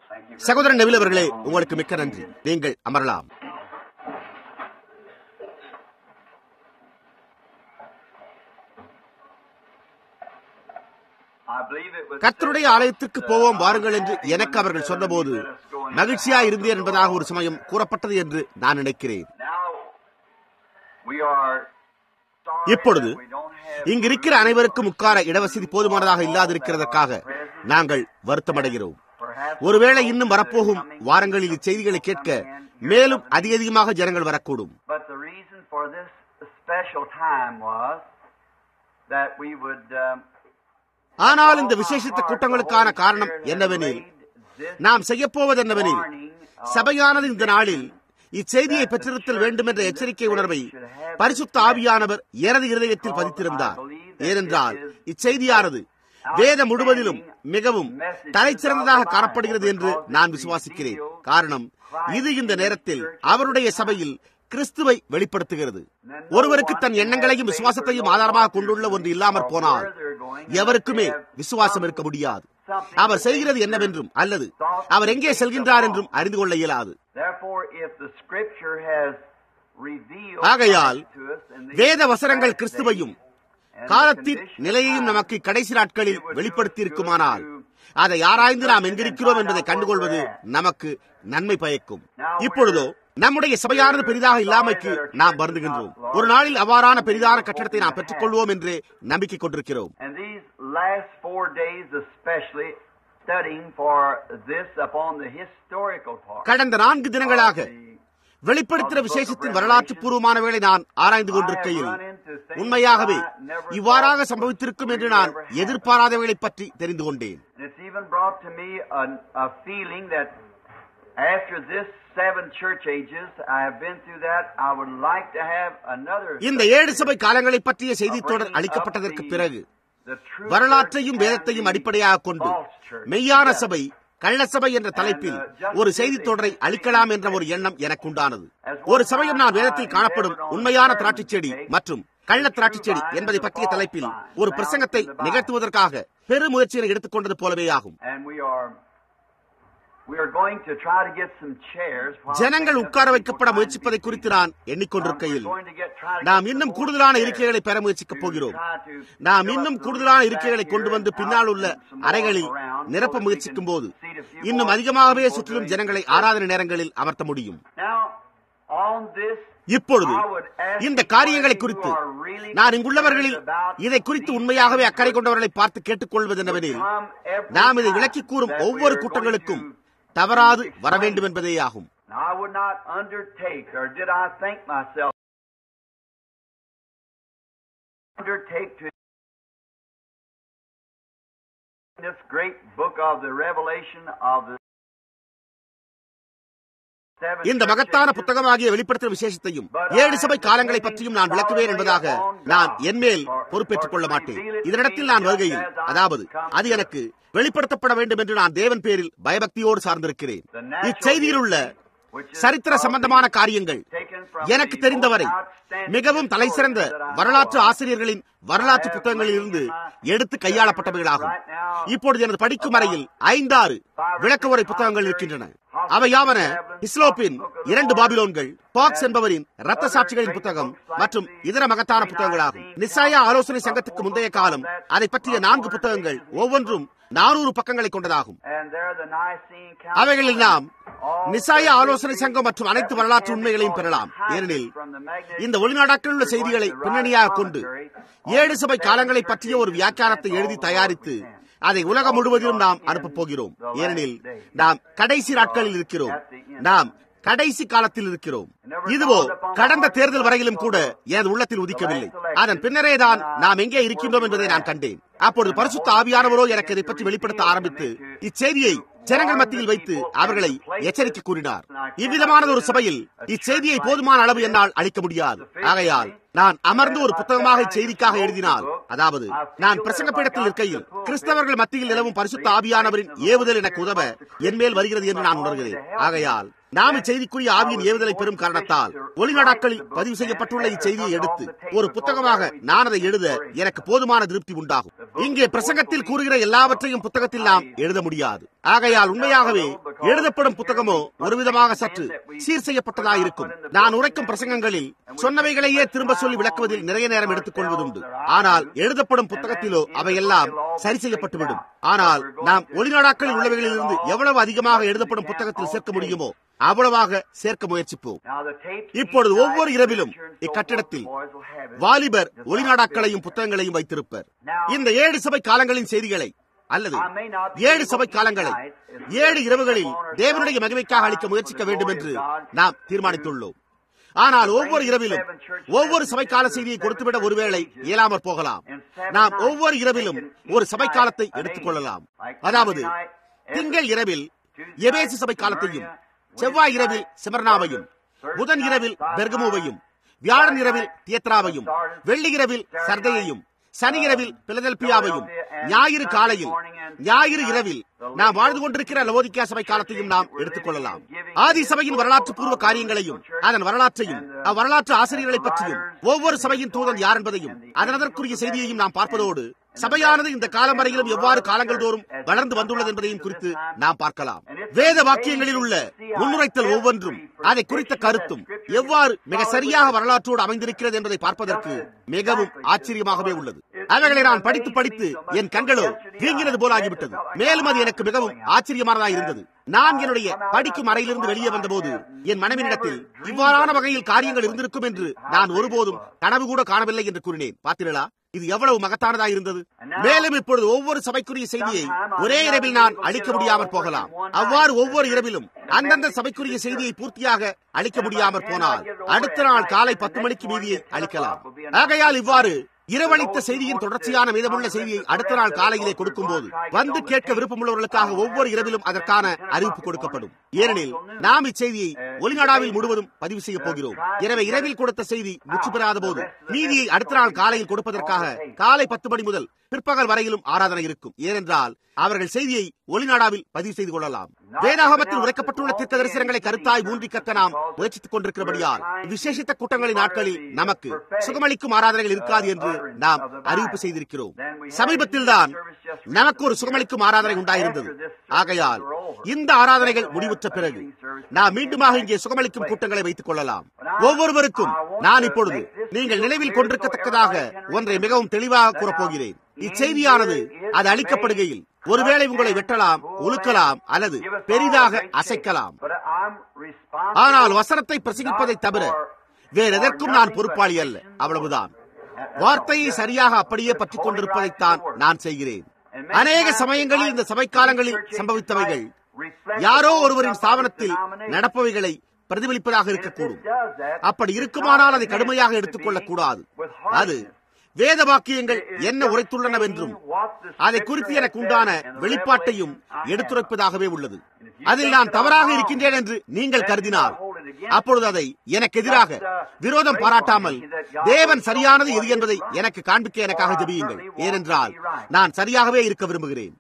சகோதரன் நெவில் அவர்களே உங்களுக்கு மிக்க நன்றி நீங்கள் அமரலாம் கர்த்தருடைய ஆலயத்திற்கு போவோம் வாருங்கள் என்று எனக்கு அவர்கள் சொன்னபோது மகிழ்ச்சியா இருந்தேன் என்பதாக ஒரு சமயம் கூறப்பட்டது என்று நான் நினைக்கிறேன் இப்பொழுது இங்கு இருக்கிற அனைவருக்கும் உட்கார இடவசதி போதுமானதாக இல்லாதிருக்கிறதற்காக நாங்கள் வருத்தமடைகிறோம் ஒருவேளை இன்னும் வரப்போகும் வாரங்களில் இச்செய்திகளை கேட்க மேலும் அதிக அதிகமாக ஜனங்கள் வரக்கூடும் But the reason for this special time was that we would um, ஆனால் இந்த விசேஷித்த கூட்டங்களுக்கான காரணம் என்னவெனில் நாம் செய்யப்போவது என்னவெனில் சபையானது இந்த நாளில் இச்செய்தியை பெற்றிருத்தல் வேண்டும் என்ற எச்சரிக்கை உணர்வை பரிசுத்த ஆவியானவர் எனது இருதயத்தில் பதித்திருந்தார் ஏனென்றால் இச்செய்தியானது வேதம் முழுவதிலும் மிகவும் தலைச்சிறந்ததாக காணப்படுகிறது என்று நான் விசுவாசிக்கிறேன் காரணம் இது இந்த நேரத்தில் அவருடைய சபையில் கிறிஸ்துவை வெளிப்படுத்துகிறது ஒருவருக்கு தன் எண்ணங்களையும் விசுவாசத்தையும் ஆதாரமாக கொண்டுள்ள ஒன்று இல்லாமற் போனால் எவருக்குமே விசுவாசம் இருக்க முடியாது அவர் செய்கிறது என்னவென்றும் அல்லது அவர் எங்கே செல்கின்றார் என்றும் அறிந்து கொள்ள இயலாது Therefore, if the Scripture has revealed ஆகையால் to us in these வேத வசனங்கள் last கிறிஸ்துவையும் days and the காலத்தின் conditions நிலையையும் of நமக்கு கடைசி நாட்களில் வெளிப்படுத்தி இருக்குமானால் அதை ஆராய்ந்து நாம் எங்கிருக்கிறோம் என்பதை கண்டுகொள்வது நமக்கு நன்மை பயக்கும் இப்பொழுதோ நம்முடைய சபையானது பெரிதாக இல்லாமைக்கு நாம் வருந்துகின்றோம் ஒரு நாளில் அவ்வாறான பெரிதான கட்டடத்தை நாம் பெற்றுக்கொள்வோம் என்று நம்பிக்கை கொண்டிருக்கிறோம் And these last four days, especially studying for this upon the historical part. கடந்த நான்கு தினங்களாக வெளிப்படுத்தின விசேஷத்தின் வரலாற்று பூர்வமானவைகளை நான் ஆராய்ந்து கொண்டிருக்கையில் உண்மையாகவே இவ்வாறாக சம்பவித்திருக்கும் என்று நான் எதிர்பாராதவைகளை பற்றி தெரிந்து கொண்டேன் And it's even brought to me a, a feeling that after this seven church ages, I have been through that, I would like to have another. இந்த ஏழு சபை காலங்களை பற்றிய செய்தித் தொடர் அளிக்கப்பட்டதற்கு பிறகு the true வரலாற்றையும் church வேதத்தையும் and the அடிப்படையாக கொண்டு false church. மெய்யான சபை கள்ளசபை என்ற தலைப்பில் ஒரு செய்தித் தொடரை அளிக்கலாம் என்ற ஒரு எண்ணம் எனக்கு உண்டானது ஒரு சமயம் நான் வேதத்தில் காணப்படும் உண்மையான திராட்சைச் செடி மற்றும் கள்ள திராட்சைச் செடி என்பதை பற்றிய தலைப்பில் ஒரு பிரசங்கத்தை நிகழ்த்துவதற்காக பெரு முயற்சியை எடுத்துக்கொண்டது போலவே ஆகும் And we are we are going to try to get some chairs. while ஜனங்கள் people உட்கார வைக்கப்பட find முயற்சிப்பதை people. குறித்து நான் Um, we're எண்ணிக்கொண்டிருக்கையில் going to get- try to நாம் get இன்னும் some கூடுதலான more இருக்கைகளை chairs பெற முயற்சிக்கப் to போகிறோம் try to நாம் fill இன்னும் up the கூடுதலான rooms இருக்கைகளை back கொண்டு here வந்து and பின்னால் out உள்ள and some more அறைகளில் around so நிரப்ப that we முயற்சிக்கும் can போது seat a few இன்னும் more அதிகமாகவே people சுற்றிலும் during ஜனங்களை the service. ஆராதனை நேரங்களில் அமர்த்த முடியும் Now, on this, இப்பொழுது I would ask இந்த you காரியங்களை who குறித்து are really நான் இங்குள்ளவர்களில் concerned about இதை குறித்து these உண்மையாகவே அக்கறை things கொண்டவர்களை பார்த்து கேட்டுக்கொள்வது என்னவெனில் come every நாம் இதை time விளக்கி கூறும் that we ஒவ்வொரு are கூட்டங்களுக்கும் going to தவறாது explain. வர வேண்டும் என்பதே ஆகும் Now, I would not undertake, or did I think myself, undertake to this great book of the revelation of the seven இந்த church மகத்தான ages. புத்தகமாகிய வெளிப்படுத்தும் விசேஷத்தையும் ஏழு சபை காலங்களை பற்றியும் நான் விளக்குவேன் என்பதாக நான் என்மேல் பொறுப்பேற்றுக் கொள்ள மாட்டேன் இதனிடத்தில் நான் வருகையில் அதாவது அது எனக்கு வெளிப்படுத்தப்பட வேண்டும் என்று நான் தேவன் பேரில் பயபக்தியோடு சார்ந்திருக்கிறேன் இச்செய்தியில் உள்ள which is சரித்திர சம்பந்தமான காரியங்கள் taken from எனக்கு the தெரிந்தவரை most outstanding மிகவும் தலைசிறந்த historians that I வரலாற்று know of. ஆசிரியர்களின் வரலாற்று புத்தகங்களில் இருந்து எடுத்து கையாளப்பட்டவைகளாகும் இப்பொழுது எனது படிக்கும் அறையில் ஐந்தாறு விளக்க உரை புத்தகங்கள் இருக்கின்றன அவை யாவன இஸ்லோப்பின் இரண்டு பாபிலோன்கள் பாக்ஸ் என்பவரின் ரத்த சாட்சிகளின் புத்தகம் மற்றும் இதர மகத்தான புத்தகங்களாகும் நிசாயா ஆலோசனை சங்கத்துக்கு முந்தைய காலம் அதை பற்றிய நான்கு புத்தகங்கள் ஒவ்வொன்றும் நானூறு பக்கங்களை கொண்டதாகும் And there the Nicene Council அவைகளில் நாம் all நிசாய the ஆலோசனை சங்கம் மற்றும் அனைத்து வரலாற்று உண்மைகளையும் பெறலாம் ஏனெனில் இந்த ஒளிநாடாக்கள் உள்ள செய்திகளை பின்னணியாக கொண்டு ஏழு சபை காலங்களை பற்றிய ஒரு வியாக்கியானத்தை எழுதி தயாரித்து அதை உலகம் முழுவதிலும் நாம் அனுப்பப் போகிறோம் ஏனெனில் நாம் கடைசி நாட்களில் இருக்கிறோம் நாம் கடைசி காலத்தில் இருக்கிறோம் இதுவோ கடந்த தேர்தல் வரையிலும் கூட எனது உள்ளத்தில் உதிக்கவில்லை அதன் பின்னரே தான் நாம் எங்கே இருக்கின்றோம் என்பதை நான் கண்டேன் அப்பொழுது பரிசுத்த ஆவியானவரோ எனக்கு இதை பற்றி வெளிப்படுத்த ஆரம்பித்து இச்செய்தியை ஜனங்கள் மத்தியில் வைத்து அவர்களை எச்சரிக்கை கூறினார் இவ்விதமானது ஒரு சபையில் இச்செய்தியை போதுமான அளவு என்னால் அளிக்க முடியாது ஆகையால் நான் அமர்ந்து ஒரு புத்தகமாக இச்செய்திக்காக எழுதினால் அதாவது நான் பிரசங்க பீடத்தில் இருக்கையில் கிறிஸ்தவர்கள் மத்தியில் நிலவும் பரிசுத்த ஆவியானவரின் ஏவுதல் எனக்கு உதவ என்மேல் வருகிறது என்று நான் உணர்கிறேன் ஆகையால் நாம் இச்செய்திக்குரிய ஆவியின் ஏவுதலை பெறும் காரணத்தால் ஒளிநாடாக்களில் பதிவு செய்யப்பட்டுள்ள இச்செய்தியை எடுத்து ஒரு புத்தகமாக நான் அதை எழுத எனக்கு போதுமான திருப்தி உண்டாகும் இங்கே பிரசங்கத்தில் கூறுகிற எல்லாவற்றையும் புத்தகத்தில் நாம் எழுத முடியாது ஆகையால் உண்மையாகவே எழுதப்படும் புத்தகமோ ஒரு விதமாக சற்று சீர் செய்யப்பட்டதாயிருக்கும் நான் உரைக்கும் பிரசங்கங்களில் சொன்னவைகளையே திரும்ப சொல்லி விளக்குவதில் நிறைய நேரம் எடுத்துக் கொள்வதுண்டு ஆனால் எழுதப்படும் புத்தகத்திலோ அவையெல்லாம் சரி செய்யப்பட்டுவிடும் ஆனால் நாம் ஒளிநாடாக்களில் உள்ளவைகளிலிருந்து எவ்வளவு அதிகமாக எழுதப்படும் புத்தகத்தில் சேர்க்க முடியுமோ அவ்வளவாக சேர்க்க முயற்சிப்போம் இப்பொழுது ஒவ்வொரு இரவிலும் இக்கட்டிடத்தில் வாலிபர் ஒளிநாடாக்களையும் புத்தகங்களையும் வைத்திருப்பர் இந்த ஏழு சபை காலங்களின் செய்திகளை அல்லது ஏழு சபை காலங்களை ஏழு இரவுகளில் தேவனுடைய மகிமைக்காக அளிக்க முயற்சிக்க வேண்டும் என்று நாம் தீர்மானித்துள்ளோம் ஆனால் ஒவ்வொரு இரவிலும் ஒவ்வொரு சபைக்கால செய்தியை கொடுத்துவிட ஒருவேளை இயலாமற் போகலாம் நாம் ஒவ்வொரு இரவிலும் ஒரு சபைக்காலத்தை எடுத்துக் கொள்ளலாம் அதாவது திங்கள் இரவில் எபேசு சபை காலத்தையும் செவ்வாய் இரவில் சிமர்னாவையும் புதன் இரவில் பெர்கமோவையும் வியாழன் இரவில் தியத்ராவையும் வெள்ளி இரவில் சர்தையையும் சனி இரவில் பிலதெல்பியாவையும் ஞாயிறு காலையில் ஞாயிறு இரவில் நாம் வாழ்ந்து கொண்டிருக்கிற லவோதிக்கா சபை காலத்தையும் நாம் எடுத்துக் கொள்ளலாம் ஆதி சபையின் வரலாற்று பூர்வ காரியங்களையும் அதன் வரலாற்றையும் அவ்வரலாற்று ஆசிரியர்களை பற்றியும் ஒவ்வொரு சபையின் தூதன் யார் என்பதையும் அதனதற்குரிய செய்தியையும் நாம் பார்ப்பதோடு சபையானது இந்த காலம் வரையிலும் எவ்வாறு காலங்கள் தோறும் வளர்ந்து வந்துள்ளது என்பதையும் குறித்து நாம் பார்க்கலாம் வேத வாக்கியங்களில் உள்ள முன்னுரைத்தல் ஒவ்வொன்றும் அதை குறித்த கருத்தும் எவ்வாறு மிக சரியாக வரலாற்றோடு அமைந்திருக்கிறது என்பதை பார்ப்பதற்கு மிகவும் ஆச்சரியமாகவே உள்ளது அவைகளை நான் படித்து படித்து என் கண்களோ வீங்கினது போலாகிவிட்டது மேலும் அது எனக்கு மிகவும் ஆச்சரியமானதாக இருந்தது நான் என்னுடைய படிக்கும் அறையிலிருந்து வெளியே வந்தபோது என் மனைவினிடத்தில் இவ்வாறான வகையில் காரியங்கள் இருந்திருக்கும் என்று நான் ஒருபோதும் கனவு கூட காணவில்லை என்று கூறினேன் பார்த்தீர்களா இது எவ்வளவு மகத்தானதாக இருந்தது மேலும் இப்பொழுது ஒவ்வொரு சபைக்குரிய செய்தியை ஒரே இரவில் நான் அளிக்க முடியாமற் போகலாம் அவ்வாறு ஒவ்வொரு இரவிலும் அந்தந்த சபைக்குரிய செய்தியை பூர்த்தியாக அளிக்க முடியாமற் போனால் அடுத்த நாள் காலை பத்து மணிக்கு மீதியை அளிக்கலாம் ஆகையால் இவ்வாறு இரவளித்த செய்தியின் தொடர்ச்சியான மீதமுள்ள செய்தியை அடுத்த நாள் காலையிலே கொடுக்கும் போது வந்து கேட்க விருப்பமுள்ளவர்களுக்காக ஒவ்வொரு இரவிலும் அதற்கான அறிவிப்பு கொடுக்கப்படும் ஏனெனில் நாம் இச்செய்தியை ஒலிநாடாவில் முழுவதும் பதிவு செய்ய போகிறோம் எனவே இரவில் கொடுத்த செய்தி முற்று பெறாத போது மீதியை அடுத்த நாள் காலையில் கொடுப்பதற்காக காலை பத்து மணி முதல் பிற்பகல் வரையிலும் ஆராதனை இருக்கும் ஏனென்றால் அவர்கள் செய்தியை ஒளிநாடாவில் பதிவு செய்து கொள்ளலாம் வேதாகமத்தில் உரைக்கப்பட்டுள்ள தீர்க்க தரிசனங்களை கருத்தாய் ஊன்றி கற்க நாம் முயற்சித்துக் கொண்டிருக்கிறபடியால் விசேஷித்த கூட்டங்களின் நாட்களில் நமக்கு சுகமளிக்கும் ஆராதனைகள் இருக்காது என்று நாம் அறிவிப்பு செய்திருக்கிறோம் சமீபத்தில் தான் நமக்கு ஒரு சுகமளிக்கும் ஆராதனை உண்டாயிருந்தது ஆகையால் இந்த ஆராதனைகள் முடிவுற்ற பிறகு நாம் மீண்டுமாக இங்கே சுகமளிக்கும் கூட்டங்களை வைத்துக் கொள்ளலாம் ஒவ்வொருவருக்கும் நான் இப்பொழுது நீங்கள் நினைவில் கொண்டிருக்கத்தக்கதாக ஒன்றை மிகவும் தெளிவாக கூறப்போகிறேன் இச்செய்தியானது அது அளிக்கப்படுகையில் ஒருவேளை உங்களை வெட்டலாம் உழுக்கலாம் அல்லது பெரிதாக அசைக்கலாம் ஆனால் வசனத்தை பிரசங்கிப்பதை தவிர வேற எதற்கும் நான் பொறுப்பாளி அல்ல அவ்வளவுதான் வார்த்தையை சரியாக அப்படியே பற்றிக் கொண்டிருப்பதைத்தான் நான் செய்கிறேன் அநேக சமயங்களில் இந்த சபை காலங்களில் சம்பவித்தவைகள் யாரோ ஒருவரின் ஸ்தாபனத்தில் நடப்பவைகளை பிரதிபலிப்பதாக இருக்கக்கூடும் அப்படி இருக்குமானால் அதை கடுமையாக எடுத்துக்கொள்ளக் கூடாது அது வேத வாக்கியங்கள் என்ன உரைத்துள்ளனவென்றும் அதை குறித்து எனக்கு உண்டான வெளிப்பாட்டையும் எடுத்துரைப்பதாகவே உள்ளது அதில் நான் தவறாக இருக்கின்றேன் என்று நீங்கள் கருதினால் அப்பொழுது அதை எனக்கு எதிராக விரோதம் பாராட்டாமல் தேவன் சரியானது எது என்பதை எனக்கு காண்பிக்க எனக்காக ஜெபியுங்கள் ஏனென்றால் நான் சரியாகவே இருக்க விரும்புகிறேன்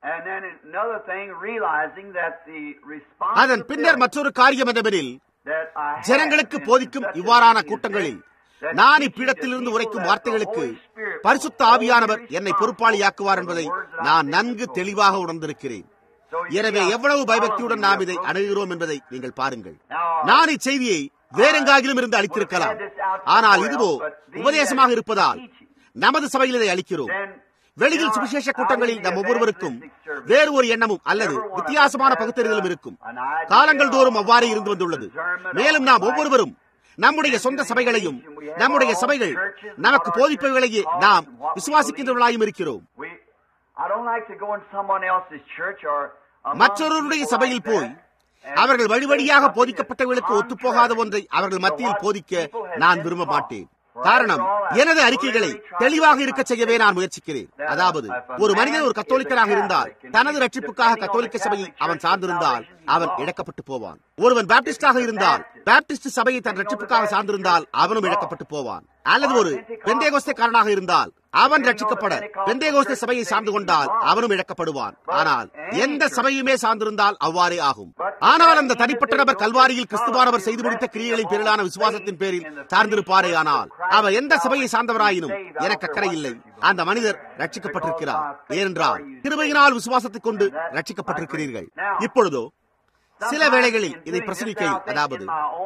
அதன் பின்னர் மற்றொரு காரியம் என்னவெனில் ஜனங்களுக்கு போதிக்கும் இவ்வாறான கூட்டங்களில் நான் இப்பீடத்திலிருந்து உரைக்கும் வார்த்தைகளுக்கு பரிசுத்த ஆவியானவர் என்னை பொறுப்பாளியாக்குவார் என்பதை நான் நன்கு தெளிவாக உணர்ந்திருக்கிறேன் எனவே எவ்வளவு பயபக்தியுடன் நாம் இதை அணுகிறோம் என்பதை நீங்கள் பாருங்கள் நான் இச்செய்தியை வேறெங்காகிலும் இருந்து அளித்திருக்கலாம் ஆனால் இதுவோ உபதேசமாக இருப்பதால் நமது சபையில் இதை அளிக்கிறோம் வெளியில் சுவிசேஷ கூட்டங்களில் நம் ஒவ்வொருவருக்கும் வேறு ஒரு எண்ணமும் அல்லது வித்தியாசமான பகுத்தறிதலும் இருக்கும் காலங்கள் தோறும் அவ்வாறு இருந்து வந்துள்ளது மேலும் நாம் ஒவ்வொருவரும் நம்முடைய சொந்த சபைகளையும் நம்முடைய சபைகள் நமக்கு போதிப்பவைகளையே நாம் விசுவாசிக்கின்றவர்களாயும் இருக்கிறோம் மற்றொருவருடைய சபையில் போய் அவர்கள் வழி வழியாக போதிக்கப்பட்டவர்களுக்கு ஒத்துப்போகாத ஒன்றை அவர்கள் மத்தியில் போதிக்க நான் விரும்ப மாட்டேன் காரணம் எனது அறிக்கைகளை தெளிவாக இருக்க செய்யவே நான் முயற்சிக்கிறேன் அதாவது ஒரு மனிதன் ஒரு கத்தோலிக்கராக இருந்தால் தனது ரட்சிப்புக்காக கத்தோலிக்க சபையை அவன் சார்ந்திருந்தால் அவன் இழக்கப்பட்டு போவான் ஒருவன் பாப்டிஸ்டாக இருந்தால் பாப்டிஸ்ட் சபையை தன் ரட்சிப்புக்காக சார்ந்திருந்தால் அவனும் இழக்கப்பட்டு போவான் அல்லது ஒரு பெந்தேகோஸ்தக்காரனாக இருந்தால் அவன் ரட்சிக்கப்பட பெந்தேகோஸ்த சபையை சார்ந்து கொண்டால் அவனும் இழக்கப்படுவான் ஆனால் எந்த சபையுமே சார்ந்திருந்தால் அவ்வாறே ஆகும் ஆனால் அந்த தனிப்பட்ட நபர் கல்வாரியில் கிறிஸ்துவானவர் செய்து முடித்த கிரியைகளின் பேரிலான விசுவாசத்தின் பேரில் சார்ந்திருப்பாரே ஆனால் அவர் எந்த சபையை சார்ந்தவராயினும் எனக்கு அக்கறை இல்லை அந்த மனிதர் ரட்சிக்கப்பட்டிருக்கிறார் ஏனென்றால் கிருபையினால் விசுவாசத்தை கொண்டு ரட்சிக்கப்பட்டிருக்கிறீர்கள் இப்பொழுதோ சில வேளைகளில் இதை பிரசங்கிக்கையில் அதாவது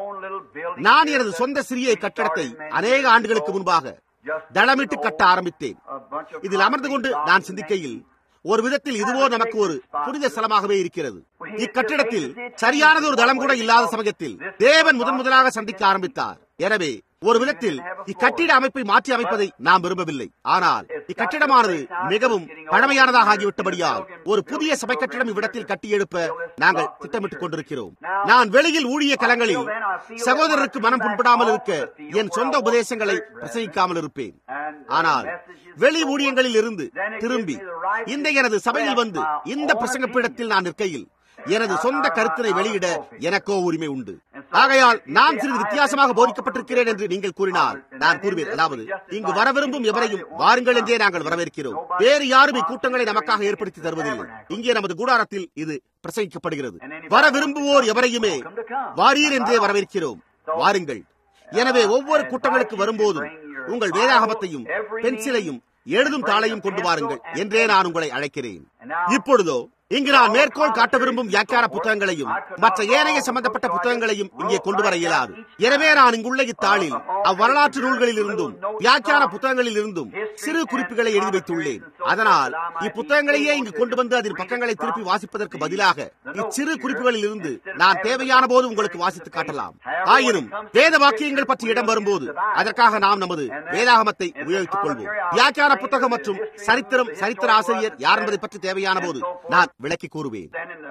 நான் எனது சொந்த சிறிய கட்டடத்தை அநேக ஆண்டுகளுக்கு முன்பாக தளமிட்டு கட்ட ஆரம்பித்தேன் இதில் அமர்ந்து கொண்டு நான் சிந்திக்கையில் ஒரு விதத்தில் இதுவோ நமக்கு ஒரு புனித ஸ்தலமாகவே இருக்கிறது இக்கட்டிடத்தில் சரியானது ஒரு தளம் கூட இல்லாத சமயத்தில் தேவன் முதன் முதலாக சந்திக்க ஆரம்பித்தார் எனவே ஒரு விதத்தில் இக்கட்டிட அமைப்பை மாற்றி அமைப்பதை நாம் விரும்பவில்லை ஆனால் இக்கட்டிடமானது மிகவும் பழமையானதாக ஆகிவிட்டபடியால் ஒரு புதிய சபை கட்டிடம் இவ்விடத்தில் கட்டி எழுப்ப நாங்கள் திட்டமிட்டுக் கொண்டிருக்கிறோம் நான் வெளியில் ஊழிய கலங்களில் சகோதரருக்கு மனம் புண்படாமல் இருக்க என் சொந்த உபதேசங்களை பிரசங்கிக்காமல் இருப்பேன் ஆனால் வெளி ஊழியங்களில் இருந்து திரும்பி இந்த எனது சபையில் வந்து இந்த பிரசங்க பீடத்தில் நான் நிற்கையில் எனது சொந்த கருத்தினை வெளியிட எனக்கோ உரிமை உண்டு ஆகையால் நான் சிறிது வித்தியாசமாக போதிக்கப்பட்டிருக்கிறேன் என்று நீங்கள் கூறினால் நான் கூறுவேன் அதாவது இங்கு வர விரும்பும் எவரையும் வாருங்கள் என்றே நாங்கள் வரவேற்கிறோம் வேறு யாரும் இக்கூட்டங்களை நமக்காக ஏற்படுத்தி தருவதில்லை இங்கே நமது கூடாரத்தில் இது பிரசங்கிக்கப்படுகிறது வர விரும்புவோர் எவரையுமே வாரீர் என்றே வரவேற்கிறோம் வாருங்கள் எனவே ஒவ்வொரு கூட்டங்களுக்கு வரும்போதும் உங்கள் வேதாகமத்தையும் பென்சிலையும் எழுதும் தாளையும் கொண்டு வாருங்கள் என்றே நான் உங்களை அழைக்கிறேன் இப்பொழுதோ இங்கு நான் மேற்கோள் காட்ட விரும்பும் வியாக்கியான புத்தகங்களையும் மற்ற ஏனைய சம்பந்தப்பட்ட புத்தகங்களையும் இங்கே கொண்டு வர இயலாது எனவே நான் இங்குள்ள இத்தாளில் அவ்வரலாற்று நூல்களில் இருந்தும் வியாக்கியான புத்தகங்களில் இருந்தும் சிறு குறிப்புகளை எழுதி வைத்துள்ளேன் அதனால் இப்புத்தகங்களையே இங்கு கொண்டு வந்து அதன் பக்கங்களை திருப்பி வாசிப்பதற்கு பதிலாக இச்சிறு குறிப்புகளில் இருந்து நான் தேவையான போது உங்களுக்கு வாசித்து காட்டலாம் ஆயினும் வேத வாக்கியங்கள் பற்றி இடம் வரும்போது அதற்காக நாம் நமது வேதாகமத்தை உபயோகித்துக் கொள்வோம் வியாக்கியான புத்தகம் மற்றும் சரித்திரம் சரித்திர ஆசிரியர் யார் என்பதை பற்றி தேவையான போது நான் விளக்கி கூறுவேன்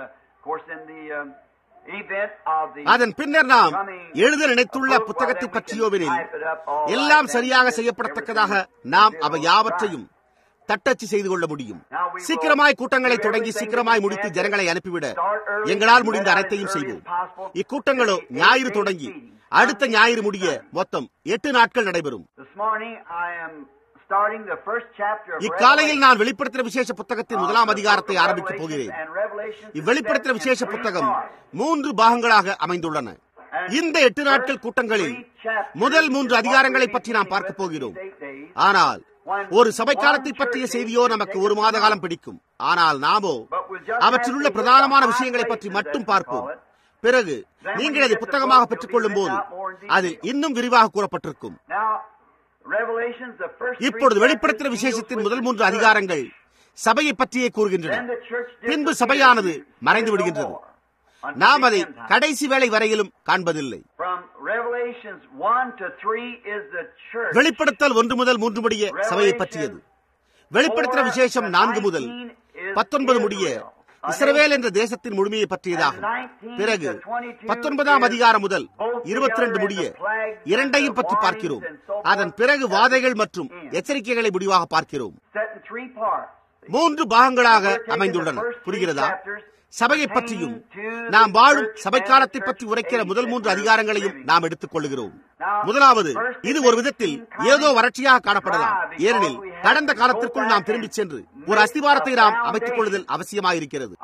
அதன் பின்னர் நாம் எழுத நினைத்துள்ள புத்தகத்தை பற்றியோவெனில் எல்லாம் சரியாக செய்யப்படத்தக்கதாக நாம் அவை யாவற்றையும் தட்டச்சு செய்து கொள்ள முடியும் சீக்கிரமாய் கூட்டங்களை தொடங்கி சீக்கிரமாய் முடித்து ஜனங்களை அனுப்பிவிட எங்களால் முடிந்த அனைத்தையும் செய்வோம் இக்கூட்டங்களோ ஞாயிறு தொடங்கி அடுத்த ஞாயிறு முடிய மொத்தம் எட்டு நாட்கள் நடைபெறும் இக்காலையில் நான் வெளிப்படுத்தின விசேஷ புத்தகத்தின் முதலாம் அதிகாரத்தை ஆரம்பிக்கப் போகிறேன் இவ்வெளிப்படுத்தின விசேஷ புத்தகம் மூன்று பாகங்களாக அமைந்துள்ளன இந்த எட்டு நாட்கள் கூட்டங்களில் முதல் மூன்று அதிகாரங்களை பற்றி நாம் பார்க்க போகிறோம் ஆனால் ஒரு சபை காலத்தை பற்றிய செய்தியோ நமக்கு ஒரு மாத காலம் பிடிக்கும் ஆனால் நாமோ அவற்றில் உள்ள பிரதானமான விஷயங்களை பற்றி மட்டும் பார்ப்போம் பிறகு நீங்கள் அதை புத்தகமாக பெற்றுக் கொள்ளும் போது அது இன்னும் விரிவாக கூறப்பட்டிருக்கும் இப்பொழுது வெளிப்படுத்தின விசேஷத்தின் முதல் மூன்று அதிகாரங்கள் சபையை பற்றியே கூறுகின்றன பின்பு சபையானது மறைந்து விடுகின்றது நாம் அதை கடைசி வேலை வரையிலும் காண்பதில்லை வெளிப்படுத்தல் ஒன்று முதல் மூன்று முடிய சபையை பற்றியது வெளிப்படுத்தின விசேஷம் நான்கு முதல் பத்தொன்பது முடிய இஸ்ரவேல் என்ற தேசத்தின் முழுமையை பற்றியதாகும் பிறகு பத்தொன்பதாம் அதிகாரம் முதல் இருபத்தி ரெண்டு முடிய இரண்டையும் பற்றி பார்க்கிறோம் அதன் பிறகு வாதைகள் மற்றும் எச்சரிக்கைகளை முடிவாக பார்க்கிறோம் மூன்று பாகங்களாக அமைந்துள்ளன புரிகிறதா சபையை பற்றியும் நாம் வாழும் சபைக்காலத்தை பற்றி உரைக்கிற முதல் மூன்று அதிகாரங்களையும் நாம் எடுத்துக் கொள்கிறோம் முதலாவது இது ஒரு விதத்தில் ஏதோ வறட்சியாக காணப்படலாம் ஏனெனில் கடந்த காலத்திற்குள் நாம் திரும்பிச் சென்று ஒரு அஸ்திவாரத்தை நாம் அமைத்துக் கொள்ளுதல் அவசியமாயிருக்கிறது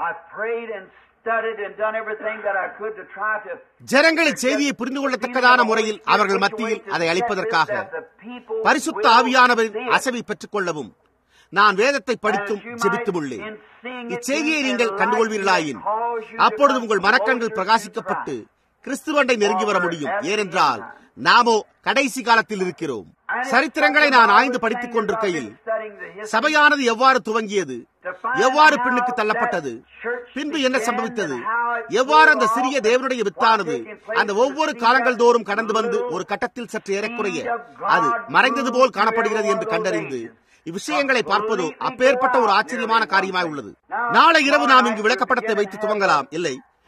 ஜனங்களின் செய்தியை புரிந்து கொள்ளத்தக்கதான முறையில் அவர்கள் மத்தியில் அதை அளிப்பதற்காக பரிசுத்த ஆவியானவரின் அசவை பெற்றுக் கொள்ளவும் நான் வேதத்தை படித்தும் ஜெபித்தும் உள்ளேன் இச்செய்தியை நீங்கள் கண்டுகொள்வீர்களாயின் அப்பொழுது உங்கள் மரக்கண்கள் பிரகாசிக்கப்பட்டு கிறிஸ்துவண்டை நெருங்கி வர முடியும் ஏனென்றால் நாமோ கடைசி காலத்தில் இருக்கிறோம் சரித்திரங்களை நான் ஆய்ந்து படித்துக் கொண்டிருக்கையில் சபையானது எவ்வாறு துவங்கியது எவ்வாறு பின்னுக்கு தள்ளப்பட்டது பின்பு என்ன சம்பவித்தது எவ்வாறு அந்த சிறிய தேவனுடைய வித்தானது அந்த ஒவ்வொரு காலங்கள் தோறும் கடந்து வந்து ஒரு கட்டத்தில் சற்று ஏறக்குறைய அது மறைந்தது போல் காணப்படுகிறது என்று கண்டறிந்து இவ்விஷயங்களை பார்ப்பதோ அப்பேற்பட்ட ஒரு ஆச்சரியமான காரியமாய் உள்ளது நாளை இரவு நாம் இங்கு விளக்கப்படத்தை வைத்து துவங்கலாம் இல்லை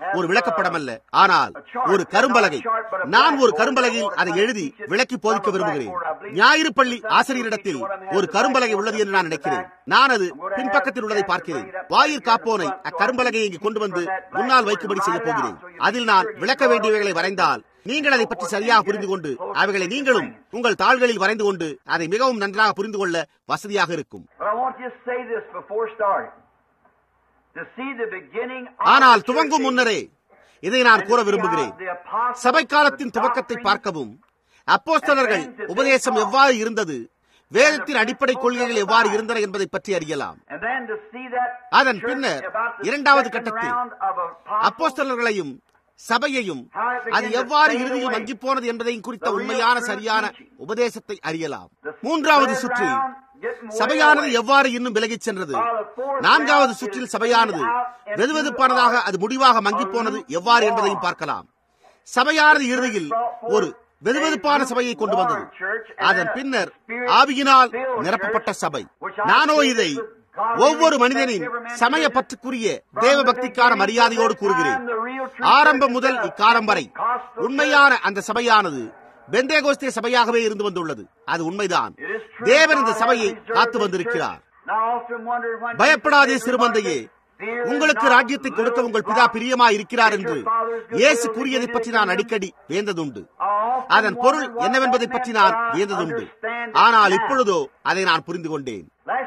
ஒரு விளக்கப்படம் அல்ல ஆனால் ஒரு கரும்பலகை நான் ஒரு கரும்பலகையில் அதை எழுதி விளக்கி போதிக்க விரும்புகிறேன் ஞாயிறு பள்ளி ஆசிரியரிடத்தில் ஒரு கரும்பலகை உள்ளது என்று நான் நினைக்கிறேன் நான் அது பின்பக்கத்தில் உள்ளதை பார்க்கிறேன் வாயிற் காப்போனை அக்கரும்பலகையை இங்கு கொண்டு வந்து முன்னால் வைக்கும்படி செய்ய போகிறேன் அதில் நான் விளக்க வேண்டியவைகளை வரைந்தால் நீங்கள் அதை பற்றி சரியாக புரிந்து கொண்டு அவைகளை நீங்களும் உங்கள் தாள்களில் வரைந்து கொண்டு அதை மிகவும் நன்றாக புரிந்து கொள்ள வசதியாக இருக்கும் But I want to just say this before starting. To see the beginning of ஆனால் the துவங்கும் church முன்னரே இதை நான் கூற விரும்புகிறேன் the apostles, சபை காலத்தின் the துவக்கத்தை doctrine, பார்க்கவும் அப்போஸ்தலர்கள் உபதேசம் எவ்வாறு இருந்தது வேதத்தின் அடிப்படை கொள்கைகள் எவ்வாறு இருந்தன என்பதை பற்றி அறியலாம் and then to see that அதன் church பின்னர் about the இரண்டாவது second கட்டத்தில் round of apostles, அப்போஸ்தலர்களையும் சபையையும் அது எவ்வாறு இறுதியில் மங்கி போனது என்பதையும் குறித்த உண்மையான சரியான உபதேசத்தை அறியலாம் the மூன்றாவது third சுற்றில் round getting way சபையானது away. எவ்வாறு இன்னும் விலகிச் சென்றது நான்காவது சுற்றில் சபையானது வெதுவெதுப்பானதாக அது முடிவாக மங்கிப் போனது எவ்வாறு என்பதையும் பார்க்கலாம் சபையானது இறுதியில் ஒரு வெதுவெதுப்பான சபையை கொண்டு வந்தது அதன் பின்னர் ஆவியினால் நிரப்பப்பட்ட சபை நானோ இதை ஒவ்வொரு மனிதனின் சமய பற்றுக்குரிய தேவ பக்திக்கான மரியாதையோடு கூறுகிறேன் ஆரம்பம் முதல் இக்காலம் வரை உண்மையான அந்த சபையானது பெந்தேகோஸ்தே சபையாகவே இருந்து வந்துள்ளது அது உண்மைதான் தேவன் இந்த சபையை காத்து வந்திருக்கிறார் பயப்படாதே சிறுமந்தையே உங்களுக்கு ராஜ்யத்தை கொடுக்க உங்கள் பிதா பிரியமா இருக்கிறார் என்று இயேசு கூறியதை பற்றி நான் அடிக்கடி வேந்ததுண்டு அதன் பொருள் என்னவென்பதை பற்றி நான் வியந்ததுண்டு ஆனால் இப்பொழுதோ அதை நான் புரிந்து கொண்டேன்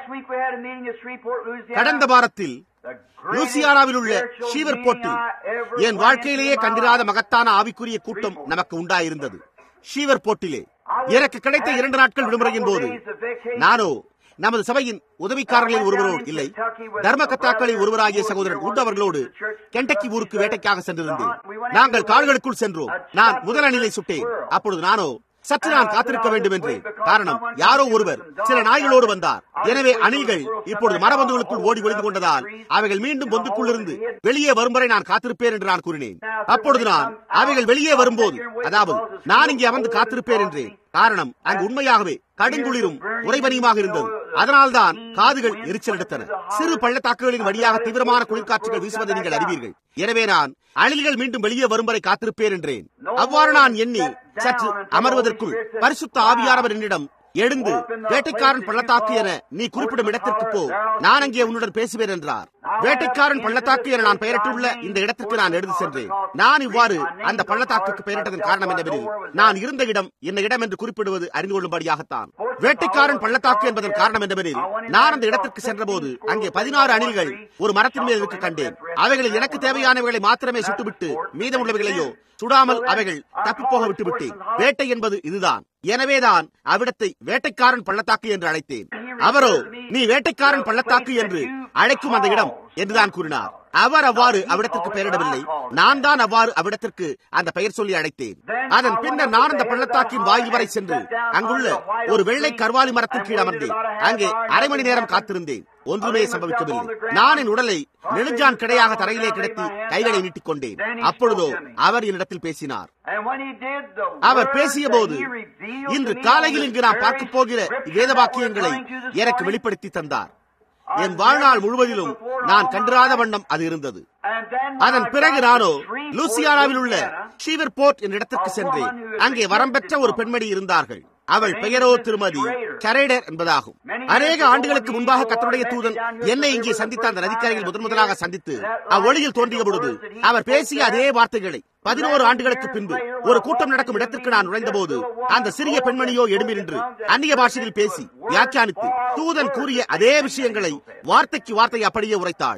கடந்த வாரத்தில் லூசியானாவில் உள்ள ஷீவர் போர்ட்டில் என் வாழ்க்கையிலேயே கண்டிராத மகத்தான ஆவிக்குரிய கூட்டம் நமக்கு உண்டாயிருந்தது ஷீவர் போர்ட்டிலே எனக்கு கிடைத்த இரண்டு நாட்கள் விடுமுறையின் போது நானோ நமது சபையின் உதவிக்காரர்களில் ஒருவரோடு இல்லை தர்ம கத்தாக்களில் ஒருவராகிய சகோதரன் உட் அவர்களோடு கெண்டக்கி ஊருக்கு வேட்டைக்காக சென்றிருந்தேன் நாங்கள் காடுகளுக்குள் சென்றோம் நான் முதல் அணிலை சுட்டேன் அப்பொழுது நானோ சற்று நான் காத்திருக்க வேண்டும் என்று காரணம் யாரோ ஒருவர் சில நாய்களோடு வந்தார் எனவே அணில்கள் இப்பொழுது மரபந்துகளுக்குள் ஓடி ஒளிந்து கொண்டதால் அவைகள் மீண்டும் பொந்துக்குள் இருந்து வெளியே வரும் வரை நான் காத்திருப்பேன் என்று நான் கூறினேன் அப்பொழுது நான் அவைகள் வெளியே வரும்போது அதாவது நான் இங்கே அமர்ந்து காத்திருப்பேன் என்றேன் காரணம் அங்கு உண்மையாகவே கடுங்குளிரும் உறைபனியுமாக இருந்தது அதனால்தான் காதுகள் எரிச்சல் எடுத்தன சிறு பள்ளத்தாக்குகளின் வழியாக தீவிரமான குளிர்காற்றுகள் வீசுவதை நீங்கள் அறிவீர்கள் எனவே நான் அணில்கள் மீண்டும் வெளியே வரும் வரை காத்திருப்பேன் என்றேன் அவ்வாறு நான் எண்ணி சற்று அமர்வதற்குள் பரிசுத்த ஆவியானவர் என்னிடம் எழுந்து வேட்டைக்காரன் பள்ளத்தாக்கு என நீ குறிப்பிடும் இடத்திற்கு போ நான் அங்கே உன்னுடன் பேசுவேன் என்றார் வேட்டைக்காரன் பள்ளத்தாக்கு என நான் பெயரிட்டுள்ள இந்த இடத்திற்கு நான் எடுத்து சென்றேன் நான் இவ்வாறு அந்த பள்ளத்தாக்குக்கு பெயரிட்டதன் காரணம் என்னவெனில் நான் இருந்த இடம் என்ன இடம் என்று குறிப்பிடுவது அறிந்து கொள்ளும்படியாகத்தான் வேட்டைக்காரன் பள்ளத்தாக்கு என்பதன் காரணம் என்னவெனில் நான் அந்த இடத்திற்கு சென்றபோது அங்கே பதினாறு அணில்கள் ஒரு மரத்தின் மேல் இருக்க கண்டேன் அவைகளில் எனக்கு தேவையானவைகளை மாத்திரமே சுட்டுவிட்டு மீதமுள்ளவைகளையோ சுடாமல் அவைகள் தப்பிப்போக விட்டுவிட்டேன் வேட்டை என்பது இதுதான் எனவேதான் அவ்விடத்தை வேட்டைக்காரன் பள்ளத்தாக்கு என்று அழைத்தேன் அவரோ நீ வேட்டைக்காரன் பள்ளத்தாக்கு என்று அழைக்கும் அந்த இடம் என்றுதான் கூறினார் அவர் அவ்வாறு அவ்விடத்திற்கு பெயரிடவில்லை நான் தான் அவ்வாறு அவ்விடத்திற்கு அந்த பெயர் சொல்லி அழைத்தேன் அதன் பின்னர் நான் அந்த பள்ளத்தாக்கின் வாயில் வரை சென்று அங்குள்ள ஒரு வெள்ளை கர்வாலி மரத்தின் கீழ் அமர்ந்தேன் அங்கே அரை மணி நேரம் காத்திருந்தேன் ஒன்றுமே சம்பவிக்கவில்லை நான் என் உடலை நெடுஞ்சான் கிடையாக தரையிலே கிடத்தி கைகளை நீட்டிக் கொண்டேன் அப்பொழுதோ அவர் என்னிடத்தில் பேசினார் அவர் பேசிய போது இன்று காலையில் இங்கு நான் பார்க்க போகிற வேத வாக்கியங்களை எனக்கு வெளிப்படுத்தி தந்தார் என் வாழ்நாள் முழுவதிலும் நான் கண்டிராத வண்ணம் அது இருந்தது அதன் பிறகு நானோ லூசியானாவில் உள்ள ஷீவர் போர்ட் என்ற இடத்திற்கு சென்றேன் அங்கே வரம்பெற்ற ஒரு பெண்மணி இருந்தார்கள் அவள் பெயரோ திருமதி கரேடர் என்பதாகும் அநேக ஆண்டுகளுக்கு முன்பாக கத்தருடைய தூதன் என்னை இங்கே சந்தித்த அந்த நதிக்கரையில் முதன் முதலாக சந்தித்து அவ்வொழியில் தோன்றிய பொழுது அவர் பேசிய அதே வார்த்தைகளை பதினோரு ஆண்டுகளுக்கு பின்பு ஒரு கூட்டம் நடக்கும் இடத்திற்கு நான் நுழைந்த போது அந்த சிறிய பெண்மணியோ எழும்பி நின்று அந்நிய பாஷையில் பேசி வியாக்கியானித்து தூதன் கூறிய அதே விஷயங்களை வார்த்தைக்கு வார்த்தை அப்படியே உரைத்தாள்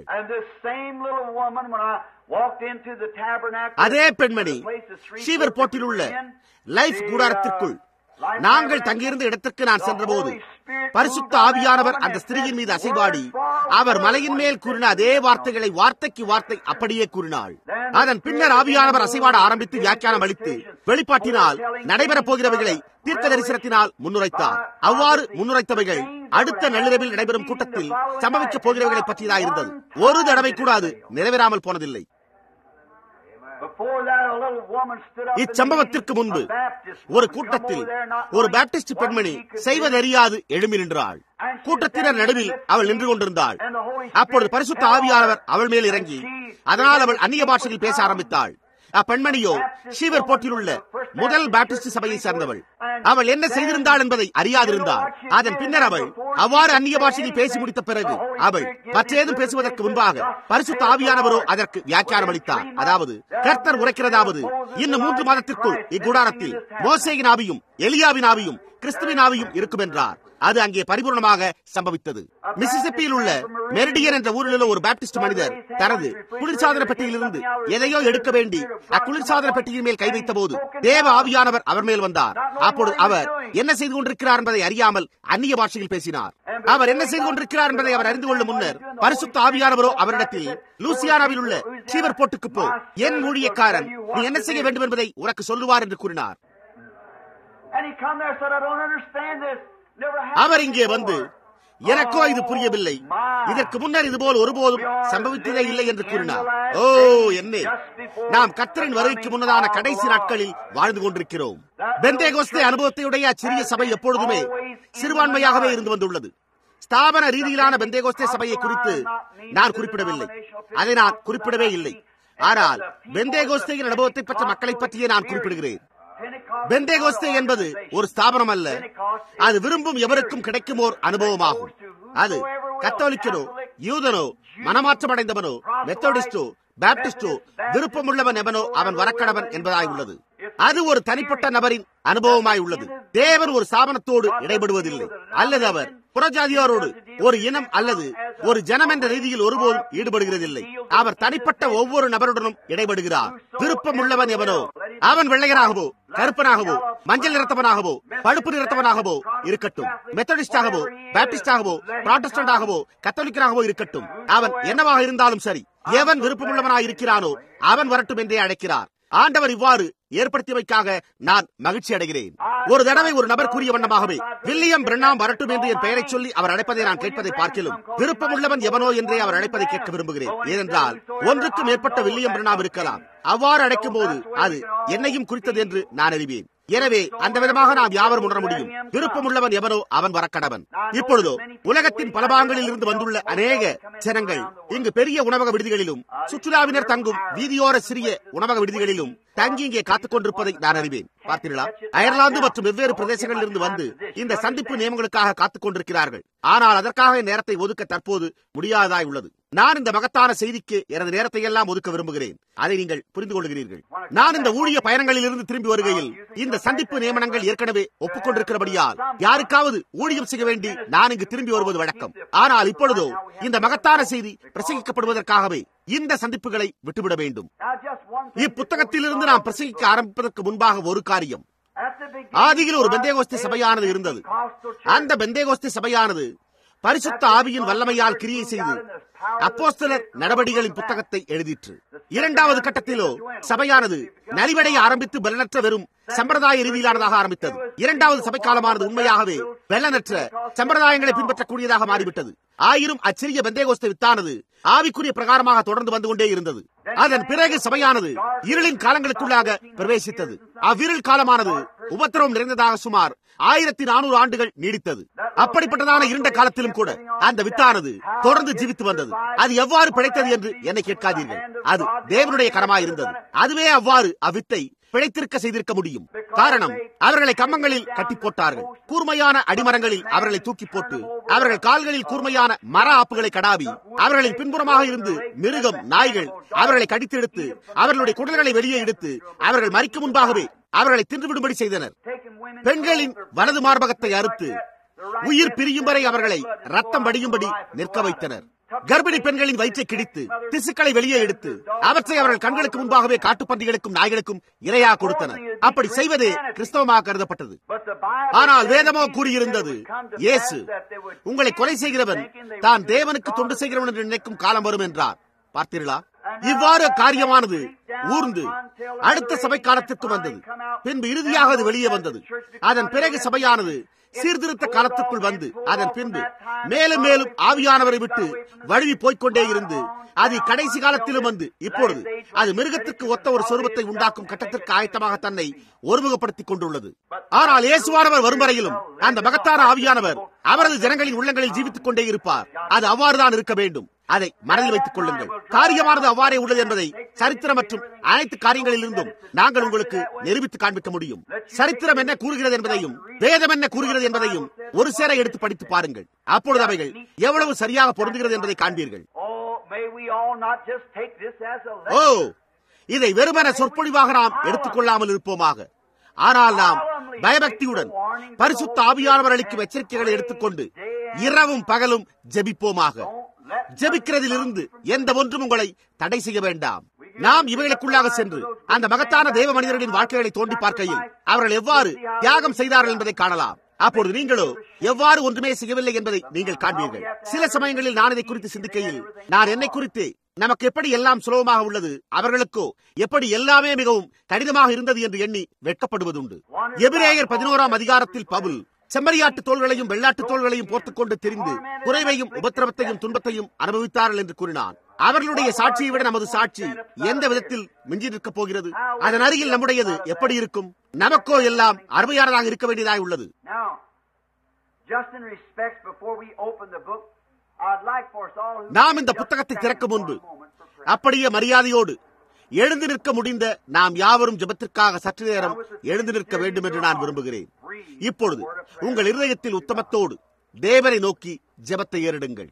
அதே பெண்மணி ஷீவர் போட்டில் உள்ள லைஃப் கூடாரத்திற்குள் நாங்கள் தங்கியிருந்த இடத்திற்கு நான் சென்றபோது பரிசுத்த ஆவியானவர் அந்த ஸ்திரீயின் மீது அசைவாடி அவர் மலையின் மேல் கூறின அதே வார்த்தைகளை வார்த்தைக்கு வார்த்தை அப்படியே கூறினாள் அதன் பின்னர் ஆவியானவர் அசைவாட ஆரம்பித்து வியாக்கியானம் அளித்து வெளிப்பாட்டினால் நடைபெறப் போகிறவைகளை தீர்க்க தரிசனத்தினால் முன்னுரைத்தார் அவ்வாறு முன்னுரைத்தவைகள் அடுத்த நள்ளிரவில் நடைபெறும் கூட்டத்தில் சம்பவிக்கப் போகிறவைகளை பற்றியதாக இருந்தது ஒரு தடவை கூட அது நிறைவேறாமல் போனதில்லை Before that, a little woman stood up in the இச்சம்பவத்திற்கு meeting, முன்பு a Baptist ஒரு woman come கூட்டத்தில் over there not ஒரு knowing பாப்டிஸ்ட் what பெண்மணி she could do. செய்வதறியாது எழும்பி நின்றாள் கூட்டத்தினர் நடுவில் அவள் நின்று கொண்டிருந்தாள் அப்பொழுது பரிசுத்த ஆவியானவர் அவள் மேல் இறங்கி அதனால் அவள் அந்நிய பாஷையில் பேச ஆரம்பித்தாள் அப்பெண்மணியோ ஷீவர் போட்டில் உள்ள முதல் பாப்டிஸ்ட் சபையை சேர்ந்தவள் அவள் என்ன செய்திருந்தாள் என்பதை அறியாதிருந்தாள் அதன் பின்னர் அவள் அவ்வாறு அந்நிய பாஷையில் பேசி முடித்த பிறகு அவள் மற்றேதும் பேசுவதற்கு முன்பாக பரிசுத்த ஆவியானவரோ அதற்கு வியாக்கியானம் அளித்தார் அதாவது கர்த்தர் உரைக்கிறதாவது இன்னும் மூன்று மாதத்திற்குள் இக்கூடாரத்தில் மோசேயின் ஆவியும் எலியாவின் ஆவியும் கிறிஸ்துவின் ஆவியும் இருக்கும் என்றார் அது அங்கே பரிபூர்ணமாக சம்பவித்தது மிசிசிப்பியில் உள்ள மெரிடியன் என்ற ஊரில் உள்ள ஒரு பாப்டிஸ்ட் மனிதர் தனது குளிர்சாதன பெட்டியிலிருந்து எதையோ எடுக்க வேண்டி அக்குளிர்சாதன பெட்டியின் மேல் கை வைத்த போது தேவ ஆவியானவர் அவர் மேல் வந்தார் அப்பொழுது அவர் என்ன செய்து கொண்டிருக்கிறார் என்பதை அறியாமல் அந்நிய பாஷையில் பேசினார் அவர் என்ன செய்து கொண்டிருக்கிறார் என்பதை அவர் அறிந்து கொள்ளும் முன்னர் பரிசுத்த ஆவியானவரோ அவரிடத்தில் லூசியானாவில் உள்ள சீவர் போட்டுக்கு போ என் ஊழியக்காரன் நீ என்ன செய்ய வேண்டும் என்பதை உனக்கு சொல்லுவார் என்று கூறினார் And he come there and said, I don't understand this. Never happened அவர் இங்கே before." வந்து எனக்கோ இது புரியவில்லை இதற்கு முன்னர் இதுபோல் ஒருபோதும் சம்பவித்ததே இல்லை என்று கூறினார் ஓ என்னே நாம் கத்தரின் வருகைக்கு முன்னதான கடைசி நாட்களில் வாழ்ந்து கொண்டிருக்கிறோம் பெந்தேகோஸ்தே அனுபவத்தையுடைய அச்சிறிய சபை எப்பொழுதுமே சிறுபான்மையாகவே இருந்து வந்துள்ளது ஸ்தாபன ரீதியிலான பெந்தேகோஸ்தே சபையை குறித்து நான் குறிப்பிடவில்லை அதை நான் குறிப்பிடவே இல்லை ஆனால் பெந்தேகோஸ்தேயின் அனுபவத்தை பெற்ற மக்களை பற்றியே நான் குறிப்பிடுகிறேன் Pentecost பெந்தேகோஸ்தே என்பது ஒரு ஸ்தாபனம் அல்ல அது விரும்பும் எவருக்கும் கிடைக்கும் ஓர் அனுபவமாகும் அது கத்தோலிக்கனோ யூதனோ மனமாற்றம் அடைந்தவனோ மெத்தோடிஸ்டோ பாப்டிஸ்டோ விருப்பமுள்ளவன் எவனோ அவன் வரக்கடவன் என்பதாய் உள்ளது அது ஒரு தனிப்பட்ட நபரின் அனுபவமாய் உள்ளது தேவன் ஒரு ஸ்தாபனத்தோடு இடைபடுவதில்லை அல்லது அவர் புறஜாதியாரோடு ஒரு இனம் அல்லது ஒரு ஜனம் என்ற ரீதியில் ஒருபோதும் ஈடுபடுகிறதில்லை அவர் தனிப்பட்ட ஒவ்வொரு நபருடனும் இடைபடுகிறார் விருப்பம் உள்ளவன் எவனோ அவன் வெள்ளையனாகவோ கருப்பனாகவோ மஞ்சள் நிறத்தவனாகவோ பழுப்பு நிறத்தவனாகவோ இருக்கட்டும் மெத்தடிஸ்டாகவோ பாப்டிஸ்டாகவோ புராட்டஸ்டண்டாகவோ கத்தோலிக்கனாகவோ இருக்கட்டும் அவன் என்னவாக இருந்தாலும் சரி எவன் விருப்பமுள்ளவனாய் இருக்கிறானோ அவன் வரட்டும் என்றே அழைக்கிறார் ஆண்டவர் இவ்வாறு ஏற்படுத்தியவைக்காக நான் மகிழ்ச்சி அடைகிறேன் ஒரு தடவை ஒரு நபர் கூறிய வண்ணமாகவே வில்லியம் பிரண்ணாம் வரட்டும் என்று என் பெயரை சொல்லி அவர் அழைப்பதை நான் கேட்பதை பார்க்கிலும் விருப்பமுள்ளவன் எவனோ என்றே அவர் அழைப்பதை கேட்க விரும்புகிறேன் ஏனென்றால் ஒன்றுக்கு மேற்பட்ட வில்லியம் பிரண்ணாம் இருக்கலாம் அவ்வாறு அழைக்கும் போது அது என்னையும் குறித்தது என்று நான் அறிவேன் எனவே அந்த விதமாக நாம் யாவரும் உணர முடியும் விருப்பமுள்ளவன் எவனோ அவன் வரக்கடவன் இப்பொழுதோ உலகத்தின் பல பாகங்களில் இருந்து வந்துள்ள அநேக ஜனங்கள் இங்கு பெரிய உணவக விடுதிகளிலும் சுற்றுலாவினர் தங்கும் வீதியோர சிறிய உணவக விடுதிகளிலும் தங்கி இங்கே காத்துக் கொண்டிருப்பதை நான் அறிவேன் பார்த்தீர்களா அயர்லாந்து மற்றும் வெவ்வேறு பிரதேசங்களில் இருந்து வந்து இந்த சந்திப்பு நியமங்களுக்காக காத்துக் கொண்டிருக்கிறார்கள் ஆனால் அதற்காக நேரத்தை ஒதுக்க தற்போது முடியாததாய் உள்ளது நான் இந்த மகத்தான செய்திக்கு எனது நேரத்தை எல்லாம் ஒதுக்க விரும்புகிறேன் அதை நீங்கள் புரிந்து கொள்கிறீர்கள் நான் இந்த ஊழிய பயணங்களில் இருந்து திரும்பி வருகையில் இந்த சந்திப்பு நியமனங்கள் ஏற்கனவே ஒப்புக்கொண்டிருக்கிறபடியால் யாருக்காவது ஊழியம் செய்ய வேண்டி நான் இங்கு திரும்பி வருவது வழக்கம் ஆனால் இப்பொழுதோ இந்த மகத்தான செய்தி பிரசங்கிக்கப்படுவதற்காகவே இந்த சந்திப்புகளை விட்டுவிட வேண்டும் Now, just one thing இப்புத்தகத்திலிருந்து நாம் பிரசங்கிக்க ஆரம்பிப்பதற்கு முன்பாக ஒரு காரியம் At the beginning, ஆதியில் ஒரு பெந்தேகோஸ்தி சபையானது இருந்தது அந்த பெந்தேகோஸ்தி சபையானது பரிசுத்த ஆவியின் வல்லமையால் கிரியை செய்து அப்போஸ்தலர் நடவடிக்கைகளின் புத்தகத்தை எழுதிற்று இரண்டாவது கட்டத்திலோ சபையானது நலிவடைய ஆரம்பித்து பலனற்ற வெறும் சம்பிரதாய ரீதியிலானதாக ஆரம்பித்தது இரண்டாவது சபை காலமானது உண்மையாகவே பலனற்ற சம்பிரதாயங்களை பின்பற்றக்கூடியதாக மாறிவிட்டது ஆயிரம் அச்சிறிய பெந்தேகோஸ்த வித்தானது ஆவிக்குரிய பிரகாரமாக தொடர்ந்து வந்து கொண்டே இருந்தது அதன் பிறகு சபையானது இருளின் காலங்களுக்குள்ளாக பிரவேசித்தது அவ்விருள் காலமானது உபத்திரவம் நிறைந்ததாக சுமார் ஆயிரத்தி நானூறு ஆண்டுகள் நீடித்தது அப்படிப்பட்டதான இருண்ட காலத்திலும் கூட அந்த வித்தானது தொடர்ந்து ஜீவித்து வந்தது அது எவ்வாறு பிழைத்தது என்று என்னை கேட்காதீர்கள் அது தேவனுடைய கரமாயிருந்தது அதுவே அவ்வாறு அவ்வித்தை பிழைத்திருக்க செய்திருக்க முடியும் காரணம் அவர்களை கம்மங்களில் கட்டி போட்டார்கள் கூர்மையான அடிமரங்களில் அவர்களை தூக்கி போட்டு அவர்கள் கால்களில் கூர்மையான மர ஆப்புகளை கடாவி அவர்களின் பின்புறமாக இருந்து மிருகம் நாய்கள் அவர்களை கடித்தெடுத்து அவர்களுடைய குடல்களை வெளியே எடுத்து அவர்கள் மறிக்கும் முன்பாகவே அவர்களை தின்றுவிடும்படி செய்தனர் பெண்களின் வலது மார்பகத்தை அறுத்து உயிர் பிரியும் வரை அவர்களை ரத்தம் வடியும்படி நிற்க வைத்தனர் கர்ப்பிணி பெண்களின் வயிற்றை கிடித்து திசுக்களை வெளியே எடுத்து அவற்றை அவர்கள் கண்களுக்கு முன்பாகவே காட்டுப்பன்றிகளுக்கும் நாய்களுக்கும் இரையாக கொடுத்தனர் அப்படி செய்வதே கிறிஸ்தவமாக கருதப்பட்டது ஆனால் வேதமோ கூறியிருந்தது இயேசு உங்களை கொலை செய்கிறவன் தான் தேவனுக்கு தொண்டு செய்கிறவன் என்று நினைக்கும் காலம் வரும் என்றார் பார்த்தீர்களா இவ்வாறு காரியமானது ஊர்ந்து அடுத்த சபை காலத்திற்கு வந்தது பின்பு இறுதியாக அது வெளியே வந்தது அதன் பிறகு சபையானது சீர்திருத்த காலத்துக்குள் வந்து அதன் பின்பு மேலும் மேலும் ஆவியானவரை விட்டு வழுவி போய்க்கொண்டே இருந்து அது கடைசி காலத்திலும் வந்து இப்பொழுது அது மிருகத்திற்கு ஒத்த ஒரு சொருபத்தை உண்டாக்கும் கட்டத்திற்கு ஆயத்தமாக தன்னை ஒருமுகப்படுத்திக் கொண்டுள்ளது ஆனால் இயேசுவானவர் வரும் வரையிலும் அந்த மகத்தான ஆவியானவர் அவரது ஜனங்களின் உள்ளங்களில் ஜீவித்துக் கொண்டே இருப்பார் அது அவ்வாறுதான் இருக்க வேண்டும் அதை மனதில் வைத்துக் கொள்ளுங்கள் காரியமானது அவ்வாறே உள்ளது என்பதை சரித்திரம் மற்றும் அனைத்து காரியங்களிலிருந்தும் நாங்கள் உங்களுக்கு நிரூபித்து காண்பிக்க முடியும் சரித்திரம் என்ன கூறுகிறது என்பதையும் வேதம் என்ன கூறுகிறது என்பதையும் ஒரு சேர எடுத்து படித்து பாருங்கள் அப்பொழுது அவைகள் எவ்வளவு சரியாக பொருந்துகிறது என்பதை காண்பீர்கள் ஓ இதை வெறுமன சொற்பொழிவாக நாம் எடுத்துக்கொள்ளாமல் இருப்போமாக ஆனால் நாம் பயபக்தியுடன் பரிசுத்த ஆவியானவர் அளிக்கும் எச்சரிக்கைகளை எடுத்துக்கொண்டு இரவும் பகலும் ஜெபிப்போமாக ஜெபிக்கிறதில் இருந்து எந்த ஒன்றும் உங்களை தடை செய்ய வேண்டாம் நாம் இவைகளுக்குள்ளாக சென்று அந்த மகத்தான தேவ மனிதர்களின் வாழ்க்கைகளை தோண்டி பார்க்கையில் அவர்கள் எவ்வாறு தியாகம் செய்தார்கள் என்பதை காணலாம் அப்பொழுது நீங்களோ எவ்வாறு ஒன்றுமே செய்யவில்லை என்பதை நீங்கள் காண்பீர்கள் சில சமயங்களில் நான் இதை குறித்து சிந்திக்கையில் நான் என்னை குறித்து நமக்கு எப்படி எல்லாம் சுலபமாக உள்ளது அவர்களுக்கோ எப்படி எல்லாமே மிகவும் கடினமாக இருந்தது என்று எண்ணி வெட்கப்படுவதுண்டு எபிரேயர் பதினோராம் அதிகாரத்தில் பவுல் செம்மறியாட்டு தோள்களையும் வெள்ளாட்டு தோள்களையும் போர்த்துக் கொண்டு தெரிந்து குறைவையும் உபத்திரவத்தையும் துன்பத்தையும் அனுபவித்தார்கள் என்று கூறினான் அவர்களுடைய சாட்சியை விட நமது சாட்சி எந்த விதத்தில் மிஞ்சி நிற்கப் போகிறது அதன் அருகில் நம்முடையது எப்படி இருக்கும் நமக்கோ எல்லாம் அருமையானதாக இருக்க வேண்டியதாய் உள்ளது நாம் இந்த புத்தகத்தை திறக்கும் முன்பு அப்படியே மரியாதையோடு எழுந்து நிற்க முடிந்த நாம் யாவரும் ஜபத்திற்காக சற்று நேரம் எழுந்து நிற்க வேண்டும் என்று நான் விரும்புகிறேன் இப்பொழுது உங்கள் இருதயத்தில் உத்தமத்தோடு தேவனை நோக்கி ஜபத்தை ஏறிடுங்கள்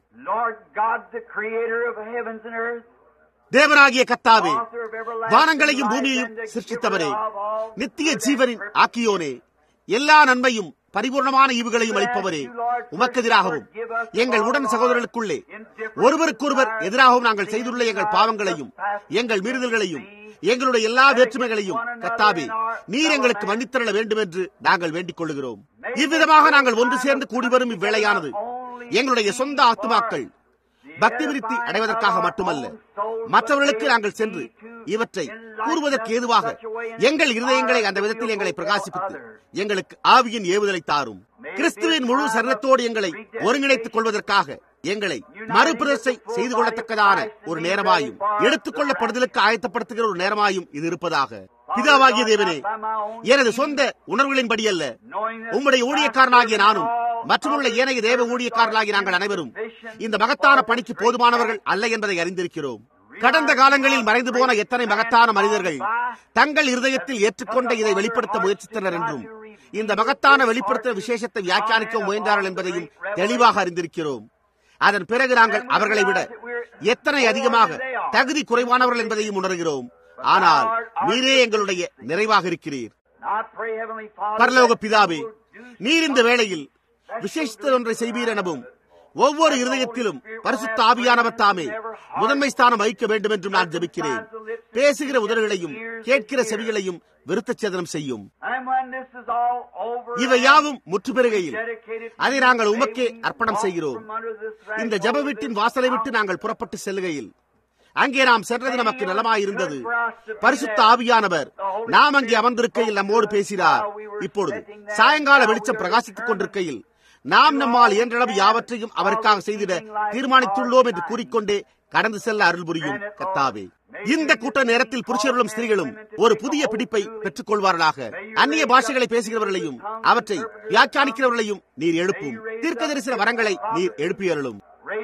தேவனாகிய கத்தாவே வானங்களையும் பூமியையும் சிருஷ்டித்தவரே நித்திய ஜீவனின் ஆக்கியோனே எல்லா நன்மையும் பரிபூர்ணமான ஈவுகளையும் அளிப்பவரே உமக்கு எதிராகவும் எங்கள் உடன் சகோதரர்களுக்குள்ளே ஒருவருக்கொருவர் எதிராகவும் நாங்கள் செய்துள்ள எங்கள் பாவங்களையும் எங்கள் மீறுதல்களையும் எங்களுடைய எல்லா வேற்றுமைகளையும் கத்தாவே நீர் எங்களுக்கு மன்னித்தரல வேண்டும் என்று நாங்கள் வேண்டிக் கொள்கிறோம் இவ்விதமாக நாங்கள் ஒன்று சேர்ந்து கூடி வரும் இவ்வேளையானது எங்களுடைய சொந்த ஆத்துமாக்கள் பக்தி விருத்தி அடைவதற்காக மட்டுமல்ல மற்றவர்களுக்கு நாங்கள் சென்று இவற்றை கூறுவதற்கு ஏதுவாக எங்கள் இருதயங்களை அந்த விதத்தில் எங்களை பிரகாசிப்பித்து எங்களுக்கு ஆவியின் ஏவுதலை தாரும் கிறிஸ்துவின் முழு சரணத்தோடு எங்களை ஒருங்கிணைத்துக் கொள்வதற்காக எங்களை மறுபிரசை செய்து கொள்ளத்தக்கதான ஒரு நேரமாயும் எடுத்துக் கொள்ளப்படுதலுக்கு ஆயத்தப்படுத்துகிற ஒரு நேரமாயும் இது இருப்பதாக பிதாவாகிய தேவனே எனது சொந்த உணர்வுகளின்படி அல்ல உம்முடைய ஊழியக்காரனாகிய நானும் மற்றுமுள்ள ஏனைய தேவ ஊழியக்காரர்களாகி நாங்கள் அனைவரும் இந்த மகத்தான பணிக்கு போதுமானவர்கள் அல்ல என்பதை அறிந்திருக்கிறோம் கடந்த காலங்களில் மறைந்து போன எத்தனை மகத்தான மனிதர்கள் தங்கள் இருதயத்தில் ஏற்றுக்கொண்ட இதை வெளிப்படுத்த முயற்சித்தனர் என்றும் இந்த மகத்தான வெளிப்படுத்த விசேஷத்தை வியாக்கியானிக்க முயன்றார்கள் என்பதையும் தெளிவாக அறிந்திருக்கிறோம் அதன் பிறகு நாங்கள் அவர்களை விட எத்தனை அதிகமாக தகுதி குறைவானவர்கள் என்பதையும் உணர்கிறோம் ஆனால் நீரே எங்களுடைய நிறைவாக இருக்கிறீர் பரலோக பிதாவே நீர் இந்த வேளையில் விசேஷித்த ஒன்றை செய்வீர் எனவும் ஒவ்வொரு இருதயத்திலும் பரிசுத்த ஆவியானவர் தாமே முதன்மை ஸ்தானம் வகிக்க வேண்டும் என்றும் நான் ஜபிக்கிறேன் பேசுகிற உதடுகளையும் கேட்கிற செவிகளையும் விருத்த சேதனம் செய்யும் இவை யாவும் முற்று பெறுகையில் அதை நாங்கள் உமக்கே அர்ப்பணம் செய்கிறோம் இந்த ஜப வீட்டின் வாசலை விட்டு நாங்கள் புறப்பட்டு செல்லுகையில் அங்கே நாம் சென்றது நமக்கு நலமாயிருந்தது பரிசுத்த ஆவியானவர் நாம் அங்கே அமர்ந்திருக்கையில் நம்மோடு பேசினார் இப்பொழுது சாயங்கால வெளிச்சம் பிரகாசித்துக் கொண்டிருக்கையில் நாம் நம்மால் இயன்றளவு யாவற்றையும் அவருக்காக செய்திட தீர்மானித்துள்ளோம் என்று கூறிக்கொண்டே கடந்து செல்ல அருள் புரியும் கத்தாவே இந்த கூட்ட நேரத்தில் புருஷர்களும் ஸ்திரீகளும் ஒரு புதிய பிடிப்பை பெற்றுக் கொள்வார்களாக அந்நிய பாஷைகளை பேசுகிறவர்களையும் அவற்றை வியாக்கியானிக்கிறவர்களையும் நீர் எழுப்பும் தீர்க்க தரிசன வரங்களை நீர் எழுப்பியருளும்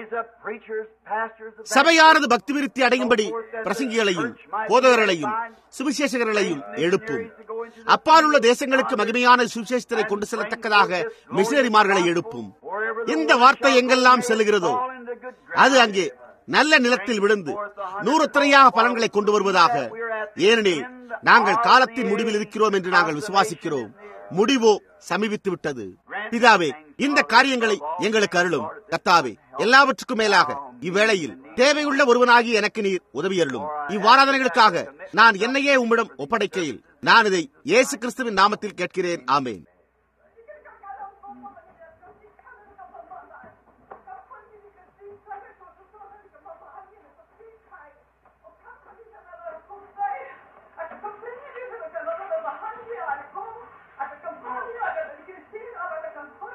சபையானது பக்தி விருத்தி அடையும்படி பிரசங்கிகளையும் போதகர்களையும் சுவிசேஷகர்களையும் எழுப்பும் அப்பாலுள்ள தேசங்களுக்கு மகிமையான சுவிசேஷத்தை கொண்டு செல்லத்தக்கதாக மிஷனரிமார்களை எழுப்பும் இந்த வார்த்தை எங்கெல்லாம் செல்லுகிறதோ அது அங்கே நல்ல நிலத்தில் விழுந்து நூறுத்துறையாக பலன்களை கொண்டு வருவதாக ஏனெனில் நாங்கள் காலத்தின் முடிவில் இருக்கிறோம் என்று நாங்கள் விசுவாசிக்கிறோம் முடிவோ சமீபித்து விட்டது பிதாவே இந்த காரியங்களை எங்களுக்கு அருளும் கத்தாவே எல்லாவற்றுக்கும் மேலாக இவ்வேளையில் தேவையுள்ள ஒருவனாகி எனக்கு நீர் உதவி அருளும் இவ்வாராதனைகளுக்காக நான் என்னையே உம்மிடம் ஒப்படைக்கையில் நான் இதை இயேசு கிறிஸ்துவின் நாமத்தில் கேட்கிறேன் ஆமேன் Thank you.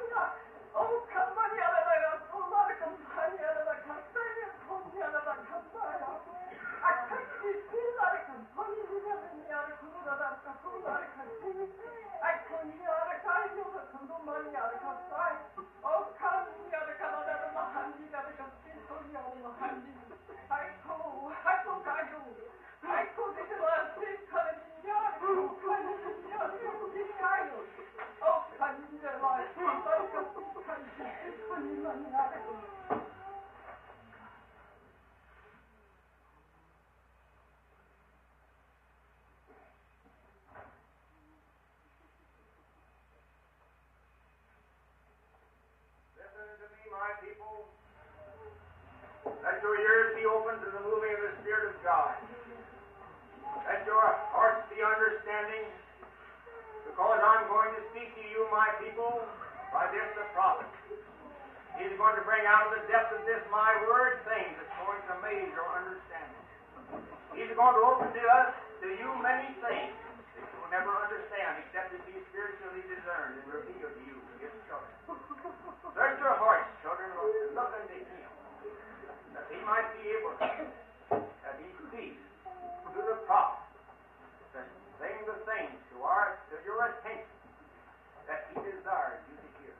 Listen to me, my people. Let your ears be open to the moving of the Spirit of God. Let your hearts be understanding, because I'm going to speak to you, my people, by this the prophet. He's going to bring out of the depth of this my word things that's going to amaze your understanding. He's going to open to us, to you, many things that you will never understand except it be spiritually discerned and revealed to you, his children. Search your hearts, children, and look unto him, that he might be able to, that he speaks to the prophet, to sing the things to our to your attention that he desires you to hear.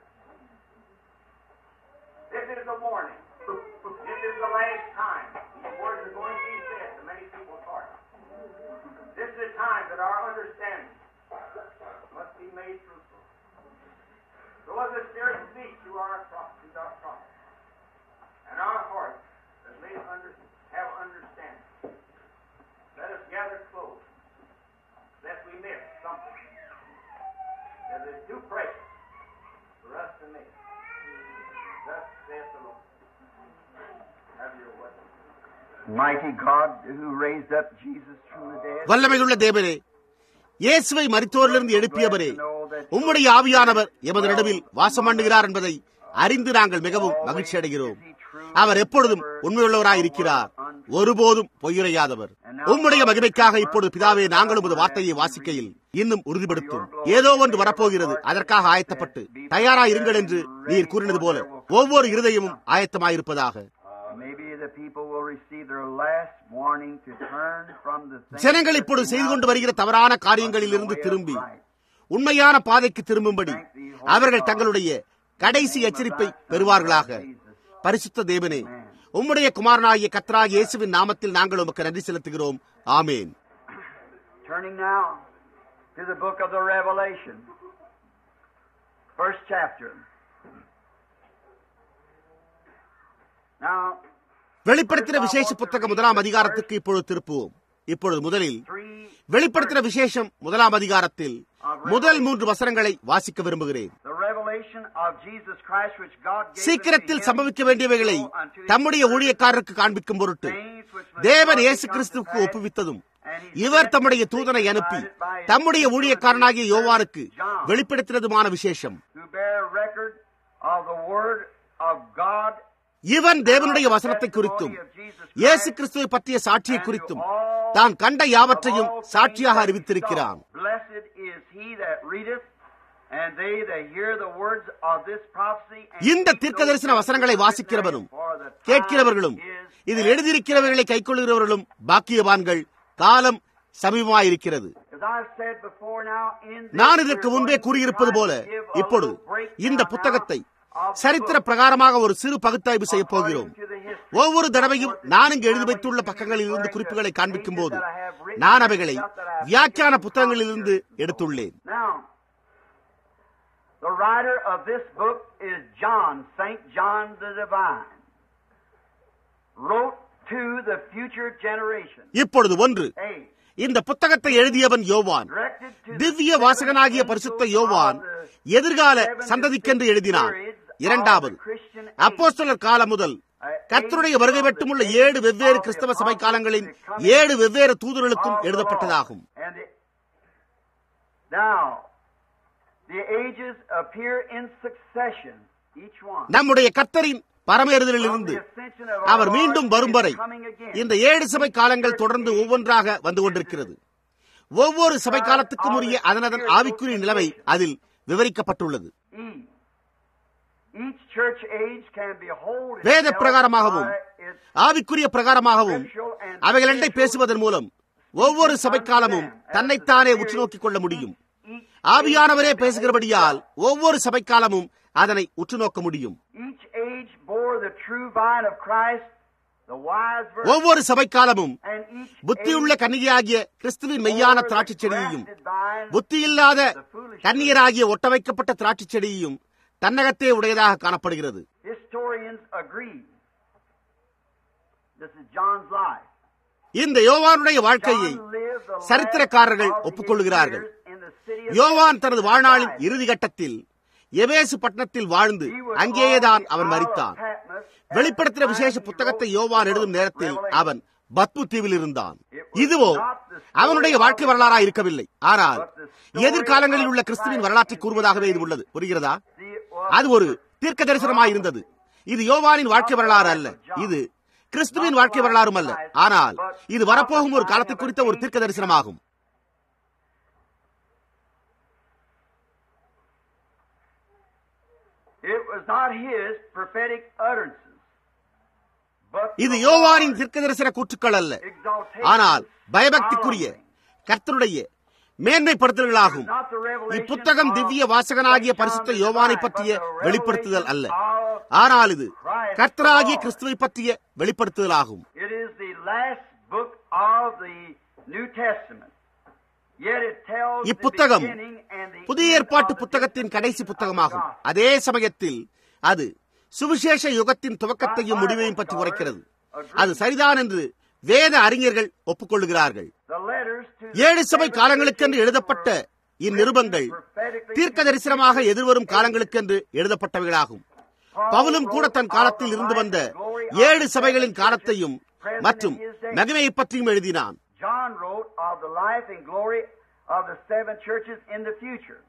This is a warning. This is the last time. These words are going to be said to many people's hearts. This is a time that our understanding must be made fruitful. So as the Spirit speaks to our prophets, our prophets, and our hearts that may under, have understanding, let us gather close, lest we miss something that is too precious for us to miss. Thus saith the Lord. Have your way. Mighty God who raised up Jesus from the dead. வல்லமையுள்ள தேவனே இயேசுவை மரித்தோரிலிருந்து எழுப்பியவரே உம்முடைய ஆவியானவர் எமது நடுவில் வாசம் பண்ணுகிறார் என்பதை அறிந்து நாங்கள் மிகவும் மகிழ்ச்சி அடைகிறோம் அவர் எப்பொழுதும் உண்மையுள்ளவராயிருக்கிறார் ஒருபோதும் பொய்யுரையாதவர் உம்முடைய மகிமைக்காக இப்பொழுது பிதாவே நாங்கள் உமது வார்த்தையை வாசிக்கையில் இன்னும் உறுதிப்படுத்தும் ஏதோ ஒன்று வரப்போகிறது அதற்காக ஆயத்தப்பட்டு தயாராயிருங்கள் என்று நீர் கூறினது போல ஒவ்வொரு இருதயமும் ஆயத்தமாயிருப்பதாக Maybe the people will receive their last warning to turn from the things ஜனங்கள் இப்பொழுது செய்து கொண்டு வருகிற தவறான காரியங்களிலிருந்து திரும்பி உண்மையான பாதைக்கு திரும்பும்படி அவர்கள் தங்களுடைய கடைசி எச்சரிப்பை பெறுவார்களாக பரிசுத்த தேவனே உம்முடைய குமாரனாகிய கத்ராகிய இயேசுவின் நாமத்தில் நாங்கள் உமக்கு நன்றி செலுத்துகிறோம் ஆமேன் Turning now to the book of the Revelation, first chapter. Now, வெளிப்படுத்தின விசேஷ புத்தகம் முதலாம் அதிகாரத்துக்கு இப்பொழுது திருப்புவோம் இப்பொழுது முதலில் three வெளிப்படுத்தின விசேஷம் முதலாம் அதிகாரத்தில் முதல் மூன்று வசனங்களை வாசிக்க விரும்புகிறேன் the revelation of Jesus Christ, which God gave சீக்கிரத்தில் unto him சம்பவிக்க வேண்டியவைகளை to unto his தம்முடைய ஊழியக்காரருக்கு காண்பிக்கும் பொருட்டு things which must தேவன் shortly இயேசு come to கிறிஸ்துவுக்கு pass, ஒப்புவித்ததும் and he இவர் sent தம்முடைய his தூதனை அனுப்பி provided by his தம்முடைய servant ஊழியக்காரனாகிய யோவானுக்கு John, வெளிப்படுத்தினதுமான விசேஷம் who bear record of the word of God இவன் தேவனுடைய வசனத்தை குறித்தும் இயேசு கிறிஸ்துவை பற்றிய சாட்சியை குறித்தும் தான் கண்ட யாவற்றையும் சாட்சியாக அறிவித்திருக்கிறான் Blessed is he that readeth, and they that hear the words of this prophecy. and இந்த keep தீர்க்க those தரிசன things வசனங்களை written வாசிக்கிறவரும் therein, for the time கேட்கிறவர்களும் is இதில் எழுதியிருக்கிறவர்களை கைக்கொள்கிறவர்களும் பாக்கியவான்கள் காலம் சமீபமாயிருக்கிறது As I've said before now, in this நான் இதற்கு we're முன்பே going to கூறியிருப்பது try போல to give a இப்பொழுது little breakdown இந்த now புத்தகத்தை of the சரித்திர book பிரகாரமாக ஒரு சிறு பகுத்தாய்வு செய்ய போகிறோம் according to the history. ஒவ்வொரு தடவையும் நான் இங்கு எழுதி வைத்துள்ள பக்கங்களில் இருந்து குறிப்புகளை காண்பிக்கும் போது நான் அவைகளை வியாக்கியான புத்தகங்களிலிருந்து எடுத்துள்ளேன் Now, the writer of this book is John, St. John the Divine. Wrote to the future generation. இப்பொழுது ஒன்று A. இந்த புத்தகத்தை எழுதியவன் யோவான் Directed to the திவ்ய வாசகனாகிய seven பரிசுத்த angels யோவான் of the எதிர்கால seven சந்ததிக்கென்று distinct எழுதினான் periods of இரண்டாவது the Christian age. அப்போஸ்தலர் காலம் முதல் கர்த்தருடைய வருகை மட்டுமுள்ள ஏழு வெவ்வேறு கிறிஸ்தவ சபை காலங்களின் ஏழு வெவ்வேறு தூதர்களுக்கும் எழுதப்பட்டதாகும் And it, now, the ages appear in succession, each one. நம்முடைய கர்த்தரின் பரமேறுதலில் From இருந்து the ascension of our our Lord மீண்டும் வரும் is வரை coming again. இந்த ஏழு சபை காலங்கள் தொடர்ந்து ஒவ்வொன்றாக வந்து கொண்டிருக்கிறது ஒவ்வொரு சபை காலத்துக்கும் உரிய அதனதன் ஆவிக்குரிய நிலைமை அதில் விவரிக்கப்பட்டுள்ளது E. Each church age can behold வேத itself பிரகாரமாகவும் by its ஆவிக்குரிய பிரகாரமாகவும் அவைகளிடை பேசுவதன் மூலம் ஒவ்வொரு சபை காலமும் தன்னைத்தானே உற்று நோக்கிக் கொள்ள முடியும் each ஆவியானவரே பேசுகிறபடியால் ஒவ்வொரு சபை காலமும் அதனை உற்று நோக்க முடியும் Each age bore the true vine of Christ, the wise virgin, ஒவ்வொரு சபைக்காலமும் and each புத்தியுள்ள age கன்னிகையாகிய கிறிஸ்துவின் மெய்யான திராட்சை செடியையும் grafted vine, புத்தியில்லாத கன்னியராகிய ஒட்ட வைக்கப்பட்ட திராட்சை செடியையும் தன்னகத்தே உடையதாக காணப்படுகிறது historians agree. This is John's life. இந்த யோவானுடைய வாழ்க்கையை John lived the last சரித்திரக்காரர்கள் of his ஒப்புக்கொள்கிறார்கள் years in the city of யோவான் தனது வாழ்நாளின் இறுதி கட்டத்தில் எபேசு பட்டணத்தில் வாழ்ந்து He was அங்கேயேதான் on the அவன் Isle of மரித்தான் Patmos at வெளிப்படுத்தின the விசேஷ time he புத்தகத்தை wrote யோவான் the எழுதும் book நேரத்தில் Revelation. அவன் பத்மு தீவில் இருந்தான் It was இதுவோ not the story அவனுடைய of வாழ்க்கை his வரலாறா life, இருக்கவில்லை ஆனால் but the story எதிர்காலங்களில் of உள்ள கிறிஸ்துவின் Christ வரலாற்றை and கூறுவதாகவே இது his உள்ளது புரிகிறதா See, it was அது ஒரு தீர்க்க தரிசனமாய் இருந்தது இது யோவானின் வாழ்க்கை வரலாறு அல்ல இது கிறிஸ்துவின் வாழ்க்கை வரலாறும் அல்ல ஆனால் இது வரப்போகும் ஒரு காலத்தை குறித்த ஒரு தீர்க்க தரிசனமாகும் It was not his prophetic utterances, but இது the யோவானின் Lord's தீர்க்க தரிசன கூற்றுக்கள் அல்ல exaltation, ஆனால் பயபக்திக்குரிய honoring. கர்த்தருடைய மேன்மைப்படுத்தல்களாகும் Not the revelation இப்புத்தகம் of திவ்ய வாசகனாகிய John பரிசுத்த the யோவானை Divine, பற்றிய but the வெளிப்படுத்துதல் அல்ல revelation of ஆனால் இது Christ கர்த்தராகிய the Lord. கிறிஸ்துவை பற்றிய வெளிப்படுத்துதலாகும் It is the last book of the New Testament. Yet it tells the இப்புத்தகம் beginning and the புதிய end ஏற்பாட்டு of the புத்தகத்தின் கடைசி dispensation of புத்தகமாகும் God. அதே சமயத்தில் அது சுவிசேஷ யுகத்தின் துவக்கத்தையும் முடிவையும் பற்றி உரைக்கிறது அது சரிதான் என்று வேத அறிஞர்கள் ஒப்புக்கொள்கிறார்கள் The letters to the ஏழு சபை seven காலங்களுக்கென்று churches எழுதப்பட்ட were இந்நிருபங்கள் prophetically தீர்க்க தரிசனமாக எதிர்வரும் காலங்களுக்கென்று எழுதப்பட்டவைகளாகும் பவுலும் கூட தன் காலத்தில் இருந்து வந்த ஏழு சபைகளின் காலத்தையும் மற்றும் மகிமையை பற்றியும் எழுதினான் John wrote of the life and glory of the seven churches in the future.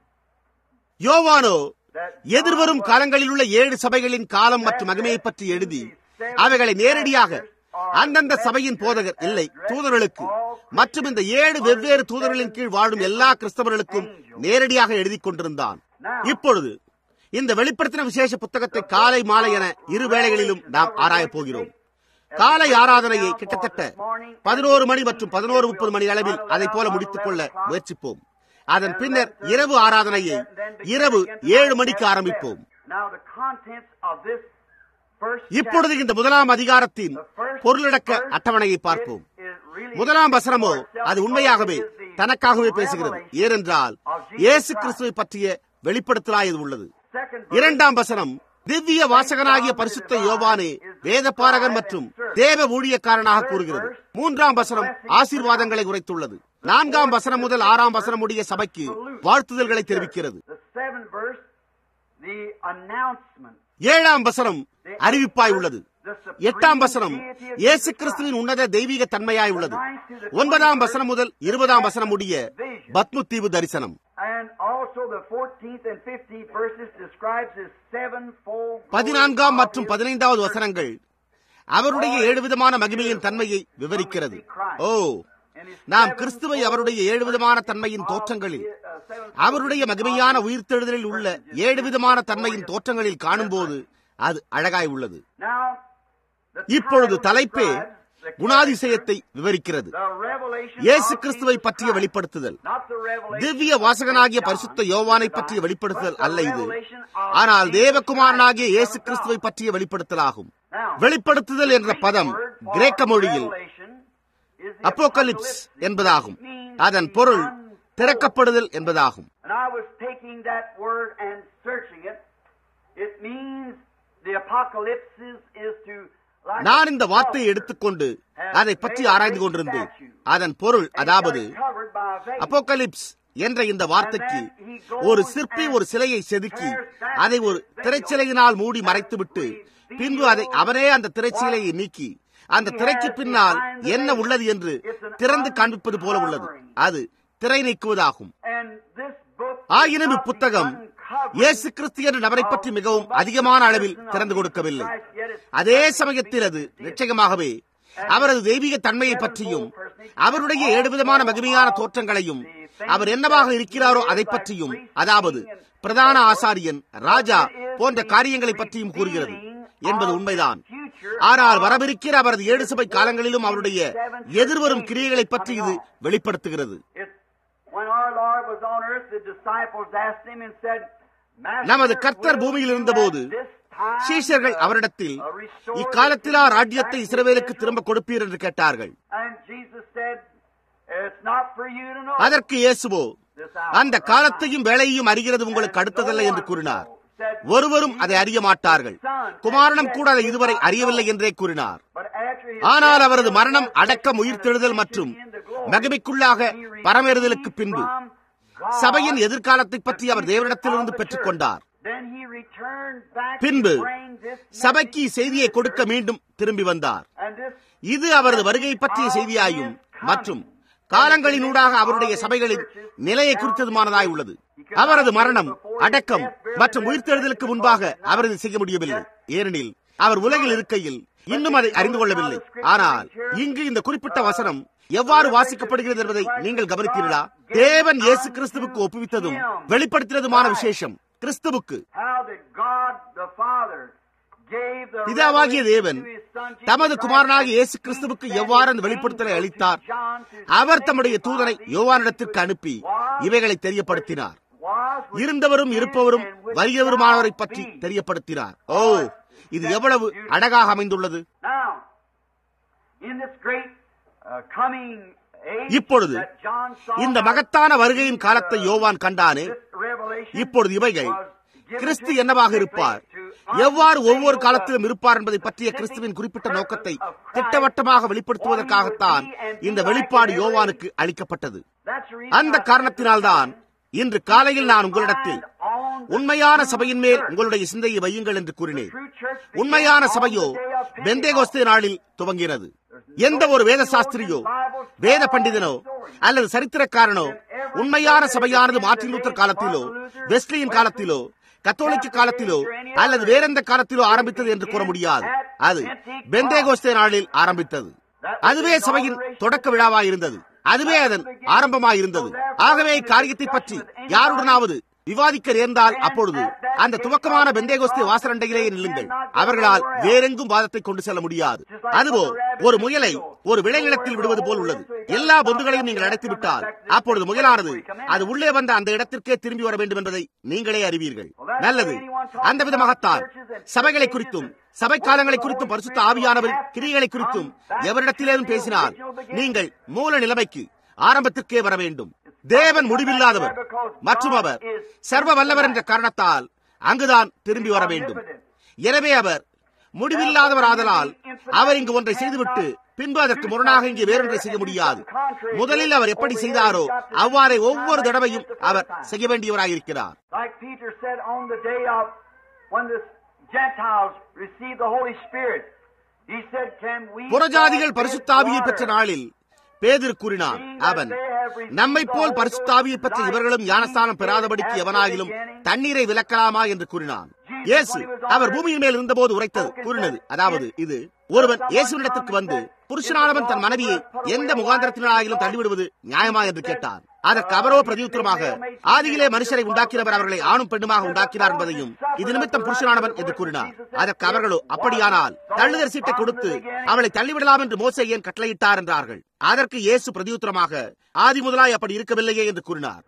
யோவானோ That எதிர்வரும் காலங்களில் உள்ள ஏழு சபைகளின் காலம் மற்றும் மகிமையை பற்றி எழுதி அவைகளை நேரடியாக அந்தந்த சபையின் போதகர் இல்லை தூதர்களுக்கு மற்றும் இந்த ஏழு வெவ்வேறு தூதர்களின் கீழ் வாழும் எல்லா கிறிஸ்தவர்களுக்கும் நேரடியாக எழுதி கொண்டிருந்தான் இப்பொழுது இந்த வெளிப்படுத்தின விசேஷ புத்தகத்தை காலை மாலை என இரு வேளைகளிலும் நாம் ஆராயப் போகிறோம் காலை ஆராதனையை கிட்டத்தட்ட பதினோரு மணி மற்றும் பதினோரு முப்பது மணி அளவில் அதை போல முடித்துக் கொள்ள முயற்சிப்போம் அதன் பின்னர் இரவு ஆராதனையை இரவு ஏழு மணிக்கு ஆரம்பிப்போம் Now the contents of this first இப்பொழுது இந்த முதலாம் அதிகாரத்தின் பொருளடக்க அட்டவணையை பார்ப்போம் முதலாம் வசனமோ அது உண்மையாகவே தனக்காகவே பேசுகிறது ஏனென்றால் இயேசு கிறிஸ்துவை பற்றிய வெளிப்படுத்தலாய் இது உள்ளது இரண்டாம் வசனம் திவ்ய வாசகனாகிய பரிசுத்த யோவானே வேதபாரகன் மற்றும் தேவ ஊழியக்காரனாக கூறுகிறது மூன்றாம் வசனம் ஆசீர்வாதங்களை உரைத்துள்ளது நான்காம் வசனம் முதல் ஆறாம் வசனம் உடைய சபைக்கு வாழ்த்துதல்களை தெரிவிக்கிறது The seventh verse, the announcement. ஏழாம் வசனம் அறிவிப்பாய் உள்ளது எட்டாம் வசனம் இயேசு கிறிஸ்துவின் உன்னத தெய்வீக தன்மையாய் உள்ளது ஒன்பதாம் வசனம் முதல் இருபதாம் வசனம் உடைய பத்மு தீவு தரிசனம் And also the 14th and 15th verses describes his sevenfold glory பதினான்காம் of மற்றும் his பதினைந்தாவது church. வசனங்கள் அவருடைய ஏழு விதமான மகிமையின் தன்மையை விவரிக்கிறது ஓ நாம் கிறிஸ்துவை அவருடைய ஏழு விதமான தன்மையின் தோற்றங்களில் அவருடைய மகிமையான உயிர்த்தெழுதலில் உள்ள ஏழு விதமான தன்மையின் தோற்றங்களில் காணும்போது அது அழகாய் உள்ளது Now, the இப்பொழுது title தலைப்பே describes the குணாதிசயத்தை விவரிக்கிறது the revelation இயேசு of கிறிஸ்துவை Jesus பற்றிய Christ. வெளிப்படுத்துதல் Not the revelation திவ்ய of வாசகனாகிய John, பரிசுத்த யோவானை the பற்றிய divine, வெளிப்படுத்துதல் but the அல்ல இது revelation of ஆனால் Jesus தேவகுமாரனாகிய Christ, இயேசு Son of கிறிஸ்துவை God. பற்றிய வெளிப்படுத்தலாகும் Now, வெளிப்படுத்துதல் என்ற Greek பதம் word for கிரேக்க மொழியில் revelation is the apocalypse apocalypse, என்பதாகும் which means அதன் the பொருள் unfolding. திறக்கப்படுதல் என்பதாகும் And I was taking that word and searching it. It means the apocalypse is, is to like நான் இந்த a வார்த்தையை sculptor எடுத்துக்கொண்டு has அதை பற்றி made a ஆராய்ந்து great கொண்டிருந்தேன் statue. அதன் பொருள் And அதாவது got it covered by a veil. Apocalypse என்ற இந்த வார்த்தைக்கு ஒரு சிற்பி ஒரு சிலையை செதுக்கி அதை ஒரு திரைச்சிலையினால் மூடி மறைத்துவிட்டு பின்பு அதை அவரே அந்த திரைச்சிலையை நீக்கி அந்த திரைக்கு பின்னால் என்ன உள்ளது என்று திறந்து காண்பிப்பது போல உள்ளது அது திரை நீக்குவதாகும் And this book ஆயினும் is not இப்புத்தகம் the uncovering இயேசு கிறிஸ்து என்ற நபரை பற்றி மிகவும் அதிகமான அளவில் திறந்து கொடுக்கவில்லை அதே சமயத்தில் அது நிச்சயமாகவே அவரது தெய்வீக தன்மையை பற்றியும் அவருடைய ஏழு விதமான மகிமையான தோற்றங்களையும் அவர் என்னவாக இருக்கிறாரோ அதை பற்றியும் அதாவது பிரதான ஆசாரியன் ராஜா போன்ற காரியங்களை பற்றியும் கூறுகிறது என்பது உண்மைதான் ஆனால் வரவிருக்கிற அவரது ஏழு சபை காலங்களிலும் அவருடைய எதிர்வரும் கிரியைகளை பற்றி இது வெளிப்படுத்துகிறது It's when our Lord was on earth, the disciples asked him and said, நமது கர்த்தர் பூமியில் இருந்தபோது சீஷர்கள் அவரிடத்தில் இக்காலத்திலா ராஜ்யத்தை இஸ்ரவேலுக்கு திரும்ப கொடுப்பீர் என்று கேட்டார்கள் அதற்கு இயேசுவோ அந்த காலத்தையும் வேலையையும் அறிகிறது உங்களுக்கு அடுத்ததல்ல என்று கூறினார் ஒருவரும் அதை அறிய மாட்டார்கள் குமாரனும் கூட அதை இதுவரை அறியவில்லை என்றே கூறினார் ஆனால் அவரது மரணம் அடக்கம் உயிர்த்தெழுதல் மற்றும் மகிமைக்குள்ளாக பரமேறுதலுக்கு பின்பு சபையின் எதிர்காலத்தை பற்றி அவர் தேவனிடத்திலிருந்து பெற்றுக் கொண்டார் பின்பு சபைக்கு செய்தியை கொடுக்க மீண்டும் திரும்பி வந்தார் இது அவரது வருகை பற்றிய செய்தியாயும் மற்றும் காலங்களினூடாக அவருடைய சபைகளின் நிலையை குறித்ததுமானதாய் உள்ளது அவரது மரணம் அடக்கம் மற்றும் உயிர்த்தெழுதலுக்கு முன்பாக அவர் இதை செய்ய முடியவில்லை ஏனெனில் அவர் உலகில் இருக்கையில் இன்னும் அதை அறிந்து கொள்ளவில்லை ஆனால் இங்கு இந்த குறிப்பிட்ட வசனம் எவ்வாறு வாசிக்கப்படுகிறது என்பதை நீங்கள் கவனித்தீர்களா தேவன் இயேசு கிறிஸ்துவுக்கு ஒப்புவித்ததும் வெளிப்படுத்தினதுமான விசேஷம் கிறிஸ்துவுக்கு பிதாவாகிய தேவன் தமது குமாரனாகிய இயேசு கிறிஸ்துவுக்கு எவ்வாறு அந்த வெளிப்படுத்தலை அளித்தார் அவர் தம்முடைய தூதனை யோவானிடத்திற்கு அனுப்பி இவைகளை தெரியப்படுத்தினார் இருந்தவரும் இருப்பவரும் வருகிறவருமானவரை பற்றி தெரியப்படுத்தினார் ஓ இது எவ்வளவு அழகாக அமைந்துள்ளது இப்பொழுது இந்த மகத்தான வருகையின் காலத்தை யோவான் கண்டானே இப்பொழுது இவைகள் கிறிஸ்து என்னவாக இருப்பார் எவ்வாறு ஒவ்வொரு காலத்திலும் இருப்பார் என்பதை பற்றிய கிறிஸ்துவின் குறிப்பிட்ட நோக்கத்தை திட்டவட்டமாக வெளிப்படுத்துவதற்காகத்தான் இந்த வெளிப்பாடு யோவானுக்கு அளிக்கப்பட்டது அந்த காரணத்தினால்தான் இன்று காலையில் நான் உங்களிடத்தில் உண்மையான சபையின் மேல் உங்களுடைய சிந்தையை வையுங்கள் என்று கூறினேன் உண்மையான சபையோ பெந்தேகோஸ்தே நாளில் துவங்கினது எந்த ஒரு வேத சாஸ்திரியோ வேத பண்டிதனோ அல்லது சரித்திரக்காரனோ உண்மையான சபையானது மார்டின் லூத்தர் காலத்திலோ வெஸ்லியின் காலத்திலோ கத்தோலிக்க காலத்திலோ அல்லது வேறெந்த காலத்திலோ ஆரம்பித்தது என்று கூற முடியாது அது பெந்தேகோஸ்தே நாளில் ஆரம்பித்தது அதுவே சபையின் தொடக்க விழாவாய் இருந்தது அதுவே அதன் ஆரம்பமாய் இருந்தது ஆகவே இக்காரியத்தை பற்றி யாருடனாவது விவாதிக்க நேர்ந்தால் அப்பொழுது அந்த துவக்கமான பெந்தேகோஸ்தே வாசரண்டையிலே நில்லுங்கள் அவர்களால் வேறெங்கும் வாதத்தை கொண்டு செல்ல முடியாது அதுவோ ஒரு முயலை ஒரு விளைநிலத்தில் விடுவது போல் உள்ளது எல்லா பொந்துகளையும் நீங்கள் அடைத்து விட்டால் அப்பொழுது முயலானது அது உள்ளே வந்த அந்த இடத்திற்கே திரும்பி வர வேண்டும் என்பதை நீங்களே அறிவீர்கள் நல்லது அந்த விதமாகத்தான் சபைகளை குறித்தும் சபை காலங்களை குறித்தும் பரிசுத்த ஆவியானவரின் கிரிகளை குறித்தும் எவரிடத்திலேயும் பேசினால் நீங்கள் மூல நிலைமைக்கு ஆரம்பத்திற்கே வர வேண்டும் தேவன் முடிவில்லாதவர் மற்றும் அவர் சர்வ வல்லவர் என்ற காரணத்தால் அங்குதான் திரும்பி வர வேண்டும் எனவே அவர் முடிவில்லாதவர் ஆதலால் அவர் இங்கு ஒன்றை செய்துவிட்டு பின்பு அதற்கு முரணாக இங்கே வேறொன்றை செய்ய முடியாது முதலில் அவர் எப்படி செய்தாரோ அவ்வாறே ஒவ்வொரு தடவையும் அவர் செய்ய வேண்டியவராயிருக்கிறார் புறஜாதிகள் பரிசுத்தாவியை பெற்ற நாளில் பேதிர் கூறினான் அவன் நம்மை போல் பரிசுத்தாவியை பெற்ற இவர்களும் ஞானஸ்தானம் பெறாதபடிக்கு எவனாகிலும் தண்ணீரை விலக்கலாமா என்று கூறினான் இயேசு அவர் பூமியின் மேல் இருந்தபோது உரைத்தது கூறினது அதாவது இது ஒருவன் இயேசுவிடத்திற்கு வந்து புருஷனானவன் தன் மனைவியை எந்த முகாந்திரத்தினாலும் தள்ளிவிடுவது நியாயமா என்று கேட்டார் அதற்கு அவரோ பிரதியுத்தரமாக ஆதியிலே மனுஷரை உண்டாக்கினவர் அவர்களை ஆணும் பெண்ணுமாக உண்டாக்கினார் என்பதையும் இது நிமித்தம் புருஷனானவன் என்று கூறினார் அதற்கு அவர்களோ அப்படியானால் தள்ளுதல் சீட்டை கொடுத்து அவளை தள்ளிவிடலாம் என்று மோசை ஏன் கட்டளையிட்டார் என்றார்கள் அதற்கு இயேசு பிரதியுத்தரமாக ஆதி முதலாய் அப்படி இருக்கவில்லையே என்று கூறினார்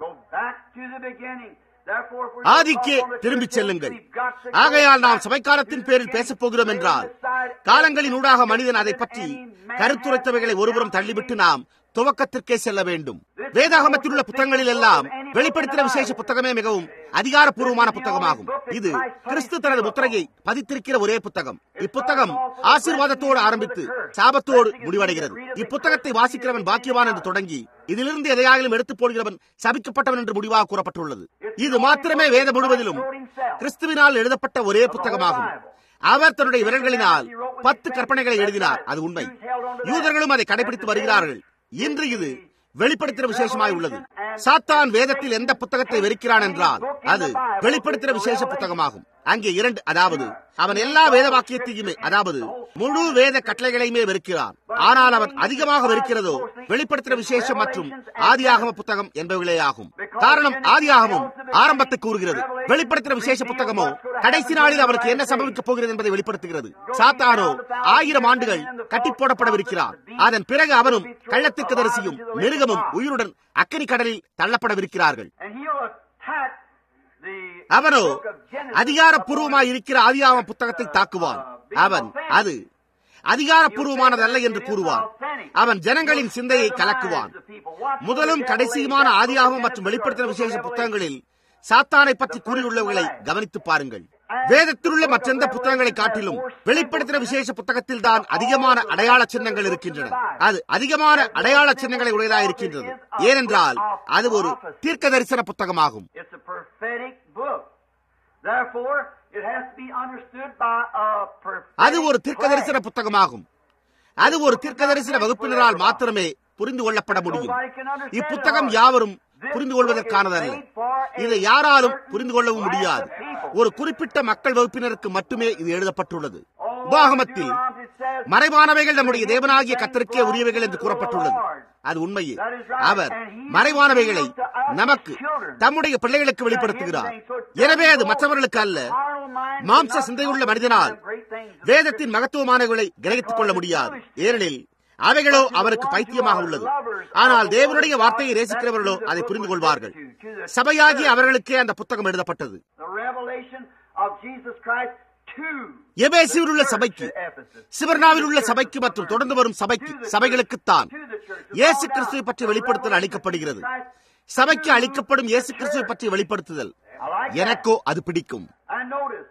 ஆதிக்கே திரும்பிச் செல்லுங்கள் ஆகையால் நாம் சபைக்காலத்தின் பேரில் பேசப் போகிறோம் என்றால் காலங்களின் ஊடாக மனிதன் அதை பற்றி கருத்துரைத்தவைகளை ஒருபுறம் தள்ளிவிட்டு நாம் துவக்கத்திற்கே செல்ல வேண்டும் வேதாகமத்தில் உள்ள புத்தகங்களில் எல்லாம் வெளிப்படுத்தின விசேஷ புத்தகமே மிகவும் அதிகாரப்பூர்வமான புத்தகமாகும் இது கிறிஸ்து தனது முத்திரையை பதித்திருக்கிற ஒரே புத்தகம் இப்புத்தகம் ஆசீர்வாதத்தோடு ஆரம்பித்து சாபத்தோடு முடிவடைகிறது இப்புத்தகத்தை வாசிக்கிறவன் பாக்கியவான் என்று தொடங்கி இதிலிருந்து எதையாகிலும் எடுத்துப் போடுகிறவன் சபிக்கப்பட்டவன் என்று முடிவாக கூறப்பட்டுள்ளது இது மாத்திரமே வேத முழுவதிலும் கிறிஸ்துவினால் எழுதப்பட்ட ஒரே புத்தகமாகும் அவர் தன்னுடைய விரல்களினால் பத்து கற்பனைகளை எழுதினார் அது உண்மை யூதர்களும் அதை கடைபிடித்து வருகிறார்கள் இன்று இது வெளிப்படுத்தின விசேஷமாய் உள்ளது சாத்தான் வேதத்தில் எந்த புத்தகத்தை வெறுக்கிறான் என்றால் அது வெளிப்படுத்தின விசேஷ புத்தகமாகும் அங்கே இரண்டு அதாவது அவன் எல்லா வேத வாக்கியத்தையுமே அதாவது முழு வேத கட்டளைகளையுமே வெறுக்கிறான் ஆனால் அவன் அதிகமாக வெறுக்கிறதோ வெளிப்படுத்தின விசேஷம் மற்றும் ஆதியாகம புத்தகம் என்பவைகளே ஆகும் காரணம் ஆதியாகமும் ஆரம்பத்தை கூறுகிறது வெளிப்படுத்தின விசேஷ புத்தகமோ கடைசி நாளில் அவனுக்கு என்ன சம்பவிக்கப் போகிறது என்பதை வெளிப்படுத்துகிறது சாத்தானோ ஆயிரம் ஆண்டுகள் கட்டி போடப்படவிருக்கிறான் அதன் பிறகு அவனும் கள்ளத்திற்கு தரிசியும் மிருகமும் உயிருடன் அக்கனி கடலில் தள்ளப்படவிருக்கிறார்கள் அவனோ அதிகாரப்பூர்வமாய் இருக்கிற ஆதியாம புத்தகத்தை தாக்குவான் அவன் அது அதிகாரப்பூர்வமானதல்ல என்று கூறுவான் அவன் ஜனங்களின் சிந்தையை கலக்குவான் முதலும் கடைசியுமான ஆதியாகமம் மற்றும் வெளிப்படுத்தின விசேஷ புத்தகங்களில் சாத்தானை பற்றி கூறியுள்ளவர்களை கவனித்து பாருங்கள் வேதத்தில் உள்ள மற்றெந்த புத்தகங்களை காட்டிலும் வெளிப்படுத்தின விசேஷ புத்தகத்தில் தான் அதிகமான அடையாள சின்னங்கள் இருக்கின்றன அது அதிகமான அடையாள சின்னங்களை உடையதாக இருக்கின்றது ஏனென்றால் அது ஒரு தீர்க்க தரிசன புத்தகமாகும் It's a prophetic book. Therefore, it has to be understood by a prophetic அது ஒரு தீர்க்க தரிசன புத்தகமாகும் அது ஒரு தீர்க்க தரிசன வகுப்பினரால் மாத்திரமே புரிந்து கொள்ளப்பட முடியும் இப்புத்தகம் யாவரும் புரிந்து கொள்வதற்கானதல்ல இதை யாராலும் புரிந்து கொள்ளவும் முடியாது ஒரு குறிப்பிட்ட மக்கள் வகுப்பினருக்கு மட்டுமே இது எழுதப்பட்டுள்ளது உபாகமத்தில் மறைவானவைகள் நம்முடைய தேவனாகிய கத்தருக்கே உரியவைகள் என்று கூறப்பட்டுள்ளது அது உண்மையே அவர் மறைவானவைகளை நமக்கு தம்முடைய பிள்ளைகளுக்கு வெளிப்படுத்துகிறார் எனவே அது மற்றவர்களுக்கு அல்ல மாம்ச சிந்தையுள்ள மனிதனால் வேதத்தின் மகத்துவமானவைகளை கிரகித்துக் கொள்ள முடியாது ஏனெனில் அவைகளோ அவருக்கு பைத்தியமாக உள்ளது ஆனால் தேவனுடைய வார்த்தையை நேசிக்கிறவர்களோ அதை புரிந்து கொள்வார்கள் சபையாகி அவர்களுக்கே அந்த புத்தகம் எழுதப்பட்டது The revelation of Jesus Christ to எபேசியில் உள்ள சபைக்கு Ephesus. சிவர்னாவில் உள்ள சபைக்கு மற்றும் தொடர்ந்து வரும் சபைக்கு சபைகளுக்குத்தான் இயேசு கிறிஸ்துவை பற்றி வெளிப்படுத்தல் அளிக்கப்படுகிறது சபைக்கு அளிக்கப்படும் இயேசு கிறிஸ்துவை பற்றி வெளிப்படுத்துதல் எனக்கோ அது பிடிக்கும் And notice,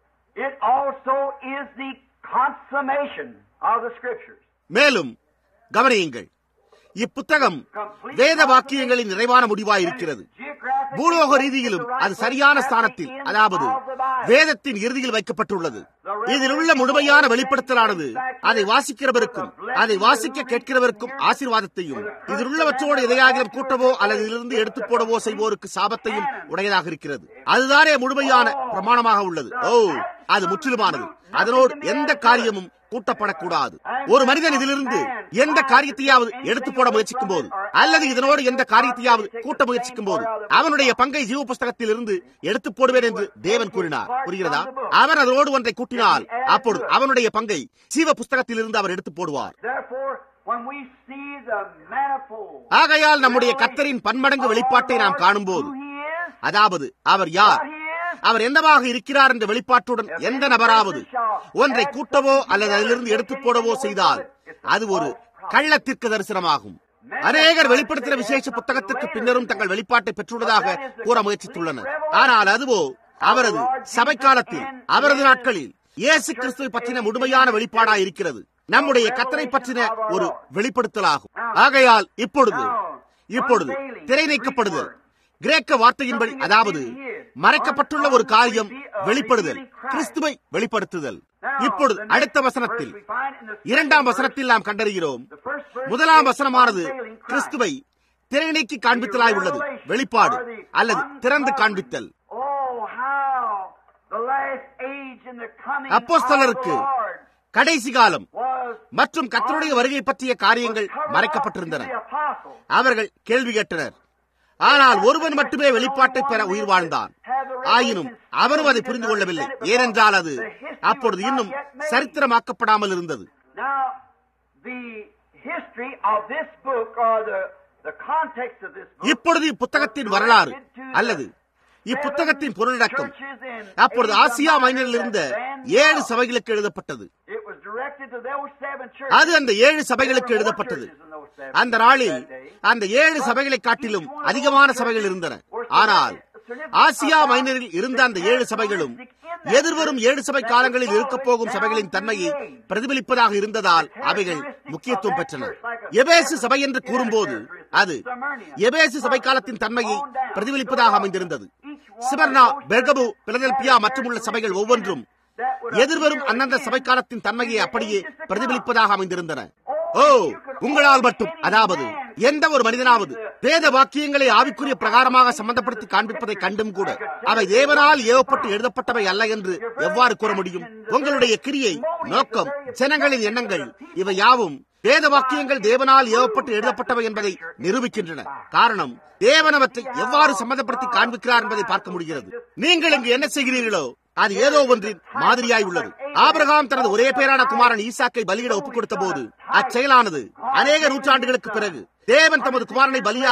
it also is the consummation of the Scriptures. மேலும் கவனியுங்கள் இப்புத்தகம் வேத வாக்கியங்களின் நிறைவான முடிவாய் இருக்கிறது பூலோக ரீதியிலும் அது சரியான ஸ்தானத்தில் அதாவது வேதத்தின் இறுதியில் வைக்கப்பட்டுள்ளது இதில் உள்ள முழுமையான வெளிப்படுத்தலானது அதை வாசிக்கிறவருக்கும் அதை வாசிக்க கேட்கிறவருக்கும் ஆசீர்வாதத்தையும் இதில் உள்ளவற்றோடு எதையாகிலும் கூட்டவோ அல்லது இதிலிருந்து எடுத்து போடவோ செய்வோருக்கு சாபத்தையும் உடையதாக இருக்கிறது அதுதானே முழுமையான பிரமாணமாக உள்ளது ஓ அது முற்றிலுமானது அதனோடு எந்த காரியமும் கூட்டப்படக்கூடாது ஒரு மனிதன் இதிலிருந்து எந்த காரியத்தையாவது எடுத்து போட முயற்சிக்கும் போது அல்லது இதனோடு எந்த காரியத்தையாவது கூட்ட முயற்சிக்கும் போது அவனுடைய பங்கை ஜீவ புஸ்தகத்தில் இருந்து எடுத்து போடுவேன் என்று தேவன் கூறினார் புரிகிறதா அவன் அதனோடு ஒன்றை கூட்டினால் அப்பொழுது அவனுடைய பங்கை ஜீவ புஸ்தகத்தில் இருந்து அவர் எடுத்து போடுவார் Therefore, when we see the manifold ஆகையால் நம்முடைய கத்தரின் பன்மடங்கு வெளிப்பாட்டை நாம் காணும்போது who he is, அதாவது அவர் யார் what he is, அவர் என்னவாக இருக்கிறார் என்ற வெளிப்பாட்டுடன் எந்த நபராவது ஒன்றை கூட்டவோ அல்லது அதிலிருந்து எடுத்து போடவோ செய்தால் அது ஒரு கள்ளத்திற்கு தரிசனமாகும் அநேகர் வெளிப்படுத்தின விசேஷ புத்தகத்திற்கு பின்னரும் தங்கள் வெளிப்பாட்டை பெற்றுள்ளதாக கூற முயற்சித்துள்ளனர் ஆனால் அதுவோ அவரது சபை காலத்தில் அவரது நாட்களில் இயேசு கிறிஸ்துவை பற்றின முழுமையான வெளிப்பாடாய் இருக்கிறது நம்முடைய கத்தரை பற்றின ஒரு வெளிப்படுத்தலாகும் ஆகையால் இப்பொழுது இப்பொழுது திரை நீக்கப்படுதல் கிரேக்க வார்த்தையின்படி அதாவது மறைக்கப்பட்டுள்ள ஒரு காரியம் வெளிப்படுதல் கிறிஸ்துவை வெளிப்படுத்துதல் இப்பொழுது அடுத்த வசனத்தில் இரண்டாம் வசனத்தில் நாம் கண்டறிகிறோம் முதலாம் வசனமானது கிறிஸ்துவை திரை நீக்கி காண்பித்தலாய் உள்ளது வெளிப்பாடு அல்லது திறந்து காண்பித்தல் Oh, how the last age and the coming அப்போஸ்தலருக்கு of the Lord கடைசி காலம் was மற்றும் கர்த்தருடைய வருகை பற்றிய காரியங்கள் மறைக்கப்பட்டிருந்தன the apostle. அவர்கள் கேள்வி கேட்டனர் ஆனால் ஒருவன் மட்டுமே வெளிப்பாட்டை பெற உயிர் வாழ்ந்தான் ஆயினும் அவரும் அதை புரிந்து கொள்ளவில்லை ஏனென்றால் அது அப்பொழுது இன்னும் சரித்திரமாக்கப்படாமல் இருந்தது Now, the history of this book or the, the context of this book இப்பொழுது இப்புத்தகத்தின் வரலாறு அல்லது இப்புத்தகத்தின் பொருளடக்கம் அப்பொழுது ஆசியா மைனரில் இருந்த ஏழு சபைகளுக்கு எழுதப்பட்டது It was directed to those seven churches. அது அந்த ஏழு சபைகளுக்கு எழுதப்பட்டது அந்த நாளில் அந்த ஏழு சபைகளை காட்டிலும் அதிகமான சபைகள் இருந்தன ஆனால் ஆசியா மைனரில் இருந்த அந்த ஏழு சபைகளும் எதிர்வரும் ஏழு சபை காலங்களில் இருக்கப் போகும் சபைகளின் தன்மையை பிரதிபலிப்பதாக இருந்ததால் அவைகள் முக்கியத்துவம் பெற்றன எபேசு சபை என்று கூறும்போது அது எபேசு சபை காலத்தின் தன்மையை பிரதிபலிப்பதாக அமைந்திருந்தது சிவர்னா பெர்கபு பிலதெல்பியா மற்றும் உள்ள சபைகள் ஒவ்வொன்றும் எதிர்வரும் அந்தந்த சபை காலத்தின் தன்மையை அப்படியே பிரதிபலிப்பதாக அமைந்திருந்தன ஓ உங்களால் மட்டும் அதாவது எந்த ஒரு மனிதனாவது வேத வாக்கியங்களை ஆவிக்குரிய பிரகாரமாக சம்பந்தப்படுத்தி காண்பிப்பதை கண்டும் கூட அவை தேவனால் ஏவப்பட்டு எழுதப்பட்டவை அல்ல என்று எவ்வாறு கூற முடியும் உங்களுடைய கிரியை நோக்கம் ஜனங்களின் எண்ணங்கள் இவை யாவும் வேத வாக்கியங்கள் தேவனால் ஏவப்பட்டு எழுதப்பட்டவை என்பதை நிரூபிக்கின்றன காரணம் தேவன் அவற்றை எவ்வாறு சம்மந்தப்படுத்தி காண்பிக்கிறார் என்பதை பார்க்க முடிகிறது நீங்கள் இங்கு என்ன செய்கிறீர்களோ அது ஏதோ ஒன்றின் மாதிரியாய் உள்ளது ஆபிரகாம் தனது ஒரே பேரான குமாரன் ஈசாக்கை பலியிட ஒப்புக் கொடுத்த போது அச்செயலானது அநேக நூற்றாண்டுகளுக்கு பிறகு தேவன் தமது குமாரனை பலியாக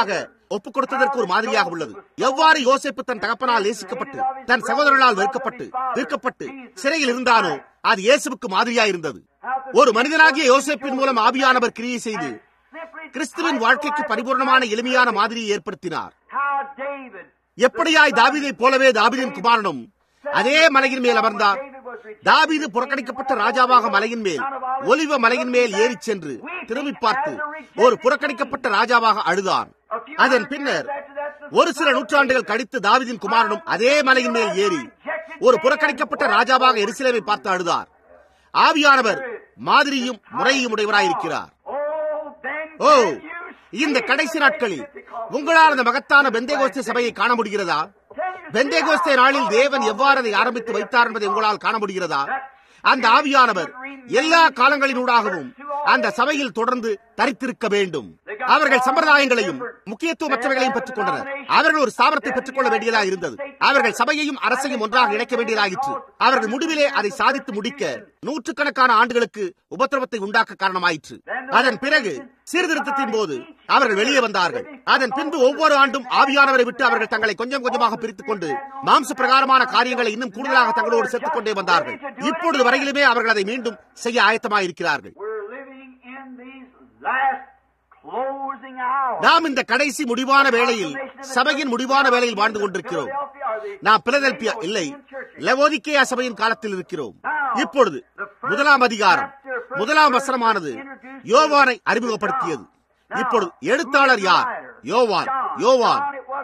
ஒப்புக் கொடுத்ததற்கு ஒரு மாதிரியாக உள்ளது எவ்வாறு யோசிப்பு தன் தகப்பனால் நேசிக்கப்பட்டு தன் சகோதரர்களால் வெறுக்கப்பட்டு விற்கப்பட்டு சிறையில் இருந்தானோ அது இயேசுவுக்கு மாதிரியா இருந்தது ஒரு மனிதனாகிய யோசிப்பின் மூலம் ஆவியானவர் கிரியை செய்து கிறிஸ்துவின் வாழ்க்கைக்கு பரிபூர்ணமான எளிமையான மாதிரியை ஏற்படுத்தினார் எப்படியாய் தாவிதை போலவே தாவிதின் குமாரனும் அதே மலையின் மேல் அமர்ந்தார் தாவீது புறக்கணிக்கப்பட்ட ராஜாவாக மலையின் மேல் ஒலிவ மலையின் மேல் ஏறி சென்று திரும்பி பார்த்து ஒரு புறக்கணிக்கப்பட்ட ராஜாவாக அழுதான் அதன் பின்னர் ஒரு சில நூற்றாண்டுகள் கழித்து தாவிதின் குமாரனும் அதே மலையின் மேல் ஏறி ஒரு புறக்கணிக்கப்பட்ட ராஜாவாக எரிசிலேமை பார்த்து அழுதார் ஆவியானவர் மாதிரியும் முறையும் உடையவராயிருக்கிறார் ஓ இந்த கடைசி நாட்களில் உங்களால் அந்த மகத்தான பெந்தேகோஸ்தே சபையை காண முடிகிறதா பெந்தேகோஸ்தே நாளில் தேவன் எவ்வாறு அதை ஆரம்பித்து வைத்தார் என்பதை உங்களால் காண முடிகிறதா அந்த ஆவியானவர் எல்லா காலங்களினூடாகவும் அந்த சபையில் தொடர்ந்து தரித்திருக்க வேண்டும் அவர்கள் சம்பிரதாயங்களையும் முக்கியத்துவமற்றவைகளையும் பெற்றுக் கொண்டனர் அவர்கள் ஒரு ஸ்தாபனத்தை பெற்றுக் கொள்ள வேண்டியதாக இருந்தது அவர்கள் சபையையும் அரசையும் ஒன்றாக இணைக்க வேண்டியதாயிற்று அவர்கள் முடிவிலே அதை சாதித்து முடிக்க நூற்றுக்கணக்கான ஆண்டுகளுக்கு உபத்திரவத்தை உண்டாக்க காரணமாயிற்று அதன் பிறகு சீர்திருத்தத்தின் போது அவர்கள் வெளியே வந்தார்கள் அதன் பின்பு ஒவ்வொரு ஆண்டும் ஆவியானவரை விட்டு அவர்கள் தங்களை கொஞ்சம் கொஞ்சமாக பிரித்துக் கொண்டு மாம்ச பிரகாரமான காரியங்களை இன்னும் கூடுதலாக தங்களோடு சேர்த்துக் கொண்டே வந்தார்கள் இப்பொழுது வரையிலுமே அவர்கள் அதை மீண்டும் செய்ய ஆயத்தமாயிருக்கிறார்கள் நாம் இந்த கடைசி முடிவான வேளையில் சபையின் முடிவான வேளையில் வாழ்ந்து கொண்டிருக்கிறோம் நாம் பிலதெல்பியா இல்லை லவோதிக்கேயா சபையின் காலத்தில் இருக்கிறோம் இப்பொழுது முதலாம் அதிகாரம் முதலாம் வசனமானது யோவானை அறிமுகப்படுத்தியது இப்பொழுது எழுத்தாளர் யார் யோவான் யோவான்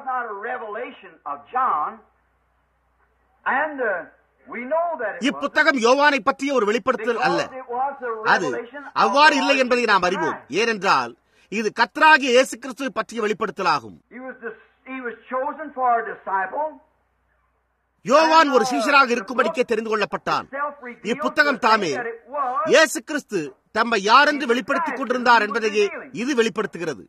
இப்புத்தகம் யோவானை பற்றிய ஒரு வெளிப்படுத்துதல் அல்ல அது அவ்வாறு இல்லை என்பதை நாம் அறிவோம் ஏனென்றால் இது கத்ராகிய இயேசு கிறிஸ்துவை பற்றிய வெளிப்படுத்தலாகும் யோவான் ஒரு சீஷராக இருக்கும்படிக்கே தெரிந்து கொள்ளப்பட்டான் இப்புத்தகம் தாமே இயேசு கிறிஸ்து தம்மை யாரென்று வெளிப்படுத்திக் கொண்டிருந்தார் என்பதையே இது வெளிப்படுத்துகிறது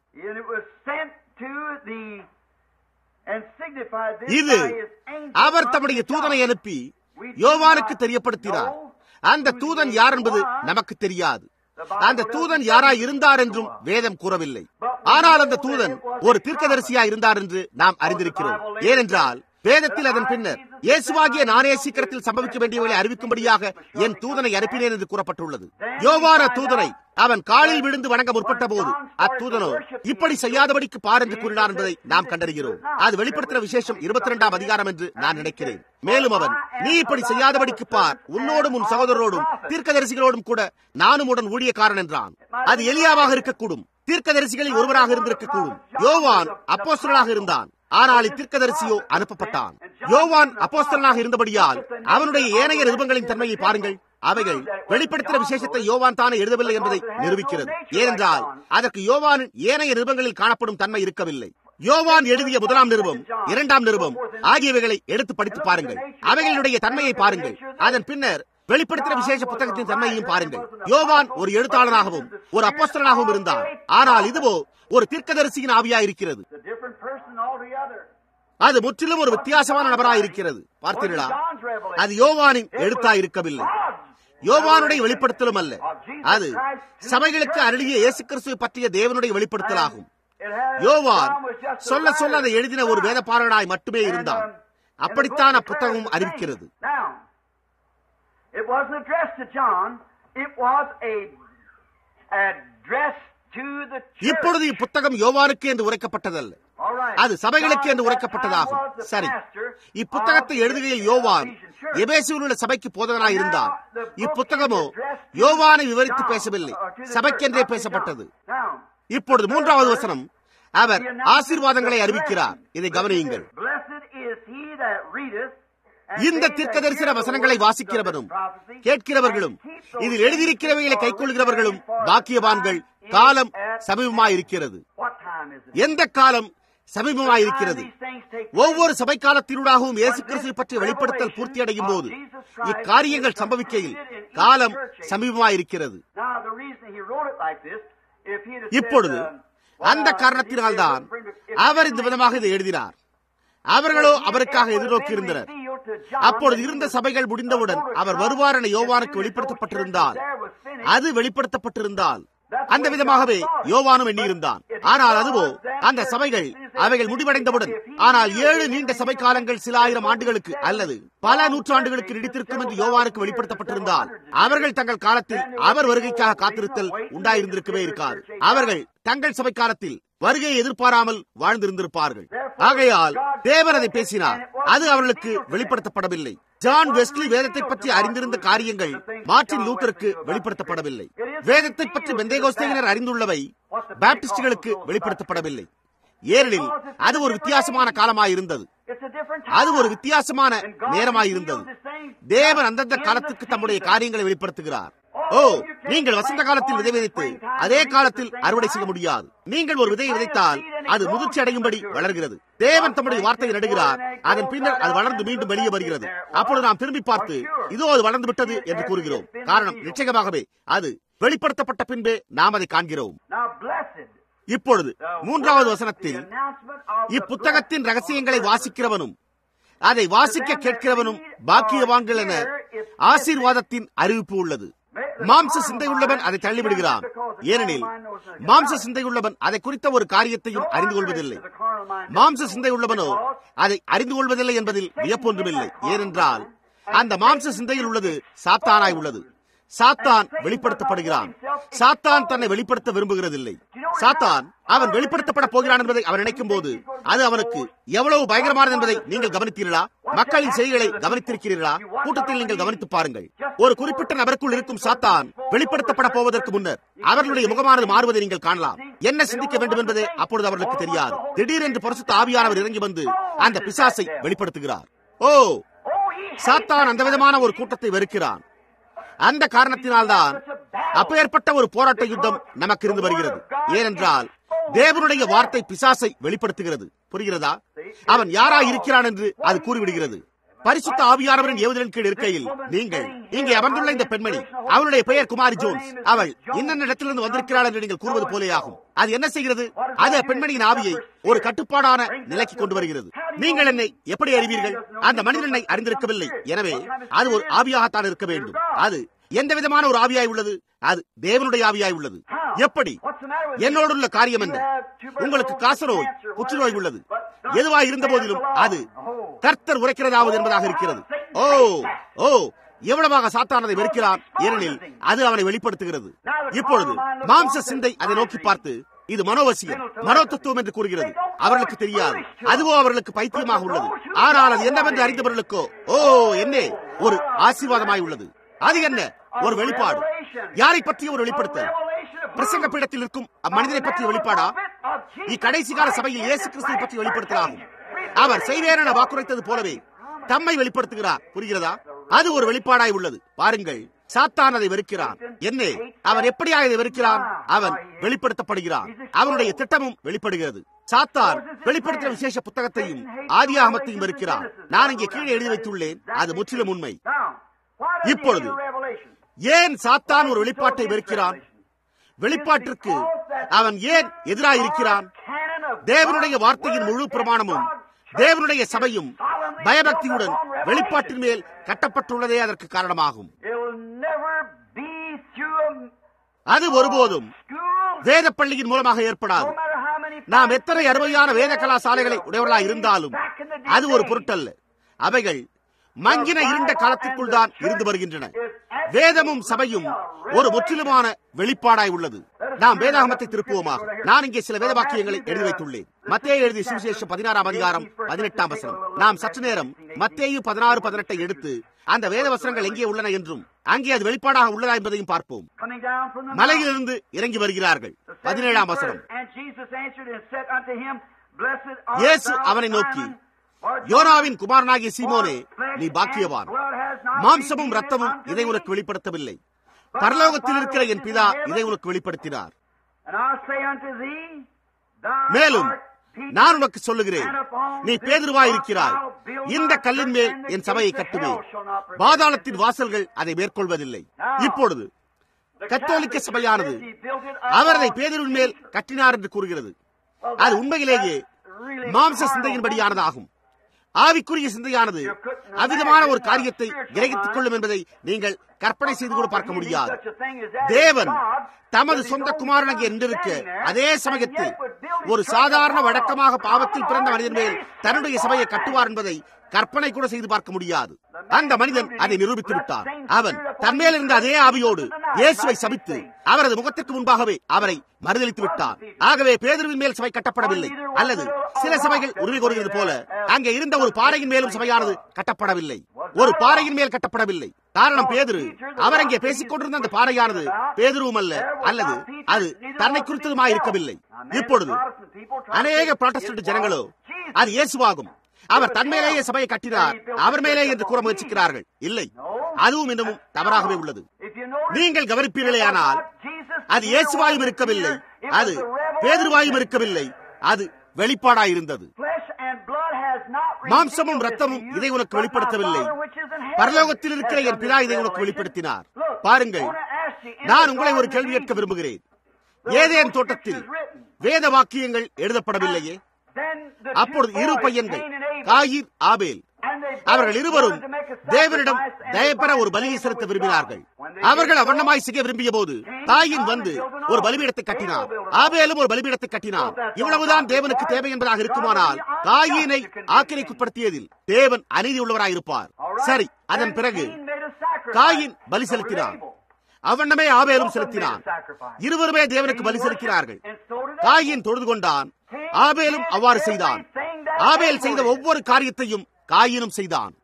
இது அவர் தம்முடைய தூதனை அனுப்பி யோவானுக்கு தெரியப்படுத்தினார் அந்த தூதன் யார் என்பது நமக்கு தெரியாது அந்த தூதன் யாராய் இருந்தார் என்றும் வேதம் கூறவில்லை ஆனால் அந்த தூதன் ஒரு தீர்க்கதரிசியாய் இருந்தார் என்று நாம் அறிந்திருக்கிறோம் ஏனென்றால் வேதத்தில் அதன் பின்னர் இயேசுவாகிய நானே சீக்கிரத்தில் சம்பவிக்க வேண்டியவர்களை அறிவிக்கும்படியாக என் தூதனை அனுப்பினேன் என்று கூறப்பட்டுள்ளது யோவான தூதனை அவன் காலில் விழுந்து வணங்க முற்பட்ட போது அத்தூதனோ இப்படி செய்யாதபடிக்கு பார் என்று கூறினார் என்பதை நாம் கண்டறிகிறோம் அது வெளிப்படுத்தின விசேஷம் இருபத்தி இரண்டாம் அதிகாரம் என்று நான் நினைக்கிறேன் மேலும் அவன் நீ இப்படி செய்யாதபடிக்கு பார் உன்னோடும் உன் சகோதரரோடும் தீர்க்கதரிசிகளோடும் கூட நானும் உடன் ஊழியக்காரன் என்றான் அது எலியாவாக இருக்கக்கூடும் தீர்க்கதரிசிகளில் ஒருவராக இருந்திருக்கக்கூடும் யோவான் அப்போஸ்தலனாக இருந்தான் ஆனால் இத்தீர்க்கதரிசியோ அனுப்பப்பட்டான் யோவான் அப்போஸ்தலனாக இருந்தபடியால் அவனுடைய ஏனைய நிருபங்களின் தன்மையை பாருங்கள் அவைகள் வெளிப்படுத்தின விசேஷத்தை யோவான் தானே எழுதவில்லை என்பதை நிரூபிக்கிறது ஏனென்றால் அதற்கு யோவானின் ஏனைய நிருபங்களில் காணப்படும் தன்மை இருக்கவில்லை யோவான் எழுதிய முதலாம் நிருபம் இரண்டாம் நிருபம் ஆகியவைகளை எடுத்து படித்து பாருங்கள் அவைகளுடைய தன்மையை பாருங்கள் அதன் பின்னர் வெளிப்படுத்தின விசேஷ புத்தகத்தின் தன்மையையும் பாருங்கள் யோவான் ஒரு எழுத்தாளனாகவும் ஒரு அப்போஸ்தலனாகவும் இருந்தார் ஆனால் இதுவோ ஒரு தீர்க்கதரிசியின் ஆவியா இருக்கிறது அது முற்றிலும் ஒரு வித்தியாசமான நபராய் இருக்கிறது பார்த்தீர்களா அது யோவானின் எழுத்தா இருக்கவில்லை யோவானுடைய வெளிப்படுத்தலும் அல்ல அது சபைகளுக்கு அருளிய இயேசு கிறிஸ்துவை பற்றிய தேவனுடைய வெளிப்படுத்தலாகும் யோவான் சொல்ல சொல்ல அதை எழுதின ஒரு வேதப்பாரனாய் மட்டுமே இருந்தான் அப்படித்தான் அப்புத்தகமும் அறிவிக்கிறது It wasn't addressed to John. It was a address to the church. இப்பொழுது இப்புத்தகம் யோவானுக்கு என்று உரைக்கப்பட்டதல்ல All right. அது சபைகளுக்கு என்று John, உரைக்கப்பட்டதாகும் that time was the சரி pastor இப்புத்தகத்தை of எழுதுகையில் the யோவான் Ephesian church. எபேசியில் உள்ள சபைக்கு போதகனாய் இருந்தான் இப்புத்தகமோ யோவானை விவரித்து பேசவில்லை சபைக்கென்றே பேசப்பட்டது Now, இப்பொழுது மூன்றாவது வசனம் அவர் ஆசீர்வாதங்களை அறிவிக்கிறார் இதை கவனியுங்கள் blessed is he that readeth and இந்த they that தீர்க்க தரிசன hear the வசனங்களை words வாசிக்கிறவரும் of the prophecy, கேட்கிறவர்களும் and keep those இதில் எழுதியிருக்கிறவைகளை things கைக்கொள்கிறவர்களும் which are written பாக்கியவான்கள் for the காலம் time is at சமீபமாயிருக்கிறது What time is it? எந்த காலம் சமீபமாயிருக்கிறது ஒவ்வொரு சபை காலத்தினூடாகவும் இயேசு கிறிஸ்துவை பற்றிய வெளிப்படுத்தல் பூர்த்தியடையும் போது இக்காரியங்கள் சம்பவிக்கையில் காலம் சமீபமாயிருக்கிறது Now, the reason he wrote it like this, if he'd have said, இப்பொழுது um, அந்த well, காரணத்தினால்தான் if- அவர் இந்த விதமாக இதை எழுதினார் அவர்களோ அவருக்காக எதிர்நோக்கி இருந்தனர் அப்பொழுது இருந்த சபைகள் முடிந்தவுடன் அவர் வருவார் என யோவானுக்கு வெளிப்படுத்தப்பட்டிருந்தால் அது வெளிப்படுத்தப்பட்டிருந்தால் அந்த விதமாகவே யோவானும் எண்ணியிருந்தான் ஆனால் அதுவோ அந்த சபைகள் அவைகள் முடிவடைந்தவுடன் ஆனால் ஏழு நீண்ட சபை காலங்கள் சில ஆயிரம் ஆண்டுகளுக்கு அல்லது பல நூற்றாண்டுகளுக்கு நீடித்திருக்கும் என்று யோவானுக்கு வெளிப்படுத்தப்பட்டிருந்தால் அவர்கள் தங்கள் காலத்தில் அவர் வருகைக்காக காத்திருத்தல் உண்டாயிருந்திருக்கவே இருக்காது அவர்கள் தங்கள் சபை காலத்தில் வருகையை எதிர்பாராமல் வாழ்ந்திருந்திருப்பார்கள் ஆகையால் தேவன் அதை பேசினார் அது அவர்களுக்கு வெளிப்படுத்தப்படவில்லை ஜான் வெஸ்லி வேதத்தை பற்றி அறிந்திருந்த காரியங்கள் மார்டின் லூத்தருக்கு வெளிப்படுத்தப்படவில்லை வேதத்தை பற்றி வெந்தேகோஸ்தேயினர் அறிந்துள்ளவை பாப்டிஸ்டுகளுக்கு வெளிப்படுத்தப்படவில்லை ஏனெனில் அது ஒரு வித்தியாசமான காலமாயிருந்தது அது ஒரு வித்தியாசமான நேரமாயிருந்தது தேவன் அந்தந்த காலத்துக்கு தம்முடைய காரியங்களை வெளிப்படுத்துகிறார் ஓ நீங்கள் வசந்த காலத்தில் விதை விதைத்து அதே காலத்தில் அறுவடை செய்ய முடியாது நீங்கள் ஒரு விதையை விதைத்தால் அது முதிர்ச்சி அடையும்படி வளர்கிறது தேவன் தம்முடைய வார்த்தையை நடுகிறார் அதன் பின்னர் அது வளர்ந்து மீண்டும் வெளியே வருகிறது அப்பொழுது நாம் திரும்பி பார்த்து இதோ அது வளர்ந்து விட்டது என்று கூறுகிறோம் காரணம் நிச்சயமாகவே அது வெளிப்படுத்தப்பட்ட பின்பே நாம் அதை காண்கிறோம் இப்பொழுது மூன்றாவது வசனத்தில் இப்புத்தகத்தின் ரகசியங்களை வாசிக்கிறவனும் அதை வாசிக்க கேட்கிறவனும் பாக்கியவான்கள் என ஆசீர்வாதத்தின் அறிவிப்பு உள்ளது மாம்ச சிந்தையுள்ளவன் அதை தள்ளிவிடுகிறான் ஏனெனில் மாம்ச சிந்தையுள்ளவன் அதை குறித்த ஒரு காரியத்தையும் அறிந்து கொள்வதில்லை மாம்ச சிந்தையுள்ளவனோ அதை அறிந்து கொள்வதில்லை என்பதில் வியப்பொன்றுமில்லை ஏனென்றால் அந்த மாம்ச சிந்தையில் உள்ளது சாத்தானாய் உள்ளது சாத்தான் வெளிப்படுத்தப்படுகிறான் சாத்தான் தன்னை வெளிப்படுத்த விரும்புகிறதில்லை சாத்தான் அவன் வெளிப்படுத்தப்பட போகிறான் என்பதை அவன் நினைக்கும் போது அது அவனுக்கு எவ்வளவு பயங்கரமானது என்பதை நீங்கள் கவனித்தீர்களா மக்களின் செய்திகளை கவனித்திருக்கிறீர்களா கூட்டத்தில் நீங்கள் கவனித்து பாருங்கள் ஒரு குறிப்பிட்ட நபருக்குள் இருக்கும் சாத்தான் வெளிப்படுத்தப்பட போவதற்கு முன்னர் அவர்களுடைய முகமானது மாறுவதை நீங்கள் காணலாம் என்ன சிந்திக்க வேண்டும் என்பதே அப்பொழுது அவர்களுக்கு தெரியாது திடீரென்று பரிசுத்த ஆவியானவர் இறங்கி வந்து அந்த பிசாசை வெளிப்படுத்துகிறார் ஓ சாத்தான் அந்த விதமான ஒரு கூட்டத்தை வெறுக்கிறான் அந்த காரணத்தினால்தான் அப்பேற்பட்ட ஒரு போராட்ட யுத்தம் நமக்கு இருந்து வருகிறது ஏனென்றால் தேவனுடைய வார்த்தை பிசாசை வெளிப்படுத்துகிறது புரிகிறதா அவன் யாரா இருக்கிறான் என்று அது கூறிவிடுகிறது பரிசுத்த ஆவியானவரின் ஏவுதலின் கீழ் இருக்கையில் நீங்கள் இங்கே அமர்ந்துள்ள இந்த பெண்மணி அவளுடைய பெயர் குமாரி ஜோன்ஸ் அவள் இன்னென்ன இடத்திலிருந்து வந்திருக்கிறாள் என்று நீங்கள் கூறுவது போலேயாகும் அது என்ன செய்கிறது அது பெண்மணியின் ஆவியை ஒரு கட்டுப்பாடான நிலைக்கு கொண்டு வருகிறது நீங்கள் என்னை எப்படி அறிவீர்கள் அந்த மனிதன் என்னை அறிந்திருக்கவில்லை எனவே அது ஒரு ஆவியாகத்தான் இருக்க வேண்டும் அது எந்த விதமான ஒரு ஆவியாய் உள்ளது அது தேவனுடைய ஆவியாய் உள்ளது எப்படி என்னோடுள்ள காரியம் என்ன உங்களுக்கு காசநோய் புற்றுநோய் உள்ளது எதுவாய் இருந்த போதிலும் அது கர்த்தர் உரைக்கிறதாவது என்பதாக இருக்கிறது ஓ ஓ எவ்வளவாக சாத்தானதை வெறுக்கிறான் ஏனெனில் அது அவனை வெளிப்படுத்துகிறது இப்பொழுது மாம்ச சிந்தை அதை நோக்கி பார்த்து இது மனோவசியம் மனோதத்துவம் என்று கூறுகிறது அவர்களுக்கு தெரியாது அதுவோ அவர்களுக்கு பைத்தியமாக உள்ளது ஆனால் அது என்னவென்று அறிந்தவர்களுக்கோ ஓ என்ன ஒரு ஆசீர்வாதமாய் உள்ளது அது என்ன ஒரு வெளிப்பாடு யாரை பற்றிய ஒரு வெளிப்படுத்தல் பிரசங்க பீடத்தில் இருக்கும் அம்மனிதனை பற்றிய வெளிப்பாடா இக்கடைசி கால சபையில் இயேசு கிறிஸ்துவை பற்றி வெளிப்படுத்தலாகும் அவர் செய்வேன் என வாக்குரைத்தது போலவே தம்மை வெளிப்படுத்துகிறார் புரிகிறதா அது ஒரு வெளிப்பாடாய் உள்ளது பாருங்கள் சாத்தான் அதை வெறுக்கிறான் என்ன அவன் எப்படியா இதை வெறுக்கிறான் அவன் வெளிப்படுத்தப்படுகிறான் அவனுடைய திட்டமும் வெளிப்படுகிறது சாத்தான் வெளிப்படுத்தின விசேஷ புத்தகத்தையும் ஆதியாகமத்தையும் வெறுக்கிறான் நான் இங்கே கீழே எழுதி வைத்துள்ளேன் அது முற்றிலும் உண்மை இப்பொழுது ஏன் சாத்தான் ஒரு வெளிப்பாட்டை வெறுக்கிறான் வெளிப்பாட்டிற்கு அவன் ஏன் எதிராக இருக்கிறான் தேவனுடைய வார்த்தையின் முழு பிரமாணமும் தேவனுடைய சபையும் பயபக்தியுடன் வெளிப்பாட்டின் மேல் கட்டப்பட்டுள்ளதே அதற்கு காரணமாகும் அது ஒருபோதும் வேத பள்ளியின் மூலமாக ஏற்படாது நாம் எத்தனை அருமையான வேத கலாசாலைகளை உடையவர்களாக இருந்தாலும் அது ஒரு பொருட்டல்ல அவைகள் மங்கின இருண்ட காலத்திற்குள் தான் இருந்து வருகின்றன வேதமும் சபையும் ஒரு முற்றிலுமான வெளிப்பாடாய் உள்ளது நாம் வேதாகமத்தை திருப்புவோமாக நான் இங்கே சில வேத வாக்கியங்களை எழுதி வைத்துள்ளேன் மத்தேயு எழுதிய சுவிசேஷம் பதினாறாம் அதிகாரம் பதினெட்டாம் வசனம் நாம் சற்று நேரம் மத்தேயு பதினாறு பதினெட்டை எடுத்து அந்த வேத வசனங்கள் எங்கே உள்ளன என்றும் அங்கே அது வெளிப்பாடாக உள்ளதா என்பதையும் பார்ப்போம் மலையிலிருந்து இறங்கி வருகிறார்கள் பதினேழாம் வசனம் இயேசு அவனை நோக்கி யோனாவின் குமாரனாகிய சீமோனே நீ பாக்கியவான் மாம்சமும் ரத்தமும் இதை உனக்கு வெளிப்படுத்தவில்லை பரலோகத்தில் இருக்கிற என் பிதா இதை உனக்கு வெளிப்படுத்தினார் மேலும் நான் உனக்கு சொல்லுகிறேன் நீ பேதுருவாய் இருக்கிறாய் இந்த கல்லின் மேல் என் சபையை கட்டுவேன் பாதாளத்தின் வாசல்கள் அதை மேற்கொள்வதில்லை இப்பொழுது கத்தோலிக்க சபையானது அவர் அதை பேதுருவின் மேல் கட்டினார் என்று கூறுகிறது அது உண்மையிலேயே மாம்ச சிந்தையின்படியானதாகும் ஆவிக்குரிய சிந்தையானது அவிதமான ஒரு காரியத்தை கிரகித்துக் கொள்ளும் என்பதை நீங்கள் கற்பனை செய்து கூட பார்க்க முடியாது தேவன் தமது சொந்த குமாரனாகிய என்றிருக்க அதே சமயத்தில் ஒரு சாதாரண வழக்கமாக பாவத்தில் பிறந்த மனிதன் மேல் தன்னுடைய சபையை கட்டுவார் என்பதை கற்பனை கூட செய்து பார்க்க முடியாது அந்த மனிதன் அதை நிரூபித்து விட்டார் அவன் தன்மேல் இருந்த அதே ஆவியோடு இயேசுவை சபித்து அவரது முகத்திற்கு முன்பாகவே அவரை மறுதளித்து விட்டார் ஆகவே பேதருவின் மேல் சபை கட்டப்படவில்லை அல்லது சில சபைகள் உரிமை கோருகிறது போல அங்கே இருந்த ஒரு பாறையின் மேலும் சபையானது கட்டப்படவில்லை ஒரு பாறையின் மேல் கட்டப்படவில்லை காரணம் பேதுரு அவர் அங்கே பேசிக் கொண்டிருந்த அந்த பாறையானது பேதுருவும் அல்ல அல்லது அது தன்னை குறித்ததுமா இருக்கவில்லை இப்பொழுது அநேக புராட்டஸ்டன்ட் ஜனங்களோ அது இயேசுவாகும் அவர் தன்மேலேயே சபையை கட்டினார் அவர் மேலே என்று கூற முயற்சிக்கிறார்கள் இல்லை அதுவும் இன்னமும் தவறாகவே உள்ளது நீங்கள் கவனிப்பீர்களேயானால் அது இயேசுவாயும் இருக்கவில்லை அது பேதுருவாயும் இருக்கவில்லை அது வெளிப்பாடாயிருந்தது மாம்சமும் ரத்தமும் இதை உனக்கு வெளிப்படுத்தவில்லை பரலோகத்தில் இருக்கிற என் பிதா இதை உனக்கு வெளிப்படுத்தினார் பாருங்கள் நான் உங்களை ஒரு கேள்வி கேட்க விரும்புகிறேன் ஏதேன் தோட்டத்தில் வேத வாக்கியங்கள் எழுதப்படவில்லையே அப்பொழுது இரு பையன்கள் காயிர் ஆபேல் அவர்கள் இருவரும் தேவனிடம் தயப்பெற ஒரு பலியை செலுத்த விரும்பினார்கள் அவர்கள் அவண்ணமாய் செய்ய விரும்பிய போது தாயின் வந்து ஒரு பலிபீடத்தை கட்டினார் ஆபேலும் ஒரு பலிபீடத்தை கட்டினார் இவ்வளவுதான் தேவனுக்கு தேவை என்பதாக இருக்குமானால் தாயினை ஆக்கினைக்குட்படுத்தியதில் தேவன் அநீதி உள்ளவராயிருப்பார் சரி அதன் பிறகு காயின் பலி செலுத்தினார் அவண்ணமே ஆபேலும் செலுத்தினான் இருவருமே தேவனுக்கு பலி செலுத்தினார்கள் காயின் தொழுது கொண்டான் ஆபேலும் அவ்வாறு செய்தான் ஆபேல் செய்த ஒவ்வொரு காரியத்தையும் காயினும் செய்தான்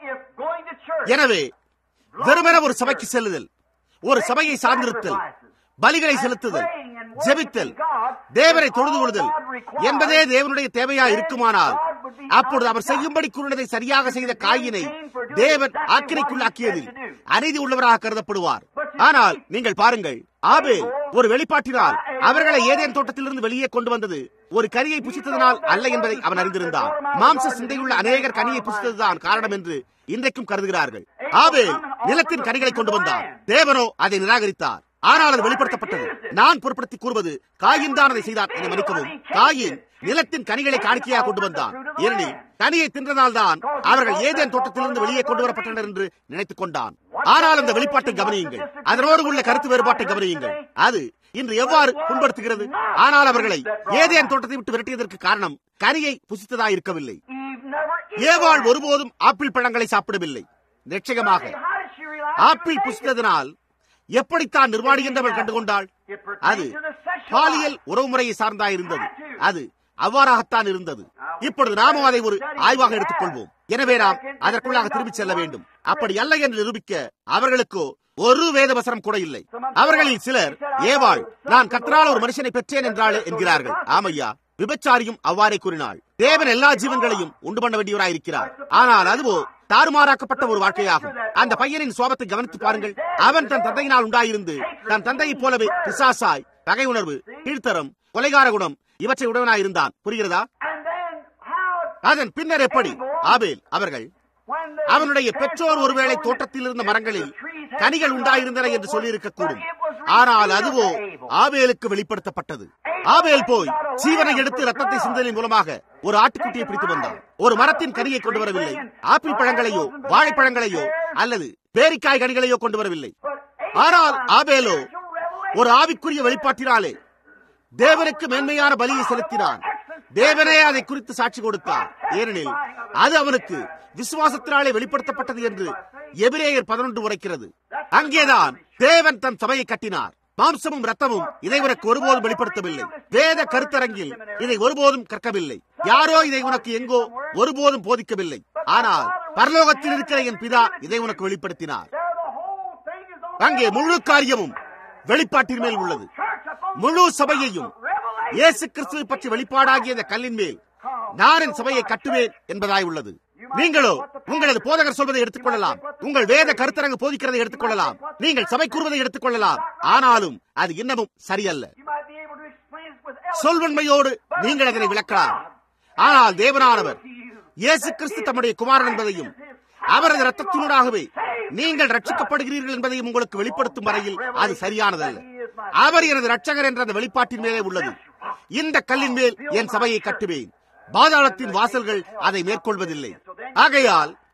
எனவே வெறுமென ஒரு சபைக்கு செல்லுதல் ஒரு சபையை சார்ந்திருத்தல் பலிகளை செலுத்துதல் ஜெபித்தல் தேவனை தொழுது கொள்ளுதல் என்பதே தேவனுடைய தேவையா இருக்குமானால் அப்பொழுது அவர் செய்யும்படி கூறினதை சரியாக செய்த காயினை தேவன் ஆக்கினைக்குள்ளாக்கியதில் அநீதி உள்ளவராக கருதப்படுவார் ஆனால் நீங்கள் பாருங்கள் ஆபேல் ஒரு வெளிப்பாட்டினால் அவர்களை ஏதேன் தோட்டத்திலிருந்து வெளியே கொண்டு வந்தது ஒரு கனியை புசித்ததனால் அல்ல என்பதை அவன் அறிந்திருந்தான் மாம்ச சிந்தையுள்ள அநேகர் கனியை புசித்ததுதான் காரணம் என்று இன்றைக்கும் கருதுகிறார்கள் ஆபேல் நிலத்தின் கனிகளை கொண்டு வந்தார் தேவனோ அதை நிராகரித்தார் ஆனால் அது வெளிப்படுத்தப்பட்டது நான் பொருட்படுத்தி கூறுவது காயின் தான் அதை செய்தார் என மன்னிக்கவும் காயின் நிலத்தின் கனிகளை காணிக்கையாக கொண்டு வந்தான் ஏனெனில் கனியை தின்றதால் தான் அவர்கள் ஏதேன் தோட்டத்திலிருந்து வெளியே கொண்டு வரப்பட்டனர் என்று நினைத்துக் கொண்டான் ஆனால் அந்த வெளிப்பாட்டை கவனியுங்கள் அதனோடு உள்ள கருத்து வேறுபாட்டை கவனியுங்கள் அது இன்று எவ்வாறு புண்படுத்துகிறது ஆனால் அவர்களை ஏதேன் தோட்டத்தை விட்டு விரட்டியதற்கு காரணம் கனியை புசித்ததா இருக்கவில்லை ஏவாள் ஒருபோதும் ஆப்பிள் பழங்களை சாப்பிடவில்லை நிச்சயமாக ஆப்பிள் புசித்ததனால் எப்படித்தான் நிர்வாணி என்றவள் கண்டுகொண்டாள் அது பாலியல் உறவுமுறையை சார்ந்தாயிருந்தது அது அவ்வாறாகத்தான் இருந்தது இப்பொழுது நாமும் அதை ஒரு ஆய்வாக எடுத்துக்கொள்வோம் எனவே நாம் அதற்குள்ளாக திரும்பிச் செல்ல வேண்டும் அப்படி அல்ல என்று நிரூபிக்க அவர்களுக்கோ ஒரு வேதவசனம் கூட இல்லை அவர்களில் சிலர் ஏவாள் நான் கத்தரால் ஒரு மனுஷனை பெற்றேன் என்றாள் என்கிறார்கள் ஆமையா விபச்சாரியும் அவ்வாறே கூறினாள் தேவன் எல்லா ஜீவன்களையும் உண்டு பண்ண வேண்டியவராயிருக்கிறார் ஆனால் அதுவோ தாறுமாறாக்கப்பட்ட ஒரு வாழ்க்கையாகும் அந்த பையனின் சோபத்தை கவனித்து பாருங்கள் அவன் தன் தந்தையினால் உண்டாயிருந்து தன் தந்தையைப் போலவே பிசாசாய் பகை உணர்வு கீழ்த்தரம் கொலைகார குணம் இவற்றை உடவனாயிருந்தான் புரிகிறதா அதன் பின்னர் எப்படி ஆபேல் அவர்கள் அவனுடைய பெற்றோர் ஒருவேளை தோட்டத்தில் இருந்த மரங்களில் கனிகள் உண்டாயிருந்தன என்று சொல்லியிருக்க கூடும் ஆனால் அதுவோ ஆபேலுக்கு வெளிப்படுத்தப்பட்டது ஆபேல் போய் சீவனை எடுத்து ரத்தத்தை சிந்தலின் மூலமாக ஒரு ஆட்டுக்குட்டியை பிடித்து வந்தான் ஒரு மரத்தின் கனியை கொண்டு வரவில்லை ஆப்பிள் பழங்களையோ வாழைப்பழங்களையோ அல்லது பேரிக்காய் கனிகளையோ கொண்டு வரவில்லை ஆனால் ஆபேலோ ஒரு ஆவிக்குரிய வெளிப்பாட்டினாலே தேவனுக்கு மேன்மையான பலியை செலுத்தினான் தேவனே அதை குறித்து சாட்சி கொடுத்தார் ஏனெனில் அது அவனுக்கு விசுவாசத்தினாலே வெளிப்படுத்தப்பட்டது என்று எபிரேயர் பதினொன்று உரைக்கிறது அங்கேதான் தேவன் தன் சபையை கட்டினார் மாம்சமும் ரத்தமும் இதை உனக்கு ஒருபோதும் வெளிப்படுத்தவில்லை வேத கருத்தரங்கில் இதை ஒருபோதும் கற்கவில்லை யாரோ இதை உனக்கு எங்கோ ஒருபோதும் போதிக்கவில்லை ஆனால் பரலோகத்தில் இருக்கிற என் பிதா இதை உனக்கு வெளிப்படுத்தினார் அங்கே முழு காரியமும் வெளிப்பாட்டின் மேல் உள்ளது முழு சபையையும் இயேசு கிறிஸ்துவை பற்றி வெளிப்பாடாகிய இந்த கல்லின் மேல் நான் என் சபையை கட்டுவேன் என்பதாய் உள்ளது நீங்களோ உங்களது போதகர் சொல்வதை எடுத்துக்கொள்ளலாம் உங்கள் வேத கருத்தரங்கு போதிக்கிறதை எடுத்துக்கொள்ளலாம் நீங்கள் சபை கூறுவதை எடுத்துக்கொள்ளலாம் ஆனாலும் அது இன்னமும் சரியல்ல சொல்வன்மையோடு நீங்கள் அதனை விளக்கலாம் ஆனால் தேவனானவர் இயேசு கிறிஸ்து தம்முடைய குமாரன் என்பதையும் அவரது ரத்தத்தினூடாகவே நீங்கள் ரட்சிக்கப்படுகிறீர்கள் என்பதையும் உங்களுக்கு வெளிப்படுத்தும் வரையில் அது சரியானதல்ல அவர் எனது ரட்சகர் என்ற அந்த வெளிப்பாட்டின் மேலே உள்ளது இந்த கல்லின் மேல் என் சபையை கட்டுவேன் பாதாளத்தின் வாசல்கள் அதை மேற்கொள்வதில்லை ஆகையால்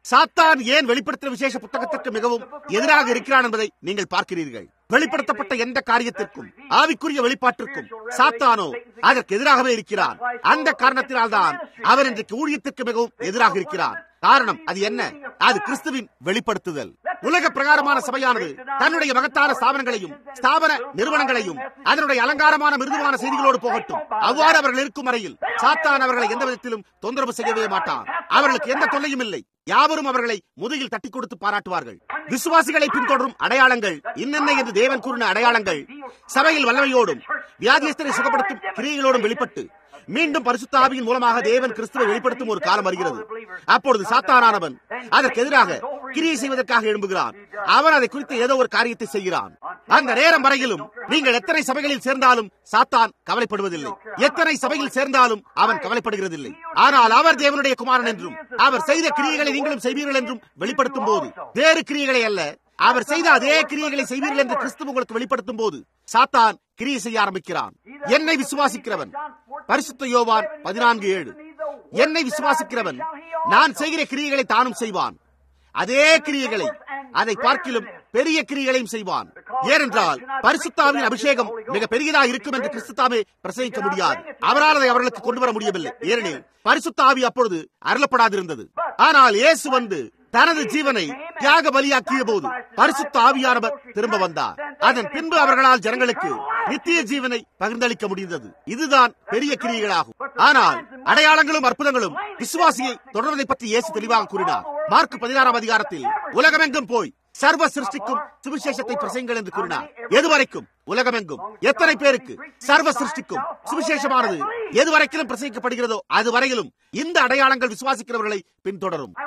சாத்தான் ஏன் வெளிப்படுத்தின விசேஷ புத்தகத்திற்கு மிகவும் எதிராக இருக்கிறான் என்பதை நீங்கள் பார்க்கிறீர்கள் வெளிப்படுத்தப்பட்ட எந்த காரியத்திற்கும் ஆவிக்குரிய வெளிப்பாட்டிற்கும் சாத்தானோ அதற்கு எதிராகவே இருக்கிறார் அந்த காரணத்தினால்தான் அவர் இன்றைக்கு ஊழியத்திற்கு மிகவும் எதிராக இருக்கிறார் காரணம் அது என்ன அது கிறிஸ்துவின் வெளிப்படுத்துதல் உலக பிரகாரமான சபையானது தன்னுடைய மகத்தான ஸ்தாபனங்களையும் ஸ்தாபன நிறுவனங்களையும் அதனுடைய அலங்காரமான மிருதுவான செய்திகளோடு போகட்டும் அவ்வாறு அவர்கள் இருக்கும் வரையில் சாத்தான் அவர்களை எந்த விதத்திலும் தொந்தரவு செய்யவே மாட்டான் அவர்களுக்கு எந்த தொல்லையும் இல்லை யாவரும் அவர்களை முதுகில் தட்டி கொடுத்து பாராட்டுவார்கள் விசுவாசிகளை பின்தொடரும் அடையாளங்கள் இன்னென்ன என்று தேவன் கூறின அடையாளங்கள் சபையில் வல்லமையோடும் வியாதியஸ்தரை சுகப்படுத்தும் கிரியைகளோடும் வெளிப்பட்டு மீண்டும் பரிசுத்த ஆவியின் மூலமாக தேவன் கிறிஸ்துவை வெளிப்படுத்தும் ஒரு காலம் வருகிறது அப்பொழுது சாத்தானானவன் அதற்கு எதிராக கிரியை செய்வதற்காக எழும்புகிறான் அவன் அதை குறித்து ஏதோ ஒரு காரியத்தை செய்கிறான் அந்த நேரம் வரையிலும் நீங்கள் எத்தனை சபைகளில் சேர்ந்தாலும் சாத்தான் கவலைப்படுவதில்லை எத்தனை சபையில் சேர்ந்தாலும் அவன் கவலைப்படுகிறதில்லை ஆனால் அவர் தேவனுடைய குமாரன் என்றும் அவர் செய்த கிரியைகளை நீங்களும் செய்வீர்கள் என்றும் வெளிப்படுத்தும் போது வேறு கிரியைகளை அல்ல அவர் செய்த அதே கிரியைகளை செய்வீர்கள் என்று கிறிஸ்து உங்களுக்கு வெளிப்படுத்தும் போது சாத்தான் கிரியை செய்ய ஆரம்பிக்கிறான் என்னை விசுவாசிக்கிறவன் பரிசுத்த யோவான் பதினான்கு ஏழு என்னை விசுவாசிக்கிறவன் நான் செய்கிற கிரியைகளை தானும் செய்வான் அதே கிரியைகளை அதை பார்க்கிலும் பெரிய கிரியைகளையும் செய்வான் ஏனென்றால் பரிசுத்தாவின் அபிஷேகம் மிக பெரியதா இருக்கும் என்று கிறிஸ்துத்தாவே பிரசங்கிக்க முடியாது அவரால் அதை அவர்களுக்கு கொண்டு வர முடியவில்லை ஏனெனில் பரிசுத்தாவி அப்பொழுது அருளப்படாதிருந்தது ஆனால் இயேசு வந்து தனது ஜீவனை தியாக பலியாக்கிய போது பரிசுத்த ஆவியானவர் திரும்ப வந்தார் அதன் பின்பு அவர்களால் ஜனங்களுக்கு நித்திய ஜீவனை பகிர்ந்தளிக்க முடிந்தது இதுதான் பெரிய கிரியைகளாகும் ஆனால் அடையாளங்களும் அற்புதங்களும் விசுவாசியை தொடர்வதை பற்றி இயேசு தெளிவாக கூறினார் மார்க் பதினாறாம் அதிகாரத்தில் உலகமெங்கும் போய் சர்வ சிருஷ்டிக்கும் சுவிசேஷத்தை பிரசங்கள் என்று கூறினார் எதுவரைக்கும் உலகமெங்கும் எத்தனை பேருக்கு சர்வ சிருஷ்டிக்கும் சுவிசேஷமானது எதுவரைக்கும் பிரசங்கிக்கப்படுகிறதோ அது வரையிலும் இந்த அடையாளங்கள் விசுவாசிக்கிறவர்களை பின்தொடரும்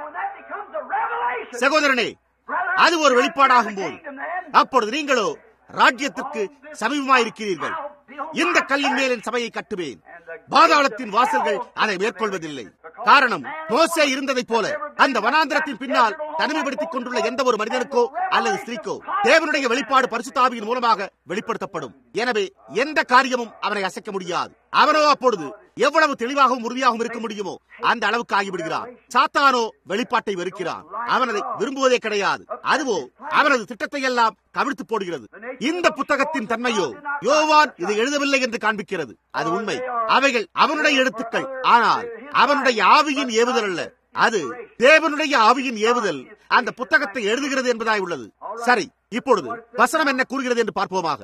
சகோதரனே அது ஒரு வெளிப்பாடாகும் போது அப்பொழுது நீங்களோ ராஜ்யத்திற்கு சமீபமாயிருக்கிறீர்கள் இந்த கல்லின் மேல் என் சபையை கட்டுவேன் பாதாளத்தின் வாசல்கள் அதை மேற்கொள்வதில்லை காரணம் மோசே இருந்ததைப் போல அந்த வனாந்திரத்தின் பின்னால் தனிமைப்படுத்திக் கொண்டுள்ள எந்த ஒரு மனிதனுக்கோ அல்லது ஸ்திரீக்கோ தேவனுடைய வெளிப்பாடு பரிசுத்தாவியின் மூலமாக வெளிப்படுத்தப்படும் எனவே எந்த காரியமும் அவனை அசைக்க முடியாது அவனோ அப்பொழுது எவ்வளவு தெளிவாகவும் உறுதியாகவும் இருக்க முடியுமோ அந்த அளவுக்கு ஆகிவிடுகிறான் சாத்தானோ வெளிப்பாட்டை வெறுக்கிறான் அவன் அதை விரும்புவதே கிடையாது அதுவோ அவனது திட்டத்தை எல்லாம் கவிழ்த்து போடுகிறது இந்த புத்தகத்தின் தன்மையோ யோவான் இதை எழுதவில்லை என்று காண்பிக்கிறது அது உண்மை அவைகள் அவனுடைய எழுத்துக்கள் ஆனால் அவனுடைய ஆவியின் ஏவுதல் அல்ல அது தேவனுடைய ஆவியின் ஏவுதல் அந்த புத்தகத்தை எழுதுகிறது என்பதாய் உள்ளது சரி இப்பொழுது வசனம் என்ன கூறுகிறது என்று பார்ப்போமாக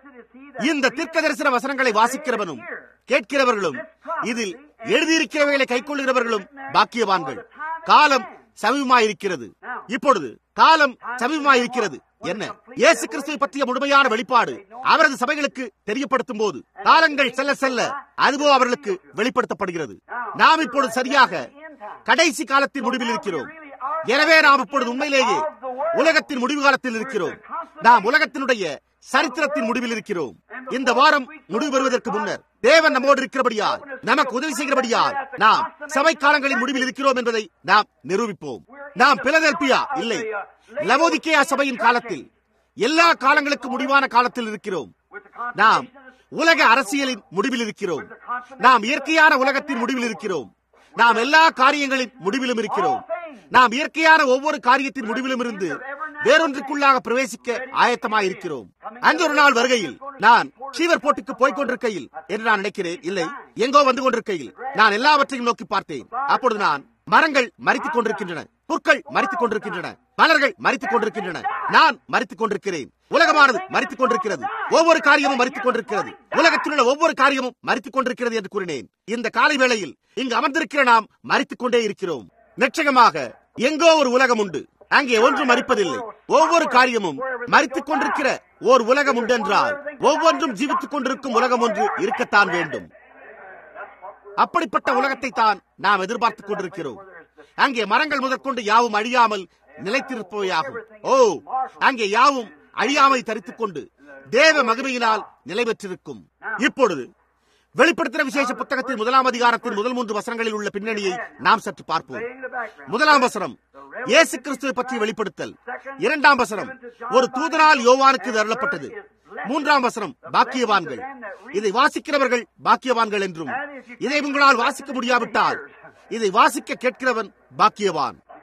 இந்த தீர்க்க தரிசன வசனங்களை வாசிக்கிறவனும் கேட்கிறவர்களும் இதில் எழுதியிருக்கிறவைகளை கைக்கொள்கிறவர்களும் பாக்கியவான்கள் காலம் சமீபமாயிருக்கிறது இப்பொழுது காலம் சமீபமாயிருக்கிறது என்ன இயேசு கிறிஸ்துவை பற்றிய முழுமையான வெளிப்பாடு அவரது சபைகளுக்கு தெரியப்படுத்தும் போது காலங்கள் செல்ல செல்ல அதுவோ அவர்களுக்கு வெளிப்படுத்தப்படுகிறது நாம் இப்பொழுது சரியாக கடைசி காலத்தின் முடிவில் இருக்கிறோம் எனவே நாம் இப்பொழுது உண்மையிலேயே உலகத்தின் முடிவு காலத்தில் இருக்கிறோம் நாம் உலகத்தினுடைய சரித்திரத்தின் முடிவில் இருக்கிறோம் இந்த வாரம் முடிவு பெறுவதற்கு முன்னர் தேவன் நம்மோடு இருக்கிறபடியால் நமக்கு உதவி செய்கிறபடியால் நாம் சபை காலங்களின் முடிவில் இருக்கிறோம் என்பதை நாம் நிரூபிப்போம் நாம் பிலதெல்பியா இல்லை லவோதிக்கேயா சபையின் காலத்தில் எல்லா காலங்களுக்கும் முடிவான காலத்தில் இருக்கிறோம் நாம் உலக அரசியலின் முடிவில் இருக்கிறோம் நாம் இயற்கையான உலகத்தின் முடிவில் இருக்கிறோம் நாம் எல்லா காரியங்களின் முடிவிலும் இருக்கிறோம் நாம் இயற்கையான ஒவ்வொரு காரியத்தின் முடிவிலும் இருந்து வேறொன்றுக்குள்ளாக பிரவேசிக்க ஆயத்தமாயிருக்கிறோம் அந்த ஒரு நாள் வருகையில் நான் சீவர் போட்டுக்கு போய்க் கொண்டிருக்கையில் என்று நான் நினைக்கிறேன் இல்லை எங்கோ வந்து கொண்டிருக்கையில் நான் எல்லாவற்றையும் நோக்கி பார்த்தேன் அப்பொழுது நான் மரங்கள் மறித்துக் கொண்டிருக்கின்றன புற்கள் மறித்துக் கொண்டிருக்கின்றன மலர்கள் மறித்துக் கொண்டிருக்கின்றன நான் மறித்துக் கொண்டிருக்கிறேன் உலகமானது மறித்துக் கொண்டிருக்கிறது ஒவ்வொரு காரியமும் மறித்துக் கொண்டிருக்கிறது உலகத்தில் உள்ள ஒவ்வொரு காரியமும் மறித்துக் கொண்டிருக்கிறது என்று கூறினேன் இந்த காலை வேளையில் இங்கு அமர்ந்திருக்கிற நாம் மறித்துக் கொண்டே இருக்கிறோம் நிச்சயமாக எங்கோ ஒரு உலகம் உண்டு அங்கே ஒன்றும் மறிப்பதில்லை ஒவ்வொரு காரியமும் மறித்துக் கொண்டிருக்கிற ஓர் உலகம் உண்டு என்றால் ஒவ்வொன்றும் ஜீவித்துக் கொண்டிருக்கும் உலகம் ஒன்று இருக்கத்தான் வேண்டும் அப்படிப்பட்ட உலகத்தை தான் நாம் எதிர்பார்த்துக் கொண்டிருக்கிறோம் அங்கே மரங்கள் முதற்கொண்டு யாவும் அழியாமல் நிலைத்திருப்பவையாகும் ஓ அங்கே யாவும் அழியாமை தரித்துக் கொண்டு தேவ மகிமையினால் நிலை பெற்றிருக்கும் இப்பொழுது வெளிப்படுத்தின விசேஷ புத்தகத்தின் முதலாம் அதிகாரத்தின் முதல் மூன்று வசனங்களில் உள்ள பின்னணியை நாம் சற்று பார்ப்போம் முதலாம் வசனம் இயேசு கிறிஸ்துவை பற்றி வெளிப்படுத்தல் இரண்டாம் வசனம் ஒரு தூதனால் யோவானுக்கு இது அருளப்பட்டது மூன்றாம் வசனம் பாக்கியவான்கள் இதை வாசிக்கிறவர்கள் பாக்கியவான்கள் என்றும் இதை உங்களால் வாசிக்க முடியாவிட்டால் இதை வாசிக்க கேட்கிறவன் பாக்கியவான்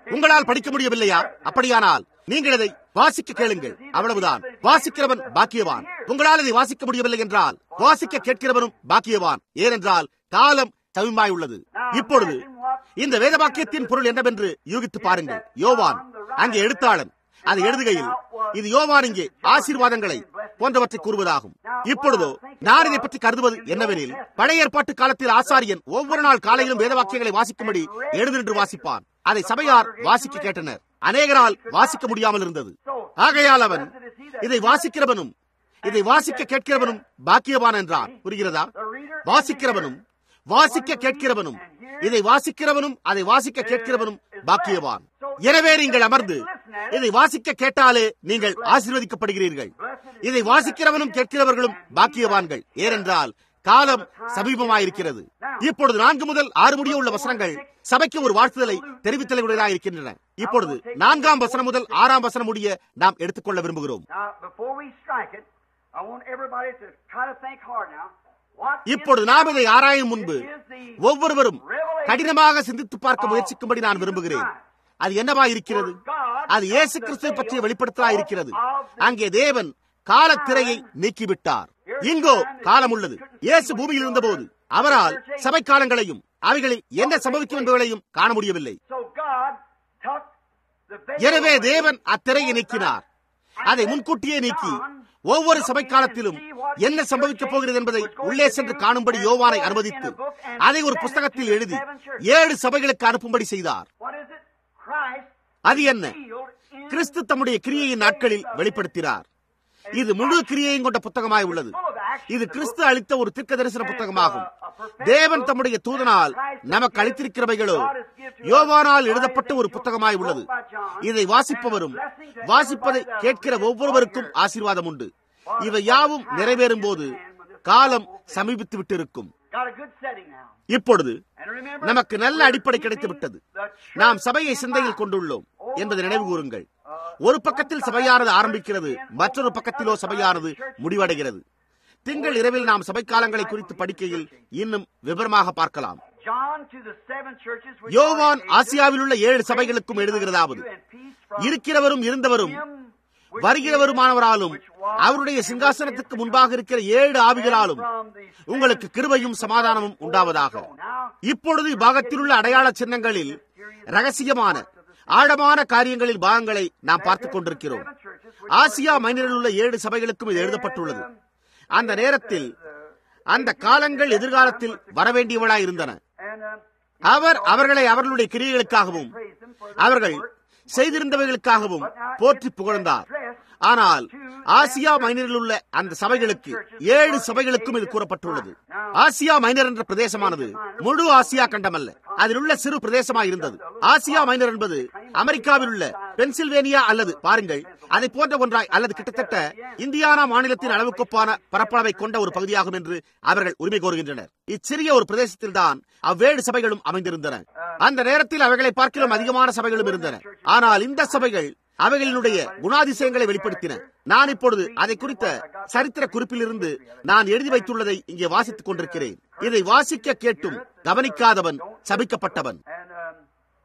உங்களால் படிக்க முடியவில்லையா அப்படியானால் நீங்கள் இதை வாசிக்க கேளுங்கள் அவ்வளவுதான் வாசிக்கிறவன் பாக்கியவான் உங்களால் இதை வாசிக்க முடியவில்லை என்றால் வாசிக்க கேட்கிறவனும் பாக்கியவான் ஏனென்றால் காலம் சமயமாய் உள்ளது இப்பொழுது இந்த வேதவாக்கியத்தின் பொருள் என்னவென்று யூகித்து பாருங்கள் யோவான் அங்கே எழுத்தாளன் அதை எழுதுகையில் இது யோவான் இங்கே ஆசீர்வாதங்களை போன்றவற்றை கூறுவதாகும் இப்பொழுதோ நான் இதை பற்றி கருதுவது என்னவெனில் பழைய ஏற்பாட்டு காலத்தில் ஆசாரியன் ஒவ்வொரு நாள் காலையிலும் வேதவாக்கியங்களை வாசிக்கும்படி எழுதின்று வாசிப்பான் அதை சபையார் வாசிக்க கேட்டனர் அநேகரால் வாசிக்க முடியாமல் இருந்தது ஆகையால் அவன் இதை வாசிக்கிறவனும் இதை வாசிக்க கேட்கிறவனும் பாக்கியவான் என்றான் புரிகிறதா வாசிக்கிறவனும் வாசிக்க கேட்கிறவனும் இதை வாசிக்கிறவனும் அதை வாசிக்க கேட்கிறவனும் பாக்கியவான் எனவே நீங்கள் அமர்ந்து இதை வாசிக்க கேட்டாலே நீங்கள் ஆசீர்வதிக்கப்படுகிறீர்கள் இதை வாசிக்கிறவனும் கேட்கிறவர்களும் பாக்கியவான்கள் ஏனென்றால் காலம் சமீபமாயிருக்கிறது இப்பொழுது நான்கு முதல் ஆறு முடிய உள்ள வசனங்கள் சபைக்கு ஒரு வாழ்த்துதலை தெரிவித்தலையுடையதாக இருக்கின்றன இப்பொழுது நான்காம் வசனம் முதல் ஆறாம் வசனம் முடிய நாம் எடுத்துக்கொள்ள விரும்புகிறோம் Now, before we strike it, I want everybody to try to think hard now. What is இப்பொழுது நாம் இதை ஆராயும் முன்பு ஒவ்வொருவரும் கடினமாக சிந்தித்து பார்க்க முயற்சிக்கும்படி நான் விரும்புகிறேன் அது என்னவா இருக்கிறது அது இயேசு கிறிஸ்துவை பற்றிய வெளிப்படுத்தலா இருக்கிறது அங்கே தேவன் காலத்திரையை நீக்கிவிட்டார் இங்கோ காலம் உள்ளது இயேசு பூமியில் இருந்தபோது அவரால் சபை காலங்களையும் அவைகளில் என்ன சம்பவிக்கும் என்பவர்களையும் காண முடியவில்லை So God took the veil எனவே away. தேவன் அத்திரையை நீக்கினார் அதை முன்கூட்டியே நீக்கி ஒவ்வொரு சபை காலத்திலும் என்ன சம்பவிக்கப் போகிறது என்பதை உள்ளே சென்று காணும்படி யோவானை அனுமதித்து அதை ஒரு புஸ்தகத்தில் எழுதி ஏழு சபைகளுக்கு அனுப்பும்படி செய்தார் What is it? Christ அது என்ன sealed in கிறிஸ்து தம்முடைய கிரியையின் நாட்களில் வெளிப்படுத்தினார் இது முழு கிரியையும் கொண்ட புத்தகமாய் உள்ளது இது கிறிஸ்து அளித்த ஒரு தீர்க்க தரிசன புத்தகமாகும் தேவன் தம்முடைய தூதனால் நமக்கு அளித்திருக்கிறவைகளோ யோவானால் எழுதப்பட்ட ஒரு புத்தகமாய் உள்ளது இதை வாசிப்பவரும் வாசிப்பதை கேட்கிற ஒவ்வொருவருக்கும் ஆசீர்வாதம் உண்டு இவை யாவும் நிறைவேறும் போது காலம் சமீபித்து விட்டிருக்கும் got a good setting now. இப்பொழுது And remember, நமக்கு நல்ல அடிப்படை கிடைத்து விட்டது நாம் சபையை சிந்தையில் கொண்டுள்ளோம் என்பதை நினைவு கூறுங்கள் ஒரு பக்கத்தில் சபையானது ஆரம்பிக்கிறது மற்றொரு பக்கத்திலோ சபையானது முடிவடைகிறது திங்கள் இரவில் நாம் சபை காலங்களை குறித்து படிக்கையில் இன்னும் விவரமாக பார்க்கலாம் John to the seven churches which யோவான் are in Asia, ஆசியாவில் உள்ள ஏழு சபைகளுக்கும் எழுதுகிறதாவது and peace from இருக்கிறவரும் இருந்தவரும் him which வருகிறவருமானவராலும் அவருடைய சிங்காசனத்துக்கு முன்பாக இருக்கிற ஏழு ஆவிகளாலும் from the உங்களுக்கு கிருபையும் சமாதானமும் உண்டாவதாக இப்பொழுது இப்பாகத்தில் உள்ள அடையாள சின்னங்களில் ரகசியமான ஆழமான காரியங்களில் பாகங்களை நாம் பார்த்துக் கொண்டிருக்கிறோம் ஆசியா மைனரில் உள்ள ஏழு சபைகளுக்கும் இது எழுதப்பட்டுள்ளது அந்த நேரத்தில் அந்த காலங்கள் எதிர்காலத்தில் வரவேண்டியவளாய் இருந்தன and um, அவர் அவர்களை அவர்களுடைய கிரியைகளுக்காகவும் praise them for அவர்கள் செய்திருந்தவைகளுக்காகவும் போற்றி புகழ்ந்தார் ஆனால் ஆசியா மைனரில் உள்ள அந்த சபைகளுக்கு ஏழு சபைகளுக்கும் இது கூறப்பட்டுள்ளது ஆசியா மைனர் என்ற பிரதேசமானது முழு ஆசியா கண்டமல்ல அதில் உள்ள சிறு பிரதேசமாய் இருந்தது ஆசியா மைனர் என்பது அமெரிக்காவில் உள்ள பென்சில்வேனியா அல்லது பாருங்கள் அதை போன்ற ஒன்றாய் அல்லது கிட்டத்தட்ட இந்தியானா மாநிலத்தின் அளவுக்கொப்பான பரப்பளவை கொண்ட ஒரு பகுதியாகும் என்று அவர்கள் உரிமை கோருகின்றனர் இச்சிறிய ஒரு பிரதேசத்தில் தான் அவ்வேழு சபைகளும் அமைந்திருந்தன அந்த நேரத்தில் அவைகளை பார்க்கிலும் அதிகமான சபைகளும் இருந்தன ஆனால் இந்த சபைகள் அவைகளினுடைய குணாதிசயங்களை வெளிப்படுத்தின நான் இப்பொழுது அதை குறித்த சரித்திர குறிப்பிலிருந்து நான் எழுதி வைத்துள்ளதை இங்கே வாசித்துக் கொண்டிருக்கிறேன் இதை வாசிக்க கேட்டும் கவனிக்காதவன் சபிக்கப்பட்டவன் And um,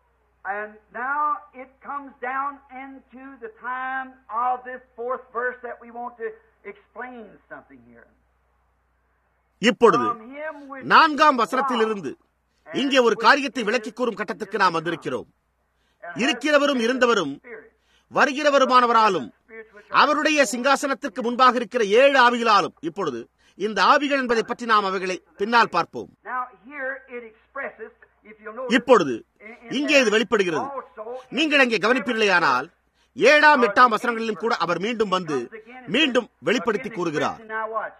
and now it comes down into the time of this fourth verse that we want to explain something here. இப்பொழுது From him which நான்காம் வசனத்திலிருந்து இங்கே ஒரு காரியத்தை விளக்கிக் கூறும் கட்டத்திற்கு நாம் வந்திருக்கிறோம் இருக்கிறவரும் இருந்தவரும் வருகிறவருமானவராலும் அவருடைய சிங்காசனத்திற்கு முன்பாக இருக்கிற ஏழு ஆவிகளாலும் இப்பொழுது இந்த ஆவிகள் என்பதை பற்றி நாம் அவைகளை பின்னால் பார்ப்போம் now here it expresses, if you'll notice, இப்பொழுது இங்கே இது வெளிப்படுகிறது நீங்கள் அங்கே கவனிப்பீர்களேயானால் ஏழாம் எட்டாம் வசனங்களிலும் கூட அவர் மீண்டும் வந்து மீண்டும் வெளிப்படுத்தி கூறுகிறார் Now watch.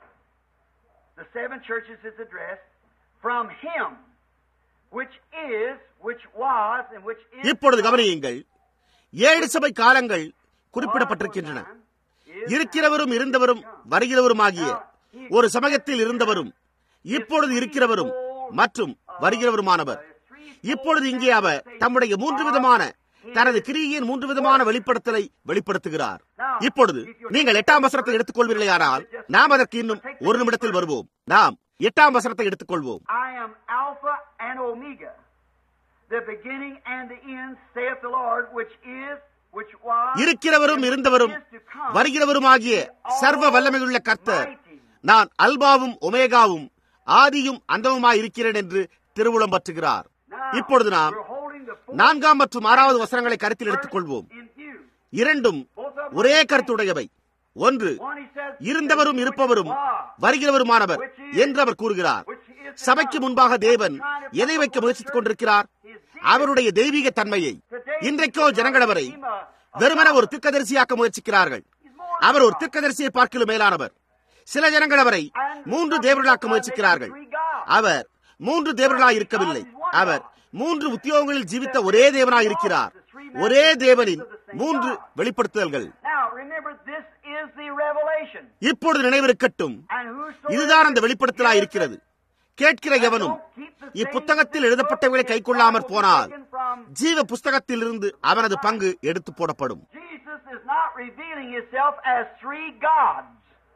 The seven churches is addressed from him, which is, which was, and which is. இப்பொழுது கவனியுங்கள் ஏழு சபை காலங்கள் குறிப்பிடப்பட்டிருக்கின்றன இருக்கிறவரும் இருந்தவரும் வருகிறவருமாகிய ஒரு சமயத்தில் இருந்தவரும் இப்பொழுது இருக்கிறவரும் மற்றும் வருகிறவருமானவர் இப்பொழுது இங்கே அவர் தம்முடைய மூன்று விதமான தனது கிரியின் மூன்று விதமான வெளிப்படுத்தலை வெளிப்படுத்துகிறார் இப்பொழுது நீங்கள் எட்டாம் வசனத்தை எடுத்துக்கொள்வீர்களானால் நாம் அதற்கு இன்னும் ஒரு நிமிடத்தில் வருவோம் நாம் எட்டாம் வசனத்தை எடுத்துக்கொள்வோம் I am Alpha and Omega, the beginning and the end, saith the Lord, which is, which was, இருக்கிறவரும் இருந்தவரும் வருகிறவருமாகிய சர்வ வல்லமையுள்ள கர்த்தர் நான் அல்பாவும் ஒமேகாவும் ஆதியும் அந்தமுமாய் இருக்கிறேன் என்று திருவுளம் பற்றுகிறார் இப்பொழுது நாம் We're holding the fourth நான்காம் மற்றும் ஆறாவது வசனங்களை கருத்தில் எடுத்துக்கொள்வோம் in view. இரண்டும் ஒரே கருத்துடையவை ஒன்று One, he says, இருந்தவரும் இருப்பவரும் வருகிறவருமானவர் என்று அவர் கூறுகிறார் சபைக்கு முன்பாக தேவன் எதை வைக்க முயற்சித்துக் கொண்டிருக்கிறார் அவருடைய தெய்வீக தன்மையை இன்றைக்கோ ஜனங்கள் அவரை வெறுமன ஒரு திக்கதரிசியாக்க முயற்சிக்கிறார்கள் அவர் ஒரு திக்கதரிசியை பார்க்கலும் மேலானவர் சில ஜனங்கள் அவரை மூன்று தேவர்களாக்க முயற்சிக்கிறார்கள் அவர் மூன்று தேவர்களாய் இருக்கவில்லை அவர் மூன்று உத்தியோகங்களில் ஜீவித்த ஒரே தேவனாய் இருக்கிறார் ஒரே தேவனின் மூன்று வெளிப்படுத்துதல்கள் Now, remember, this is the revelation. இப்பொழுது நினைவிருக்கட்டும் And whosoever இதுதான் அந்த வெளிப்படுத்தலாய் இருக்கிறது கேட்கிற எவனும் இப்புத்தகத்தில் எழுதப்பட்டவைகளை கைக்கொள்ளாமற் போனால் ஜீவ புஸ்தகத்தில் இருந்து அவனது பங்கு எடுத்து போடப்படும் Jesus is not revealing himself as three gods.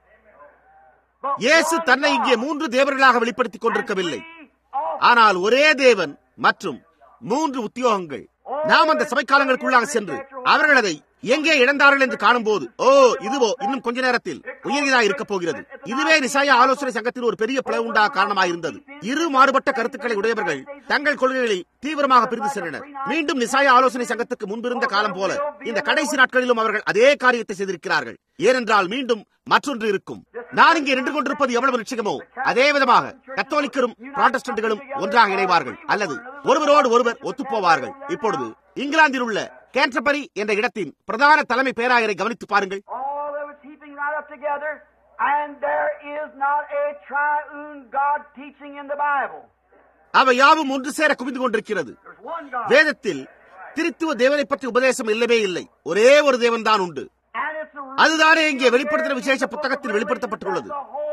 but இயேசு one தன்னை இங்கே God. மூன்று தேவர்களாக வெளிப்படுத்திக் கொண்டிருக்கவில்லை And three offices. ஆனால் ஒரே தேவன் மற்றும் மூன்று உத்தியோகங்கள் நாம் அந்த சபைக்காலங்களுக்குள்ளாக சென்று அவர்கள் அதை எங்கே இழந்தார்கள் என்று காணும்போது ஓ இதுவோ இன்னும் கொஞ்ச நேரத்தில் உயர்ந்ததாக இருக்க போகிறது இதுவே நிசாய ஆலோசனை சங்கத்தில் ஒரு பெரிய பிளவு உண்டா காரணமாயிருந்தது இரு மாறுபட்ட கருத்துக்களை உடையவர்கள் தங்கள் கொள்கைகளில் தீவிரமாக பிரிந்து சென்றனர் மீண்டும் நிசாய ஆலோசனை சங்கத்துக்கு முன்பிருந்த காலம் போல இந்த கடைசி நாட்களிலும் அவர்கள் அதே காரியத்தை செய்திருக்கிறார்கள் ஏனென்றால் மீண்டும் மற்றொன்று இருக்கும் நான் இங்கே நின்று கொண்டிருப்பது எவ்வளவு நிச்சயமோ அதே விதமாக கத்தோலிக்கரும் புராட்டஸ்டன்ட்களும் ஒன்றாக இணைவார்கள் அல்லது ஒருவரோடு ஒருவர் ஒத்துப்போவார்கள் இப்பொழுது இங்கிலாந்தில் உள்ள கேன்டர்பரி என்ற இடத்தின் பிரதான தலைமை பேராயரை கவனித்து பாருங்கள் All of it's heaping right up together, and there is not a triune God teaching in the Bible. அவை யாவும் ஒன்று சேர குவிந்து கொண்டிருக்கிறது There's one God. வேதத்தில் திருத்துவ தேவனை பற்றி உபதேசம் இல்லவே இல்லை ஒரே ஒரு தேவன் தான் உண்டு And it's a அதுதானே இங்கே வெளிப்படுத்தின விசேஷ புத்தகத்தில் வெளிப்படுத்தப்பட்டுள்ளது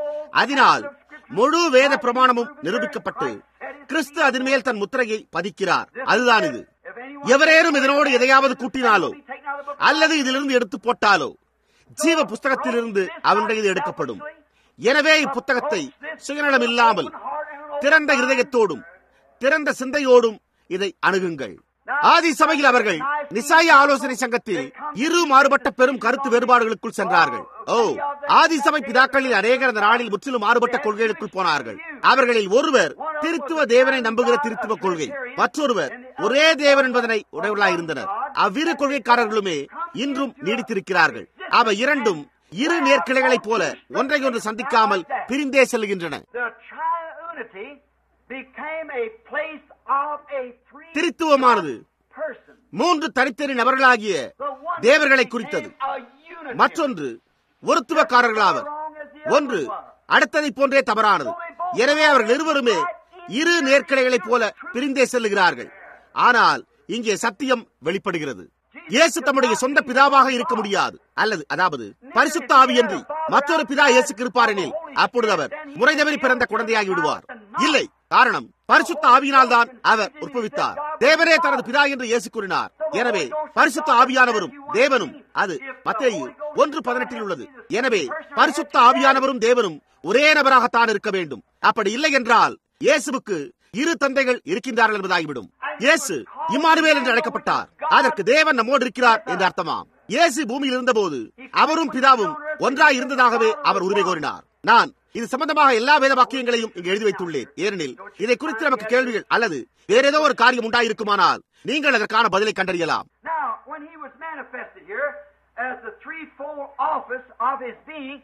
அதனால் முழு வேத பிரமாணமும் நிரூபிக்கப்பட்டு கிறிஸ்து அதன் மேல் தன் முத்திரையை பதிக்கிறார் அதுதான் இது எவரேனும் இதனோடு எதையாவது கூட்டினாலோ அல்லது இதிலிருந்து எடுத்து போட்டாலோ ஜீவ புஸ்தகத்திலிருந்து அவனுடையது எடுக்கப்படும் எனவே இப்புத்தகத்தை சுயநலம் இல்லாமல் திறந்த இருதயத்தோடும் திறந்த சிந்தையோடும் இதை அணுகுங்கள் ஆதி சபையில் அவர்கள் நிசாய ஆலோசனை சங்கத்தில் இரு மாறுபட்ட பெரும் கருத்து வேறுபாடுகளுக்குள் சென்றார்கள் ஓ ஆதி சபை பிதாக்களில் அநேகர் அந்த நாளில் முற்றிலும் மாறுபட்ட கொள்கைகளுக்குள் போனார்கள் அவர்களில் ஒருவர் திருத்துவ தேவனை நம்புகிற திருத்துவ கொள்கை மற்றொருவர் ஒரே தேவன் என்பதனை உடையவர்களாய் இருந்தனர் அவ்விரு கொள்கைக்காரர்களுமே இன்றும் நீடித்திருக்கிறார்கள் அவை இரண்டும் இரு நேர்கிளைகளைப் போல ஒன்றையொன்று சந்திக்காமல் பிரிந்தே செல்கின்றன The triunity became a place of a three திருத்துவமானது person. மூன்று தனித்தனி நபர்களாகிய The one தேவர்களை became குறித்தது a unity. மற்றொன்று ஒருத்துவக்காரர்களாவர் ஒன்று அடுத்ததை போன்றே தவறானது எனவே அவர்கள் இருவருமே இரு நேர்க்கிளைகளைப் போல பிரிந்தே செல்லுகிறார்கள் ஆனால் இங்கே சத்தியம் வெளிப்படுகிறது இயேசு தம்முடைய சொந்த பிதாவாக இருக்க முடியாது அல்லது அதாவது பரிசுத்த ஆவியன்றி மற்றொரு பிதா இயேசுக்கு இருப்பாரெனில் அப்பொழுது அவர் முறை தவறி பிறந்த குழந்தையாகி விடுவார் இல்லை காரணம் பரிசுத்த ஆவியினால் தான் அவர் உற்பவித்தார் தேவனே தனது பிதா என்று இயேசு கூறினார் எனவே பரிசுத்த ஆவியானவரும் தேவனும் அது மத்தேயு ஒன்று பதினெட்டில் உள்ளது எனவே பரிசுத்த ஆவியானவரும் தேவனும் ஒரே நபராகத்தான் இருக்க வேண்டும் அப்படி இல்லை என்றால் இயேசுவுக்கு இரு தந்தைகள் இருக்கின்றார்கள் என்பதாகிவிடும் இயேசு இம்மானுவேல் என்று அழைக்கப்பட்டார் அதற்கு தேவன் நம்மோடு இருக்கிறார் என்று அர்த்தமாம் இயேசு பூமியில் இருந்தபோது அவரும் பிதாவும் ஒன்றாய் இருந்ததாகவே அவர் உரிமை கோரினார் நான் இது சம்பந்தமாக எல்லா வேத வாக்கியங்களையும் இங்கு எழுதி வைத்துள்ளேன் ஏனெனில் இதை குறித்து நமக்கு கேள்விகள் அல்லது வேற ஏதோ ஒரு காரியம் உண்டாயிருக்குமானால் நீங்கள் அதற்கான பதிலை கண்டறியலாம் Now, when he was manifested here as the threefold office of his being,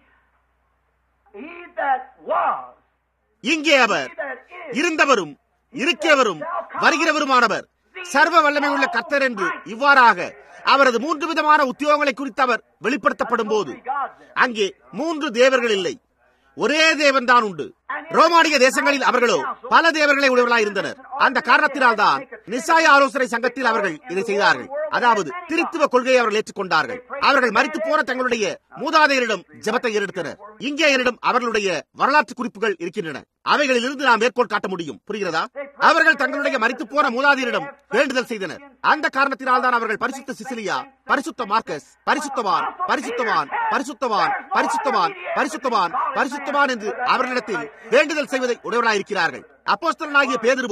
he that was, இங்கே அவர் he that is, இருந்தவரும் இருக்கிறவரும் வருகிறவருமானவர் சர்வ வல்லமை உள்ள கர்த்தர் என்று இவ்வாறாக அவரது மூன்று விதமான உத்தியோகங்களை குறித்து அவர் வெளிப்படுத்தப்படும் போது அங்கே மூன்று தேவர்கள் இல்லை ஒரே தேவன் தான் உண்டு ரோமானிய தேசங்களில் அவர்களோ பல தேவர்களை உடையவர்களாய் இருந்தனர் அந்த காரணத்தினால் தான் நிசாய ஆலோசனை சங்கத்தில் அவர்கள் இதை செய்தார்கள் அதாவது திருத்துவ கொள்கையை அவர்கள் ஏற்றுக்கொண்டார்கள் அவர்கள் மறித்து போன தங்களுடைய மூதாதையரிடம் ஜெபத்தை ஏறெடுத்தனர் இங்கே என்னிடம் அவர்களுடைய வரலாற்று குறிப்புகள் இருக்கின்றன அவைகளில் இருந்து நாம் மேற்கோள் காட்ட முடியும் புரிகிறதா அவர்கள் தங்களுடைய மறித்து போன மூதாதையரிடம் வேண்டுதல் செய்தனர் அந்த காரணத்தினால் தான் அவர்கள் பரிசுத்த சிசிலியா பரிசுத்த மார்க்கஸ் பரிசுத்தவான் பரிசுத்தவான் பரிசுத்தவான் பரிசுத்தவான் பரிசுத்தவான் பரிசுத்தவான் என்று அவர்களிடத்தில் வேண்டுதல் செய்வதை உடையவராயிருக்கிறார்கள் அப்போஸ்தலனாகிய பேதுருவோ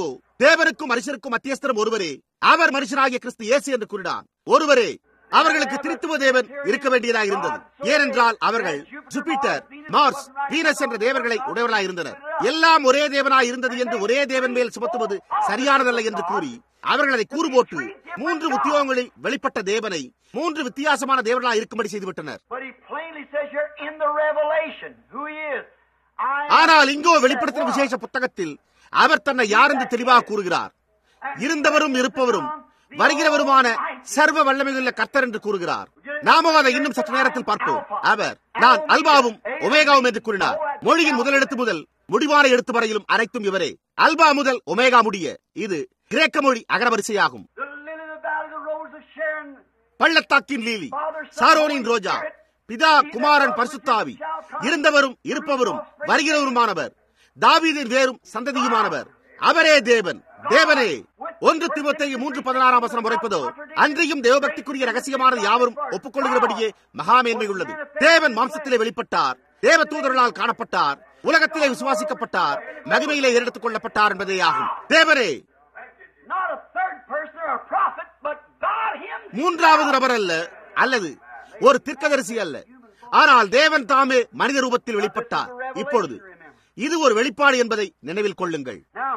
தேவனுக்கும் மனுஷருக்கும் மத்தியஸ்தரம் ஒருவரே அவர் மனுஷனாகிய கிறிஸ்து இயேசு என்று கூறினார் ஒருவரே அவர்களுக்கு திருத்துவ தேவன் இருக்க வேண்டியதாக இருந்தது ஏனென்றால் அவர்கள் ஜூபிட்டர் மார்ஸ் வீனஸ் என்ற தேவர்களை உடையவர்களாய் இருந்தனர் எல்லாம் ஒரே தேவனாய் இருந்தது என்று ஒரே தேவன் மேல் சுமத்துவது சரியானதல்ல என்று கூறி அவர்கள் அதை கூறுபோட்டு மூன்று உத்தியோகங்களில் வெளிப்பட்ட தேவனை மூன்று வித்தியாசமான தேவர்களாய் இருக்கும்படி செய்துவிட்டனர் But he plainly says here in the revelation who he is. I am ஆனால் இங்கோ that வெளிப்படுத்தின was. விசேஷ புத்தகத்தில் அவர் தன்னை யார் என்று தெளிவாக கூறுகிறார் இருந்தவரும் இருப்பவரும் வருகிறவருமான சர்வ வல்லமையுள்ள கர்த்தர் என்று கூறுகிறார் நாமும் அதை இன்னும் சற்று நேரத்தில் பார்ப்போம் அவர் நான் அல்பாவும் ஒமேகாவும் என்று கூறினார் மொழியின் முதலெழுத்து முதல் முடிவான எழுத்து வரையிலும் அனைத்தும் இவரே அல்பா முதல் ஒமேகா முடிய இது கிரேக்க மொழி அகரவரிசையாகும் The lily of the valley, the rose of Sharon. பள்ளத்தாக்கின் லீலி சாரோனின் ரோஜா பிதா குமாரன் பரிசுத்தாவி இருந்தவரும் இருப்பவரும் வருகிறவருமானவர் தாவீதின் வேரும் சந்ததியுமானவர் அவரே தேவன் தேவனே ஒன்று திமுத்தையும் மூன்று பதினாறாம் வசனம் உரைப்பதோ அன்றையும் தேவபக்திக்குரிய ரகசியமானது யாவரும் ஒப்புக்கொள்கிறபடியே மகாமேன்மை உள்ளது தேவன் மாம்சத்திலே வெளிப்பட்டார் தேவ தூதர்களால் காணப்பட்டார் உலகத்திலே விசுவாசிக்கப்பட்டார் மகிமையிலே எடுத்துக் கொள்ளப்பட்டார் என்பதே ஆகும் தேவரே Not a third person or a prophet, but God himself. மூன்றாவது நபர் அல்ல அல்லது ஒரு தீர்க்கதரிசி அல்ல ஆனால் தேவன் தாமே மனித ரூபத்தில் வெளிப்பட்டார் இப்பொழுது இது ஒரு வெளிப்பாடு என்பதை நினைவில் கொள்ளுங்கள் Now,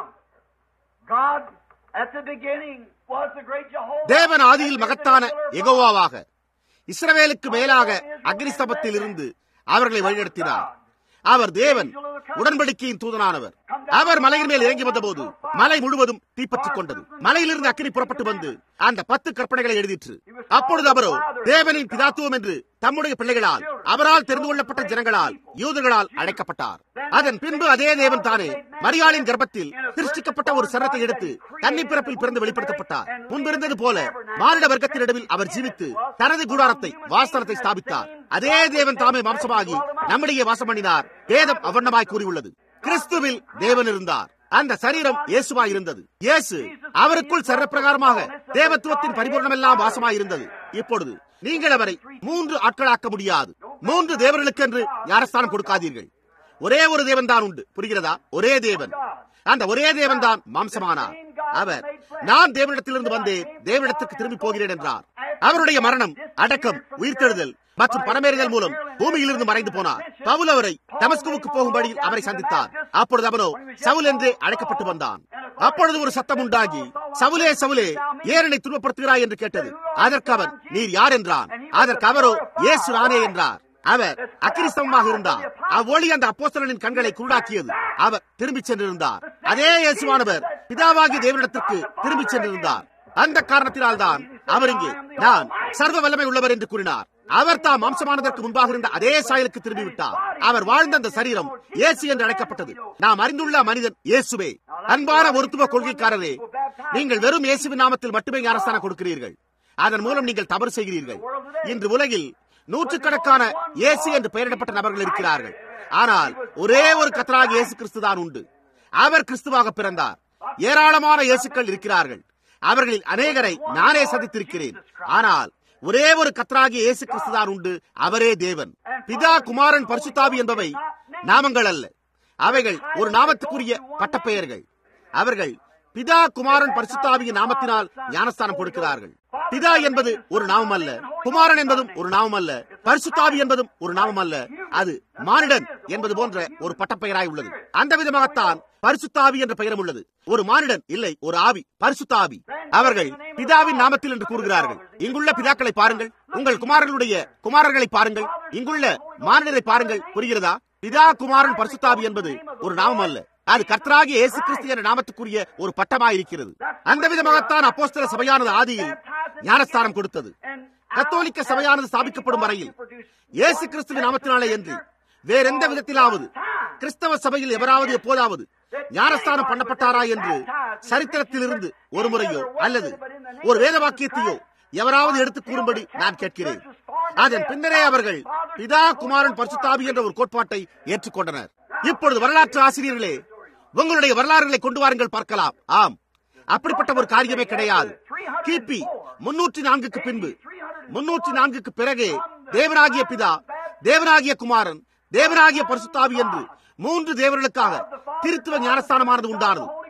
God at the beginning was the great Jehovah. தேவன் ஆதியில் மகத்தான எகோவாவாக இஸ்ரவேலுக்கு மேலாக அக்னிஸ்தபத்தில் இருந்து அவர்களை வழிநடத்தினார் அவர் தேவன் உடன்படிக்கையின் தூதனானவர் அவர் மலையின் மேல் இறங்கி வந்தபோது மலை முழுவதும் தீப்பற்றிக் கொண்டது மலையிலிருந்து அக்கினி புறப்பட்டு வந்து அந்த பத்து கற்பனைகளை எழுதிற்று அப்பொழுது அவரோ தேவனின் பிதாத்துவம் என்று தம்முடைய பிள்ளைகளால் அவரால் தெரிந்து கொள்ளப்பட்ட ஜனங்களால் யூதர்களால் அழைக்கப்பட்டார் அதன் பின்பு அதே தேவன் தானே மரியாளின் கர்ப்பத்தில் சிருஷ்டிக்கப்பட்ட ஒரு சரத்தை எடுத்து கன்னி பிறப்பில் பிறந்து வெளிப்படுத்தப்பட்டார் முன்பிருந்தது போல மானிட வர்க்கத்தின் நடுவில் அவர் ஜீவித்து தனது கூடாரத்தை வாசனத்தை ஸ்தாபித்தார் அதே தேவன் தாமே மாம்சமாகி நம்மிடையே வாசம் பண்ணினார் வேதம் அவண்ணமாய் கூறியுள்ளது கிறிஸ்துவில் தேவன் இருந்தார் அந்த சரீரம் இயேசுவாய் இருந்தது இயேசு அவருக்குள் சரப்பிரகாரமாக தேவத்துவத்தின் பரிபூர்ணமெல்லாம் வாசமாய் இருந்தது இப்பொழுது நீங்கள் அவரை மூன்று ஆட்களாக்க முடியாது மூன்று தேவர்களுக்கென்று ஞானஸ்தானம் கொடுக்காதீர்கள் ஒரே ஒரு தேவன் தான் உண்டு புரிகிறதா ஒரே தேவன் அந்த ஒரே தேவன் தான் மாம்சமானார் அவர் நான் தேவனிடத்திலிருந்து வந்தேன் தேவனிடத்துக்கு திரும்பி போகிறேன் என்றார் அவருடைய மரணம் அடக்கம் உயிர்த்தெழுதல் மற்றும் பணமேறுதல் மூலம் பூமியிலிருந்து மறைந்து போனார் பவுல் அவரை தமஸ்குவுக்கு போகும் வழியில் அவரை சந்தித்தார் அப்பொழுது அவனோ சவுல் என்றே அழைக்கப்பட்டு வந்தான் அப்பொழுது ஒரு சத்தம் உண்டாகி சவுலே சவுலே ஏரனை துன்பப்படுத்துகிறாய் என்று கேட்டது அதற்கு அவன் நீர் யார் என்றான் அதற்கு அவரோ இயேசு நானே என்றார் அவர் அக்கிரிஸ்தவமாக இருந்தார் அவ்வொளி அந்த அப்போஸ்தலனின் கண்களை குருடாக்கியது அவர் திரும்பிச் சென்றிருந்தார் அதே இயேசுவானவர் பிதாவாகிய தேவனிடத்திற்கு திரும்பிச் சென்றிருந்தார் அந்த காரணத்தினால் தான் அவர் இங்கே நான் சர்வ வல்லமை உள்ளவர் என்று கூறினார் அவர் தாம் மாம்சமானதற்கு முன்பாக இருந்த அதே சாயலுக்கு திரும்பிவிட்டார் அவர் வாழ்ந்த அந்த சரீரம் இயேசு என்று அழைக்கப்பட்டது நாம் அறிந்துள்ள மனிதன் இயேசுவே அன்பான ஒருத்துவ கொள்கைக்காரரே நீங்கள் வெறும் இயேசுவின் நாமத்தில் மட்டுமே ஞானஸ்தானம் கொடுக்கிறீர்கள் அதன் மூலம் நீங்கள் தவறு செய்கிறீர்கள் இன்று உலகில் நூற்றுக்கணக்கான இயேசு என்று பெயரிடப்பட்ட நபர்கள் இருக்கிறார்கள் ஆனால் ஒரே ஒரு கத்தராக இயேசு கிறிஸ்து தான் உண்டு அவர் கிறிஸ்துவாக பிறந்தார் ஏராளமான இயேசுக்கள் இருக்கிறார்கள் அவர்களில் அநேகரை நானே சந்தித்திருக்கிறேன் ஆனால் ஒரே ஒரு கத்தராகிய இயேசு கிறிஸ்து தான் உண்டு அவரே தேவன் பிதா குமாரன் பரிசுத்தாவி என்பவை நாமங்கள் அல்ல அவைகள் ஒரு நாமத்துக்குரிய பட்டப்பெயர்கள் அவர்கள் பிதா குமாரன் பரிசுத்தாவியின் நாமத்தினால் ஞானஸ்தானம் கொடுக்கிறார்கள் பிதா என்பது ஒரு நாமம் அல்ல குமாரன் என்பதும் ஒரு நாமம் அல்ல பரிசுத்தாவி என்பதும் ஒரு நாமம் அல்ல அது மானிடன் என்பது போன்ற ஒரு பட்டப்பெயராய் உள்ளது அந்த விதமாகத்தான் பரிசுத்தாவி என்ற பெயரும் உள்ளது ஒரு மானிடன் இல்லை ஒரு ஆவி பரிசுத்தாவி அவர்கள் பிதாவின் நாமத்தில் என்று கூறுகிறார்கள் இங்குள்ள பிதாக்களை பாருங்கள் உங்கள் குமாரர்களுடைய குமாரர்களை பாருங்கள் இங்குள்ள மானிடரை பாருங்கள் புரிகிறதா பிதா குமாரன் பரிசுத்தாவி என்பது ஒரு நாமம் அல்ல அது கர்த்தராகிய இயேசு கிறிஸ்து என்ற நாமத்துக்குரிய ஒரு பட்டமாயிருக்கிறது அந்த விதமாகத்தான் அப்போஸ்தல சபையானது ஆதியில் ஞானஸ்தானம் கொடுத்தது கத்தோலிக்க சபையானது ஸ்தாபிக்கப்படும் வரையில் இயேசு கிறிஸ்துவின் நாமத்தினாலே என்று வேறெந்த விதத்திலாவது கிறிஸ்தவ சபையில் எவராவது எப்போதாவது ஞானஸ்தானம் பண்ணப்பட்டாரா என்று சரித்திரத்திலிருந்து ஒரு முறையோ அல்லது ஒரு வேத வாக்கியத்தையோ எவராவது எடுத்து கூறும்படி நான் கேட்கிறேன் அதன் பின்னரே அவர்கள் பிதா குமாரன் பரிசுத்தாவி என்ற ஒரு கோட்பாட்டை ஏற்றுக்கொண்டனர் இப்பொழுது வரலாற்று ஆசிரியர்களே உங்களுடைய வரலாறுகளை கொண்டு வாருங்கள் பார்க்கலாம் ஆம் அப்படிப்பட்ட ஒரு காரியமே கிடையாது கிபி முன்னூற்றி நான்குக்கு பின்பு முன்னூற்றி நான்குக்கு பிறகே தேவனாகிய பிதா தேவனாகிய குமாரன் தேவனாகிய பரிசுத்தாவி என்று மூன்று தேவர்களுக்காக திருத்துவ ஞானஸ்தானமானது உண்டானது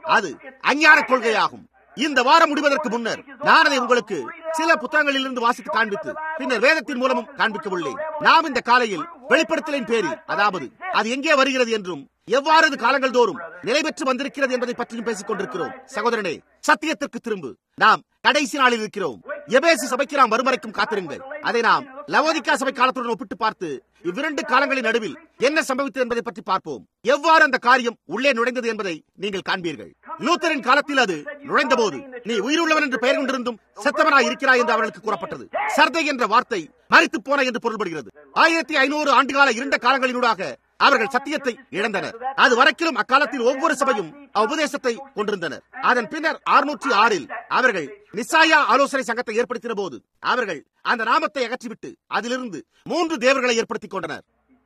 அது அஞ்ஞான கொள்கையாகும் இந்த வாரம் முடிவதற்கு முன்னர் நான் அதை உங்களுக்கு சில புத்தகங்களிலிருந்து வாசித்து காண்பித்து பின்னர் வேதத்தின் மூலமும் காண்பிக்க உள்ளேன் நாம் இந்த காலையில் வெளிப்படுத்தலின் பேரில் அதாவது அது எங்கே வருகிறது என்றும் எவ்வாறு அது காலங்கள் தோறும் நிலை பெற்று வந்திருக்கிறது என்பதை பற்றியும் பேசிக் கொண்டிருக்கிறோம் சகோதரனே சத்தியத்திற்கு திரும்பு நாம் கடைசி நாளில் இருக்கிறோம் எபேசு சபைக்கு நாம் வறுமறைக்கும் காத்திருங்கள் அதை நாம் லவோதிக்கா சபை காலத்துடன் ஒப்பிட்டு பார்த்து இவ்விரண்டு காலங்களின் நடுவில் என்ன சம்பவித்தது என்பதை பற்றி பார்ப்போம் எவ்வாறு அந்த காரியம் உள்ளே நுழைந்தது என்பதை நீங்கள் காண்பீர்கள் லூத்தரின் காலத்தில் அது நுழைந்தபோது நீ உயிருள்ளவன் என்று பெயர் கொண்டிருந்தும் செத்தவனாய் இருக்கிறாய் என்று அவர்களுக்கு கூறப்பட்டது சர்தை என்ற வார்த்தை மறித்து போன என்று பொருள்படுகிறது ஆயிரத்தி ஐநூறு ஆண்டுகால இருண்ட காலங்களினூடாக அவர்கள் சத்தியத்தை இழந்தனர் அது வரைக்கிலும் அக்காலத்தில் ஒவ்வொரு சபையும் உபதேசத்தை கொண்டிருந்தனர் அதன் பின்னர் அறுநூற்றி ஆறில் அவர்கள் நிசாயா ஆலோசனை சங்கத்தை ஏற்படுத்தின போது அவர்கள் அந்த நாமத்தை அகற்றிவிட்டு அதிலிருந்து மூன்று தேவர்களை ஏற்படுத்திக் கொண்டனர்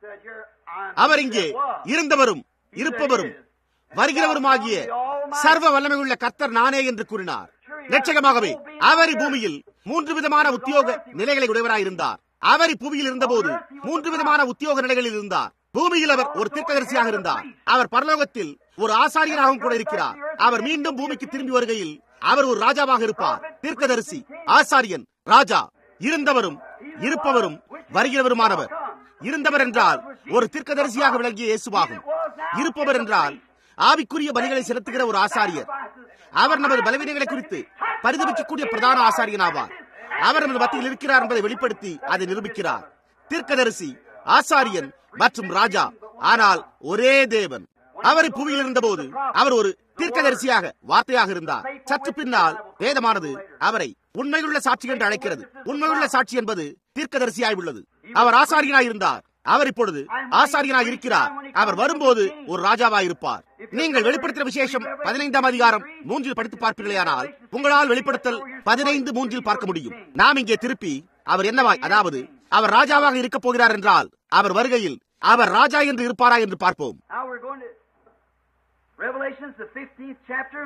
அவர் இங்கே இருந்தவரும் இருப்பவரும் வருகிறவருமாகிய சர்வ வல்லமையுள்ள கர்த்தர் நானே என்று கூறினார் நிச்சயமாகவே அவர் பூமியில் மூன்று விதமான உத்தியோக நிலைகளை உடையவராயிருந்தார் அவர் பூமியில் இருந்தபோது மூன்று விதமான உத்தியோக நிலைகளில் இருந்தார் பூமியில் அவர் ஒரு தீர்க்கதரிசியாக இருந்தார் அவர் பரலோகத்தில் ஒரு ஆசாரியராகவும் கூட இருக்கிறார் அவர் மீண்டும் பூமிக்கு திரும்பி வருகையில் அவர் ஒரு ராஜாவாக இருப்பார் தீர்க்கதரிசி ஆசாரியன் ராஜா இருந்தவரும் இருப்பவரும் வருகிறவருமானவர் இருந்தவர் என்றால் ஒரு தீர்க்கதரிசியாக விளங்கிய இயேசுவாகும் இருப்பவர் என்றால் ஆவிக்குரிய பலிகளை செலுத்துகிற ஒரு ஆசாரியர் அவர் நமது பலவீனங்களை குறித்து பரிதவிக்கக்கூடிய பிரதான ஆசாரியன் ஆவார் அவர் நமது மத்தியில் இருக்கிறார் என்பதை வெளிப்படுத்தி அதை நிரூபிக்கிறார் தீர்க்கதரிசி ஆசாரியன் மற்றும் ராஜா ஆனால் ஒரே தேவன் அவர் புவியில் இருந்தபோது அவர் ஒரு தீர்க்கதரிசியாக வார்த்தையாக இருந்தார் சற்று பின்னால் வேதமானது அவரை உண்மையுள்ள சாட்சி என்று அழைக்கிறது உண்மையுள்ள சாட்சி என்பது தீர்க்கதரிசியாய் உள்ளது அவர் ஆசாரியனாய் இருந்தார் அவர் இப்பொழுது ஆசாரியனாய் இருக்கிறார் அவர் வரும்போது ஒரு ராஜாவாய் இருப்பார் நீங்கள் வெளிப்படுத்தின விசேஷம் பதினைந்தாம் அதிகாரம் மூன்றில் படித்து பார்ப்பீர்களேயானால் உங்களால் வெளிப்படுத்தல் பதினைந்து மூன்றில் பார்க்க முடியும் நாம் இங்கே திருப்பி அவர் என்னவாய் அதாவது அவர் ராஜாவாக இருக்க போகிறார் என்றால் அவர் வருகையில் அவர் ராஜா என்று இருப்பாரா என்று பார்ப்போம் Now we're going to Revelations, the 15th chapter,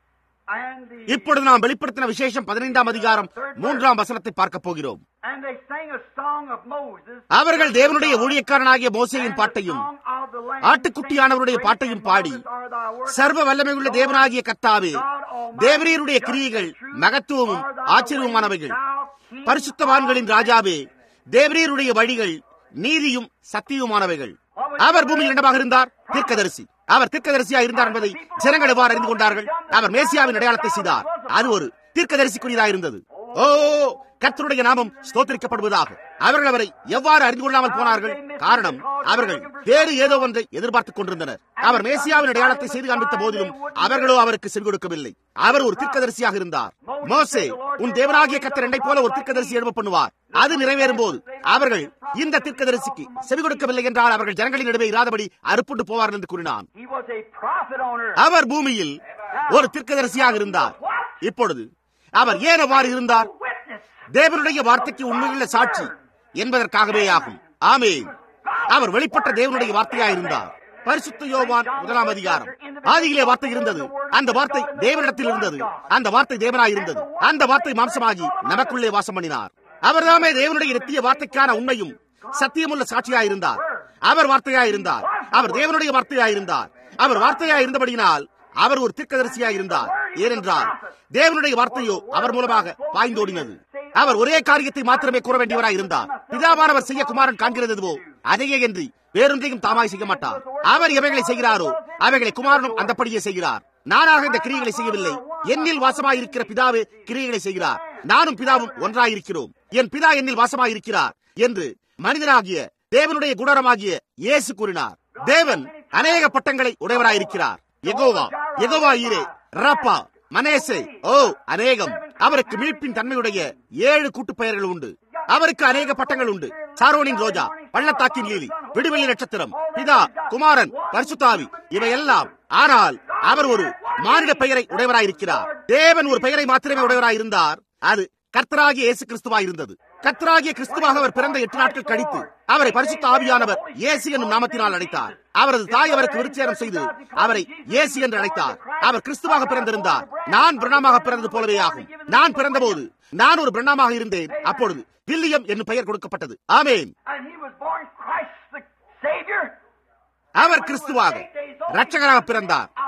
and the. இப்பொழுது நாம் வெளிப்படுத்தின விசேஷம் பதினைந்தாம் அதிகாரம் மூன்றாம் வசனத்தை பார்க்க போகிறோம் And they sang a song of Moses. அவர்கள் தேவனுடைய ஊழியக்காரனாகிய மோசேயின் பாட்டையும் Song of the Lamb. ஆட்டுக்குட்டியானவருடைய பாட்டையும் பாடி சர்வ வல்லமையுள்ள தேவனாகிய கர்த்தாவே தேவரீருடைய கிரியைகள் மகத்துவமும் ஆச்சரியமானவைகள் பரிசுத்தவான்களின் ராஜாவே தேவரீருடைய வழிகள் நீதியும் சத்தியமானவைகள் அவர் பூமியில் இடமாக இருந்தார் தீர்க்கதரிசி அவர் தீர்க்கதரிசியா இருந்தார் என்பதை ஜனங்கள் எவ்வாறு அறிந்து கொண்டார்கள் அவர் மேசியாவின் அடையாளத்தை செய்தார் அது ஒரு தீர்க்கதரிசிக்குரியதாக இருந்தது ஓ கர்த்தருடைய நாமம் ஸ்தோத்திரிக்கப்படுவதாக அவர்கள் அவரை எவ்வாறு அறிந்து கொள்ளாமல் போனார்கள் காரணம் அவர்கள் வேறு ஏதோ ஒன்றை எதிர்பார்த்துக் கொண்டிருந்தனர் அவர் மேசியாவின் அடையாளத்தை செய்து காண்பித்த போதிலும் அவர்களோ அவருக்கு செவி கொடுக்கவில்லை அவர் ஒரு தீர்க்கதரிசியாக இருந்தார் மோசே உன் தேவனாகிய கத்தர் என்னை போல ஒரு தீர்க்கதரிசி எழுப்ப பண்ணுவார் அது நிறைவேறும் போது அவர்கள் இந்த தீர்க்கதரிசிக்கு செவி கொடுக்கவில்லை என்றால் அவர்கள் ஜனங்களின் நடுவே இராதபடி அறுப்புண்டு போவார்கள் என்று கூறினான் He was a prophet on earth. அவர் பூமியில் ஒரு தீர்க்கதரிசியாக இருந்தார் இப்பொழுது அவர் ஏன் அவ்வாறு இருந்தார் Witness. தேவனுடைய வார்த்தைக்கு உண்மையுள்ள சாட்சி என்பதற்காகவே ஆகும் ஆமென் அவர் வெளிப்பட்ட தேவனுடைய வார்த்தையாக இருந்தார் பரிசுத்த யோவான் முதலாம் அதிகாரம் ஆதியிலே வார்த்தை இருந்தது அந்த வார்த்தை தேவனிடத்தில் இருந்தது அந்த வார்த்தை தேவனாய் இருந்தது அந்த வார்த்தை மாம்சமாகி நமக்குள்ளே வாசம் பண்ணினார் அவர்தாமே தேவனுடைய நித்திய வார்த்தைக்கான உண்மையும் சத்தியமுள்ள சாட்சியாய் இருந்தார் அவர் வார்த்தையாய் இருந்தார் அவர் தேவனுடைய வார்த்தையாய் இருந்தார் அவர் வார்த்தையாய் இருந்தபடியினால் அவர் ஒரு தீர்க்கதரிசியாய் இருந்தார் ஏனென்றால் தேவனுடைய வார்த்தையோ அவர் மூலமாக பாய்ந்தோடினது அவர் ஒரே காரியத்தை மாத்திரமே கூற வேண்டியவராய் இருந்தார் பிதாவானவர் செய்ய குமாரன் காண்கிறது எதுவோ அதையே என்று வேறொன்றையும் தாமாய் செய்ய மாட்டார் அவர் எவைகளை செய்கிறாரோ அவைகளை குமாரனும் அந்தப்படியே செய்கிறார் நானாக இந்த கிரியைகளை செய்யவில்லை என்னில் வாசமாயிருக்கிற பிதாவே கிரியைகளை செய்கிறார் நானும் பிதாவும் ஒன்றாயிருக்கிறோம் என் பிதா என்னில் வாசமாயிருக்கிறார் என்று மனிதனாகிய தேவனுடைய குணரமாகிய இயேசு கூறினார் தேவன் அநேக பட்டங்களை உடையவராயிருக்கிறார் எகோவா எகோவா ஈரே ரப்பா மனேசே ஓ அநேகம் அவருக்கு மீட்பின் தன்மையுடைய ஏழு கூட்டு பெயர்கள் உண்டு அவருக்கு அநேக பட்டங்கள் உண்டு சாரோனின் ரோஜா பள்ளத்தாக்கின் லீலி விடுவெளி நட்சத்திரம் பிதா குமாரன் பரிசுத்தாவி இவையெல்லாம் ஆனால் அவர் ஒரு மானிட பெயரை உடையவராயிருக்கிறார் தேவன் ஒரு பெயரை மாத்திரமே உடையவராயிருந்தார் அது கர்த்தராகிய இயேசு கிறிஸ்துவாய் இருந்தது கர்த்தராகிய கிறிஸ்துவாக அவர் பிறந்த எட்டு நாட்கள் கழித்து அவரை பரிசுத்த ஆவியானவர் இயேசு என்னும் நாமத்தினால் அழைத்தார் அவரது தாய் அவருக்கு விருச்சேரம் செய்து அவரை இயேசு என்று அழைத்தார் அவர் கிறிஸ்துவாக பிறந்திருந்தார் நான் பிரணாமாக பிறந்தது போலவே ஆகும் நான் பிறந்தபோது நான் ஒரு பிரணாமாக இருந்தேன் அப்பொழுது வில்லியம் என்னும் பெயர் கொடுக்கப்பட்டது ஆமேன் And he was born Christ the Savior. அவர் கிறிஸ்துவாக இரட்சகராக பிறந்தார்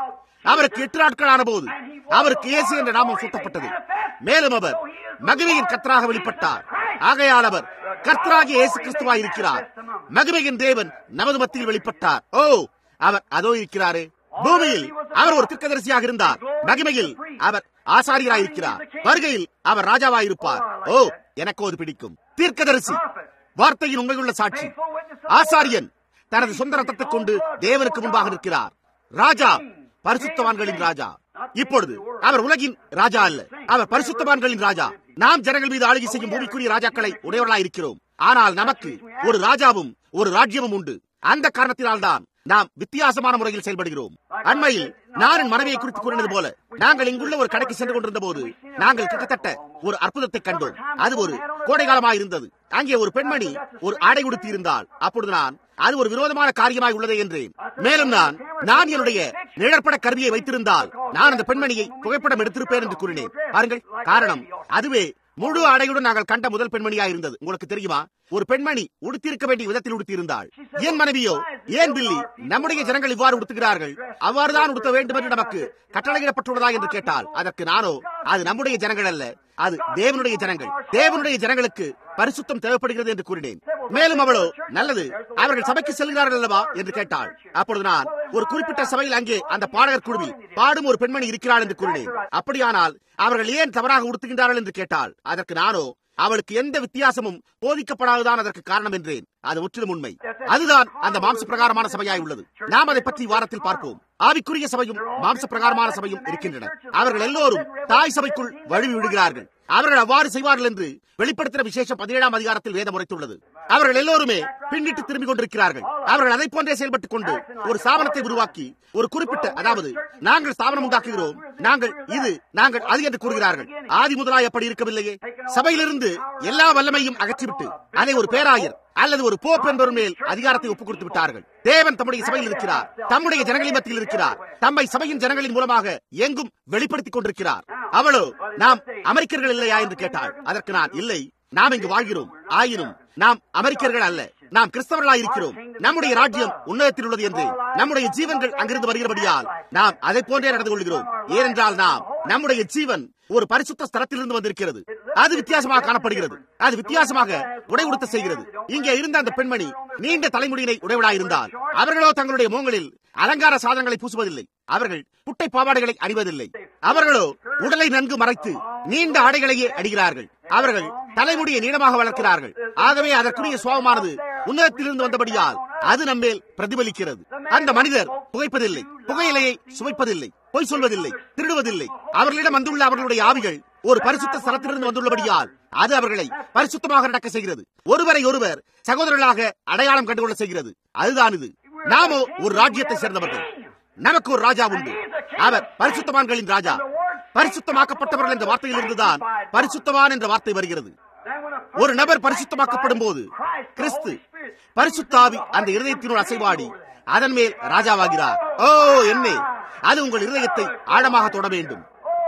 அவருக்கு எட்டு நாட்கள் ஆன போது அவருக்கு இயேசு என்ற நாமம் சூட்டப்பட்டது மேலும் அவர் மகிமையின் கர்த்தராக வெளிப்பட்டார் ஆகையால் அவர் கர்த்தராகிய இயேசு கிறிஸ்துவாய் இருக்கிறார் மகிமையின் தேவன் நமது மத்தியில் வெளிப்பட்டார் ஓ அவர் அதோ இருக்கிறாரே பூமியில் அவர் ஒரு தீர்க்கதரிசியாக இருந்தார் மகிமையில் அவர் ஆசாரியராயிருக்கிறார் வருகையில் அவர் ராஜாவாயிருப்பார் ஓ எனக்கு அது பிடிக்கும் தீர்க்கதரிசி வார்த்தையின் உண்மையுள்ள சாட்சி ஆசாரியன் தனது சொந்த ரத்தத்தைக் கொண்டு தேவனுக்கு முன்பாக நிற்கிறார் ராஜா பரிசுத்தவான்களின் ராஜா இப்பொழுது அவர் உலகின் ராஜா அல்ல அவர் பரிசுத்தவான்களின் ராஜா நாம் ஜனங்கள் மீது ஆளுகை செய்யும் பூமிக்குரிய ராஜாக்களை உடையவர்களாய் இருக்கிறோம் ஆனால் நமக்கு ஒரு ராஜாவும் ஒரு ராஜ்யமும் உண்டு அந்த காரணத்தினால்தான் நாம் வித்தியாசமான முறையில் செயல்படுகிறோம் அண்மையில் நான் என் மனைவியை குறித்து கூறினது போல நாங்கள் இங்குள்ள ஒரு கடைக்கு சென்று கொண்டிருந்த போது நாங்கள் கிட்டத்தட்ட ஒரு அற்புதத்தை கண்டோம் அது ஒரு கோடை காலமாக இருந்தது அங்கே ஒரு பெண்மணி ஒரு ஆடை உடுத்தி இருந்தால் அப்பொழுது நான் அது ஒரு விரோதமான காரியமாய் உள்ளதே என்றேன் மேலும் நான் நான் என்னுடைய நிழற்பட கருவியை வைத்திருந்தால் நான் அந்த பெண்மணியை புகைப்படம் எடுத்திருப்பேன் என்று கூறினேன் பாருங்கள் காரணம் அதுவே முழு ஆடையுடன் நாங்கள் கண்ட முதல் பெண்மணியா இருந்தது உங்களுக்கு தெரியுமா ஒரு பெண்மணி உடுத்திருக்க வேண்டிய விதத்தில் உடுத்தியிருந்தாள் என் மனைவியோ ஏன் பில்லி நம்முடைய ஜனங்கள் இவ்வாறு உடுத்துகிறார்கள் அவ்வாறுதான் உடுத்த வேண்டும் என்று நமக்கு கட்டளையிடப்பட்டுள்ளதா என்று கேட்டால் அதற்கு நானோ அது நம்முடைய ஜனங்கள் அல்ல அது தேவனுடைய ஜனங்கள் தேவனுடைய ஜனங்களுக்கு பரிசுத்தம் தேவைப்படுகிறது என்று கூறினேன் மேலும் அவளோ நல்லது அவர்கள் சபைக்கு செல்கிறார்கள் அல்லவா என்று கேட்டாள் அப்பொழுது நான் ஒரு குறிப்பிட்ட சபையில் அங்கே அந்த பாடகர் குழுவில் பாடும் ஒரு பெண்மணி இருக்கிறாள் என்று கூறினேன் அப்படியானால் அவர்கள் ஏன் தவறாக உடுத்துகின்றார்கள் என்று கேட்டாள் அதற்கு நானோ அவளுக்கு எந்த வித்தியாசமும் போதிக்கப்படாததான் அதற்கு காரணம் என்றேன் அது முற்றிலும் உண்மை அதுதான் அந்த மாம்ச பிரகாரமான சபையாய் உள்ளது நாம் அதை பற்றி வாரத்தில் பார்ப்போம் ஆவிக்குரிய சபையும் மாம்ச பிரகாரமான சபையும் இருக்கின்றன அவர்கள் எல்லோரும் தாய் சபைக்குள் வழுவி விடுகிறார்கள் அவர்கள் அவ்வாறு செய்வார்கள் என்று வெளிப்படுத்தின விசேஷம் பதினேழாம் அதிகாரத்தில் வேதம் உரைத்துள்ளது அவர்கள் எல்லோருமே பின்னிட்டு திரும்பிக் கொண்டிருக்கிறார்கள் அவர்கள் அதை போன்றே செயல்பட்டுக் கொண்டு ஒரு ஸ்தாபனத்தை உருவாக்கி ஒரு குறிப்பிட்ட அதாவது நாங்கள் ஸ்தாபனம் உண்டாக்குகிறோம் நாங்கள் இது நாங்கள் அது என்று கூறுகிறார்கள் ஆதி முதலாய் அப்படி இருக்கவில்லையே சபையிலிருந்து எல்லா வல்லமையும் அகற்றிவிட்டு அதை ஒரு பேராயர் அல்லது ஒரு போப் என்பவர் மேல் அதிகாரத்தை ஒப்புக் கொடுத்து விட்டார்கள் தேவன் தம்முடைய சபையில் இருக்கிறார் தம்முடைய ஜனங்களின் மத்தியில் இருக்கிறார் தம்மை சபையின் ஜனங்களின் மூலமாக எங்கும் வெளிப்படுத்திக் கொண்டிருக்கிறார் அவளோ நாம் அமெரிக்கர்கள் இல்லையா என்று கேட்டாள் அதற்கு நான் இல்லை நாம் இங்கு வாழ்கிறோம் ஆயினும் நாம் அமெரிக்கர்கள் அல்ல நாம் கிறிஸ்தவர்களாய் இருக்கிறோம் நம்முடைய ராஜ்யம் உன்னதத்தில் உள்ளது என்று நம்முடைய ஜீவன்கள் அங்கிருந்து வருகிறபடியால் நாம் அதை போன்றே நடந்து கொள்கிறோம் ஏனென்றால் நாம் நம்முடைய ஜீவன் ஒரு பரிசுத்த ஸ்தலத்திலிருந்து வந்திருக்கிறது அது வித்தியாசமாக காணப்படுகிறது அது வித்தியாசமாக உடை உடுத்த செய்கிறது இங்கே இருந்த அந்த பெண்மணி நீண்ட தலைமுடியினை உடைவிடாயிருந்தால் அவர்களோ தங்களுடைய மோங்களில் அலங்கார சாதனங்களை பூசுவதில்லை அவர்கள் புட்டை பாவாடைகளை அணிவதில்லை அவர்களோ உடலை நன்கு மறைத்து நீண்ட ஆடைகளையே அடிகிறார்கள் அவர்கள் தலைமுடியை நீளமாக வளர்க்கிறார்கள் ஆகவே அதற்குரிய சுவாபமானது உன்னதத்திலிருந்து வந்தபடியால் அது நம்மேல் பிரதிபலிக்கிறது அந்த மனிதர் புகைப்பதில்லை புகையிலையை சுவைப்பதில்லை பொய் சொல்வதில்லை திருடுவதில்லை அவர்களிடம் வந்துள்ள அவர்களுடைய ஆவிகள் ஒரு பரிசுத்த ஸ்தலத்திலிருந்து வந்துள்ளபடியால் அது அவர்களை பரிசுத்தமாக நடக்க செய்கிறது ஒருவரை ஒருவர் சகோதரர்களாக அடையாளம் கண்டுகொள்ள செய்கிறது அதுதான் இது நாமோ ஒரு ராஜ்யத்தை சேர்ந்தவர்கள் நமக்கு ஒரு ராஜா உண்டு அவர் பரிசுத்தவான்களின் ராஜா பரிசுத்தமாக்கப்பட்டவர்கள் என்ற வார்த்தையிலிருந்துதான் பரிசுத்தவான் என்ற வார்த்தை வருகிறது ஒரு நபர் பரிசுத்தமாக்கப்படும் போது கிறிஸ்து பரிசுத்தாவி அந்த இருதயத்தினுள் அசைவாடி அதன் மேல் ராஜாவாகிறார் ஓ என்ன அது உங்கள் இருதயத்தை ஆழமாக தொட வேண்டும்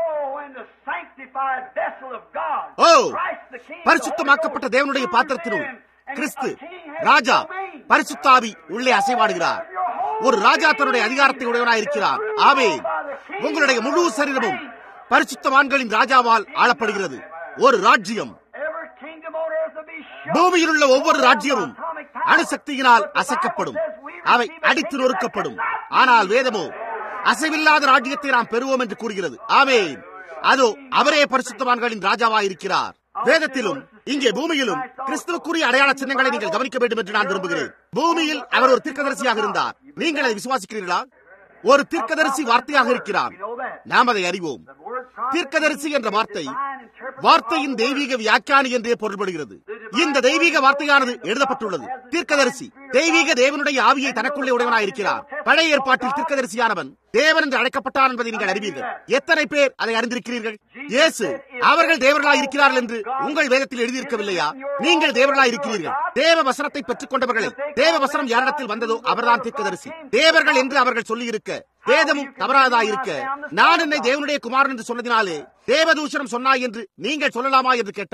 ஓ பரிசுத்தமாக்கப்பட்ட தேவனுடைய பாத்திரத்தினுள் கிறிஸ்து ராஜா பரிசுத்தாவி உள்ளே அசைவாடுகிறார் ஒரு ராஜா தன்னுடைய அதிகாரத்தை உடையவனாய் இருக்கிறார் ஆவே உங்களுடைய முழு சரீரமும் பரிசுத்தவான்களின் ராஜாவால் ஆளப்படுகிறது ஒரு ராஜ்யம் பூமியில் உள்ள ஒவ்வொரு ராஜ்யமும் அணுசக்தியினால் அசைக்கப்படும் அவை அடித்து நொறுக்கப்படும் ஆனால் வேதமோ அசைவில்லாத ராஜ்யத்தை நாம் பெறுவோம் என்று கூறுகிறது ஆமேன் அதோ அவரே பரிசுத்தவான்களின் ராஜாவாயிருக்கிறார் வேதத்திலும் இங்கே பூமியிலும் கிறிஸ்துவுக்குரிய அடையாள சின்னங்களை நீங்கள் கவனிக்க வேண்டும் என்று நான் விரும்புகிறேன் பூமியில் அவர் ஒரு தீர்க்கதரிசியாக இருந்தார் நீங்கள் அதை விசுவாசிக்கிறீர்களா ஒரு தீர்க்கதரிசி வார்த்தையாக இருக்கிறார் நாம் அதை அறிவோம் தீர்க்கதரிசி என்ற வார்த்தை வார்த்தையின் தெய்வீக வியாக்கியானி என்றே பொருள்படுகிறது இந்த தெய்வீக வார்த்தையானது எழுதப்பட்டுள்ளது தீர்க்கதரிசி தெய்வீக தேவனுடைய ஆவியை தனக்குள்ளே உடையவனாயிருக்கிறார் பழைய ஏற்பாட்டில் தீர்க்கதரிசியானவன் தேவன் என்று அழைக்கப்பட்டான் என்பதை நீங்கள் அறிவீர்கள் எத்தனை பேர் அதை அறிந்திருக்கிறீர்கள் இயேசு அவர்கள் தேவர்களாய் இருக்கிறார்கள் என்று உங்கள் வேதத்தில் எழுதியிருக்கவில்லையா நீங்கள் தேவர்களாய் இருக்கிறீர்கள் தேவ வசனத்தை பெற்றுக் கொண்டவர்களை தேவ வசனம் யாரிடத்தில் வந்ததோ அவர்தான் தீர்க்கதரிசி தேவர்கள் என்று அவர்கள் சொல்லியிருக்க வேதமும் தவறாதாயிருக்க நான் என்னை தேவனுடைய குமாரன் என்று சொன்னதினாலே தேவதூஷணம் சொன்னாய் என்று நீங்கள் சொல்லலாமா என்று கேட்டார்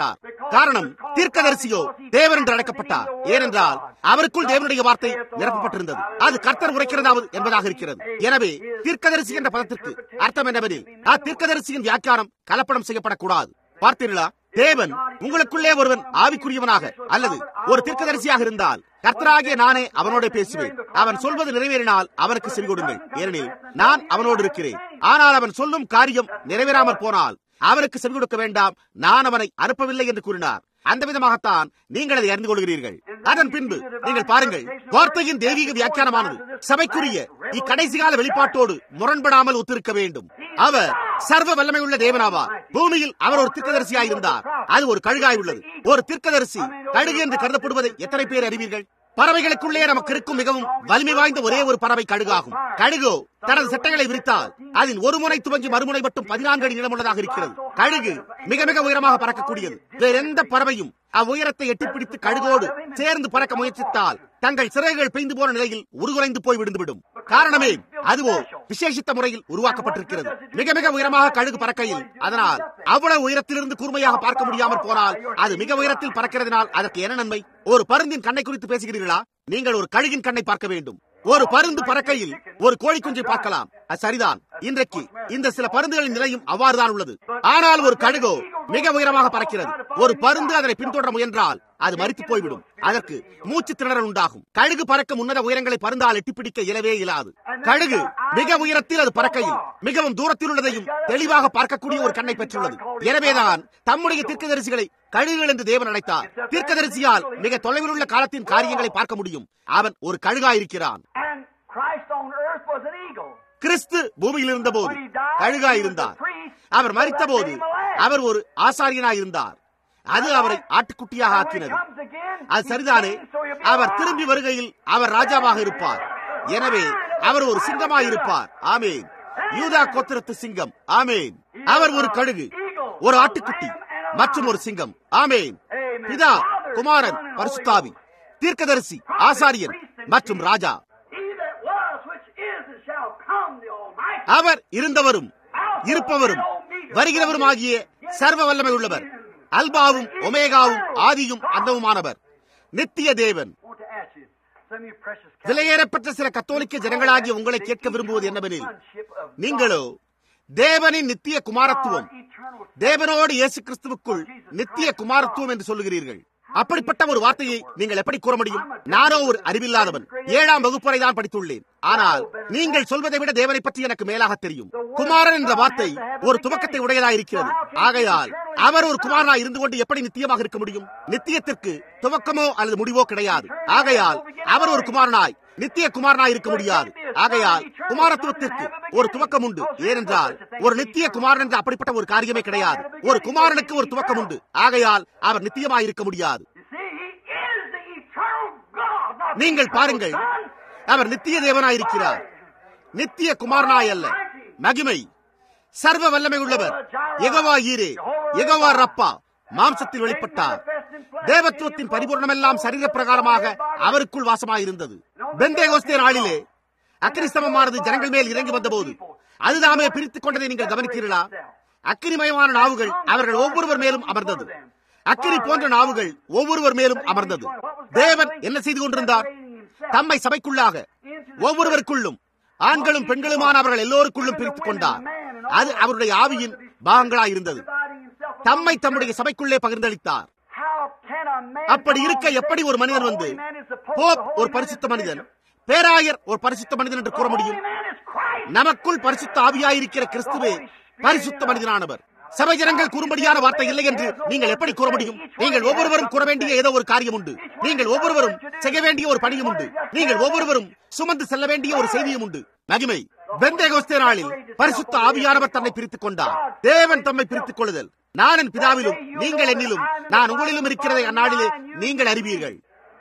காரணம் தீர்க்கதரிசியோ தேவன் என்று அழைக்கப்பட்டார் ஏனென்றால் அவருக்குள் தேவனுடைய வார்த்தை நிரப்பப்பட்டிருந்தது அது கர்த்தர் உரைக்கிறதாவது என்பதாக இருக்கிறது எனவே தீர்க்கதரிசி என்ற பதத்திற்கு அர்த்தம் என்னவெனில் அத்தீர்க்கதரிசியின் வியாக்கியானம் கலப்படம் செய்யப்படக்கூடாது பார்த்தீர்களா தேவன் உங்களுக்குள்ளே ஒருவன் ஆவிக்குரியவனாக அல்லது ஒரு தீர்க்கதரிசியாக இருந்தால் கர்த்தராகிய நானே அவனோட பேசுவேன் அவன் சொல்வது நிறைவேறினால் அவனுக்கு செவி கொடுங்கள் ஏனெனில் நான் அவனோடு இருக்கிறேன் ஆனால் அவன் சொல்லும் காரியம் நிறைவேறாமற் போனால் அவனுக்கு செவி கொடுக்க வேண்டாம் நான் அவனை அனுப்பவில்லை என்று கூறினார் அந்த விதமாகத்தான் நீங்கள் அதை அறிந்து கொள்கிறீர்கள் அதன் பின்பு நீங்கள் பாருங்கள் வார்த்தையின் தெய்வீக வியாக்கியானமானது சபைக்குரிய இக்கடைசி கால வெளிப்பாட்டோடு முரண்படாமல் ஒத்திருக்க வேண்டும் அவர் சர்வ வல்லமை உள்ள தேவனாவார் பூமியில் அவர் ஒரு தீர்க்கதரிசியாய் இருந்தார் அது ஒரு கழுகாய் உள்ளது ஒரு தீர்க்கதரிசி கழுகு என்று கருதப்படுவதை எத்தனை பேர் அறிவீர்கள் பறவைகளுக்குள்ளே நமக்கு இருக்கும் மிகவும் வலிமை வாய்ந்த ஒரே ஒரு பறவை கழுகாகும் கழுகோ தனது சட்டைகளை விரித்தால் அதன் ஒரு முனை துவங்கி மறுமுனை மட்டும் பதினான்கு அடி நீளமுள்ளதாக இருக்கிறது கழுகு மிக மிக உயரமாக பறக்கக்கூடியது வேற எந்த பறவையும் அவ்வுயரத்தை எட்டிப்பிடித்து கழுகோடு சேர்ந்து பறக்க முயற்சித்தால் தங்கள் சிறகுகள் பெய்ந்து போன நிலையில் உருகுலைந்து போய் விழுந்துவிடும் காரணமே அதுவோ விசேஷித்த முறையில் உருவாக்கப்பட்டிருக்கிறது மிக மிக உயரமாக கழுகு பறக்கையில் அதனால் அவ்வளவு உயரத்திலிருந்து கூர்மையாக பார்க்க முடியாமல் போனால் அது மிக உயரத்தில் பறக்கிறதுனால் அதற்கு என்ன நன்மை ஒரு பருந்தின் கண்ணை குறித்து பேசுகிறீர்களா நீங்கள் ஒரு கழுகின் கண்ணை பார்க்க வேண்டும் ஒரு பருந்து பறக்கையில் ஒரு கோழி குஞ்சை பார்க்கலாம் அது சரிதான் இன்றைக்கு இந்த சில பருந்துகளின் நிலையும் அவ்வாறுதான் உள்ளது ஆனால் ஒரு கழுகோ மிக உயரமாக பறக்கிறது ஒரு பருந்து அதனை பின்தொடர முயன்றால் அது மறித்து போய்விடும் அதற்கு மூச்சு திணறல் உண்டாகும் கழுகு பறக்கும் உன்னத உயரங்களை பருந்தால் எட்டிப்பிடிக்க இயலவே இயலாது கழுகு மிக உயரத்தில் அது பறக்கையில் மிகவும் தூரத்தில் உள்ளதையும் தெளிவாக பார்க்கக்கூடிய ஒரு கண்ணை பெற்றுள்ளது எனவேதான் தம்முடைய தீர்க்கதரிசிகளை கழுகுகள் என்று தேவன் அழைத்தார் தீர்க்கதரிசியால் மிக தொலைவில் உள்ள காலத்தின் காரியங்களை பார்க்க முடியும் அவன் ஒரு கழுகாயிருக்கிறான் And Christ on earth was an eagle. கிறிஸ்து பூமியில் இருந்தபோது கழுகாய் இருந்தார் அவர் மறித்த போது அவர் ஒரு ஆசாரியனாய் இருந்தார் அது அவரை ஆட்டுக்குட்டியாக ஆக்கினது அது சரிதானே அவர் திரும்பி வருகையில் அவர் ராஜாவாக இருப்பார் எனவே அவர் ஒரு சிங்கமாய் இருப்பார் ஆமேன் யூதா கோத்திரத்து சிங்கம் ஆமேன் அவர் ஒரு கழுகு ஒரு ஆட்டுக்குட்டி மற்றும் ஒரு சிங்கம் ஆமேன் பிதா குமாரன் பரிசுத்தாவி தீர்க்கதரிசி ஆசாரியன் மற்றும் ராஜா He that was, which is, and shall come, the Almighty. அவர் இருந்தவரும் இருப்பவரும் வருகிறவரும் ஆகிய சர்வ வல்லமை உள்ளவர் அல்பாவும் ஒமேகாவும் ஆதியும் அந்தவுமானவர் நித்திய தேவன் I want to ask you, some of you precious விலையேறப்பட்ட சில கத்தோலிக்க ஜனங்களாகிய உங்களை கேட்க விரும்புவது என்னவெனில் sonship of நீங்களோ தேவனின் நித்திய குமாரத்துவம் eternal தேவனோடு இயேசு கிறிஸ்துவுக்குள் நித்திய குமாரத்துவம் என்று சொல்லுகிறீர்கள் அப்படிப்பட்ட ஒரு வார்த்தையை நீங்கள் எப்படி கூற முடியும் நானோ ஒரு அறிவில்லாதவன் ஏழாம் வகுப்பறை தான் படித்துள்ளேன் ஆனால் நீங்கள் சொல்வதை விட தேவனை பற்றி எனக்கு மேலாக தெரியும் குமாரன் என்ற வார்த்தை ஒரு துவக்கத்தை உடையதாக இருக்கிறது ஆகையால் அவர் ஒரு குமாரனாய் இருந்து கொண்டு எப்படி நித்தியமாக இருக்க முடியும் நித்தியத்திற்கு துவக்கமோ அல்லது முடிவோ கிடையாது ஆகையால் அவர் ஒரு குமாரனாய் நித்திய குமாரனாய் இருக்க முடியாது ஆகையால் குமாரத்துவத்திற்கு ஒரு துவக்கம் உண்டு ஏனென்றால் ஒரு நித்திய குமாரன் என்று அப்படிப்பட்ட ஒரு காரியமே கிடையாது ஒரு குமாரனுக்கு ஒரு துவக்கம் உண்டு ஆகையால் அவர் நித்தியமாய் இருக்க முடியாது You see, he is the eternal God, not the நீங்கள் eternal பாருங்கள் Son. அவர் நித்திய தேவனாய் இருக்கிறார் நித்திய குமாரனாய் அல்ல மகிமை சர்வ வல்லமை உள்ளவர் எகவா ஈரே எகவா ரப்பா மாம்சத்தில் வெளிப்பட்டார் தேவத்துவத்தின் பரிபூர்ணமெல்லாம் சரீர பிரகாரமாக அவருக்குள் வாசமாயிருந்தது பெந்தேகோஸ்தே நாளிலே அக்கிரிஸ்தமமானது ஜனங்கள் மேல் இறங்கி வந்தபோது அதுதாமே பிரித்துக் கொண்டதை நீங்கள் கவனித்தீர்களா அக்கிரிமயமான நாவுகள் அவர்கள் ஒவ்வொருவர் மேலும் அமர்ந்தது அக்கினி போன்ற நாவுகள் ஒவ்வொருவர் மேலும் அமர்ந்தது தேவன் என்ன செய்து கொண்டிருந்தார் தம்மை சபைக்குள்ளாக ஒவ்வொருவருக்குள்ளும் ஆண்களும் பெண்களுமான அவர்கள் எல்லோருக்குள்ளும் பிரித்துக் கொண்டார் அது அவருடைய ஆவியின் பாகங்களாய் இருந்தது தம்மை தம்முடைய சபைக்குள்ளே பகிர்ந்தளித்தார் How can a man அப்படி இருக்க எப்படி ஒரு மனிதன் வந்து போப் ஒரு பரிசுத்த மனிதன் பேராயர் ஒரு பரிசுத்த மனிதன் என்று கூற முடியும் man is Christ. நமக்குள் பரிசுத்த ஆவியாயிருக்கிற கிறிஸ்துவே பரிசுத்த மனிதனானவர் சபை ஜனங்கள் கூறும்படியான வார்த்தை இல்லை என்று நீங்கள் எப்படி கூற முடியும் நீங்கள் ஒவ்வொருவரும் கூற வேண்டிய ஏதோ ஒரு காரியம் உண்டு நீங்கள் ஒவ்வொருவரும் செய்ய வேண்டிய ஒரு பணியும் உண்டு நீங்கள் ஒவ்வொருவரும் சுமந்து செல்ல வேண்டிய ஒரு செய்தியும் உண்டு மகிமை பெந்தேகோஸ்தே நாளில் பரிசுத்த ஆவியானவர் தன்னை பிரித்துக் கொண்டார் தேவன் தம்மை பிரித்துக் கொள்ளுதல் நான் என் பிதாவிலும் நீங்கள் என்னிலும் நான் உங்களிலும் இருக்கிறதை அந்நாளிலே நீங்கள் அறிவீர்கள்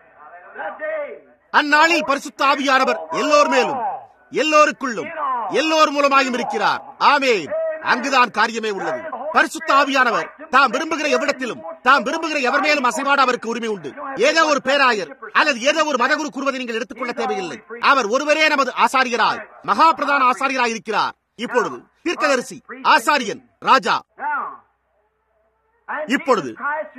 That day, அந்நாளில் பரிசுத்த ஆவியானவர் எல்லோர் மேலும் எல்லோருக்குள்ளும் எல்லோர் மூலமாயும் இருக்கிறார் ஆமென் அங்குதான் காரியமே உள்ளது பரிசுத்த ஆவியானவர் தாம் விரும்புகிற எவ்விடத்திலும் தாம் விரும்புகிற எவர் மேலும் அசைவாட அவருக்கு உரிமை உண்டு ஏதோ ஒரு பேராயர் அல்லது ஏதோ ஒரு மதகுரு கூறுவதை நீங்கள் எடுத்துக்கொள்ள தேவையில்லை அவர் ஒருவரே நமது ஆசாரியராய் மகா பிரதான ஆசாரியராய் இருக்கிறார் இப்பொழுது தீர்க்கதரிசி ஆசாரியன் ராஜா now, இப்பொழுது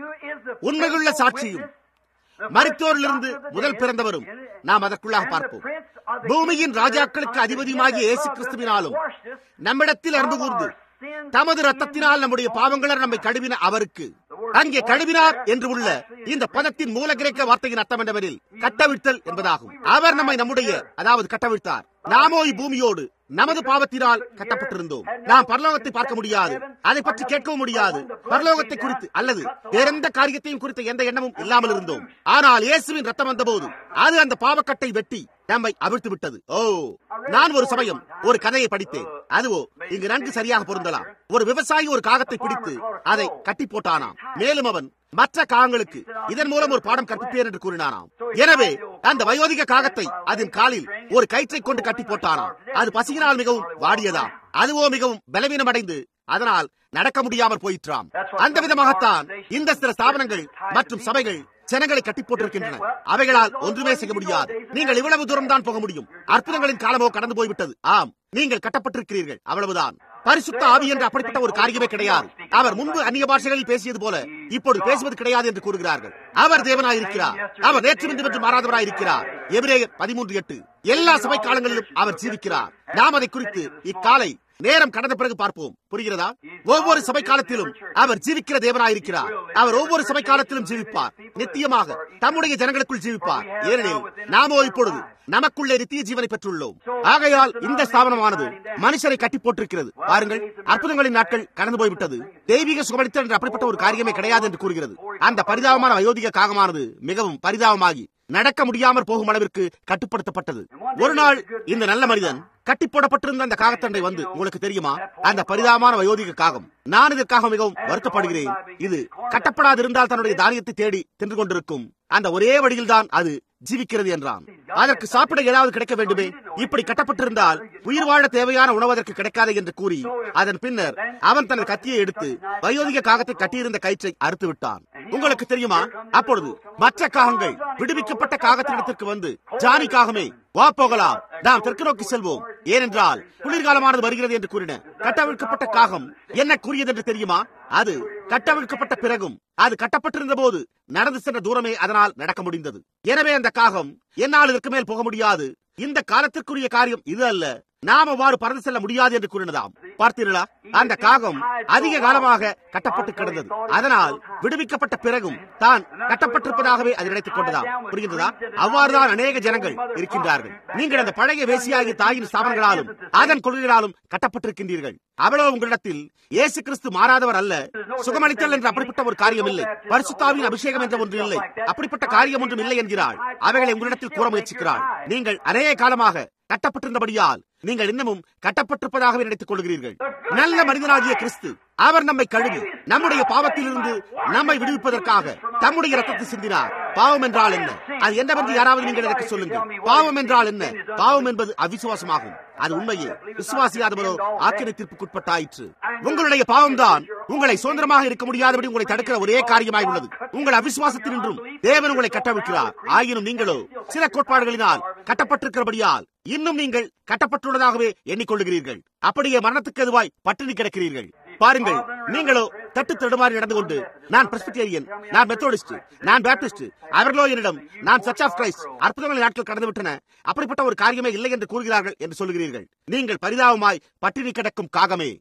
உண்மையுள்ள சாட்சியும் மரித்தோரிலிருந்து முதல் பிறந்தவரும் நாம் அதற்குள்ளாக பார்ப்போம் பூமியின் ராஜாக்களுக்கு அதிபதியுமாகிய இயேசு கிறிஸ்துவினாலும் நம்மிடத்தில் அன்பு கூர்ந்து தமது ரத்தத்தினால் நம்முடைய பாவங்களை நம்மை கழுவின அவருக்கு அங்கே கழுவினார் என்று உள்ள இந்த பதத்தின் மூல கிரேக்க வார்த்தையின் அர்த்தம் என்னவெனில் கட்டவிழ்த்தல் என்பதாகும் அவர் நம்மை நம்முடைய அதாவது கட்டவிழ்த்தார் நாமோ இப்பூமியோடு நமது பாவத்தினால் கட்டப்பட்டிருந்தோம் நாம் பரலோகத்தை பார்க்க முடியாது அதை பற்றி கேட்கவும் முடியாது பரலோகத்தை குறித்து அல்லது வேறெந்த காரியத்தையும் குறித்த எந்த எண்ணமும் இல்லாமல் இருந்தோம் ஆனால் இயேசுவின் ரத்தம் வந்தபோது அது அந்த பாவக்கட்டை வெட்டி நம்மை அவிழ்த்து விட்டது ஓ நான் ஒரு சமயம் ஒரு கதையை படித்தேன் அதுவோ இங்கு நன்கு சரியாக பொருந்தலாம் ஒரு விவசாயி ஒரு காகத்தை பிடித்து அதை கட்டி போட்டானாம் மேலும் அவன் மற்ற காகங்களுக்கு இதன் மூலம் ஒரு பாடம் கற்பிப்பேன் என்று கூறினானாம் எனவே அந்த வயோதிக காகத்தை அதன் காலில் ஒரு கயிற்றை கொண்டு கட்டி போட்டானாம் அது பசியினால் மிகவும் வாடியதாம் அதுவோ மிகவும் பலவீனமடைந்து அதனால் நடக்க முடியாமல் போயிற்றாம் அந்த விதமாகத்தான் இந்த சில ஸ்தாபனங்கள் மற்றும் சபைகள் ஜனங்களை கட்டி போட்டிருக்கின்றன அவைகளால் ஒன்றுமே செய்ய முடியாது நீங்கள் இவ்வளவு தூரம் தான் போக முடியும் அற்புதங்களின் காலமோ கடந்து போய்விட்டது ஆம் நீங்கள் கட்டப்பட்டிருக்கிறீர்கள் அவ்வளவுதான் பரிசுத்த ஆவி என்று அப்படிப்பட்ட ஒரு காரியமே கிடையாது அவர் முன்பு அந்நிய பாஷைகளில் பேசியது போல இப்பொழுது பேசுவது கிடையாது என்று கூறுகிறார்கள் அவர் தேவனாயிருக்கிறார் அவர் நேற்று என்று மாறாதவராயிருக்கிறார் எபிரேயர் பதிமூன்று எட்டு எல்லா சபை காலங்களிலும் அவர் ஜீவிக்கிறார் நாம் அதை குறித்து இக்காலை நேரம் கடந்த பிறகு பார்ப்போம் புரிகிறதா ஒவ்வொரு சபை காலத்திலும் அவர் ஜீவிக்கிற தேவனாயிருக்கிறார் அவர் ஒவ்வொரு சபை காலத்திலும் ஜீவிப்பார் நித்தியமாக தம்முடைய ஜனங்களுக்குள் ஜீவிப்பார் ஏனெனில் நாமோ இப்பொழுது நமக்குள்ளே நித்திய ஜீவனை பெற்றுள்ளோம் ஆகையால் இந்த ஸ்தாபனமானது மனுஷரை கட்டி போட்டிருக்கிறது பாருங்கள் அற்புதங்களின் நாட்கள் கடந்து போய்விட்டது தெய்வீக சுகமளித்தல் என்று அப்படிப்பட்ட ஒரு காரியமே கிடையாது என்று கூறுகிறது அந்த பரிதாபமான வயோதிக காகமானது மிகவும் பரிதாபமாகி நடக்க முடியாமற் போகும் அளவிற்கு கட்டுப்படுத்தப்பட்டது ஒரு நாள் இந்த நல்ல மனிதன் கட்டி போடப்பட்டிருந்த அந்த காகத்தண்டை வந்து உங்களுக்கு தெரியுமா அந்த பரிதாபமான வயோதிக காகம் நான் இதற்காக மிகவும் வருத்தப்படுகிறேன் இது கட்டப்படாதிருந்தால் தன்னுடைய தானியத்தை தேடி தின்று கொண்டிருக்கும் அந்த ஒரே வழியில் தான் அது ஜீவிக்கிறது என்றான் அதற்கு சாப்பிட ஏதாவது கிடைக்க வேண்டுமே இப்படி கட்டப்பட்டிருந்தால் உயிர் வாழ தேவையான உணவு அதற்கு கிடைக்காது என்று கூறி அதன் பின்னர் அவன் தனது கத்தியை எடுத்து வயோதிக காகத்தை கட்டியிருந்த கயிற்றை அறுத்து விட்டான் உங்களுக்கு தெரியுமா அப்பொழுது மற்ற காகங்கள் விடுவிக்கப்பட்ட காகத்தினிடத்திற்கு வந்து ஜானி காகமே வா போகலாம் நாம் தெற்கு நோக்கி செல்வோம் ஏனென்றால் குளிர்காலமானது வருகிறது என்று கூறின கட்டவிழ்க்கப்பட்ட காகம் என்ன கூறியது என்று தெரியுமா அது கட்டவிழ்க்கப்பட்ட பிறகும் அது கட்டப்பட்டிருந்த போது நடந்து சென்ற தூரமே அதனால் நடக்க முடிந்தது எனவே அந்த காகம் என்னால் இதற்கு மேல் போக முடியாது இந்த காலத்திற்குரிய காரியம் இது அல்ல நாம் அவ்வாறு பறந்து செல்ல முடியாது என்று கூறினதாம் பார்த்தீர்களா அந்த காகம் அதிக காலமாக கட்டப்பட்டு கிடந்தது அதனால் விடுவிக்கப்பட்ட பிறகும் தான் கட்டப்பட்டிருப்பதாகவே அது நினைத்துக் கொண்டதாம் புரிகின்றதா அவ்வாறுதான் அநேக ஜனங்கள் இருக்கின்றார்கள் நீங்கள் அந்த பழைய வேசியாகிய தாயின் ஸ்தாபனங்களாலும் அதன் கொள்கைகளாலும் கட்டப்பட்டிருக்கின்றீர்கள் அவ்வளவு உங்களிடத்தில் இயேசு கிறிஸ்து மாறாதவர் அல்ல சுகமளித்தல் என்று அப்படிப்பட்ட ஒரு காரியம் இல்லை பரிசுத்தாவின் அபிஷேகம் என்ற ஒன்று இல்லை அப்படிப்பட்ட காரியம் ஒன்றும் இல்லை என்கிறாள் அவைகளை உங்களிடத்தில் கூற முயற்சிக்கிறாள் நீங்கள் அநேக காலமாக கட்டப்பட்டிருந்தபடியால் நீங்கள் இன்னமும் கட்டப்பட்டிருப்பதாகவே நினைத்துக் கொள்கிறீர்கள் நல்ல மனிதனாகிய கிறிஸ்து அவர் நம்மை கழுவி நம்முடைய பாவத்திலிருந்து நம்மை விடுவிப்பதற்காக தம்முடைய ரத்தத்தை சிந்தினார் பாவம் என்றால் என்ன அது என்னவென்று யாராவது நீங்கள் எனக்கு சொல்லுங்கள் பாவம் என்றால் என்ன பாவம் என்பது அவிசுவாசமாகும் அது உண்மையே விசுவாசியாதவரோ ஆக்கிரை தீர்ப்புக்குட்பட்டாயிற்று உங்களுடைய பாவம்தான் உங்களை சுதந்திரமாக இருக்க முடியாதபடி உங்களை தடுக்கிற ஒரே காரியமாய் உள்ளது உங்கள் அவிசுவாசத்தினின்றும் தேவன் உங்களை கட்டவிழ்க்கிறார் ஆயினும் நீங்களோ சில கோட்பாடுகளினால் கட்டப்பட்டிருக்கிறபடியால் இன்னும் நீங்கள் கட்டப்பட்டுள்ளதாகவே எண்ணிக்கொள்ளுகிறீர்கள் அப்படியே மரணத்துக்கு எதுவாய் பட்டினி கிடக்கிறீர்கள் பாருங்கள் நீங்களோ தட்டு தடுமாறி நடந்து கொண்டு நான் பிரஸ்பிட்டேரியன் நான் மெத்தோடிஸ்ட் நான் பேப்டிஸ்ட் அவர்களோ என்னிடம் நான் சர்ச் ஆஃப் கிரைஸ்ட் அற்புதங்களை நாட்கள் கடந்து விட்டன அப்படிப்பட்ட ஒரு காரியமே இல்லை என்று கூறுகிறார்கள் என்று சொல்கிறீர்கள் நீங்கள் பரிதாபமாய் பட்டினி கிடக்கும் காகமே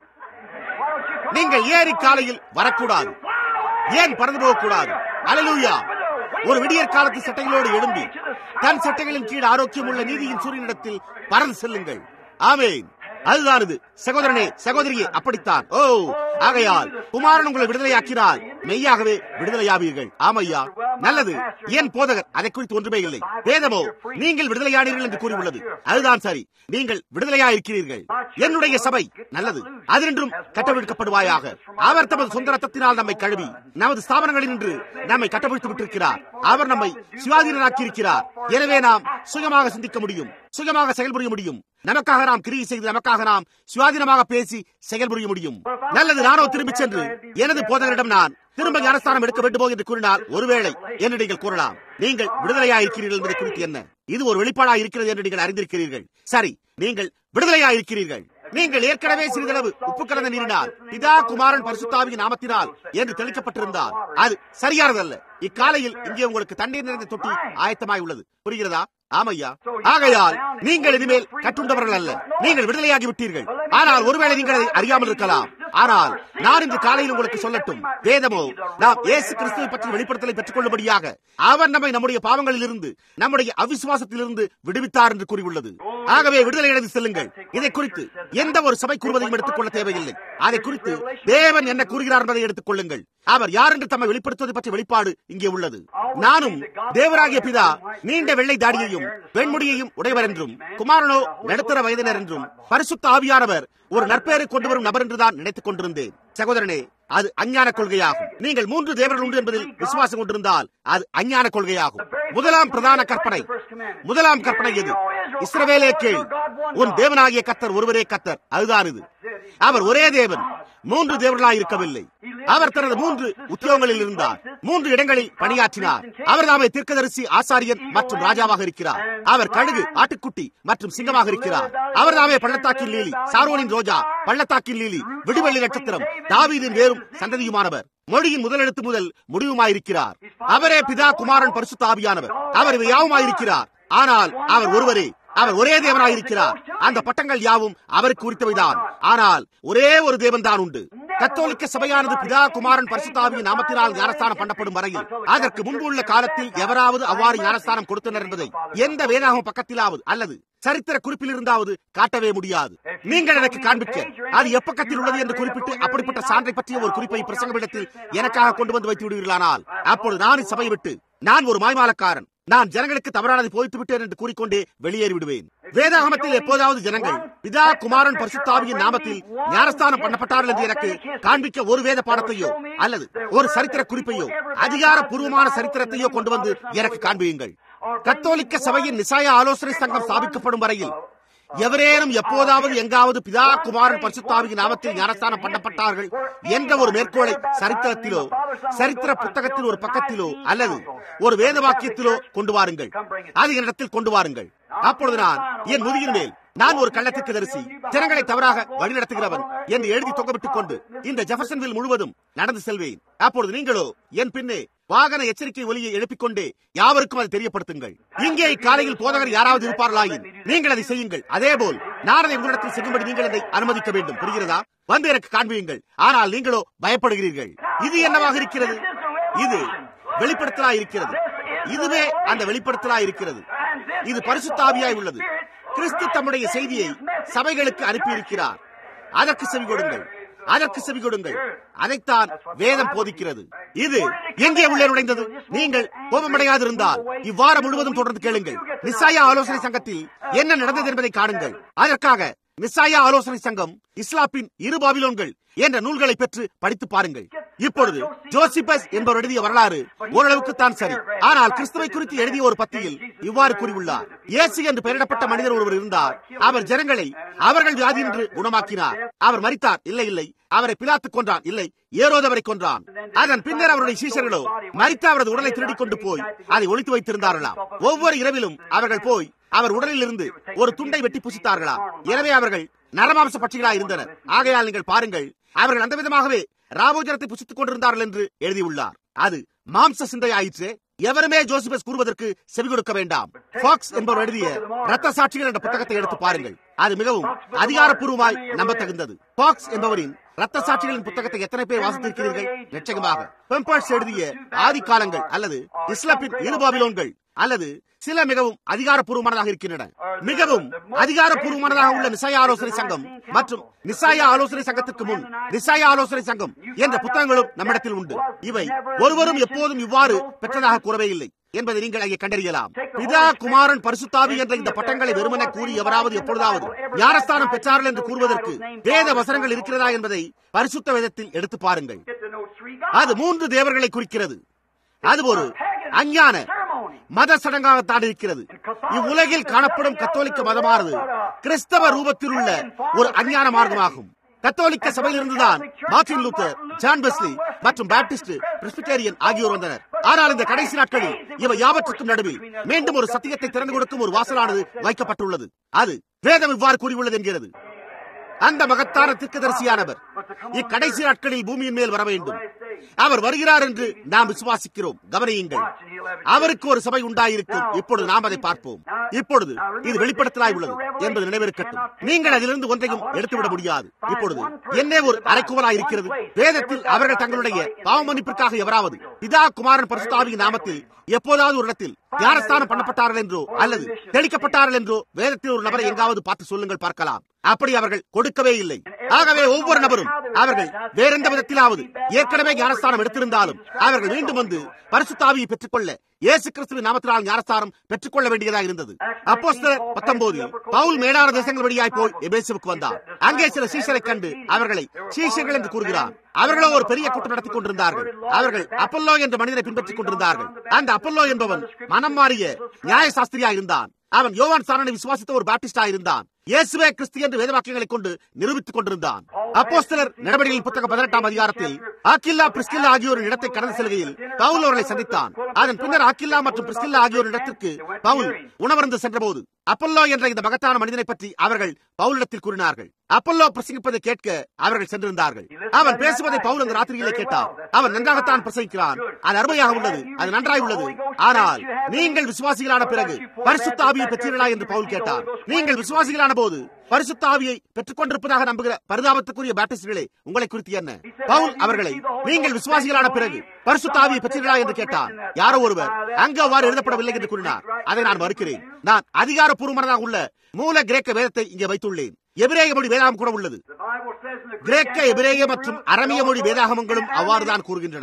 நீங்கள் ஏறி காலையில் வரக்கூடாது ஏன் பறந்து போகக்கூடாது அலலூயா ஒரு விடியற் காலத்து சட்டைகளோடு எழும்பி தன் சட்டைகளின் கீழ் ஆரோக்கியம் உள்ள நீதியின் சூரியனிடத்தில் பறந்து செல்லுங்கள் ஆமேன் அதுதான் இது சகோதரனே சகோதரியே அப்படித்தான் ஓ ஆகையால் குமாரன் உங்களை விடுதலையாக்கினால் மெய்யாகவே விடுதலையாவீர்கள் ஆமையா நல்லது ஏன் போதகர் அதை குறித்து ஒன்றுமே இல்லை வேதமோ நீங்கள் விடுதலையானீர்கள் என்று கூறியுள்ளது அதுதான் சரி நீங்கள் விடுதலையா இருக்கிறீர்கள் என்னுடைய சபை நல்லது அதினின்றும் கட்டவிழ்க்கப்படுவாயாக அவர் தமது சொந்த ரத்தத்தினால் நம்மை கழுவி நமது ஸ்தாபனங்களில் நின்று நம்மை கட்டவிழ்த்து விட்டிருக்கிறார் அவர் நம்மை சுயாதீனராக்கி இருக்கிறார் எனவே நாம் சுயமாக சிந்திக்க முடியும் சுயமாக செயல்புரிய முடியும் நமக்காக நாம் கிரியை செய்து நமக்காக நாம் சுயாதீனமாக பேசி செயல்புரிய முடியும் நல்லது நானோ திரும்பி சென்று எனது போதகரிடம் நான் திரும்ப ஞானஸ்தானம் எடுக்க வேண்டுமோ என்று கூறினால் ஒருவேளை என்று நீங்கள் கூறலாம் நீங்கள் விடுதலையா இருக்கிறீர்கள் என்பதை குறித்து என்ன இது ஒரு வெளிப்பாடா இருக்கிறது என்று நீங்கள் அறிந்திருக்கிறீர்கள் சரி நீங்கள் விடுதலையா இருக்கிறீர்கள் நீங்கள் ஏற்கனவே சிறிதளவு உப்பு கலந்த நீரினால் பிதா குமாரன் பரிசுத்தாவியின் நாமத்தினால் என்று தெளிக்கப்பட்டிருந்தால் அது சரியானதல்ல இக்காலையில் இங்கே உங்களுக்கு தண்ணீர் நிறைந்த தொட்டி ஆயத்தமாய் உள்ளது புரிகிறதா ஆமையா ஆகையால் நீங்கள் இனிமேல் கட்டுண்டவர்கள் அல்ல நீங்கள் விடுதலையாகி விட்டீர்கள் ஆனால் ஒருவேளை நீங்கள் அதை அறியாமல் இருக்கலாம் ஆனால் நான் இன்று காலையில் உங்களுக்கு சொல்லட்டும் வேதமோ நாம் இயேசு கிறிஸ்துவை பற்றி வெளிப்படுத்தலை பெற்றுக் கொள்ளும்படியாக அவர் நம்மை நம்முடைய பாவங்களில் இருந்து நம்முடைய அவிசுவாசத்திலிருந்து விடுவித்தார் என்று கூறியுள்ளது ஆகவே விடுதலை அடைந்து செல்லுங்கள் இதை குறித்து எந்த ஒரு சபை கூறுவதையும் எடுத்துக்கொள்ள தேவையில்லை அதை குறித்து தேவன் என்ன கூறுகிறார் என்பதை எடுத்துக் கொள்ளுங்கள் அவர் யார் என்று தம்மை வெளிப்படுத்துவது பற்றிய வெளிப்பாடு இங்கே உள்ளது நானும் தேவராகிய பிதா நீண்ட வெள்ளை தாடியையும் பெண்முடியையும் உடையவர் என்றும் குமாரனோ நடுத்தர வயதினர் என்றும் பரிசுத்த ஆவியானவர் ஒரு நற்பெயரை கொண்டு வரும் நபர் என்றுதான் நினைத்துக் கொண்டிருந்தேன் சகோதரனே அது அஞ்ஞான கொள்கையாகும் நீங்கள் மூன்று தேவர்கள் உண்டு என்பதில் விசுவாசம் கொண்டிருந்தால் அது அஞ்ஞான கொள்கையாகும் முதலாம் பிரதான கற்பனை முதலாம் கற்பனை எது இஸ்ரவேலே கேள் உன் தேவனாகிய கத்தர் ஒருவரே கத்தர் அதுதான் இது அவர் ஒரே தேவன் மூன்று தேவர்களாய் இருக்கவில்லை அவர் தனது மூன்று உத்தியோகங்களில் இருந்தார் மூன்று இடங்களில் பணியாற்றினார் அவர் தாமே தீர்க்கதரிசி ஆசாரியன் மற்றும் ராஜாவாக இருக்கிறார் அவர் கழுகு ஆட்டுக்குட்டி மற்றும் சிங்கமாக இருக்கிறார் அவர் தாமே பள்ளத்தாக்கின் லீலி சாரோனின் ரோஜா பள்ளத்தாக்கின் லீலி விடுவெள்ளி நட்சத்திரம் தாவீதின் வேரும் சந்ததியுமானவர் மொழியின் முதலெழுத்து முதல் முடிவுமாயிருக்கிறார் அவரே பிதா குமாரன் பரிசுத்த ஆவியானவர் அவர் இவை யாவுமாயிருக்கிறார் ஆனால் அவர் ஒருவரே அவர் ஒரே தேவனாயிருக்கிறார் அந்த பட்டங்கள் யாவும் அவருக்கு உரித்தவைதான் ஆனால் ஒரே ஒரு தேவன் தான் உண்டு கத்தோலிக்க சபையானது பிதா குமாரன் பரிசுத்தாவியின் நாமத்தினால் ஞானஸ்தானம் பண்ணப்படும் வரையில் அதற்கு முன்பு உள்ள காலத்தில் எவராவது அவ்வாறு ஞானஸ்தானம் கொடுத்தனர் என்பதை எந்த வேதாகம் பக்கத்திலாவது அல்லது சரித்திர குறிப்பில் இருந்தாவது காட்டவே முடியாது நீங்கள் எனக்கு காண்பிக்க அது எப்பக்கத்தில் உள்ளது என்று குறிப்பிட்டு அப்படிப்பட்ட சான்றை பற்றிய ஒரு குறிப்பை பிரசங்கமிடத்தில் எனக்காக கொண்டு வந்து வைத்து விடுவீர்களானால் அப்பொழுது நான் சபை விட்டு நான் ஒரு மாய்மாலக்காரன் நான் ஜனங்களுக்கு தவறானதை போய்த்து விட்டேன் என்று கூறிக்கொண்டே வெளியேறி விடுவேன் வேதாகமத்தில் எப்போதாவது ஜனங்கள் பிதா குமாரன் பரிசுத்தாவியின் நாமத்தில் ஞானஸ்தானம் பண்ணப்பட்டார்கள் என்று எனக்கு காண்பிக்க ஒரு வேத பாடத்தையோ அல்லது ஒரு சரித்திர குறிப்பையோ அதிகாரப்பூர்வமான சரித்திரத்தையோ கொண்டு வந்து எனக்கு காண்பியுங்கள் கத்தோலிக்க சபையின் நிசாய ஆலோசனை சங்கம் ஸ்தாபிக்கப்படும் வரையில் எவரேனும் எப்போதாவது எங்காவது பிதா குமாரன் பரிசுத்தாவியின் நாமத்தில் ஞானஸ்தானம் பண்ணப்பட்டார்கள் என்ற ஒரு மேற்கோளை சரித்திரத்திலோ சரித்திர புத்தகத்தில் ஒரு பக்கத்திலோ அல்லது ஒரு வேத வாக்கியத்திலோ கொண்டு வாருங்கள் அது என்னிடத்தில் கொண்டு வாருங்கள் அப்பொழுது நான் என் முதுகின் மேல் நான் ஒரு கள்ளத்திற்கு தரிசி ஜனங்களை தவறாக வழிநடத்துகிறவன் என்று எழுதி தொங்கவிட்டுக் கொண்டு இந்த ஜெஃபர்சன்வில் முழுவதும் நடந்து செல்வேன் அப்பொழுது நீங்களோ என் பின்னே வாகன எச்சரிக்கை ஒலியை எழுப்பிக் கொண்டே யாவருக்கும் அதை தெரியப்படுத்துங்கள் இங்கே இக்காலையில் போதகர் யாராவது இருப்பார்களாயின் நீங்கள் அதை செய்யுங்கள் அதேபோல் நான் அதை உங்களிடத்தில் செய்யும்படி நீங்கள் அதை அனுமதிக்க வேண்டும் புரிகிறதா வந்து எனக்கு காண்பியுங்கள் ஆனால் நீங்களோ பயப்படுகிறீர்கள் இது என்னவாக இருக்கிறது இது வெளிப்படுத்தலா இருக்கிறது இதுவே அந்த வெளிப்படுத்தலா இருக்கிறது இது பரிசுத்தாவியாய் உள்ளது கிறிஸ்து தம்முடைய செய்தியை சபைகளுக்கு அனுப்பியிருக்கிறார் அதற்கு செவி கொடுங்கள் அதற்கு செவி கொடுங்கள் அதைத்தான் வேதம் போதிக்கிறது இது எங்கே உள்ளே நுழைந்தது நீங்கள் கோபமடையாதிருந்தால் இவ்வாரம் முழுவதும் தொடர்ந்து கேளுங்கள் நிசாயா ஆலோசனை சங்கத்தில் என்ன நடந்தது என்பதை காணுங்கள் அதற்காக நிசாயா ஆலோசனை சங்கம் இஸ்லாப்பின் இரு பாபிலோன்கள் என்ற நூல்களை பெற்று படித்து பாருங்கள் இப்பொழுது ஜோசிபஸ் என்பவர் எழுதிய வரலாறு ஓரளவுக்கு தான் சரி ஆனால் கிறிஸ்துவை குறித்து எழுதிய ஒரு பத்தியில் இவ்வாறு கூறியுள்ளார் இயேசு என்று பெயரிடப்பட்ட மனிதர் ஒருவர் இருந்தார் அவர் ஜனங்களை அவர்கள் வியாதி என்று குணமாக்கினார் அவர் மறித்தார் இல்லை இல்லை அவரை பிலாத்து கொன்றான் இல்லை ஏரோதவரை கொன்றான் அதன் பின்னர் அவருடைய சீஷர்களோ மறித்த அவரது உடலை திருடிக் கொண்டு போய் அதை ஒழித்து வைத்திருந்தார்களாம் ஒவ்வொரு இரவிலும் அவர்கள் போய் அவர் உடலில் இருந்து ஒரு துண்டை வெட்டி புசித்தார்களாம் எனவே அவர்கள் நரமாம்ச பட்சிகளாய் இருந்தனர் ஆகையால் நீங்கள் பாருங்கள் அவர்கள் அந்த விதமாகவே ராபோஜனத்தை புசித்துக் கொண்டிருந்தார்கள் என்று எழுதியுள்ளார் அது மாம்ச சிந்தையாயிற்று எவருமே ஜோசிபஸ் கூறுவதற்கு செவி கொடுக்க வேண்டாம் பாக்ஸ் என்பவர் எழுதிய ரத்த சாட்சிகள் என்ற புத்தகத்தை எடுத்து பாருங்கள் அது மிகவும் அதிகாரப்பூர்வமாய் நம்பத்தகுந்தது பாக்ஸ் என்பவரின் ரத்த சாட்சிகளின் புத்தகத்தை எத்தனை பேர் வாசித்திருக்கிறீர்கள் நிச்சயமாக பெம்பர்ஸ் எழுதிய ஆதி காலங்கள் அல்லது இஸ்லாப்பின் இருபாபிலோன்கள் அல்லது சில மிகவும் அதிகாரப்பூர்வமானதாக இருக்கின்றன மிகவும் அதிகாரப்பூர்வமானதாக உள்ள நிசாய ஆலோசனை சங்கம் மற்றும் நிசாய ஆலோசனை சங்கத்திற்கு முன் நிசாய ஆலோசனை சங்கம் என்ற புத்தகங்களும் நம்மிடத்தில் உண்டு இவை ஒருவரும் எப்போதும் இவ்வாறு பெற்றதாக கூறவே இல்லை என்பதை நீங்கள் அங்கே கண்டறியலாம் பிதா குமாரன் பரிசுத்தாவி என்ற இந்த பட்டங்களை வெறுமன கூறி எவராவது எப்பொழுதாவது ஞானஸ்தானம் பெற்றார்கள் என்று கூறுவதற்கு வேத வசனங்கள் இருக்கிறதா என்பதை பரிசுத்த வேதத்தில் எடுத்து பாருங்கள் அது மூன்று தேவர்களை குறிக்கிறது அது ஒரு அஞ்ஞான மத சடங்காகத்தான் இருக்கிறது இவ்வுலகில் காணப்படும் கத்தோலிக்க மதமானது கிறிஸ்தவ ரூபத்தில் உள்ள ஒரு அஞ்ஞான மார்க்கமாகும் கத்தோலிக்க சபையிலிருந்துதான் மார்டின் லூத்தர் ஜான் பெஸ்லி மற்றும் பேப்டிஸ்ட் பிரெஸ்பிட்டேரியன் ஆகியோர் வந்தனர் ஆனால் இந்த கடைசி நாட்களில் இவை யாவற்றுக்கும் நடுவில் மீண்டும் ஒரு சத்தியத்தை திறந்து கொடுக்கும் ஒரு வாசலானது வைக்கப்பட்டுள்ளது அது வேதம் இவ்வாறு கூறியுள்ளது என்கிறது அந்த மகத்தான தீர்க்கதரிசியானவர் இக்கடைசி நாட்களில் பூமியின் மேல் வர வேண்டும் அவர் வருகிறார் என்று நாம் விசுவாசிக்கிறோம் கவனியுங்கள் அவருக்கு ஒரு சபை உண்டாயிருக்கும் இப்பொழுது நாம் அதை பார்ப்போம் இப்பொழுது இது வெளிப்படுத்தலாய் உள்ளது என்பது நினைவிருக்கட்டும் நீங்கள் அதிலிருந்து ஒன்றையும் எடுத்துவிட முடியாது இப்பொழுது என்ன ஒரு அரைக்குவலாய் இருக்கிறது வேதத்தில் அவர்கள் தங்களுடைய பாவ மன்னிப்பிற்காக எவராவது பிதா குமாரன் பரிசுத்தாவியின் நாமத்தில் எப்போதாவது ஒரு இடத்தில் ஞானஸ்தானம் பண்ணப்பட்டார்கள் என்றோ அல்லது தெளிக்கப்பட்டார்கள் என்றோ வேதத்தில் ஒரு நபரை எங்காவது பார்த்து சொல்லுங்கள் பார்க்கலாம் அப்படி அவர்கள் கொடுக்கவே இல்லை ஆகவே ஒவ்வொரு நபரும் அவர்கள் வேறெந்த விதத்திலாவது ஏற்கனவே ஞானஸ்தானம் எடுத்திருந்தாலும் அவர்கள் மீண்டும் வந்து பரிசுத்தாவியை பெற்றுக்கொள்ள இயேசு கிறிஸ்துவின் நாமத்தினால் ஞானஸ்தானம் பெற்றுக்கொள்ள வேண்டியதாக இருந்தது அப்போ பத்தொன்பதில் பவுல் மேடான தேசங்கள் வழியாய் போய் எபேசுவுக்கு வந்தார் அங்கே சில சீஷரை கண்டு அவர்களை சீஷர்கள் என்று கூறுகிறார் அவர்களோ ஒரு பெரிய கூட்டம் நடத்திக் கொண்டிருந்தார்கள் அவர்கள் அப்பல்லோ என்ற மனிதரை பின்பற்றிக் கொண்டிருந்தார்கள் அந்த அப்பல்லோ என்பவன் மனம் மாறிய நியாய சாஸ்திரியா இருந்தான் அவன் யோவான் சாரனை விசுவாசித்த ஒரு பாப்டிஸ்டா இருந்தான் இயேசுவே கிறிஸ்து என்று வேதவாக்கியங்களை கொண்டு நிரூபித்துக் கொண்டிருந்தான் அப்போஸ்தலர் நடவடிக்கைகள் புத்தகம் பதினெட்டாம் அதிகாரத்தில் ஆக்கில்லா பிரிஸ்கில்லா ஆகியோரின் இடத்தை கடந்து செல்கையில் பவுல் அவர்களை சந்தித்தான் அதன் பின்னர் ஆக்கில்லா மற்றும் பிரிஸ்கில்லா ஆகியோரின் இடத்திற்கு பவுல் உணவருந்து சென்றபோது அப்பல்லோ என்ற இந்த மகத்தான மனிதனை பற்றி அவர்கள் பவுலிடத்தில் கூறினார்கள் அப்பல்லோ பிரசங்கிப்பதை கேட்க அவர்கள் சென்றிருந்தார்கள் அவன் பேசுவதை பவுல் அந்த ராத்திரியிலே கேட்டார் அவன் நன்றாகத்தான் பிரசங்கிக்கிறான் அது அருமையாக உள்ளது அது நன்றாய் உள்ளது ஆனால் நீங்கள் விசுவாசிகளான பிறகு பரிசுத்த ஆவியை பெற்றீர்களா என்று பவுல் கேட்டார் நீங்கள் விசுவாசிகளான போது பரிசுத்த ஆவியை பெற்றுக் கொண்டிருப்பதாக நம்புகிற பரிதாபத்துக்குரிய பேப்டிஸ்டுகளே உங்களை குறித்து என்ன பவுல் அவர்களை நீங்கள் விசுவாசிகளான பிறகு பரிசுத்த ஆவியை பெற்றீர்களா என்று கேட்டார் யாரோ ஒருவர் அங்கு அவ்வாறு எழுதப்படவில்லை என்று கூறினார் அதை நான் மறுக்கிறேன் நான் அதிகாரப்பூர்வமானதாக உள்ள மூல கிரேக்க வேதத்தை இங்கே வைத்துள்ளேன் எபிரேய மொழி வேதாகம் கூட உள்ளது கிரேக்க எபிரேய மற்றும் அரமிய மொழி வேதாகமங்களும் அவ்வாறுதான் கூறுகின்றன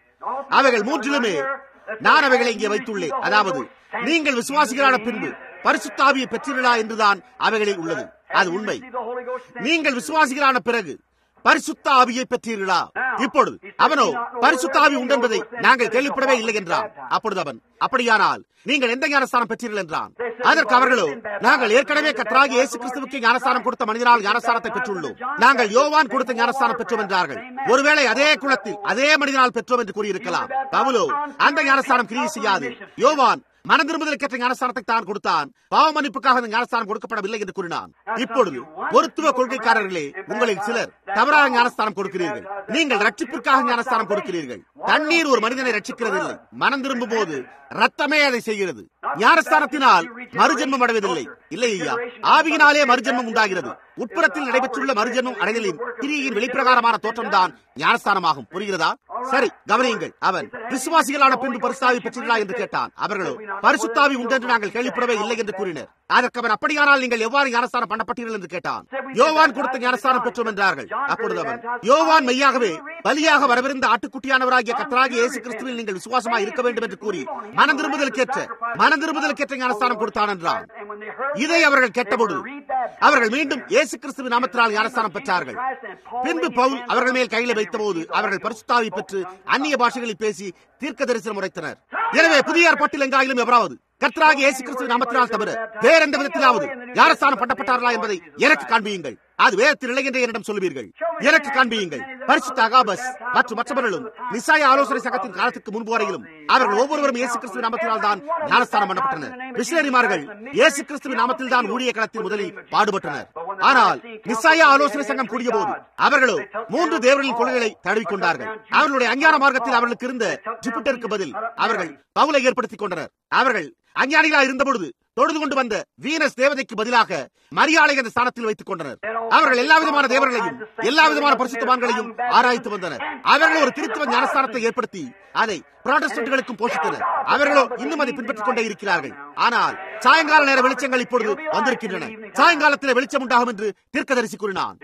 அவைகள் மூன்றிலுமே நான் அவைகளை இங்கே வைத்துள்ளேன் அதாவது நீங்கள் விசுவாசிகளான பின்பு பரிசுத்தாவியை பெற்றீர்களா என்றுதான் அவைகளில் உள்ளது அது உண்மை நீங்கள் விசுவாசிகளான பிறகு பரிசுத்த ஆவியை பெற்றீர்களா இப்பொழுது அவனோ பரிசுத்த ஆவி உண்டென்பதை நாங்கள் கேள்விப்படவே இல்லை என்றான் அப்பொழுது அவன் அப்படியானால் நீங்கள் எந்த ஞானஸ்தானம் பெற்றீர்கள் என்றான் அதற்கு அவர்களோ நாங்கள் ஏற்கனவே கற்றாகி இயேசு கிறிஸ்துவுக்கு ஞானஸ்தானம் கொடுத்த மனிதனால் ஞானஸ்தானத்தை பெற்றுள்ளோம் நாங்கள் யோவான் கொடுத்த ஞானஸ்தானம் பெற்றோம் என்றார்கள் ஒருவேளை அதே குளத்தில் அதே மனிதனால் பெற்றோம் என்று கூறியிருக்கலாம் பவுலோ அந்த ஞானஸ்தானம் கிரியை செய்யாது யோவான் மனதிரும்புதலுக்கேற்ற ஞானஸ்தானத்தை தான் கொடுத்தான் பாவ மன்னிப்புக்காக அந்த ஞானஸ்தானம் கொடுக்கப்படவில்லை என்று கூறினான் இப்பொழுது பொருத்துவ கொள்கைக்காரர்களே உங்களில் சிலர் தவறாக ஞானஸ்தானம் கொடுக்கிறீர்கள் நீங்கள் ரட்சிப்பிற்காக ஞானஸ்தானம் கொடுக்கிறீர்கள் தண்ணீர் ஒரு மனிதனை ரட்சிக்கிறதில்லை மனம் திரும்பும் போது ரத்தமே அதை செய்கிறது ஞானஸ்தானத்தினால் மறுஜென்மம் அடைவதில்லை இல்லை ஐயா ஆவியினாலே மறுஜென்மம் உண்டாகிறது உட்புறத்தில் நடைபெற்றுள்ள மறுஜென்மம் அடைதலின் கிரியின் வெளிப்பிரகாரமான தோற்றம்தான் ஞானஸ்தானமாகும் புரிகிறதா சரி கவனியுங்கள் அவன் விசுவாசிகளான பின்பு பரிசுத்தாவி பெற்றீர்களா என்று கேட்டான் அவர்களோ பரிசுத்தாவி உண்டென்று நாங்கள் கேள்விப்படவே இல்லை என்று கூறினர் அதற்கு அவன் அப்படியானால் நீங்கள் எவ்வாறு ஞானஸ்தானம் பண்ணப்பட்டீர்கள் என்று கேட்டான் யோவான் கொடுத்த ஞானஸ்தானம் பெற்றோம் என்றார்கள் அப்பொழுது அவன் யோவான் மெய்யாகவே பலியாக வரவிருந்த ஆட்டுக்குட்டியானவராகிய கத்தராகிய இயேசு கிறிஸ்துவில் நீங்கள் விசுவாசமா இருக்க வேண்டும் என்று கூறி மனம் திரும்புதலுக்கேற்ற மனம் திரும்புதலுக்கேற்ற ஞானஸ்தானம் கொடுத்தான் என்றான் இதை அவர்கள் கேட்டபொழுது அவர்கள் மீண்டும் இயேசு கிறிஸ்துவின் நாமத்தினால் ஞானஸ்தானம் பெற்றார்கள் பின்பு பவுல் அவர்கள் மேல் கையில வைத்தபோது அவர்கள் பரிசுத்தாவி பெற்று அந்நிய பாஷைகளில் பேசி தீர்க்க தரிசனம் உரைத்தனர் எனவே புதிய ஏற்பாட்டில் எங்காயிலும் எவராவது கர்த்தராக இயேசு கிறிஸ்து நாமத்தினால் தவிர வேற எந்த விதத்திலாவது ஞானஸ்தானம் பண்ணப்பட்டார்களா என்பதை எனக்கு காண்பியுங்கள் அது வேதத்தில் இல்லை என்று என்னிடம் சொல்லுவீர்கள் எனக்கு காண்பியுங்கள் பரிசுத்த அகாபஸ் மற்றும் மற்றவர்களும் நிசாய ஆலோசனை சங்கத்தின் காலத்துக்கு முன்பு வரையிலும் அவர்கள் ஒவ்வொருவரும் இயேசு கிறிஸ்துவின் நாமத்தினால் தான் ஞானஸ்தானம் பண்ணப்பட்டனர் மிஷனரிமார்கள் இயேசு கிறிஸ்துவின் நாமத்தில் தான் ஊழிய களத்தில் முதலில் பாடுபட்டனர் ஆனால் நிசாய ஆலோசனை சங்கம் கூடிய போது அவர்களோ மூன்று தேவர்களின் கொள்கைகளை தழுவிக்கொண்டார்கள் அவர்களுடைய அஞ்ஞான மார்க்கத்தில் அவர்களுக்கு இருந்த ஜூபிட்டருக்கு பதில் அவர்கள் பவுலை ஏற்படுத்திக் கொண்டனர் அவர்கள் அஞ்ஞானிகளா இருந்தபொழுது தொழுது கொண்டு வந்த வீனஸ் தேவதைக்கு பதிலாக மரியாதை என்ற ஸ்தானத்தில் வைத்துக் கொண்டனர் அவர்கள் எல்லா விதமான தேவர்களையும் எல்லா விதமான பரிசுத்தவான்களையும் ஆராய்த்து வந்தனர் அவர்கள் ஒரு திருத்துவ ஞானஸ்தானத்தை ஏற்படுத்தி அதை புராட்டஸ்டன்ட்களுக்கும் போஷித்தனர் அவர்களோ இன்னும் அதை பின்பற்றிக் கொண்டே இருக்கிறார்கள் ஆனால் சாயங்கால நேர வெளிச்சங்கள் இப்பொழுது வந்திருக்கின்றன சாயங்காலத்தில் வெளிச்சம் உண்டாகும் என்று தீர்க்கதரிசி கூறினான்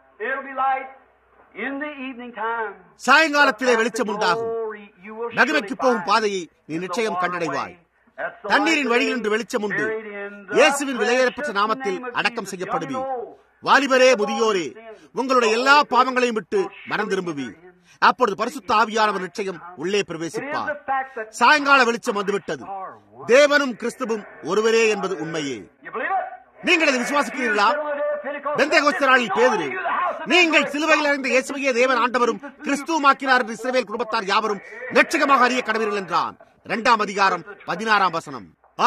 சாயங்காலத்திலே வெளிச்சம் உண்டாகும் நகருக்கு போகும் பாதையை நீ நிச்சயம் கண்டடைவாய் தண்ணீரின் வழியில் என்று வெளிச்சம் உண்டு இயேசுவின் விலையேறப்பட்ட நாமத்தில் அடக்கம் செய்யப்படுவி வாலிபரே முதியோரே உங்களுடைய எல்லா பாவங்களையும் விட்டு மனம் திரும்புவி அப்பொழுது பரிசுத்த ஆவியானவர் நிச்சயம் உள்ளே பிரவேசிப்பார் சாயங்கால வெளிச்சம் வந்துவிட்டது தேவனும் கிறிஸ்துவும் ஒருவரே என்பது உண்மையே நீங்கள் அதை விசுவாசிக்கிறீர்களா பெந்தகோஸ்தராளில் பேதுரு நீங்கள் சிலுவையில் அறிந்த இயேசுவையே தேவன் ஆண்டவரும் கிறிஸ்துவமாக்கினார் என்று இஸ்ரவேல் குடும்பத்தார் யாவரும் லட்சகமாக அறிய கடவீர்கள் என்றான் இரண்டாம் அதிகாரம் பதினாறாம் வசனம் ஆம்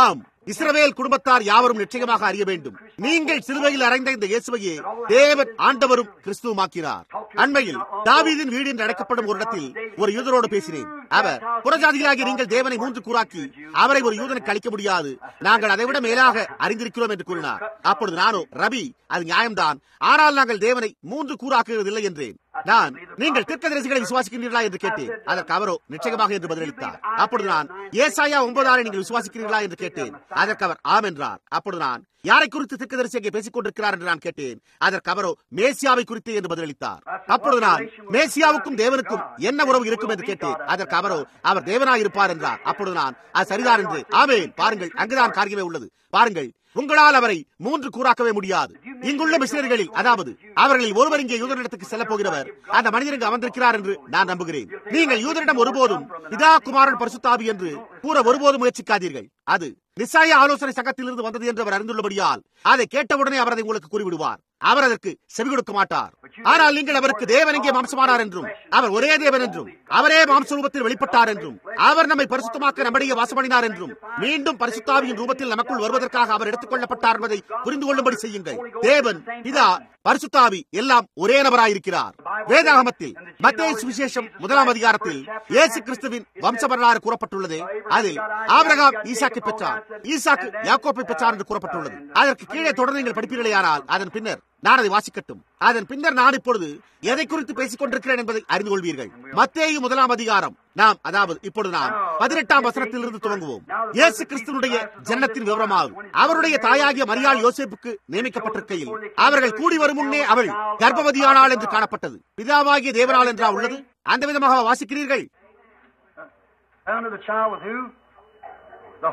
இஸ்ரவேல் குடும்பத்தார் யாவரும் நிச்சயமாக அறிய வேண்டும் நீங்கள் சிலுவையில் அறைந்த இந்த இயேசுவையே தேவன் ஆண்டவரும் கிறிஸ்துவமாக்கிறார் அண்மையில் தாவீதின் வீடு என்று அழைக்கப்படும் ஒரு இடத்தில் ஒரு யூதரோடு பேசினேன் அவர் புறஜாதிகளாகிய நீங்கள் தேவனை மூன்று கூறாக்கி அவரை ஒரு யூதனுக்கு அளிக்க முடியாது நாங்கள் அதைவிட மேலாக அறிந்திருக்கிறோம் என்று கூறினார் அப்பொழுது நானோ ரவி அது நியாயம்தான் ஆனால் நாங்கள் தேவனை மூன்று கூறாக்குவதில்லை என்றேன் நான் நீங்கள் தீர்க்கதரிசிகளை விசுவாசிக்கிறீர்களா என்று கேட்டேன் அதற்கு அவரோ நிச்சயமாக என்று பதிலளித்தார் அப்பொழுது நான் ஏசாயா ஒன்பதாரை நீங்கள் விசுவாசிக்கிறீர்களா என்று கேட்டேன் அதற்கு அவர் ஆம் என்றார் அப்பொழுது நான் யாரை குறித்து தீர்க்கதரிசி அங்கே பேசிக் கொண்டிருக்கிறார் என்று நான் கேட்டேன் அதற்கு அவரோ மேசியாவை குறித்து என்று பதிலளித்தார் அப்பொழுது நான் மேசியாவுக்கும் தேவனுக்கும் என்ன உறவு இருக்கும் என்று கேட்டேன் அதற்கு அவரோ அவர் தேவனாய் இருப்பார் என்றார் அப்பொழுது நான் அது சரிதான் என்று ஆமேன் பாருங்கள் அங்குதான் காரியமே உள்ளது பாருங்கள் உங்களால் அவரை மூன்று கூறாக்கவே முடியாது இங்குள்ள மிஷினர்களில் அதாவது அவர்களில் ஒருவர் இங்கே யூதரிடத்துக்கு செல்ல போகிறவர் அந்த மனிதர் இங்கு அமர்ந்திருக்கிறார் என்று நான் நம்புகிறேன் நீங்கள் யூதரிடம் ஒருபோதும் பிதா குமாரன் பரிசுத்தாவி என்று கூற ஒருபோதும் முயற்சிக்காதீர்கள் அது நிசாய ஆலோசனை சங்கத்திலிருந்து வந்தது என்று அவர் அறிந்துள்ளபடியால் அதை கேட்டவுடனே அவர் அதை உங்களுக்கு கூறிவிடுவார் அவர் அதற்கு செவி கொடுக்க மாட்டார் ஆனால் நீங்கள் அவருக்கு தேவன் எங்கே மாம்சமானார் என்றும் அவர் ஒரே தேவன் என்றும் அவரே மாம்ச ரூபத்தில் வெளிப்பட்டார் என்றும் அவர் நம்மை பரிசுத்தமாக்க நம்முடைய வாசமணினார் என்றும் மீண்டும் பரிசுத்தாவியின் ரூபத்தில் நமக்குள் வருவதற்காக அவர் எடுத்துக் கொள்ளப்பட்டார் என்பதை புரிந்து கொள்ளும்படி செய்யுங்கள் தேவன் பிதா பரிசுத்தாவி எல்லாம் ஒரே நபராயிருக்கிறார் வேதாகமத்தில் மத்திய சுவிசேஷம் முதலாம் அதிகாரத்தில் இயேசு கிறிஸ்துவின் வம்ச வரலாறு கூறப்பட்டுள்ளது அதில் ஆபிரகாம் ஈசாக்கை பெற்றார் ஈசாக்கு யாக்கோப்பை பெற்றார் என்று கூறப்பட்டுள்ளது அதற்கு கீழே தொடர்ந்து நீங்கள் படிப்பீர்களேயானால் அதன் பின்னர் நான் அதை வாசிக்கட்டும் அதன் பின்னர் நான் இப்பொழுது எதை குறித்து பேசிக் கொண்டிருக்கிறேன் என்பதை அறிந்து கொள்வீர்கள் மத்தேயு முதலாம் அதிகாரம் நாம் அதாவது இப்பொழுது நாம் பதினெட்டாம் வசனத்திலிருந்து துவங்குவோம் இயேசு கிறிஸ்துவனுடைய ஜன்னத்தின் விவரமாகும் அவருடைய தாயாகிய மரியாள் யோசேப்புக்கு நியமிக்கப்பட்டிருக்கையில் அவர்கள் கூடி வரும் முன்னே அவள் கர்ப்பவதியானாள் என்று காணப்பட்டது பிதாவாகிய தேவனாள் என்றா உள்ளது அந்த விதமாக வாசிக்கிறீர்கள் Found of the child with who? The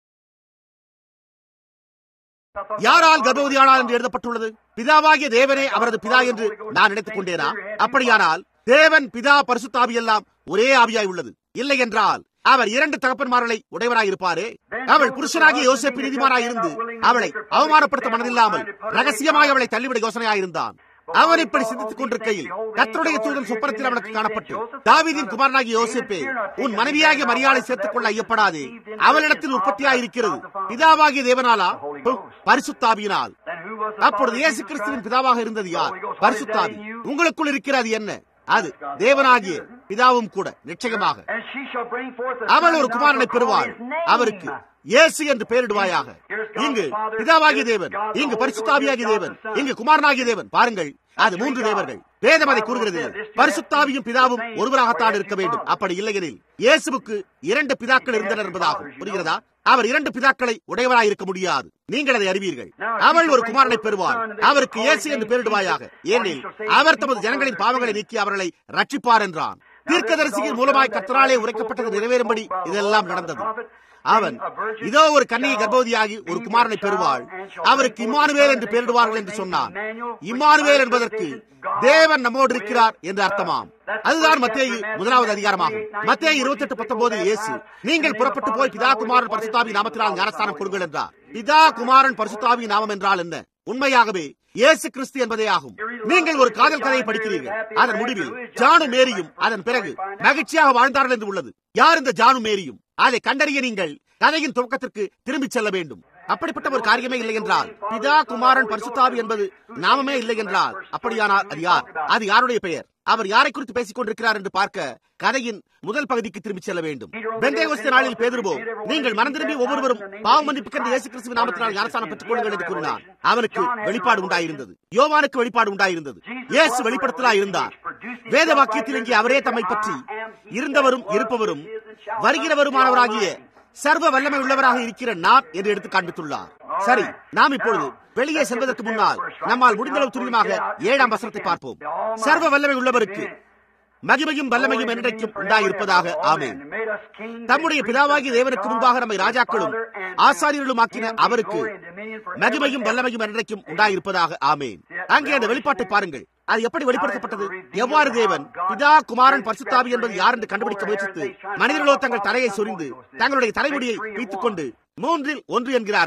யாரால் கர்ப்பவதியானாள் என்று எழுதப்பட்டுள்ளது பிதாவாகிய தேவனே அவரது பிதா என்று நான் நினைத்துக் கொண்டேனா அப்படியானால் தேவன் பிதா பரிசுத்தாவி எல்லாம் ஒரே ஆவியாய் உள்ளது இல்லை என்றால் அவர் இரண்டு தகப்பன்மார்களை உடையவராய் இருப்பாரே அவள் புருஷனாகிய யோசேப்பு நீதிமானாய் இருந்து அவளை அவமானப்படுத்த மனதில்லாமல் ரகசியமாய் அவளை தள்ளிவிட யோசனையாய் இருந்தான் அவன் இப்படி சிந்தித்துக் கொண்டிருக்கையில் கத்தருடைய தூதன் சொப்பனத்தில் அவனுக்கு காணப்பட்டு தாவீதின் குமாரனாகிய யோசிப்பே உன் மனைவியாகிய மரியாதை சேர்த்துக் கொள்ள ஐயப்படாதே அவளிடத்தில் உற்பத்தியாய் இருக்கிறது பிதாவாகிய தேவனாலா பரிசுத்தாவியினால் then who was the அப்பொழுது father of இயேசு Jesus கிறிஸ்துவின் Christ? பிதாவாக இருந்தது யார் Holy Ghost, பரிசுத்தாவி what is that in you? உங்களுக்குள் இருக்கிறது என்ன அது தேவனாகிய பிதாவும் கூட நிச்சயமாக And she shall bring forth a அவள் son, ஒரு and thou குமாரனை shalt பெறுவாள் call his name. அவருக்கு இயேசு என்று பெயரிடுவாயாக இங்கு பிதாவாகிய தேவன் இங்கு பரிசுத்தாவியாகிய தேவன் இங்கு குமாரனாகிய தேவன் பாருங்கள் அது மூன்று தேவர்கள் வேதம் அதை கூறுகிறது பரிசுத்தாவியும் பிதாவும் ஒருவராகத்தான் இருக்க வேண்டும் அப்படி இல்லையெனில் இயேசுவுக்கு இரண்டு பிதாக்கள் இருந்தனர் என்பதாகும் புரிகிறதா அவர் இரண்டு பிதாக்களை உடையவராய் இருக்க முடியாது நீங்கள் அதை அறிவீர்கள் அவள் ஒரு குமாரனை பெறுவாள் அவருக்கு இயேசு என்று பெயரிடுவாயாக ஏனெனில் அவர் தமது ஜனங்களின் பாவங்களை நீக்கி அவர்களை ரட்சிப்பார் என்றான் தீர்க்கதரிசியின் மூலமாய் கத்தராலே உரைக்கப்பட்டது நிறைவேறும்படி இதெல்லாம் நடந்தது அவன் இதோ ஒரு கன்னிகை கர்ப்பவதியாகி ஒரு குமாரனை பெறுவாள் அவருக்கு இம்மானுவேல் என்று பெயரிடுவார்கள் என்று சொன்னான் இம்மானுவேல் என்பதற்கு தேவன் நம்மோடு இருக்கிறார் என்று அர்த்தமாம் அதுதான் மத்தேயு முதலாவது அதிகாரமாகும் மத்தேயு இருபத்தி எட்டு பத்தொன்பது இயேசு நீங்கள் புறப்பட்டு போய் பிதா குமாரன் பரிசுத்தாவி நாமத்தினால் ஞானஸ்தானம் கொடுங்கள் என்றார் பிதா குமாரன் பரிசுத்தாவி நாமம் என்றால் என்ன உண்மையாகவே இயேசு கிறிஸ்து என்பதே ஆகும் நீங்கள் ஒரு காதல் கதையை படிக்கிறீர்கள் அதன் முடிவில் ஜானு மேரியும் அதன் பிறகு மகிழ்ச்சியாக வாழ்ந்தார்கள் என்று உள்ளது யார் இந்த ஜானு மேரியும் அதை கண்டறிய நீங்கள் கதையின் துவக்கத்திற்கு திரும்பிச் செல்ல வேண்டும் அப்படிப்பட்ட ஒரு காரியமே இல்லை என்றால் பிதா குமாரன் பரிசுத்தாவி என்பது நாமமே இல்லை என்றால் அப்படியானால் அது யார் அது யாருடைய பெயர் அவர் யாரை குறித்து பேசிக் கொண்டிருக்கிறார் என்று பார்க்க கதையின் முதல் பகுதிக்கு திரும்பிச் செல்ல வேண்டும் பெந்தேகோஸ்தே நாளில் பேதுருவோ நீங்கள் மனம் திரும்பி ஒவ்வொருவரும் பாவ மன்னிப்புக்கென்று இயேசு கிறிஸ்துவின் நாமத்தினால் ஞானஸ்தானம் பெற்றுக் கொள்ளுங்கள் என்று கூறினார் அவனுக்கு வெளிப்பாடு உண்டாயிருந்தது யோவானுக்கு வெளிப்பாடு உண்டாயிருந்தது இயேசு வெளிப்படுத்தலா இருந்தார் வேத வாக்கியத்தில் இங்கே அவரே தம்மை பற்றி இருந்தவரும் இருப்பவரும் வருகிறவருமானவராகிய சர்வ வல்லமை உள்ளவராக இருக்கிற நான் என்று எடுத்து காண்பித்துள்ளார் சரி நாம் இப்பொழுது வெளியே செல்வதற்கு முன்னால் நம்மால் முடிந்தளவு துரிதமாக ஏழாம் வசனத்தை பார்ப்போம் சர்வ வல்லமை உள்ளவருக்கு மகிமையும் வல்லமையும் என்றைக்கும் உண்டாயிருப்பதாக ஆமென் தம்முடைய பிதாவாகிய தேவனுக்கு முன்பாக நம்மை ராஜாக்களும் ஆசாரியர்களும் ஆக்கின அவருக்கு மகிமையும் வல்லமையும் என்றைக்கும் உண்டாயிருப்பதாக ஆமேன் அங்கே அந்த வெளிப்பாட்டை பாருங்கள் அது எப்படி வெளிப்படுத்தப்பட்டது எவ்வாறு தேவன் பிதா குமாரன் பரிசுத்தாவி என்பது யார் என்று கண்டுபிடிக்க முயற்சித்து மனிதர்களோ தங்கள் தலையை சொரிந்து தங்களுடைய தலைமுடியை வைத்துக் கொண்டு மூன்றில் ஒன்று என்கிறார்கள்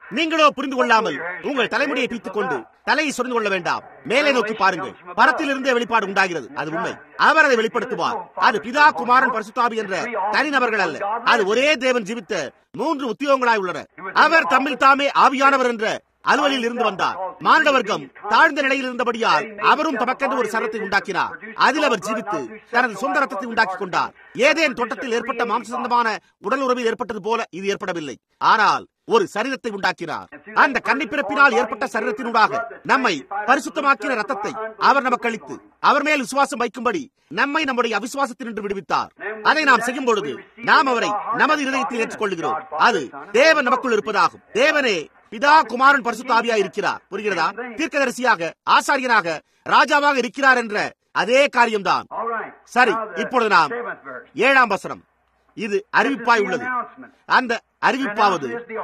நீங்களோ புரிந்து கொள்ளாமல் உங்கள் தலைமுடியை பீத்துக் கொண்டு தலையை சொரிந்து கொள்ள வேண்டாம் மேலே நோக்கி பாருங்கள் பரத்திலிருந்தே வெளிப்பாடு உண்டாகிறது அது உண்மை அவர் அதை வெளிப்படுத்துவார் அது பிதா குமாரன் பரிசுத்தாவி என்ற தனிநபர்கள் அல்ல அது ஒரே தேவன் ஜீவித்த மூன்று உத்தியோகங்களாய் உள்ளன அவர் தம்மில் தாமே ஆவியானவர் என்ற அலுவலில் இருந்து வந்தார் மானிட வர்க்கம் தாழ்ந்த நிலையில் இருந்தபடியால் அவரும் தமக்கென்று ஒரு சரத்தை உண்டாக்கினார் அதில் அவர் ஜீவித்து தனது சொந்த ரத்தத்தை உண்டாக்கி கொண்டார் ஏதேன் தோட்டத்தில் ஏற்பட்ட மாம்ச சொந்தமான உடல் உறவில் ஏற்பட்டது போல இது ஏற்படவில்லை ஆனால் ஒரு சரீரத்தை உண்டாக்கினார் அந்த கன்னிப்பிறப்பினால் ஏற்பட்ட சரீரத்தினூடாக நம்மை பரிசுத்தமாக்கின ரத்தத்தை அவர் நமக்கு அளித்து அவர் மேல் விசுவாசம் வைக்கும்படி நம்மை நம்முடைய அவிசுவாசத்தினின்று விடுவித்தார் அதை நாம் செய்யும் பொழுது நாம் அவரை நமது இருதயத்தில் ஏற்றுக்கொள்கிறோம் அது தேவன் நமக்குள் இருப்பதாகும் தேவனே பிதா குமாரன் பரிசுத்த ஆவியா இருக்கிறார் புரிகிறதா தீர்க்கதரிசியாக ஆசாரியனாக ராஜாவாக இருக்கிறார் என்ற அதே காரியம்தான் சரி இப்பொழுது நாம் ஏழாம் வசனம் இது அறிவிப்பாய் உள்ளது அந்த அறிவிப்பாவது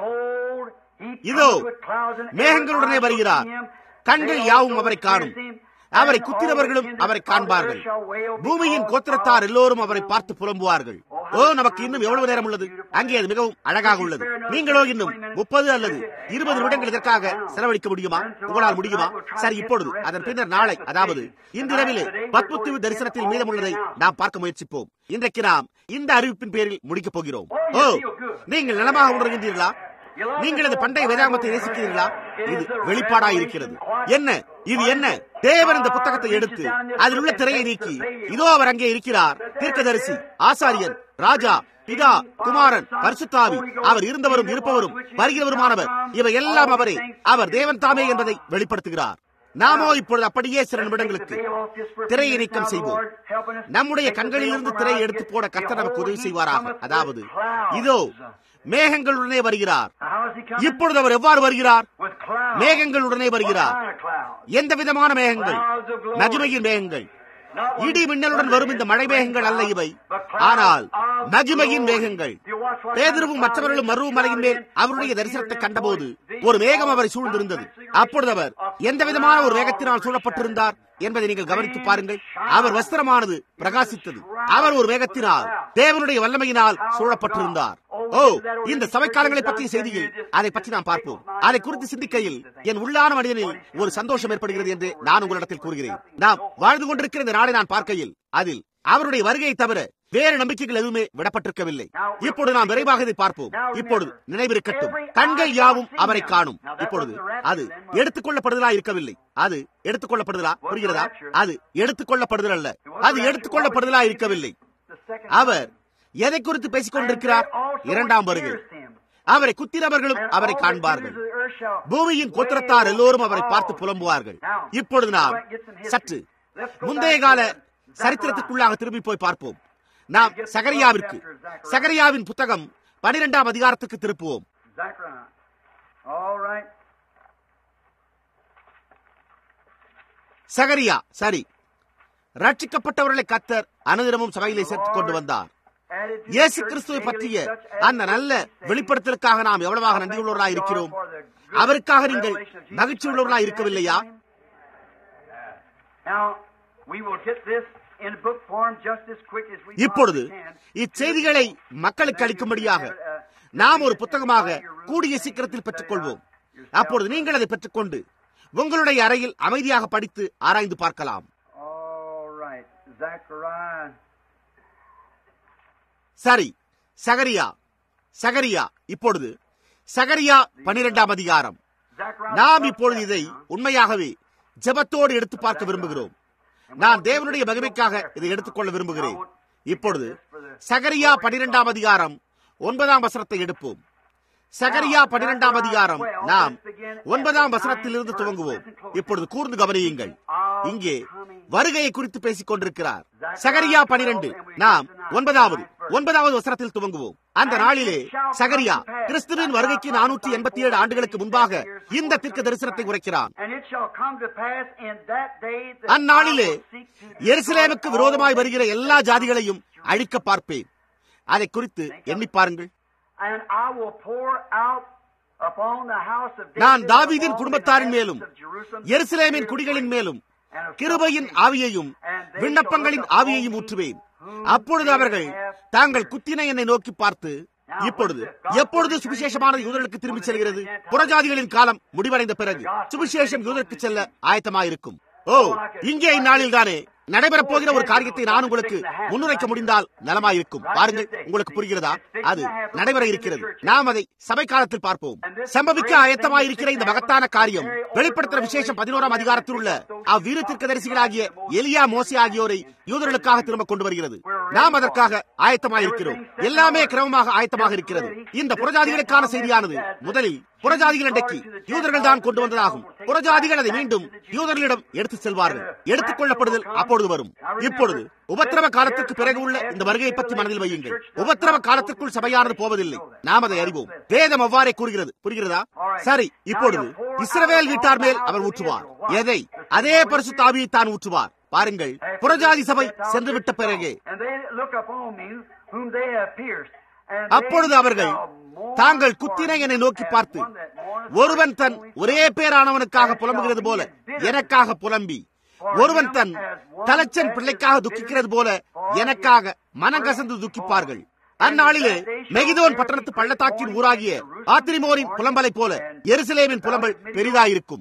இதோ மேகங்களுடனே வருகிறார் கண்கள் யாவும் அவரை காணும் அவரை குத்தினவர்களும் அவரை காண்பார்கள் பூமியின் கோத்திரத்தார் எல்லோரும் அவரை பார்த்து புலம்புவார்கள் ஓ நமக்கு இன்னும் எவ்வளவு நேரம் உள்ளது அங்கே அது மிகவும் அழகாக உள்ளது நீங்களோ இன்னும் முப்பது அல்லது இருபது நிமிடங்கள் இதற்காக செலவழிக்க முடியுமா உங்களால் முடியுமா சரி இப்பொழுது அதன் பின்னர் நாளை அதாவது இன்றிரவிலே பத்மத்துவ தரிசனத்தில் மீதமுள்ளதை நாம் பார்க்க முயற்சிப்போம் இன்றைக்கு நாம் இந்த அறிவிப்பின் பேரில் முடிக்கப் போகிறோம் ஓ நீங்கள் நலமாக உணர்கின்றீர்களா நீங்கள் இந்த பண்டைய வேதாகமத்தை நேசிக்கிறீர்களா இது வெளிப்பாடா இருக்கிறது என்ன இது என்ன தேவன் இந்த புத்தகத்தை எடுத்து அதில் உள்ள திரையை நீக்கி இதோ அவர் அங்கே இருக்கிறார் தீர்க்கதரிசி ஆசாரியன் ராஜா பிதா குமாரன் பரிசுத்தாவி அவர் இருந்தவரும் இருப்பவரும் வருகிறவருமானவர் இவை எல்லாம் அவரே அவர் தேவன் தாமே என்பதை வெளிப்படுத்துகிறார் நாமோ இப்பொழுது அப்படியே சில நிமிடங்களுக்கு திரையை நீக்கம் செய்வோம் நம்முடைய கண்களிலிருந்து திரையை எடுத்து போட கர்த்தர் நமக்கு உதவி செய்வாராக அதாவது இதோ மேகங்களுடனே வருகிறார் இப்பொழுது அவர் எவ்வாறு வருகிறார் மேகங்களுடனே வருகிறார் எந்த விதமான மேகங்கள் மகிமையின் மேகங்கள் இடி மின்னலுடன் வரும் இந்த மழை மேகங்கள் அல்ல இவை ஆனால் மகிமையின் மேகங்கள் பேதருவும் மற்றவர்களும் மருவ மலையின் மேல் அவருடைய தரிசனத்தை கண்டபோது ஒரு மேகம் அவரை சூழ்ந்திருந்தது அப்பொழுது அவர் எந்த விதமான ஒரு மேகத்தினால் சூழப்பட்டிருந்தார் என்பதை நீங்கள் கவனித்து பாருங்கள் அவர் வஸ்திரமானது பிரகாசித்தது அவர் ஒரு வேகத்தினால் தேவனுடைய வல்லமையினால் சூழப்பட்டிருந்தார் ஓ இந்த சபைக்காலங்களை பற்றிய செய்தியில் அதை பற்றி நாம் பார்ப்போம் அதை குறித்து சிந்திக்கையில் என் உள்ளான மனிதனில் ஒரு சந்தோஷம் ஏற்படுகிறது என்று நான் உங்களிடத்தில் கூறுகிறேன் நாம் வாழ்ந்து கொண்டிருக்கிற இந்த நாளை நான் பார்க்கையில் அதில் அவருடைய வருகையை தவிர வேறு நம்பிக்கைகள் எதுவுமே விடப்பட்டிருக்கவில்லை இப்பொழுது நாம் விரைவாக இதை பார்ப்போம் இப்பொழுது நினைவிருக்கட்டும் கண்கள் யாவும் அவரை காணும் இப்பொழுது அது எடுத்துக் கொள்ளப்படுதலா இருக்கவில்லை அது எடுத்துக் கொள்ளப்படுதலா புரிகிறதா அது எடுத்துக் கொள்ளப்படுதல் அல்ல அது எடுத்துக் கொள்ளப்படுதலா இருக்கவில்லை அவர் எதை குறித்து பேசிக் கொண்டிருக்கிறார் இரண்டாம் வருகை அவரை குத்தினவர்களும் அவரை காண்பார்கள் பூமியின் கோத்திரத்தார் எல்லோரும் அவரை பார்த்து புலம்புவார்கள் இப்பொழுது நாம் சற்று முந்தைய கால சரித்திரத்துக்குள்ளாக திரும்பி போய் பார்ப்போம் நாம் சகரியாவிற்கு சகரியாவின் புத்தகம் பனிரெண்டாம் அதிகாரத்துக்கு திருப்புவோம் சகரியா சரி ரட்சிக்கப்பட்டவர்களை கத்தர் அனுதினமும் சபையிலே சேர்த்துக் கொண்டு வந்தார் இயேசு கிறிஸ்துவை பற்றிய அந்த நல்ல வெளிப்படுத்தலுக்காக நாம் எவ்வளவாக நன்றியுள்ளவர்களாக இருக்கிறோம் அவருக்காக நீங்கள் மகிழ்ச்சி உள்ளவர்களாக இருக்கவில்லையா இப்பொழுது இச்செய்திகளை மக்களுக்கு அளிக்கும்படியாக நாம் ஒரு புத்தகமாக கூடிய சீக்கிரத்தில் பெற்றுக்கொள்வோம் அப்பொழுது நீங்கள் அதை பெற்றுக்கொண்டு உங்களுடைய அறையில் அமைதியாக படித்து ஆராய்ந்து பார்க்கலாம் சரி சகரியா சகரியா இப்பொழுது சகரியா பனிரெண்டாம் அதிகாரம் நாம் இப்பொழுது இதை உண்மையாகவே ஜபத்தோடு எடுத்து பார்க்க விரும்புகிறோம் நான் தேவனுடைய மகிமைக்காக இதை எடுத்துக்கொள்ள விரும்புகிறேன் இப்பொழுது சகரியா பனிரெண்டாம் அதிகாரம் ஒன்பதாம் வசனத்தை எடுப்போம் சகரியா பனிரெண்டாம் அதிகாரம் நாம் ஒன்பதாம் வசனத்திலிருந்து துவங்குவோம் இப்பொழுது கூர்ந்து கவனியுங்கள் இங்கே வருகையை குறித்து பேசிக் கொண்டிருக்கிறார் சகரியா பனிரெண்டு நாம் ஒன்பதாவது ஒன்பதாவது வசனத்தில் துவங்குவோம் அந்த நாளிலே சகரியா கிறிஸ்துவின் வருகைக்கு நானூற்றி எண்பத்தி ஏழு ஆண்டுகளுக்கு முன்பாக இந்த திர்க்க தரிசனத்தை உரைக்கிறான் அந்நாளிலே எருசலேமுக்கு விரோதமாய் வருகிற எல்லா ஜாதிகளையும் அழிக்க பார்ப்பேன் அதை குறித்து எண்ணி பாருங்கள் நான் தாவீதின் குடும்பத்தாரின் மேலும் எருசலேமின் குடிகளின் மேலும் கிருபையின் ஆவியையும் விண்ணப்பங்களின் ஆவியையும் ஊற்றுவேன் அப்பொழுது அவர்கள் தாங்கள் குத்தின என்னை நோக்கி பார்த்து இப்பொழுது எப்பொழுது சுவிசேஷமானது யூதர்களுக்கு திரும்பி செல்கிறது புறஜாதிகளின் காலம் முடிவடைந்த பிறகு சுவிசேஷம் யூதருக்கு செல்ல ஆயத்தமாயிருக்கும் ஓ இங்கே இந்நாளில் தானே நடைபெறப் போகிற ஒரு காரியத்தை நான் உங்களுக்கு முன்னுரைக்க முடிந்தால் நலமாயிருக்கும் பாருங்கள் உங்களுக்கு புரிகிறதா அது நடைபெற இருக்கிறது நாம் அதை சபை காலத்தில் பார்ப்போம் சம்பவிக்க ஆயத்தமாயிருக்கிற இந்த மகத்தான காரியம் வெளிப்படுத்துற விசேஷம் பதினோராம் அதிகாரத்தில் உள்ள அவ்வீர தரிசிகளாகிய எலியா மோசி ஆகியோரை யூதர்களுக்காக திரும்ப கொண்டு வருகிறது நாம் அதற்காக ஆயத்தமாயிருக்கிறோம் எல்லாமே கிரமமாக ஆயத்தமாக இருக்கிறது இந்த புறஜாதிகளுக்கான செய்தியானது முதலில் புறஜாதிகள் அன்றைக்கு யூதர்கள் தான் கொண்டு வந்ததாகும் புறஜாதிகள் அதை மீண்டும் யூதர்களிடம் எடுத்து செல்வார்கள் எடுத்துக் கொள்ளப்படுதல் அப்பொழுது வரும் இப்பொழுது உபத்திரவ காலத்திற்கு பிறகு உள்ள இந்த வருகையை பற்றி மனதில் வையுங்கள் உபத்திரவ காலத்திற்குள் சபையானது போவதில்லை நாம் அதை அறிவோம் வேதம் அவ்வாறே கூறுகிறது புரிகிறதா சரி இப்பொழுது இஸ்ரவேல் வீட்டார் மேல் அவர் ஊற்றுவார் எதை அதே பரிசு தாவியை தான் ஊற்றுவார் பாருங்கள் புறஜாதி சபை சென்றுவிட்ட பிறகு அப்பொழுது அவர்கள் தாங்கள் குத்தினை என்னை நோக்கி பார்த்து ஒருவன் தன் ஒரே பேரானவனுக்காக புலம்புகிறது போல எனக்காக புலம்பி ஒருவன் தன் தலைச்சன் பிள்ளைக்காக துக்கிக்கிறது போல எனக்காக மனங்கசந்து துக்கிப்பார்கள் அந்நாளிலே மெகிதோன் பட்டணத்து பள்ளத்தாக்கின் ஊராகிய ஆத்திரிமோரின் புலம்பலை போல எருசலேமின் புலம்பல் பெரிதாயிருக்கும்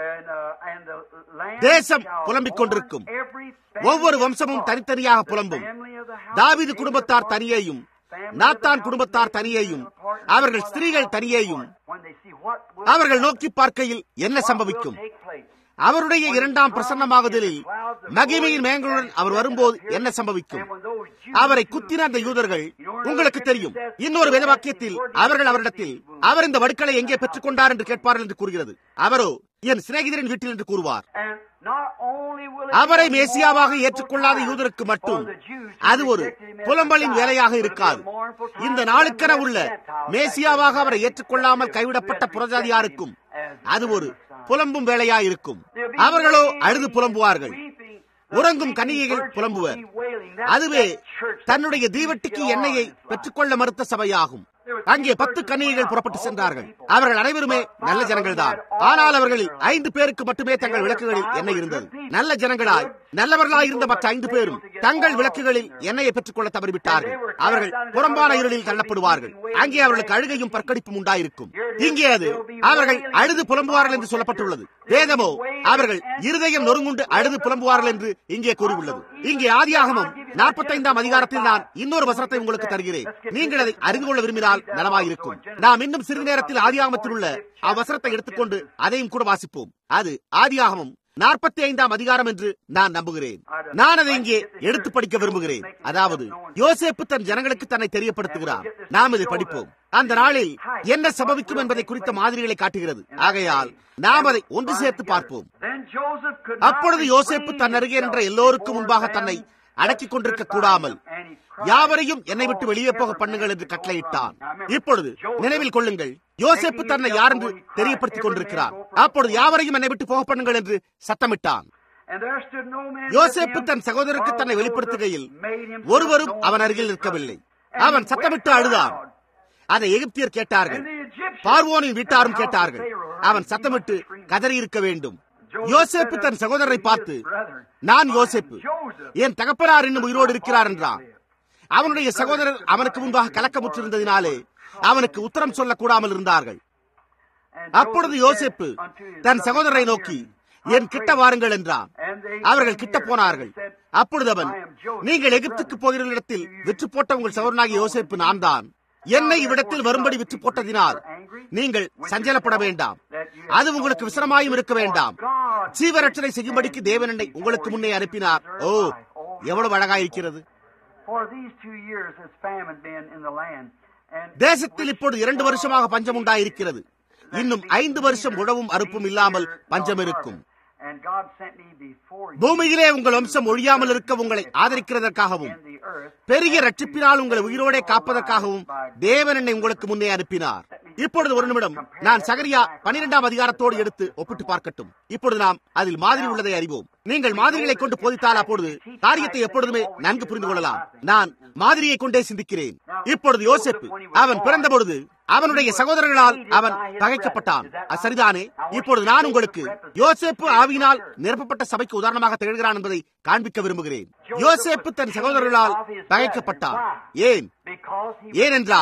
தேசம் புலம்பிக் கொண்டிருக்கும் ஒவ்வொரு வம்சமும் தனித்தனியாக புலம்பும் தாவிது குடும்பத்தார் தனியேயும் நாத்தான் குடும்பத்தார் தனியேயும் அவர்கள் ஸ்திரீகள் தனியேயும் அவர்கள் நோக்கி பார்க்கையில் என்ன சம்பவிக்கும் அவருடைய இரண்டாம் பிரசன்னமாகுதலில் மகிமையின் மேங்களுடன் அவர் வரும்போது என்ன சம்பவிக்கும் அவரை குத்தின அந்த யூதர்கள் உங்களுக்கு தெரியும் இன்னொரு வேதவாக்கியத்தில் அவர்கள் அவரிடத்தில் அவர் இந்த வடுக்களை எங்கே பெற்றுக் கொண்டார் என்று கேட்பார்கள் என்று கூறுகிறது அவரோ என் சிநேகிதரின் வீட்டில் என்று கூறுவார் அவரை மேசியாவாக ஏற்றுக்கொள்ளாத யூதருக்கு மட்டும் அது ஒரு புலம்பலின் வேலையாக இருக்காது இந்த நாளுக்கென உள்ள மேசியாவாக அவரை ஏற்றுக்கொள்ளாமல் கைவிடப்பட்ட புறஜாதியாருக்கும் அது ஒரு புலம்பும் வேலையா இருக்கும் அவர்களோ அழுது புலம்புவார்கள் உறங்கும் கன்னிகைகள் புலம்புவர் அதுவே தன்னுடைய தீவட்டிக்கு எண்ணெயை பெற்றுக்கொள்ள மறுத்த சபையாகும் அங்கே பத்து கன்னிகைகள் புறப்பட்டு சென்றார்கள் அவர்கள் அனைவருமே நல்ல ஜனங்கள் தான் ஆனால் அவர்களில் ஐந்து பேருக்கு மட்டுமே தங்கள் விளக்குகளில் எண்ணெய் இருந்தது நல்ல ஜனங்களாய் நல்லவர்களாய் இருந்த மற்ற ஐந்து பேரும் தங்கள் விளக்குகளில் எண்ணெயை பெற்றுக் கொள்ள தவறிவிட்டார்கள் அவர்கள் புறம்பான இருளில் தள்ளப்படுவார்கள் அங்கே அவர்களுக்கு அழுகையும் பற்கடிப்பும் உண்டாயிருக்கும் இங்கே அது அவர்கள் அழுது புலம்புவார்கள் என்று சொல்லப்பட்டுள்ளது வேதமோ அவர்கள் இருதயம் நொறுங்குண்டு அழுது புலம்புவார்கள் என்று இங்கே கூறியுள்ளது இங்கே ஆதியாகமும் நாற்பத்தைந்தாம் அதிகாரத்தில் நான் இன்னொரு வசனத்தை உங்களுக்கு தருகிறேன் நீங்கள் அதை அறிந்து கொள்ள விரும்பினால் நலமாயிருக்கும் நாம் இன்னும் சிறிது நேரத்தில் ஆதியாகமத்தில் உள்ள அவ்வசனத்தை எடுத்துக்கொண்டு அதையும் கூட வாசிப்போம் அது ஆதியாகமும் நாற்பத்தி ஐந்தாம் அதிகாரம் என்று நான் நம்புகிறேன் நான் அதை இங்கே எடுத்து படிக்க விரும்புகிறேன் அதாவது யோசேப்பு தன் ஜனங்களுக்கு தன்னை தெரியப்படுத்துகிறார் நாம் இதை படிப்போம் அந்த நாளில் என்ன சம்பவிக்கும் என்பதை குறித்த மாதிரிகளை காட்டுகிறது ஆகையால் நாம் அதை ஒன்று சேர்த்து பார்ப்போம் அப்பொழுது யோசேப்பு தன் அருகே நின்ற எல்லோருக்கும் முன்பாக தன்னை அடக்கிக் கொண்டிருக்க கூடாமல் யாவரையும் என்னை விட்டு வெளியே போக பண்ணுங்கள் என்று கட்டளையிட்டான் இப்பொழுது நினைவில் கொள்ளுங்கள் யோசேப்பு தன்னை யார் என்று தெரியப்படுத்திக் கொண்டிருக்கிறார் அப்பொழுது யாவரையும் என்னை விட்டு போக பண்ணுங்கள் என்று சத்தமிட்டான் யோசேப்பு தன் சகோதரருக்கு தன்னை வெளிப்படுத்துகையில் ஒருவரும் அவன் அருகில் நிற்கவில்லை அவன் சத்தமிட்டு அழுதான் அதை எகிப்தியர் கேட்டார்கள் பார்வோனின் வீட்டாரும் கேட்டார்கள் அவன் சத்தமிட்டு கதறி இருக்க வேண்டும் யோசேப்பு தன் சகோதரரை பார்த்து நான் யோசேப்பு என் தகப்பனார் இன்னும் உயிரோடு இருக்கிறார் என்றான் அவனுடைய சகோதரர் அவனுக்கு முன்பாக கலக்கமுற்றிருந்ததினாலே அவனுக்கு உத்தரம் சொல்லக்கூடாமல் இருந்தார்கள் அப்பொழுது யோசேப்பு தன் சகோதரரை நோக்கி என் கிட்ட வாருங்கள் என்றான் அவர்கள் கிட்ட போனார்கள் அப்பொழுது அவன் நீங்கள் எகிப்துக்கு போகிற இடத்தில் விற்று போட்ட உங்கள் சகோதரனாகிய யோசேப்பு நான் தான் என்னை இவ்விடத்தில் வரும்படி விற்று போட்டதினால் நீங்கள் சஞ்சலப்பட வேண்டாம் அது உங்களுக்கு விசனமாயும் இருக்க வேண்டாம் ஜீவரட்சனை செய்யும்படிக்கு தேவன் என்னை உங்களுக்கு முன்னே அனுப்பினார் ஓ எவ்வளவு அழகாயிருக்கிறது தேசத்தில் இப்போது இரண்டு வருஷமாக பஞ்சம் உண்டாயிருக்கிறது இன்னும் ஐந்து வருஷம் உழவும் அறுப்பும் இல்லாமல் பஞ்சம் இருக்கும் பூமியிலே உங்கள் வம்சம் ஒழியாமல் இருக்க உங்களை ஆதரிக்கிறதற்காகவும் பெரிய ரட்சிப்பினால் உங்களை உயிரோடே காப்பதற்காகவும் தேவன் என்னை உங்களுக்கு முன்னே அனுப்பினார் இப்பொழுது ஒரு நிமிடம் நான் சகரியா பனிரெண்டாம் அதிகாரத்தோடு எடுத்து ஒப்பிட்டு பார்க்கட்டும் இப்பொழுது நாம் அதில் மாதிரி உள்ளதை அறிவோம் நீங்கள் மாதிரிகளை கொண்டு போதித்தால் அப்பொழுது காரியத்தை எப்பொழுதுமே நன்கு புரிந்து கொள்ளலாம் நான் மாதிரியை கொண்டே சிந்திக்கிறேன் இப்பொழுது யோசெப்பு அவன் பிறந்த பொழுது அவனுடைய சகோதரர்களால் அவன் பகைக்கப்பட்டான் சரிதானே இப்பொழுது நான் உங்களுக்கு யோசேப்பு ஆவியினால் நிரப்பப்பட்ட சபைக்கு உதாரணமாக திகழ்கிறான் என்பதை காண்பிக்க விரும்புகிறேன் யோசேப்பு தன் சகோதரர்களால் பகைக்கப்பட்டான் ஏன் ஏனென்றால்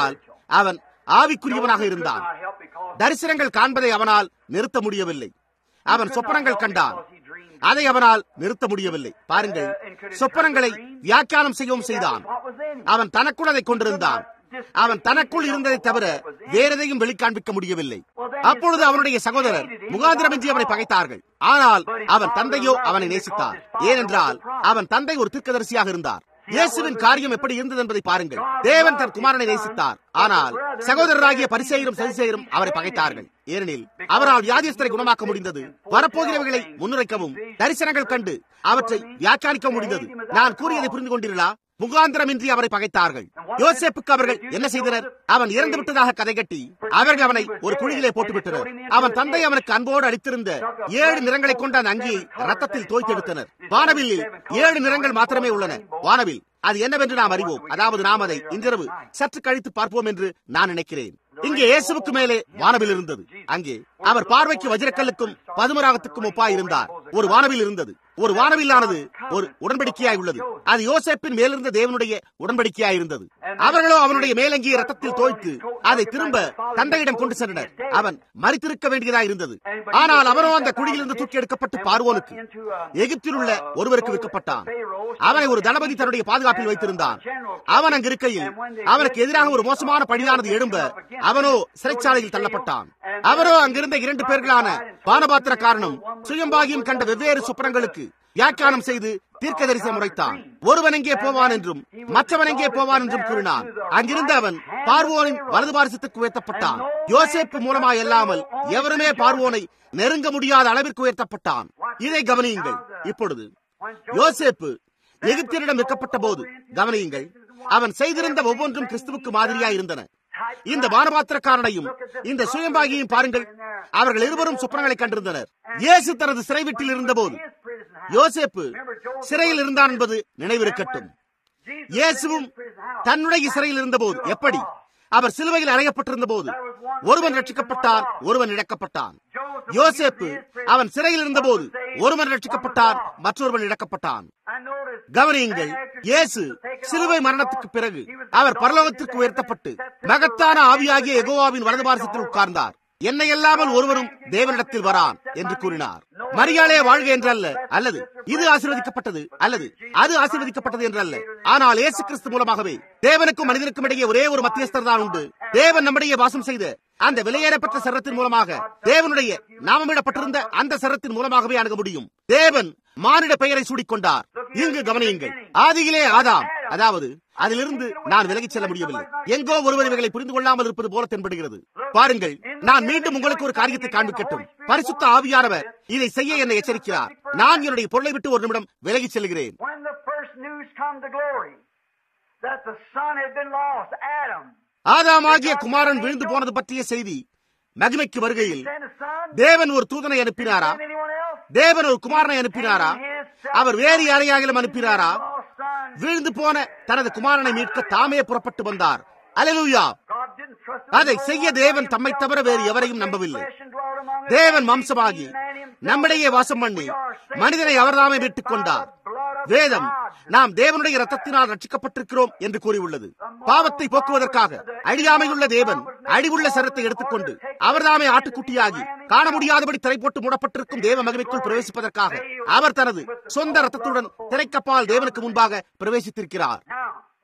அவன் ஆவிக்குரியவனாக இருந்தான் தரிசனங்கள் காண்பதை அவனால் நிறுத்த முடியவில்லை அவன் சொப்பனங்கள் கண்டான் அதை அவனால் நிறுத்த முடியவில்லை பாருங்கள் சொப்பனங்களை வியாக்கியானம் செய்யவும் செய்தான் அவன் தனக்குள் அதை கொண்டிருந்தான் அவன் தனக்குள் இருந்ததை தவிர வேற எதையும் வெளிக்காண்பிக்க முடியவில்லை அப்பொழுது அவனுடைய சகோதரர் முகாந்திரமின்றி அவனை பகைத்தார்கள் ஆனால் அவன் தந்தையோ அவனை நேசித்தார் ஏனென்றால் அவன் தந்தை ஒரு தீர்க்கதரிசியாக இருந்தார் இயேசுவின் காரியம் எப்படி இருந்தது என்பதை பாருங்கள் தேவன் தன் குமாரனை நேசித்தார் ஆனால் சகோதரராகிய பரிசெயரும் சரிசெயரும் அவரை பகைத்தார்கள் ஏனெனில் அவரால் வியாதியஸ்தரை குணமாக்க முடிந்தது வரப்போகிறவர்களை முன்னுரைக்கவும் தரிசனங்கள் கண்டு அவற்றை வியாக்கியானிக்க முடிந்தது நான் கூறியதை புரிந்து கொண்டீர்களா முகாந்திரமின்றி அவரை பகைத்தார்கள் யோசேப்புக்கு அவர்கள் என்ன செய்தனர் அவன் இறந்து விட்டதாக கதை கட்டி அவர்கள் அவனை ஒரு குழியிலே போட்டுவிட்டனர் அவன் தந்தை அவனுக்கு அன்போடு அளித்திருந்த ஏழு நிறங்களை கொண்ட அந்த அங்கியை ரத்தத்தில் தோய்த்தெடுத்தனர் வானவில்லில் ஏழு நிறங்கள் மாத்திரமே உள்ளன வானவில் அது என்னவென்று நாம் அறிவோம் அதாவது நாம் அதை இன்றிரவு சற்று கழித்து பார்ப்போம் என்று நான் நினைக்கிறேன் இங்கே இயேசுவுக்கு மேலே வானவில் இருந்தது அங்கே அவர் பார்வைக்கு வஜ்ரக்கல்லுக்கும் பதுமராகத்துக்கும் ஒப்பாய் இருந்தார் ஒரு வானவில் இருந்தது ஒரு வானவில்லானது ஒரு உடன்படிக்கையாய் உள்ளது அது யோசேப்பின் மேலிருந்த தேவனுடைய உடன்படிக்கையாய் இருந்தது அவர்களோ அவனுடைய மேலங்கிய ரத்தத்தில் தோய்த்து அதை திரும்ப தந்தையிடம் கொண்டு சென்றனர் அவன் மறித்திருக்க வேண்டியதாய் இருந்தது ஆனால் அவனோ அந்த குழியிலிருந்து தூக்கி எடுக்கப்பட்டு பார்வோனுக்கு எகிப்தில் உள்ள ஒருவருக்கு விற்கப்பட்டான் அவனை ஒரு தளபதி தன்னுடைய பாதுகாப்பில் வைத்திருந்தான் அவன் அங்கு இருக்கையில் அவனுக்கு எதிராக ஒரு மோசமான பழியானது எழும்ப அவனோ சிறைச்சாலையில் தள்ளப்பட்டான் அவரோ அங்கிருந்த இரண்டு பேர்களான பானபாத்திரக்காரனும் சுயம்பாகியும் கண்ட வெவ்வேறு சுப்பனங்களுக்கு வியாக்கியானம் செய்து தீர்க்க தரிசனம் உரைத்தான் ஒருவன் எங்கே போவான் என்றும் மற்றவன் எங்கே போவான் என்றும் கூறினான் அங்கிருந்து அவன் பார்வோனின் வலது பாரிசத்துக்கு உயர்த்தப்பட்டான் யோசேப்பு மூலமாய் அல்லாமல் எவருமே பார்வோனை நெருங்க முடியாத அளவிற்கு உயர்த்தப்பட்டான் இதை கவனியுங்கள் இப்பொழுது யோசேப்பு எகிப்தியரிடம் விற்கப்பட்ட போது கவனியுங்கள் அவன் செய்திருந்த ஒவ்வொன்றும் கிறிஸ்துவுக்கு மாதிரியா இருந்தன இந்த பானபாத்திரக்காரனையும் இந்த சுயம்பாகியும் பாருங்கள் அவர்கள் இருவரும் சுப்பனங்களை கண்டிருந்தனர் இயேசு தனது சிறை வீட்டில் இருந்தபோது யோசேப்பு சிறையில் இருந்தான் என்பது நினைவிருக்கட்டும் இயேசுவும் தன்னுடைய சிறையில் இருந்தபோது எப்படி அவர் சிலுவையில் அறையப்பட்டிருந்த போது ஒருவன் ரட்சிக்கப்பட்டான் ஒருவன் இழக்கப்பட்டான் யோசேப்பு அவன் சிறையில் இருந்தபோது ஒருவன் ரட்சிக்கப்பட்டான் மற்றொருவன் இழக்கப்பட்டான் கவனியுங்கள் இயேசு சிலுவை மரணத்துக்கு பிறகு அவர் பரலோகத்திற்கு உயர்த்தப்பட்டு மகத்தான ஆவியாகிய எகோவாவின் வலது பாரசத்தில் உட்கார்ந்தார் என்னை இல்லாமல் ஒருவரும் தேவனிடத்தில் வரான் என்று கூறினார் மரியாளே வாழ்க என்றல்ல அல்லது இது ஆசீர்வதிக்கப்பட்டது அல்லது அது ஆசீர்வதிக்கப்பட்டது என்றல்ல ஆனால் இயேசு கிறிஸ்து மூலமாகவே தேவனுக்கும் மனிதனுக்கும் இடையே ஒரே ஒரு மத்தியஸ்தர் தான் உண்டு தேவன் நம்மிடையே வாசம் செய்த அந்த விலையேறப்பட்ட சரத்தின் மூலமாக தேவனுடைய நாமமிடப்பட்டிருந்த அந்த சரத்தின் மூலமாகவே அணுக முடியும் தேவன் மானிட பெயரை சூடிக்கொண்டார் இங்கு கவனியுங்கள் ஆதியிலே ஆதாம் அதாவது அதிலிருந்து நான் விலகிச் செல்ல முடியவில்லை எங்கோ ஒருவர் இவைகளை புரிந்து கொள்ளாமல் இருப்பது போல தென்படுகிறது பாருங்கள் நான் மீண்டும் உங்களுக்கு ஒரு காரியத்தை காண்பிக்கட்டும் பரிசுத்த ஆவியானவர் இதை செய்ய என்னை எச்சரிக்கிறார் நான் என்னுடைய பொருளை விட்டு ஒரு நிமிடம் விலகிச் செல்கிறேன் When the first news come to glory that the son had been lost, Adam ஆதாமாகிய குமாரன் விழுந்து போனது பற்றிய செய்தி மகிமைக்கு வருகையில் sent a son, தேவன் ஒரு தூதனை அனுப்பினாரா sent anyone else? தேவன் ஒரு குமாரனை அனுப்பினாரா அவர் வேறு யாரையாகிலும் அனுப்பினாரா Lost son. விழுந்து போன தனது குமாரனை மீட்க தாமே புறப்பட்டு வந்தார் அலலூயா God didn't trust him அதை with செய்ய no one. தேவன் தம்மை தவிர வேறு எவரையும் நம்பவில்லை Flesh and dwelt among us. தேவன் மாம்சமாகி நம்மிடையே வாசம் பண்ணி மனிதனை அவர்தாமே மீட்டுக் கொண்டார் வேதம் நாம் தேவனுடைய ரத்தத்தினால் ரட்சிக்கப்பட்டிருக்கிறோம் என்று கூறியுள்ளது பாவத்தை போக்குவதற்காக அழியாமையுள்ள தேவன் அழிவுள்ள சரத்தை எடுத்துக்கொண்டு அவர்தாமே ஆட்டுக்குட்டியாகி காண முடியாதபடி திரை போட்டு மூடப்பட்டிருக்கும் தேவ மகிமைக்குள் பிரவேசிப்பதற்காக அவர் தனது சொந்த ரத்தத்துடன் திரைக்கப்பால் தேவனுக்கு முன்பாக பிரவேசித்திருக்கிறார் Now,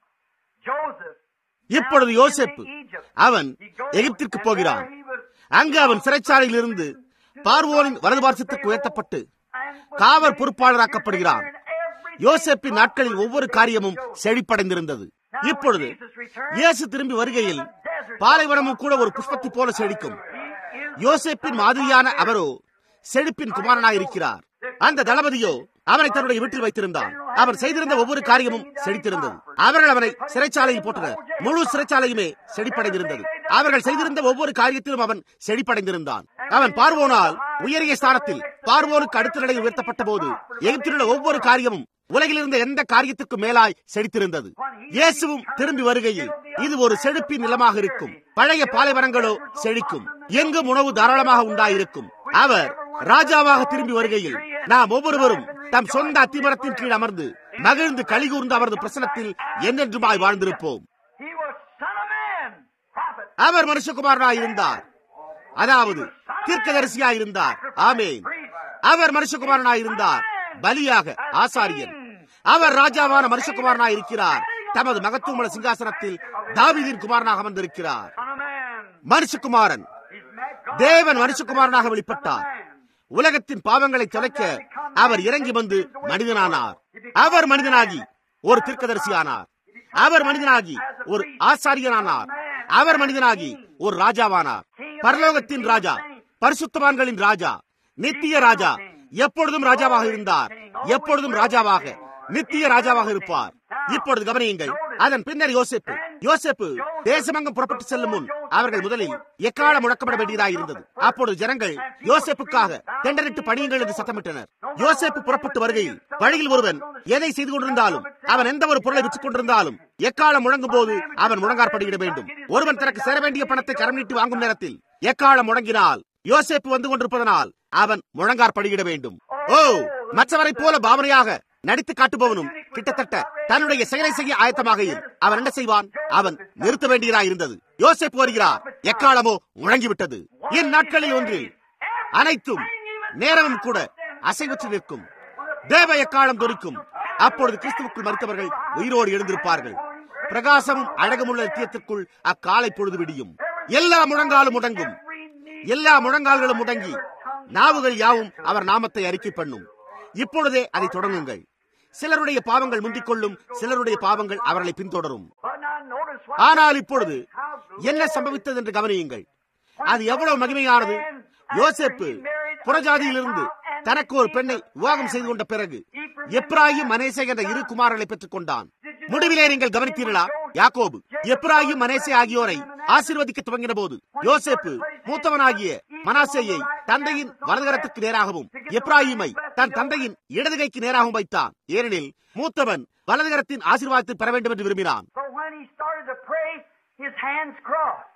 Joseph, இப்பொழுது யோசேப்பு அவன் எகிப்திற்கு போகிறான் அங்கு அவன் சிறைச்சாலையில் இருந்து பார்வோனின் வலது பார்சத்துக்கு உயர்த்தப்பட்டு காவல் பொறுப்பாளராக்கப்படுகிறான் யோசேப்பின் நாட்களில் ஒவ்வொரு காரியமும் செழிப்படைந்திருந்தது இப்பொழுது இயேசு திரும்பி வருகையில் பாலைவனமும் கூட ஒரு புஷ்பத்தை போல செழிக்கும் யோசேப்பின் மாதிரியான அவரோ செழிப்பின் குமாரனாயிருக்கிறார் அந்த தளபதியோ அவனை தன்னுடைய வீட்டில் வைத்திருந்தான் அவர் செய்திருந்த ஒவ்வொரு காரியமும் செழித்திருந்தது அவர்கள் அவனை சிறைச்சாலையில் போட்டனர் முழு சிறைச்சாலையுமே செழிப்படைந்திருந்தது அவர்கள் செய்திருந்த ஒவ்வொரு காரியத்திலும் அவன் செழிப்படைந்திருந்தான் அவன் பார்வோனால் உயரிய ஸ்தானத்தில் பார்வோனுக்கு அடுத்த நிலையில் உயர்த்தப்பட்ட போது எகிப்தில் உள்ள ஒவ்வொரு காரியமும் உலகில் இருந்த எந்த காரியத்துக்கும் மேலாய் செழித்திருந்தது இயேசுவும் திரும்பி வருகையில் இது ஒரு செழிப்பின் நிலமாக இருக்கும் பழைய பாலைவனங்களோ செழிக்கும் எங்கும் உணவு தாராளமாக உண்டாயிருக்கும் அவர் ராஜாவாக திரும்பி வருகையில் நாம் ஒவ்வொருவரும் தம் சொந்த அத்திமரத்தின் கீழ் அமர்ந்து மகிழ்ந்து கலிகூர்ந்து அவரது பிரசனத்தில் என்றென்றுமாய் வாழ்ந்திருப்போம் he was son of man, prophet. அவர் மனுஷகுமாரனாய் இருந்தார் அதாவது தீர்க்கதரிசியாய் இருந்தார் ஆமேன் அவர் மனுஷகுமாரனாய் இருந்தார் பலியாக ஆசாரியன் அவர் ராஜாவான மனுஷகுமாரனாய் இருக்கிறார் தமது மகத்துவமுள்ள சிங்காசனத்தில் தாவீதின் குமாரனாக அமர்ந்திருக்கிறார் Son of man. மனுஷகுமாரன் He's met God. தேவன் மனுஷகுமாரனாக வெளிப்பட்டார் உலகத்தின் பாவங்களை தொலைக்க அவர் இறங்கி வந்து மனிதனானார் அவர் மனிதனாகி ஒரு தீர்க்கதரிசியானார் அவர் மனிதனாகி ஒரு ஆசாரியனானார் அவர் மனிதனாகி ஒரு ராஜாவானார் பரலோகத்தின் ராஜா பரிசுத்தவான்களின் ராஜா நித்திய ராஜா எப்பொழுதும் ராஜாவாக இருந்தார் எப்பொழுதும் ராஜாவாக நித்திய ராஜாவாக இருப்பார் இப்பொழுது கவனியுங்கள் அதன் பின்னர் யோசேப்பு யோசேப்பு தேசமங்கம் புறப்பட்டு செல்லும் முன் அவர்கள் முதலில் எக்காலம் முழக்கப்பட வேண்டியதாக இருந்தது அப்பொழுது ஜனங்கள் யோசேப்புக்காக தெண்டரிட்டு பணியுங்கள் என்று சத்தமிட்டனர் யோசேப்பு புறப்பட்டு வருகையில் வழியில் ஒருவன் எதை செய்து கொண்டிருந்தாலும் அவன் எந்த ஒரு பொருளை விற்றுக் கொண்டிருந்தாலும் எக்காலம் முழங்கும் போது அவன் முழங்காற்படியிட வேண்டும் ஒருவன் தனக்கு சேர வேண்டிய பணத்தை கரம் நீட்டி வாங்கும் நேரத்தில் எக்காலம் முழங்கினால் யோசேப்பு வந்து கொண்டிருப்பதனால் அவன் முழங்காற்படியிட வேண்டும் ஓ மற்றவரை போல பாவனையாக நடித்து காட்டுபவனும் கிட்டத்தட்ட தன்னுடைய செயலை செய்ய ஆயத்தமாக இரு. அவன் என்ன செய்வான் அவன் நிறுத்த வேண்டியதாக இருந்தது யோசேப்பு வருகிறார் எக்காலமோ முழங்கிவிட்டது என் நாட்களில் ஒன்றில் அனைத்தும் நேரமும் கூட அசைவற்று நிற்கும் தேவ எக்காலம் தொரிக்கும் அப்பொழுது கிறிஸ்துவுக்குள் மறித்தவர்கள் உயிரோடு எழுந்திருப்பார்கள் பிரகாசமும் அழகுமுள்ள நித்தியத்திற்குள் அக்காலை பொழுது விடியும் எல்லா முழங்காலும் முடங்கும் எல்லா முழங்கால்களும் முடங்கி நாவுகள் யாவும் அவர் நாமத்தை அறிக்கை பண்ணும் இப்பொழுதே அதை தொடங்குங்கள் சிலருடைய பாவங்கள் முந்திக் கொள்ளும் சிலருடைய பாவங்கள் அவர்களை பின்தொடரும் But now notice what ஆனால் இப்பொழுது என்ன சம்பவித்தது என்று கவனியுங்கள் அது எவ்வளவு மகிமையானது யோசேப்பு புறஜாதியிலிருந்து தனக்கு ஒரு பெண்ணை விவாகம் செய்து கொண்ட பிறகு எப்ராஹிம் மனேசே என்ற இரு குமாரர்களை பெற்றுக் கொண்டான் முடிவிலே நீங்கள் கவனித்தீர்களா யாக்கோபு எப்ராஹிம் மனேசே ஆகியோரை ஆசீர்வதிக்க துவங்கின போது யோசேப்பு மூத்தவனாகிய மனாசேயை தந்தையின் வலதுகரத்துக்கு நேராகவும் எப்ராஹிமை தன் தந்தையின் இடதுகைக்கு நேராகவும் வைத்தான் ஏனெனில் மூத்தவன் வலதுகரத்தின் ஆசீர்வாதத்தை பெற வேண்டும் என்று விரும்பினான் So when he started to pray, his hands crossed.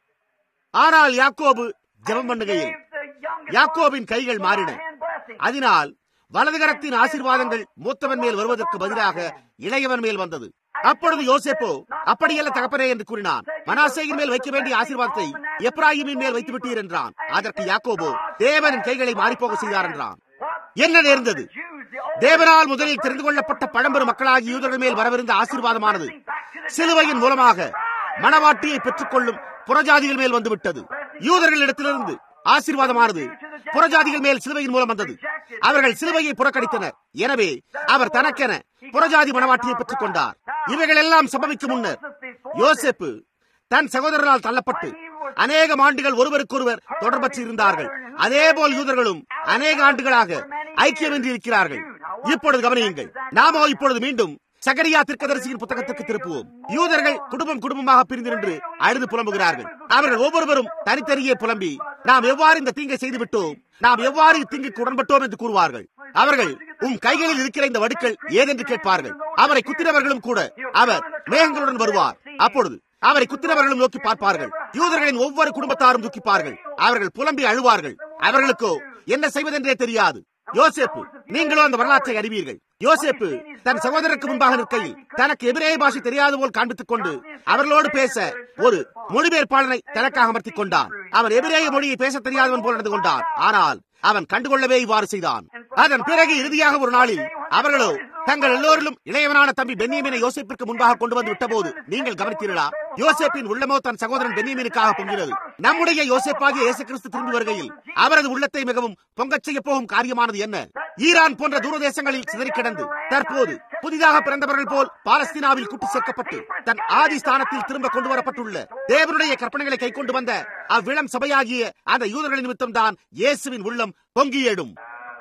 ஆனால் யாக்கோபு ஜெபம் பண்ணுகையில் Gave the youngest யாக்கோபின் one கைகள் the மாறின hand blessing. அதனால் வலதுகரத்தின் ஆசீர்வாதங்கள் மூத்தவன் மேல் வருவதற்கு பதிலாக இளையவன் மேல் வந்தது அப்பொழுது யோசேப்போ அப்படியல்ல தகப்பனே என்று கூறினான் மனாசேயின் மேல் வைக்க வேண்டிய ஆசீர்வாதத்தை எப்ராஹிமின் மேல் வைத்து விட்டீர் என்றான் அதற்கு யாக்கோபோ தேவனின் கைகளை மாறிப்போக செய்தார் என்றான் என்ன நேர்ந்தது தேவனால் முதலில் தெரிந்து கொள்ளப்பட்ட பழம்பெரும் மக்களாகிய யூதர்கள் மேல் வரவிருந்த ஆசீர்வாதமானது சிலுவையின் மூலமாக மணவாட்டியை பெற்றுக்கொள்ளும் புறஜாதிகள் மேல் வந்துவிட்டது யூதர்களிடத்திலிருந்து ஆசீர்வாதமானது புறஜாதிகள் மேல் சிலுவையின் மூலம் வந்தது அவர்கள் சிலுவையை புறக்கணித்தனர் எனவே அவர் தனக்கென புறஜாதி மணவாட்டியை பெற்றுக் கொண்டார் இவைகள் எல்லாம் சம்பவிக்கும் முன்னர் யோசேப்பு தன் சகோதரனால் தள்ளப்பட்டு அநேகம் ஆண்டுகள் ஒருவருக்கொருவர் தொடர்பற்று இருந்தார்கள் அதேபோல் யூதர்களும் அநேக ஆண்டுகளாக ஐக்கியமின்றி இருக்கிறார்கள் இப்பொழுது கவனியுங்கள் நாமோ இப்பொழுது மீண்டும் சகரியா திருக்கதரிசியின் புத்தகத்திற்கு திருப்புவோம் யூதர்கள் குடும்பம் குடும்பமாக பிரிந்து நின்று அழுது புலம்புகிறார்கள் அவர்கள் ஒவ்வொருவரும் தனித்தனியே புலம்பி நாம் எவ்வாறு இந்த தீங்கை செய்துவிட்டோம் நாம் எவ்வாறு இத்தீங்குக்கு உடன்பட்டோம் என்று கூறுவார்கள் அவர்கள் உன் கைகளில் இருக்கிற இந்த வடுக்கள் ஏதென்று கேட்பார்கள் அவரை குத்தினவர்களும் கூட அவர் மேகங்களுடன் வருவார் அப்பொழுது அவரை குத்தினவர்களும் நோக்கி பார்ப்பார்கள் யூதர்களின் ஒவ்வொரு குடும்பத்தாரும் துக்கிப்பார்கள் அவர்கள் புலம்பி அழுவார்கள் அவர்களுக்கோ என்ன செய்வதென்றே தெரியாது யோசேப்பு நீங்களோ அந்த வரலாற்றை அறிவீர்கள் யோசேப்பு தன் சகோதரருக்கு முன்பாக நிற்கையில் தனக்கு எபிரேய பாஷை தெரியாது போல் காண்பித்துக் கொண்டு அவர்களோடு பேச ஒரு மொழிபெயர்ப்பாளனை தனக்காக அமர்த்திக் கொண்டான் அவன் எபிரேய மொழியை பேச தெரியாதவன் போல் நடந்து கொண்டான் ஆனால் அவன் கண்டுகொள்ளவே இவ்வாறு செய்தான் அதன் பிறகு இறுதியாக ஒரு நாளில் அவர்களோ தங்கள் எல்லோரிலும் இளையவனான தம்பி பென்னியமினை யோசேப்பிற்கு முன்பாக கொண்டு வந்து விட்டபோது நீங்கள் கவனித்தீர்களா யோசேப்பின் உள்ளமோ தன் சகோதரன் பென்னியமினுக்காக பொங்கினது நம்முடைய யோசேப்பாகிய இயேசு கிறிஸ்து திரும்பி வருகையில் அவரது உள்ளத்தை மிகவும் பொங்கச் செய்ய போகும் காரியமானது என்ன ஈரான் போன்ற தூரதேசங்களில் சிதறி கிடந்து தற்போது புதிதாக பிறந்தவர்கள் போல் பாலஸ்தீனாவில் கூட்டு சேர்க்கப்பட்டு தன் ஆதி ஸ்தானத்தில் திரும்ப கொண்டு வரப்பட்டுள்ள தேவனுடைய கற்பனைகளை கை கொண்டு வந்த அவ்விளம் சபையாகிய அந்த யூதர்களின் நிமித்தம் தான் இயேசுவின் உள்ளம் பொங்கியேடும்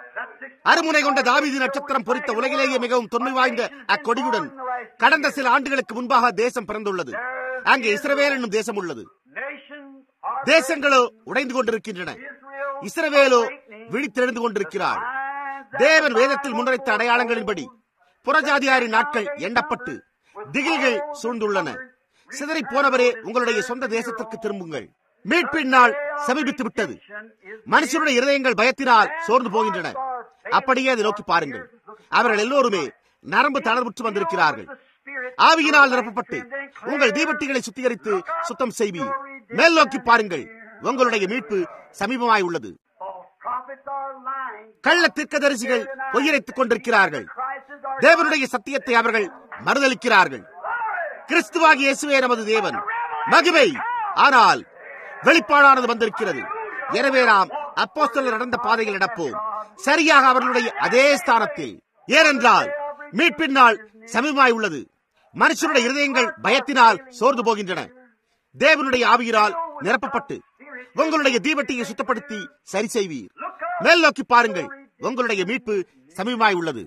அருமுனை கொண்ட தாவீது நட்சத்திரம் பொறித்த உலகிலேயே மிகவும் தொன்மை வாய்ந்த அக்கொடியுடன் கடந்த சில ஆண்டுகளுக்கு முன்பாக தேசம் பிறந்துள்ளது அங்கே இஸ்ரவேல் என்னும் தேசம் உள்ளது Nations are தேசங்களோ உடைந்து கொண்டிருக்கின்றன இஸ்ரவேலோ விழித்தெழுந்து கொண்டிருக்கிறார் தேவன் வேதத்தில் முன்வைத்த அடையாளங்களின்படி புறஜாதியாரின் நாட்கள் எண்ணப்பட்டு திகில்கள் சூழ்ந்துள்ளன சிதறி போனவரே உங்களுடைய சொந்த தேசத்திற்கு திரும்புங்கள் மீட்பின் நாள் சமீபித்து விட்டது மனுஷனுடைய இருதயங்கள் பயத்தினால் சோர்ந்து போகின்றன அப்படியே அதை நோக்கி பாருங்கள் அவர்கள் எல்லோருமே நரம்பு தளர்வுற்று வந்திருக்கிறார்கள் ஆவியினால் நிரப்பப்பட்டு உங்கள் தீபட்டிகளை சுத்திகரித்து சுத்தம் செய்வீர் மேல் நோக்கி பாருங்கள் உங்களுடைய மீட்பு சமீபமாய் உள்ளது False prophets are lying. கள்ள தீர்க்கதரிசிகள் பொய்யரைத்துக் கொண்டிருக்கிறார்கள் Christ is our தேவனுடைய சத்தியத்தை அவர்கள் மறுதளிக்கிறார்கள் கிறிஸ்துவாகி இயேசுவே நமது தேவன் மகிமை ஆனால் வெளிப்பாடானது வந்திருக்கிறது எனவே நாம் அப்போஸ்தலர் நடந்த பாதையில் நடப்போம் சரியாக அவர்களுடைய அதே ஸ்தானத்தில் ஏனென்றால் மீட்பின் நாள் சமீபமாய் உள்ளது மனுஷனுடைய இருதயங்கள் பயத்தினால் சோர்ந்து போகின்றன தேவனுடைய ஆவியினால் நிரப்பப்பட்டு உங்களுடைய தீபட்டியை சுத்தப்படுத்தி சரி செய்வீர் மேல் நோக்கி பாருங்கள் உங்களுடைய மீட்பு சமீபமாய் உள்ளது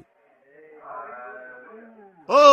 ஓ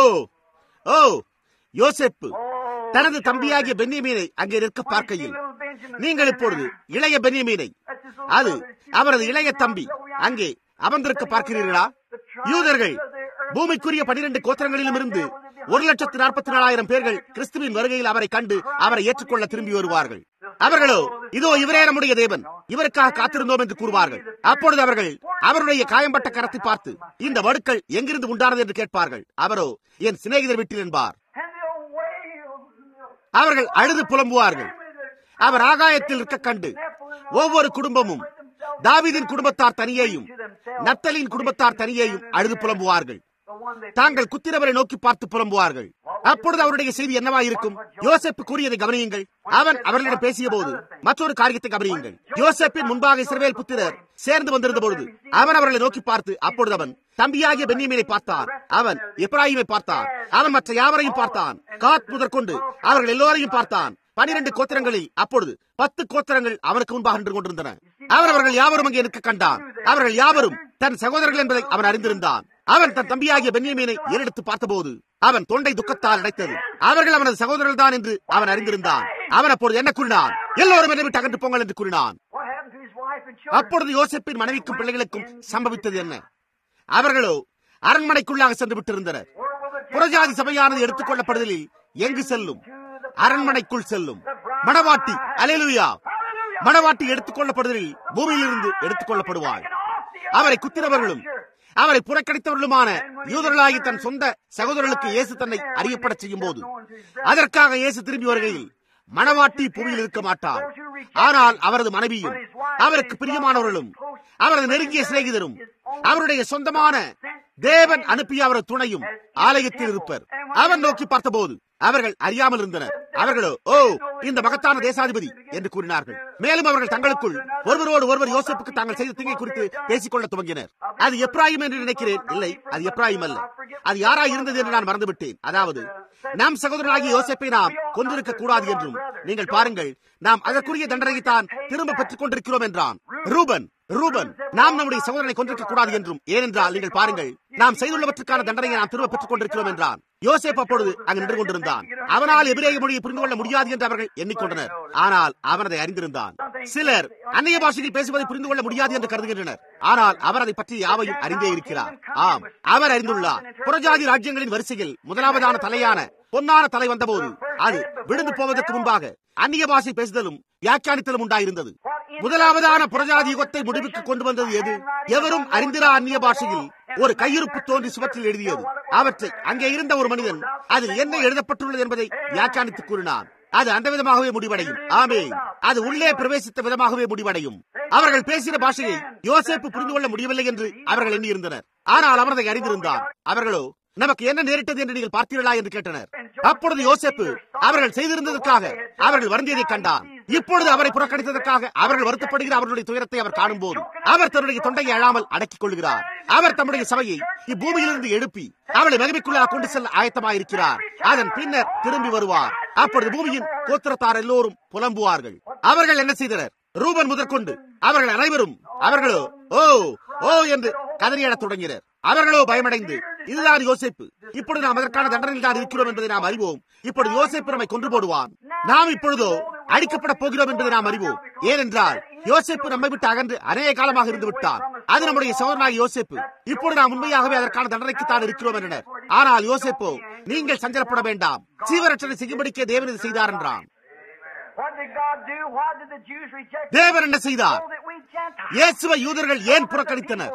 ஓ யோசேப்பு தனது தம்பியாகிய பென்யமீனை அங்கே நிற்க பார்க்கையில் நீங்கள் இப்பொழுது இளைய பென்யமீனை அது அவரது இளைய தம்பி அங்கே அமர்ந்திருக்க பார்க்கிறீர்களா யூதர்கள் பூமிக்குரிய பனிரெண்டு கோத்திரங்களிலும் இருந்து ஒரு லட்சத்து நாற்பத்தி நாலாயிரம் பேர்கள் கிறிஸ்துவின் வருகையில் அவரை கண்டு அவரை ஏற்றுக்கொள்ள திரும்பி வருவார்கள் அவர்களோ இதோ இவரே நம்முடைய தேவன் இவருக்காக காத்திருந்தோம் என்று கூறுவார்கள் அப்பொழுது அவர்கள் அவருடைய காயம்பட்ட கரத்தை பார்த்து இந்த வடுக்கள் எங்கிருந்து உண்டானது என்று கேட்பார்கள் அவரோ என் சிநேகிதர் வீட்டில் என்பார் And they'll wail. அவர்கள் அழுது புலம்புவார்கள் அவர் ஆகாயத்தில் இருக்க கண்டு ஒவ்வொரு குடும்பமும் தாவீதின் குடும்பத்தார் தனியேயும் நத்தலின் குடும்பத்தார் தனியேயும் அழுது புலம்புவார்கள் The one that தாங்கள் குத்தினவரை நோக்கி பார்த்து புலம்புவார்கள் அப்பொழுது அவருடைய செய்தி என்னவா இருக்கும் யோசேப்பு கூறியதை கவனியுங்கள் அவன் அவர்களிடம் பேசிய போது மற்றொரு காரியத்தை கவனியுங்கள் யோசேப்பின் முன்பாக இஸ்ரவேல் புத்திரர் சேர்ந்து வந்திருந்த பொழுது அவன் அவர்களை நோக்கி பார்த்து அப்பொழுது அவன் தம்பியாகிய பென்னியமீனை பார்த்தான் அவன் எப்ராஹிமை பார்த்தான் அவன் மற்ற யாவரையும் பார்த்தான் காத் முதற்கொண்டு அவர்கள் எல்லோரையும் பார்த்தான் பனிரெண்டு கோத்திரங்களில் அப்பொழுது பத்து கோத்திரங்கள் அவனுக்கு முன்பாக நின்று கொண்டிருந்தன அவர் அவர்கள் யாவரும் அங்கே நிற்க கண்டான் அவர்கள் யாவரும் தன் சகோதரர்கள் என்பதை அவன் அறிந்திருந்தான் அவன் தன் தம்பியாகிய பென்யமீனை ஏறெடுத்து பார்த்தபோது அவன் தொண்டை துக்கத்தால் அடைத்தது அவர்கள் அவனது சகோதரர்கள் தான் என்று அவன் அறிந்திருந்தான் அவன் அப்பொழுது என்ன கூறினான் எல்லோரும் என்னை விட்டு அகன்று போங்கள் என்று கூறினான் what happened to his wife and children? அப்பொழுது யோசேப்பின் மனைவிக்கும் பிள்ளைகளுக்கும் சம்பவித்தது என்ன அவர்களோ அரண்மனைக்குள்ளாக சென்று விட்டிருந்தனர் Where will the புறஜாதி சபையானது எடுத்துக் கொள்ளப்படுதலில் எங்கு செல்லும் அரண்மனைக்குள் செல்லும் மணவாட்டி அலேலுயா மணவாட்டி எடுத்துக் கொள்ளப்படுதலில் பூமியிலிருந்து எடுத்துக் கொள்ளப்படுவாள் அவரை குத்தினவர்களும் அவரை புறக்கணித்தவர்களுமான யூதர்களாகி தன் சொந்த சகோதரர்களுக்கு இயேசு தன்னை அறியப்படச் செய்யும் போது அதற்காக இயேசு திரும்பி வருகையில் மணவாட்டி பூமியில் இருக்க மாட்டார் ஆனால் அவரது மனைவியும் அவருக்கு பிரியமானவர்களும் அவரது நெருங்கிய சிநேகிதரும் அவருடைய சொந்தமான தேவன் அனுப்பிய அவரது துணையும் ஆலயத்தில் இருப்பர் அவன் நோக்கி பார்த்தபோது அவர்கள் அறியாமல் இருந்தனர் அவர்களோ ஓ இந்த மகத்தான தேசாதிபதி என்று கூறினார்கள் மேலும் அவர்கள் தங்களுக்குள் ஒருவரோடு ஒருவர் யோசப்புக்கு தாங்கள் செய்த தீங்கை குறித்து பேசிக் கொள்ள துவங்கினர் அது எப்ராஹிம் என்று நினைக்கிறேன் இல்லை அது எப்ராஹிம் அல்ல அது யாரா இருந்தது என்று நான் மறந்துவிட்டேன் அதாவது நம் சகோதரனாகிய யோசப்பை நாம் கொண்டிருக்க கூடாது என்றும் நீங்கள் பாருங்கள் நாம் அதற்குரிய தண்டனையை தான் திரும்ப பெற்றுக் கொண்டிருக்கிறோம் என்றான் ரூபன் ரூபன் நாம் நம்முடைய சகோதரனை கொண்டிருக்க கூடாது என்றும் ஏனென்றால் நீங்கள் பாருங்கள் நாம் செய்துள்ளவற்றுக்கான தண்டனையை நாம் திரும்ப பெற்றுக் கொண்டிருக்கிறோம் என்றான் யோசேப் அப்பொழுது அங்கு நின்று கொண்டிருந்தான் அவனால் எபிரேய மொழியை புரிந்து கொள்ள முடியாது என்று அவர்கள் எண்ணிக்கொண்டனர் ஆனால் அவன் அதை அறிந்திருந்தான் சிலர் அந்நிய பாஷையில் பேசுவதை புரிந்து கொள்ள முடியாது என்று கருதுகின்றனர் ஆனால் அவர் அதை பற்றி யாவையும் அறிந்தே இருக்கிறார் ஆம் அவர் அறிந்துள்ளார் புறஜாதி ராஜ்யங்களின் வரிசையில் முதலாவதான தலையான பொன்னான தலை வந்தபோது அது விழுந்து போவதற்கு முன்பாக அந்நிய பாஷை பேசுதலும் வியாக்கியானித்தலும் உண்டாயிருந்தது முதலாவதான புறஜாதி யுகத்தை முடிவுக்கு கொண்டு வந்தது எது எவரும் அறிந்திரா அந்நிய பாஷையில் ஒரு கையிருப்பு தோன்றி சுவற்றில் எழுதியது அவற்றை அங்கே இருந்த ஒரு மனிதன் அதில் என்ன எழுதப்பட்டுள்ளது என்பதை வியாக்கியானித்து கூறினான் அது அந்த விதமாகவே முடிவடையும் ஆமே அது உள்ளே பிரவேசித்த விதமாகவே முடிவடையும் அவர்கள் பேசின பாஷையை யோசேப்பு புரிந்து கொள்ள முடியவில்லை என்று அவர்கள் எண்ணியிருந்தனர் ஆனால் அவர் அதை அறிந்திருந்தார் அவர்களோ நமக்கு என்ன நேரிட்டது என்று நீங்கள் பார்த்தீர்களா என்று கேட்டனர் அப்பொழுது யோசேப்பு அவர்கள் செய்திருந்ததற்காக அவர்கள் வருந்தியதை கண்டார் இப்பொழுது அவரை புறக்கணித்ததற்காக அவர்கள் வருத்தப்படுகிற அவர்களுடைய துயரத்தை அவர் காணும் போது அவர் தன்னுடைய தொண்டையை அழாமல் அடக்கிக் கொள்கிறார் அவர் தம்முடைய சபையை இப்பூமியிலிருந்து எழுப்பி அவளை மகிமைக்குள்ளாக கொண்டு செல்ல ஆயத்தமாயிருக்கிறார் அதன் பின்னர் திரும்பி வருவார் அப்பொழுது பூமியின் கோத்திரத்தார் எல்லோரும் புலம்புவார்கள் அவர்கள் என்ன செய்தனர் ரூபன் முதற்கொண்டு அவர்கள் அனைவரும் அவர்களோ ஓ ஓ என்று கதறியடத் தொடங்கினர் அவர்களோ பயமடைந்து இதுதான் யோசிப்பு இப்பொழுது நாம் அதற்கான தண்டனையில் தான் இருக்கிறோம் என்பதை நாம் அறிவோம் இப்பொழுது யோசிப்பு நம்மை கொன்று போடுவான் நாம் இப்பொழுதோ அடிக்கப்பட போகிறோம் என்பதை நாம் அறிவோம் ஏனென்றால் யோசிப்பு நம்மை விட்டு அகன்று அநேக காலமாக இருந்து விட்டார் அது நம்முடைய சோதனாக யோசிப்பு இப்பொழுது நாம் உண்மையாகவே அதற்கான தண்டனைக்கு தான் இருக்கிறோம் என்றனர் ஆனால் யோசிப்போ நீங்கள் சஞ்சலப்பட வேண்டாம் சீவரட்சனை செய்யும்படிக்கே தேவன் இது செய்தார் என்றான் What did God do? Why did the Jews reject தேவன் என்ன செய்தார் so that we Gentiles? இயேசுவை யூதர்கள் ஏன் புறக்கணித்தனர்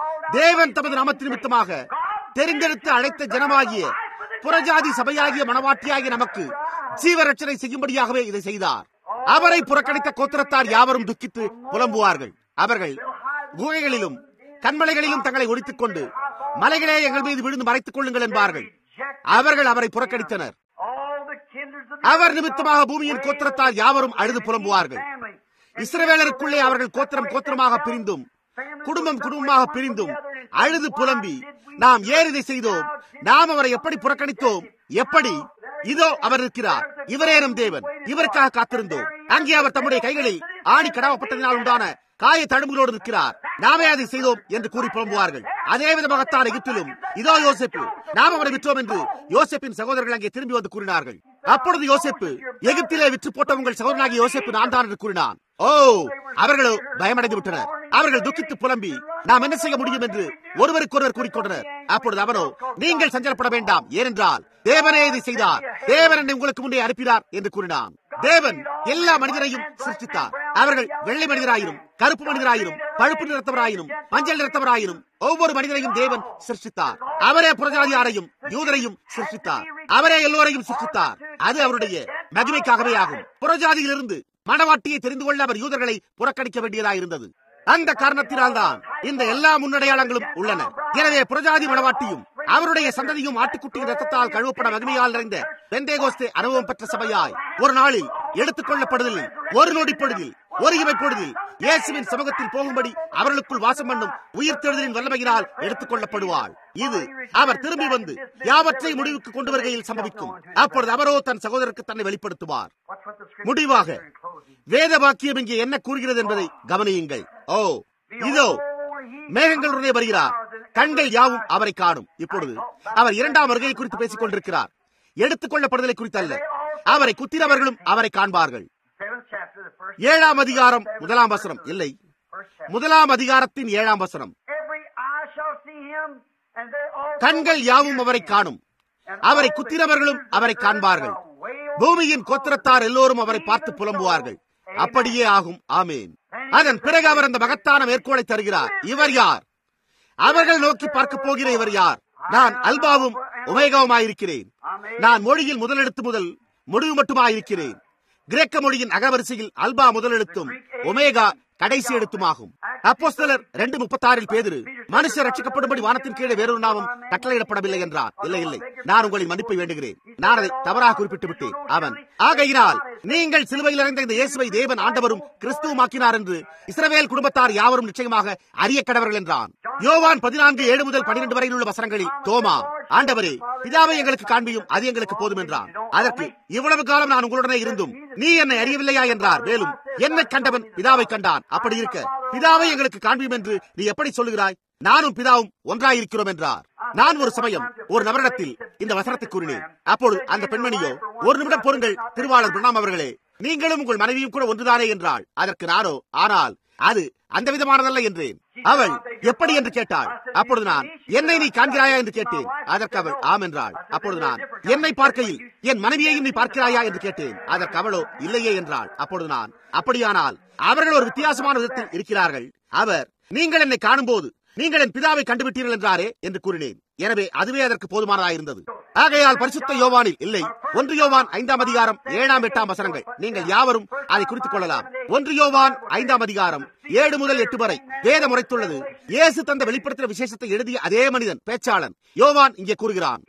தேவன் தமது நாமத்தின் நிமித்தமாக தெரிந்தெடுத்து அழைத்த ஜனமாகிய புறஜாதி சபையாகிய மனவாட்டியாகிய நமக்கு ஜீவரட்சனை செய்யும்படியாகவே இதை செய்தார் அவரை புறக்கணித்த கோத்திரத்தார் யாவரும் துக்கித்து புலம்புவார்கள் அவர்கள் குகைகளிலும் கண்மலைகளிலும் தங்களை ஒழித்துக் கொண்டு மலைகளே எங்கள் மீது விழுந்து மறைத்துக் கொள்ளுங்கள் என்பார்கள் அவர்கள் அவரை புறக்கணித்தனர் அவர் நிமித்தமாக பூமியின் கோத்திரத்தார் யாவரும் அழுது புலம்புவார்கள் இஸ்ரவேலருக்குள்ளே அவர்கள் கோத்திரம் கோத்திரமாக பிரிந்தும் குடும்பம் குடும்பமாக பிரிந்தும் அழுது புலம்பி நாம் ஏன் இதை செய்தோம் நாம் அவரை எப்படி புறக்கணித்தோம் எப்படி இதோ அவர் இருக்கிறார் இவரே நம் தேவன் இவருக்காக காத்திருந்தோம் அங்கே அவர் தம்முடைய கைகளில் ஆணி கடாவப்பட்டதினால் உண்டான காய தடும்புகளோடு நிற்கிறார் நாமே அதை செய்தோம் என்று கூறி புலம்புவார்கள் அதே விதமாகத்தான் எகிப்திலும் இதோ யோசேப்பு நாம் அவரை விற்றோம் என்று யோசேப்பின் சகோதரர்கள் அங்கே திரும்பி வந்து கூறினார்கள் அப்பொழுது யோசேப்பு எகிப்திலே விற்று போட்ட உங்கள் சகோதரனாகிய யோசேப்பு நான் தான் என்று கூறினான் ஓ அவர்களோ பயமடைந்து விட்டனர் அவர்கள் துக்கித்து புலம்பி நாம் என்ன செய்ய முடியும் என்று ஒருவருக்கொருவர் கூறிக்கொண்டனர் அப்பொழுது அவனோ நீங்கள் சஞ்சலப்பட வேண்டாம் ஏனென்றால் தேவனே இதை செய்தார் தேவன் என்னை உங்களுக்கு முன்னே அனுப்பினார் என்று கூறினான் தேவன் எல்லா மனிதரையும் சிருஷ்டித்தார் அவர்கள் வெள்ளை மனிதராயிரும் கருப்பு மனிதராயிரும் பழுப்பு நிறத்தவராயிரும் மஞ்சள் நிறத்தவராயிரும் ஒவ்வொரு மனிதரையும் தேவன் சிருஷ்டித்தார் அவரே புறஜாதியாரையும் யூதரையும் சிருஷ்டித்தார் அவரே எல்லோரையும் சிருஷ்டித்தார் அது அவருடைய மகிமைக்காகவே ஆகும் புறஜாதியிலிருந்து மணவாட்டியை தெரிந்து கொள்ள அவர் யூதர்களை புறக்கணிக்க வேண்டியதாயிருந்தது அந்த காரணத்தினால் தான் இந்த எல்லா முன்னடையாளங்களும் உள்ளன எனவே புறஜாதி மணவாட்டியும் அவருடைய சந்ததியும் ஆட்டுக்குட்டியின் ரத்தத்தால் கழுவப்பட மகிமையால் நிறைந்த பெந்தேகோஸ்தே அனுபவம் பெற்ற சபையாய் ஒரு நாளில் எடுத்துக் கொள்ளப்படுதலில் ஒரு நொடி பொழுதில் ஒரு இவை பொழுதில் இயேசுவின் சமூகத்தில் போகும்படி அவர்களுக்குள் வாசம் பண்ணும் உயிர் தெழுதலின் வல்லமையினால் எடுத்துக் கொள்ளப்படுவாள் இது அவர் திரும்பி வந்து யாவற்றை முடிவுக்கு கொண்டு வருகையில் சம்பவிக்கும் அப்பொழுது அவரோ தன் சகோதரருக்கு தன்னை வெளிப்படுத்துவார் முடிவாக வேத வாக்கியம் இங்கே என்ன கூறுகிறது என்பதை கவனியுங்கள் ஓ இதோ மேகங்களுடனே வருகிறார் கண்கள் யாவும் அவரை காணும் இப்பொழுது அவர் இரண்டாம் வருகையை குறித்து பேசிக் கொண்டிருக்கிறார் எடுத்துக் கொள்ளப்படுதலை குறித்தல்ல அவரை குத்திரவர்களும் அவரை காண்பார்கள் ஏழாம் அதிகாரம் முதலாம் வசனம் இல்லை முதலாம் அதிகாரத்தின் ஏழாம் வசனம் கண்கள் யாவும் அவரை காணும் அவரை குத்திரவர்களும் அவரை காண்பார்கள் பூமியின் கோத்திரத்தார் எல்லோரும் அவரை பார்த்து புலம்புவார்கள் அப்படியே ஆகும் ஆமேன் அதன் பிறகு அவர் அந்த மகத்தான மேற்கோளை தருகிறார் இவர் யார் அவர்கள் நோக்கி பார்க்க போகிற இவர் யார் நான் அல்பாவும் உமேகாவுமாயிருக்கிறேன் நான் மொழியில் முதலெடுத்து முதல் முடிவு மட்டுமாயிருக்கிறேன் கிரேக்க மொழியின் அகவரிசையில் அல்பா முதலெழுத்தும் ஒமேகா கடைசி எழுத்துமாகும் அப்போ சிலர் ரெண்டு முப்பத்தாறில் பேதிரு மனுஷர் ரட்சிக்கப்படும்படி வானத்தின் கீழே வேறொரு நாமம் கட்டளையிடப்படவில்லை என்றார் இல்லை இல்லை நான் உங்களின் மன்னிப்பை வேண்டுகிறேன் நான் அதை தவறாக குறிப்பிட்டு விட்டேன் அவன் ஆகையினால் நீங்கள் சிலுவையில் இறந்த இந்த இயேசுவை தேவன் ஆண்டவரும் கிறிஸ்துவமாக்கினார் என்று இஸ்ரவேல் குடும்பத்தார் யாவரும் நிச்சயமாக அறிய கடவர்கள் என்றான் யோவான் பதினான்கு ஏழு முதல் பனிரெண்டு வரையில் உள்ள வசனங்களில் தோமா ஆண்டவரே பிதாவை எங்களுக்கு காண்பியும் அது எங்களுக்கு போதும் என்றான் அதற்கு இவ்வளவு காலம் நான் உங்களுடனே இருந்தும் நீ என்னை அறியவில்லையா என்றார் மேலும் என்னை கண்டவன் பிதாவை கண்டான் அப்படி இருக்க பிதாவை எங்களுக்கு காண்பியும் என்று நீ எப்படி சொல்லுகிறாய் நானும் பிதாவும் ஒன்றாயிருக்கிறோம் என்றார் நான் ஒரு சமயம் ஒரு நபரிடத்தில் இந்த வசனத்தை கூறினேன் அப்பொழுது அந்த பெண்மணியோ ஒரு நிமிடம் பொருங்கள் திருவாளர் பிரணாம் அவர்களே நீங்களும் உங்கள் மனைவியும் கூட ஒன்றுதானே என்றாள் அதற்கு நானோ ஆனால் அது அந்த விதமானதல்ல என்றேன் அவள் எப்படி என்று கேட்டாள் அப்பொழுது நான் என்னை நீ காண்கிறாயா என்று கேட்டேன் அதற்கு அவள் ஆம் என்றாள் அப்பொழுது நான் என்னை பார்க்கையில் என் மனைவியையும் நீ பார்க்கிறாயா என்று கேட்டேன் அதற்கு அவளோ இல்லையே என்றாள் அப்பொழுது நான் அப்படியானால் அவர்கள் ஒரு வித்தியாசமான விதத்தில் இருக்கிறார்கள் அவர் நீங்கள் என்னை காணும்போது நீங்கள் என் பிதாவை கண்டுவிட்டீர்கள் என்றாரே என்று கூறினேன் எனவே அதுவே அதற்கு போதுமானதாயிருந்தது ஆகையால் பரிசுத்த யோவானில் இல்லை ஒன்று யோவான் ஐந்தாம் அதிகாரம் ஏழாம் எட்டாம் வசனங்கள் நீங்கள் யாவரும் அதை குறித்துக் கொள்ளலாம் ஒன்று யோவான் ஐந்தாம் அதிகாரம் ஏழு முதல் எட்டு வரை வேதம் உரைத்துள்ளது இயேசு தந்த வெளிப்படுத்தின விசேஷத்தை எழுதிய அதே மனிதன் பேச்சாளன் யோவான் இங்கே கூறுகிறான்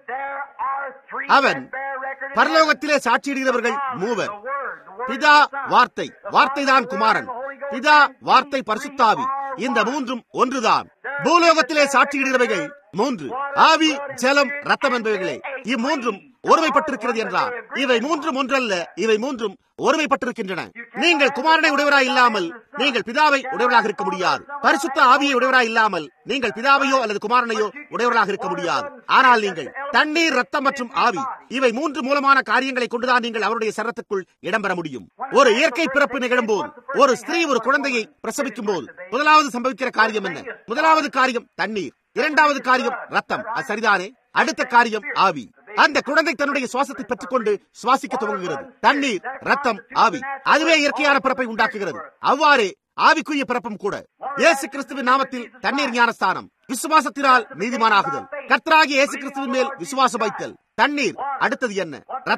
அவன் பரலோகத்திலே சாட்சியிடுகிறவர்கள் மூவர் பிதா வார்த்தை வார்த்தைதான் குமாரன் பிதா வார்த்தை பரிசுத்தாவி இந்த மூன்றும் ஒன்றுதான் பூலோகத்திலே சாட்சியிடுகிறவைகள் மூன்று ஆவி ஜலம் ரத்தம் என்பவைகளே இம்மூன்றும் ஒருமைப்பட்டிருக்கிறது என்றார் இவை மூன்றும் ஒன்றல்ல இவை மூன்றும் ஒருமைப்பட்டிருக்கின்றன நீங்கள் குமாரனை உடையவராய் இல்லாமல் நீங்கள் பிதாவை உடையவராக இருக்க முடியாது பரிசுத்த ஆவியை உடையவராய் இல்லாமல் நீங்கள் பிதாவையோ அல்லது குமாரனையோ உடையவராக இருக்க முடியாது ஆனால் நீங்கள் தண்ணீர் ரத்தம் மற்றும் ஆவி இவை மூன்று மூலமான காரியங்களை கொண்டுதான் நீங்கள் அவருடைய சரத்துக்குள் இடம்பெற முடியும் ஒரு இயற்கை பிறப்பு நிகழும் போது ஒரு ஸ்திரீ ஒரு குழந்தையை பிரசவிக்கும் போது முதலாவது சம்பவிக்கிற காரியம் என்ன முதலாவது காரியம் தண்ணீர் இரண்டாவது காரியம் ரத்தம் அது சரிதானே அடுத்த காரியம் ஆவி அந்த குழந்தை தன்னுடைய சுவாசத்தை பெற்றுக்கொண்டு சுவாசிக்க துவங்குகிறது தண்ணீர் ரத்தம் ஆவி அதுவே இயற்கையான பிறப்பை உண்டாக்குகிறது அவ்வாறே ஆவிக்குரிய பிறப்பும் கூட இயேசு கிறிஸ்துவின் நாமத்தில் தண்ணீர் ஞானஸ்தானம் விசுவாசத்தினால் நீதிமானாகுதல் கர்த்தராகிய இயேசு கிறிஸ்துவின் மேல் விசுவாசம் வைத்தல் தண்ணீர் அடுத்தது என்ன ரத்தம்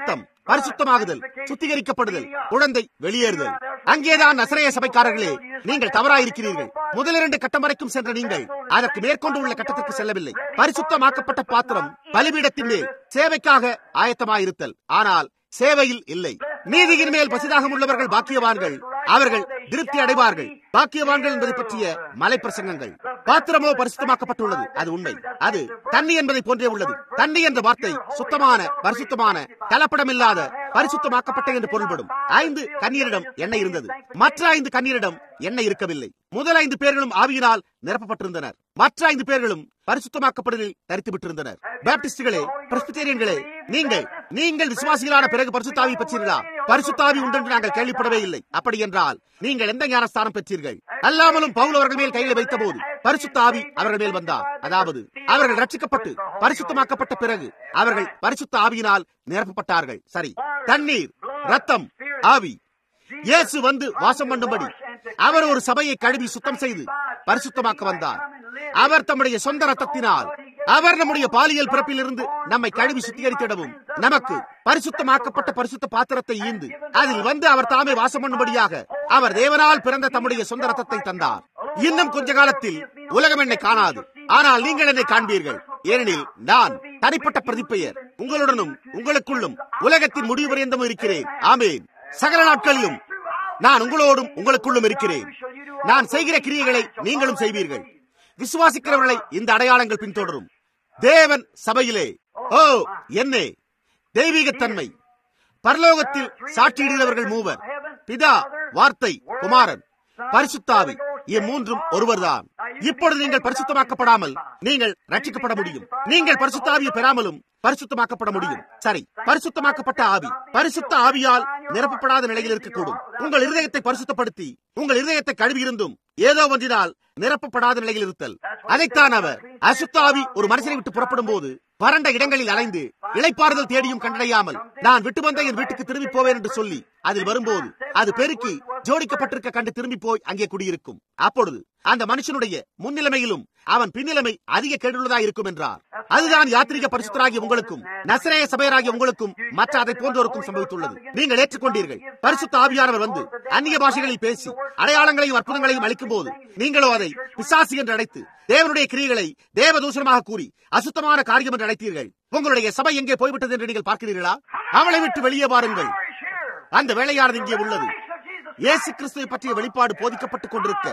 பரிசுத்தமாகுதல் சுத்திகரிக்கப்படுதல் குழந்தை வெளியேறுதல் அங்கேதான் நசரேய சபைக்காரர்களே நீங்கள் தவறாயிருக்கிறீர்கள் முதலிரண்டு கட்டம் வரைக்கும் சென்ற நீங்கள் அதற்கு மேற்கொண்டு உள்ள கட்டத்திற்கு செல்லவில்லை பரிசுத்தமாக்கப்பட்ட பாத்திரம் பலிபீடத்தின் மேல் சேவைக்காக ஆயத்தமாயிருத்தல் ஆனால் சேவையில் இல்லை நீதியின் மேல் பசிதாகம் உள்ளவர்கள் பாக்கியவான்கள் அவர்கள் திருப்தி அடைவார்கள் பாக்கியவான்கள் என்பதை பற்றிய மலை பிரசங்கங்கள் பாத்திரமோ பரிசுத்தமாக்கப்பட்டுள்ளது அது உண்மை அது தண்ணி என்பதை போன்றே உள்ளது தண்ணி என்ற வார்த்தை சுத்தமான பரிசுத்தமான கலப்படமில்லாத பரிசுத்தமாக்கப்பட்ட என்று பொருள்படும் ஐந்து கண்ணீரிடம் எண்ணெய் இருந்தது மற்ற ஐந்து கண்ணீரிடம் எண்ணெய் இருக்கவில்லை முதல் ஐந்து பேர்களும் ஆவியினால் நிரப்பப்பட்டிருந்தனர் மற்ற ஐந்து பேர்களும் பரிசுத்தமாக்கப்படுவதில் தரித்து விட்டிருந்தனர் பேப்டிஸ்டுகளே பிரஸ்பிட்டேரியன்களே நீங்கள் நீங்கள் விசுவாசிகளான பிறகு பரிசுத்தாவி பெற்றீர்களா பரிசுத்தாவி உண்டென்று நாங்கள் கேள்விப்படவே இல்லை அப்படி என்றால் நீங்கள் எந்த ஞானஸ்தானம் பெற்றீர்கள் அல்லாமலும் பவுல் அவர்கள் மேல் கையில வைத்த போது பரிசுத்தாவி அவர்கள் மேல் வந்தார் அதாவது அவர்கள் ரட்சிக்கப்பட்டு பரிசுத்தமாக்கப்பட்ட பிறகு அவர்கள் பரிசுத்த ஆவியினால் நிரப்பப்பட்டார்கள் சரி தண்ணீர் ரத்தம் ஆவி இயேசு வந்து வாசம் பண்ணும்படி அவர் ஒரு சபையை கழுவி சுத்தம் செய்து பரிசுத்தமாக்க வந்தார் அவர் தம்முடைய சொந்த ரத்தத்தினால் அவர் நம்முடைய பாலியல் பிறப்பிலிருந்து நம்மை கழுவி சுத்திகரித்திடவும் நமக்கு பரிசுத்தமாக்கப்பட்ட பரிசுத்த பாத்திரத்தை ஈந்து அதில் வந்து அவர் தாமே வாசம் பண்ணும்படியாக அவர் தேவனால் பிறந்த தம்முடைய சொந்த ரத்தத்தை தந்தார் இன்னும் கொஞ்ச காலத்தில் உலகம் என்னை காணாது ஆனால் நீங்கள் என்னை காண்பீர்கள் ஏனெனில் நான் தனிப்பட்ட பிரதிப்பெயர் உங்களுடனும் உங்களுக்குள்ளும் உலகத்தின் முடிவு பரியந்தமும் இருக்கிறேன் ஆமேன் சகல நாட்களிலும் நான் உங்களோடும் உங்களுக்குள்ளும் இருக்கிறேன் நான் செய்கிற கிரியைகளை நீங்களும் செய்வீர்கள் விசுவாசிக்கிறவர்களை இந்த அடையாளங்கள் பின்தொடரும் தேவன் சபையிலே ஓ என்னே தெய்வீகத்தன்மை பரலோகத்தில் சாட்சியிடுகிறவர்கள் மூவர் பிதா வார்த்தை குமாரன் பரிசுத்தாவி இம்மூன்றும் ஒருவர்தான் இப்பொழுது நீங்கள் பரிசுத்தமாக்கப்படாமல் நீங்கள் ரட்சிக்கப்பட முடியும் நீங்கள் பரிசுத்தாவியை பெறாமலும் பரிசுத்தமாக்கப்பட முடியும் சரி பரிசுத்தமாக்கப்பட்ட ஆவி பரிசுத்த ஆவியால் நிரப்பப்படாத நிலையில் இருக்கக்கூடும் உங்கள் இருதயத்தை பரிசுத்தப்படுத்தி உங்கள் இருதயத்தை கழுவியிருந்தும் ஏதோ ஒன்றினால் நிரப்பப்படாத நிலையில் இருத்தல் அதைத்தான் அவர் அசுத்த ஆவி ஒரு மனுஷனை விட்டு புறப்படும் போது வறண்ட இடங்களில் அலைந்து இளைப்பாறுதல் தேடியும் கண்டடையாமல் நான் விட்டு வந்த என் வீட்டுக்கு திரும்பி போவேன் என்று சொல்லி அதில் வரும்போது அது பெருக்கி ஜோடிக்கப்பட்டிருக்க கண்டு திரும்பி போய் அங்கே குடியிருக்கும் அப்பொழுது அந்த மனுஷனுடைய முன்னிலைமையிலும் அவன் பின்னிலைமை அதிக கேடுள்ளதாக இருக்கும் என்றார் அதுதான் யாத்திரிக பரிசுத்தராகிய உங்களுக்கும் நசரேய சபையராகிய உங்களுக்கும் மற்ற அதை போன்றோருக்கும் சம்பவித்துள்ளது நீங்கள் ஏற்றுக்கொண்டீர்கள் பரிசுத்த ஆவியானவர் வந்து அந்நிய பாஷைகளில் பேசி அடையாளங்களையும் அற்புதங்களையும் அளிக்கும் போது நீங்களோ அதை பிசாசி என்று அழைத்து தேவனுடைய கிரியைகளை தேவதூஷணமாக கூறி அசுத்தமான காரியம் என்று அழைத்தீர்கள் உங்களுடைய சபை எங்கே போய்விட்டது என்று நீங்கள் பார்க்கிறீர்களா அவளை விட்டு வெளியே வாருங்கள் அந்த வேலையானது இங்கே உள்ளது இயேசு கிறிஸ்துவை பற்றிய வெளிப்பாடு போதிக்கப்பட்டுக் கொண்டிருக்க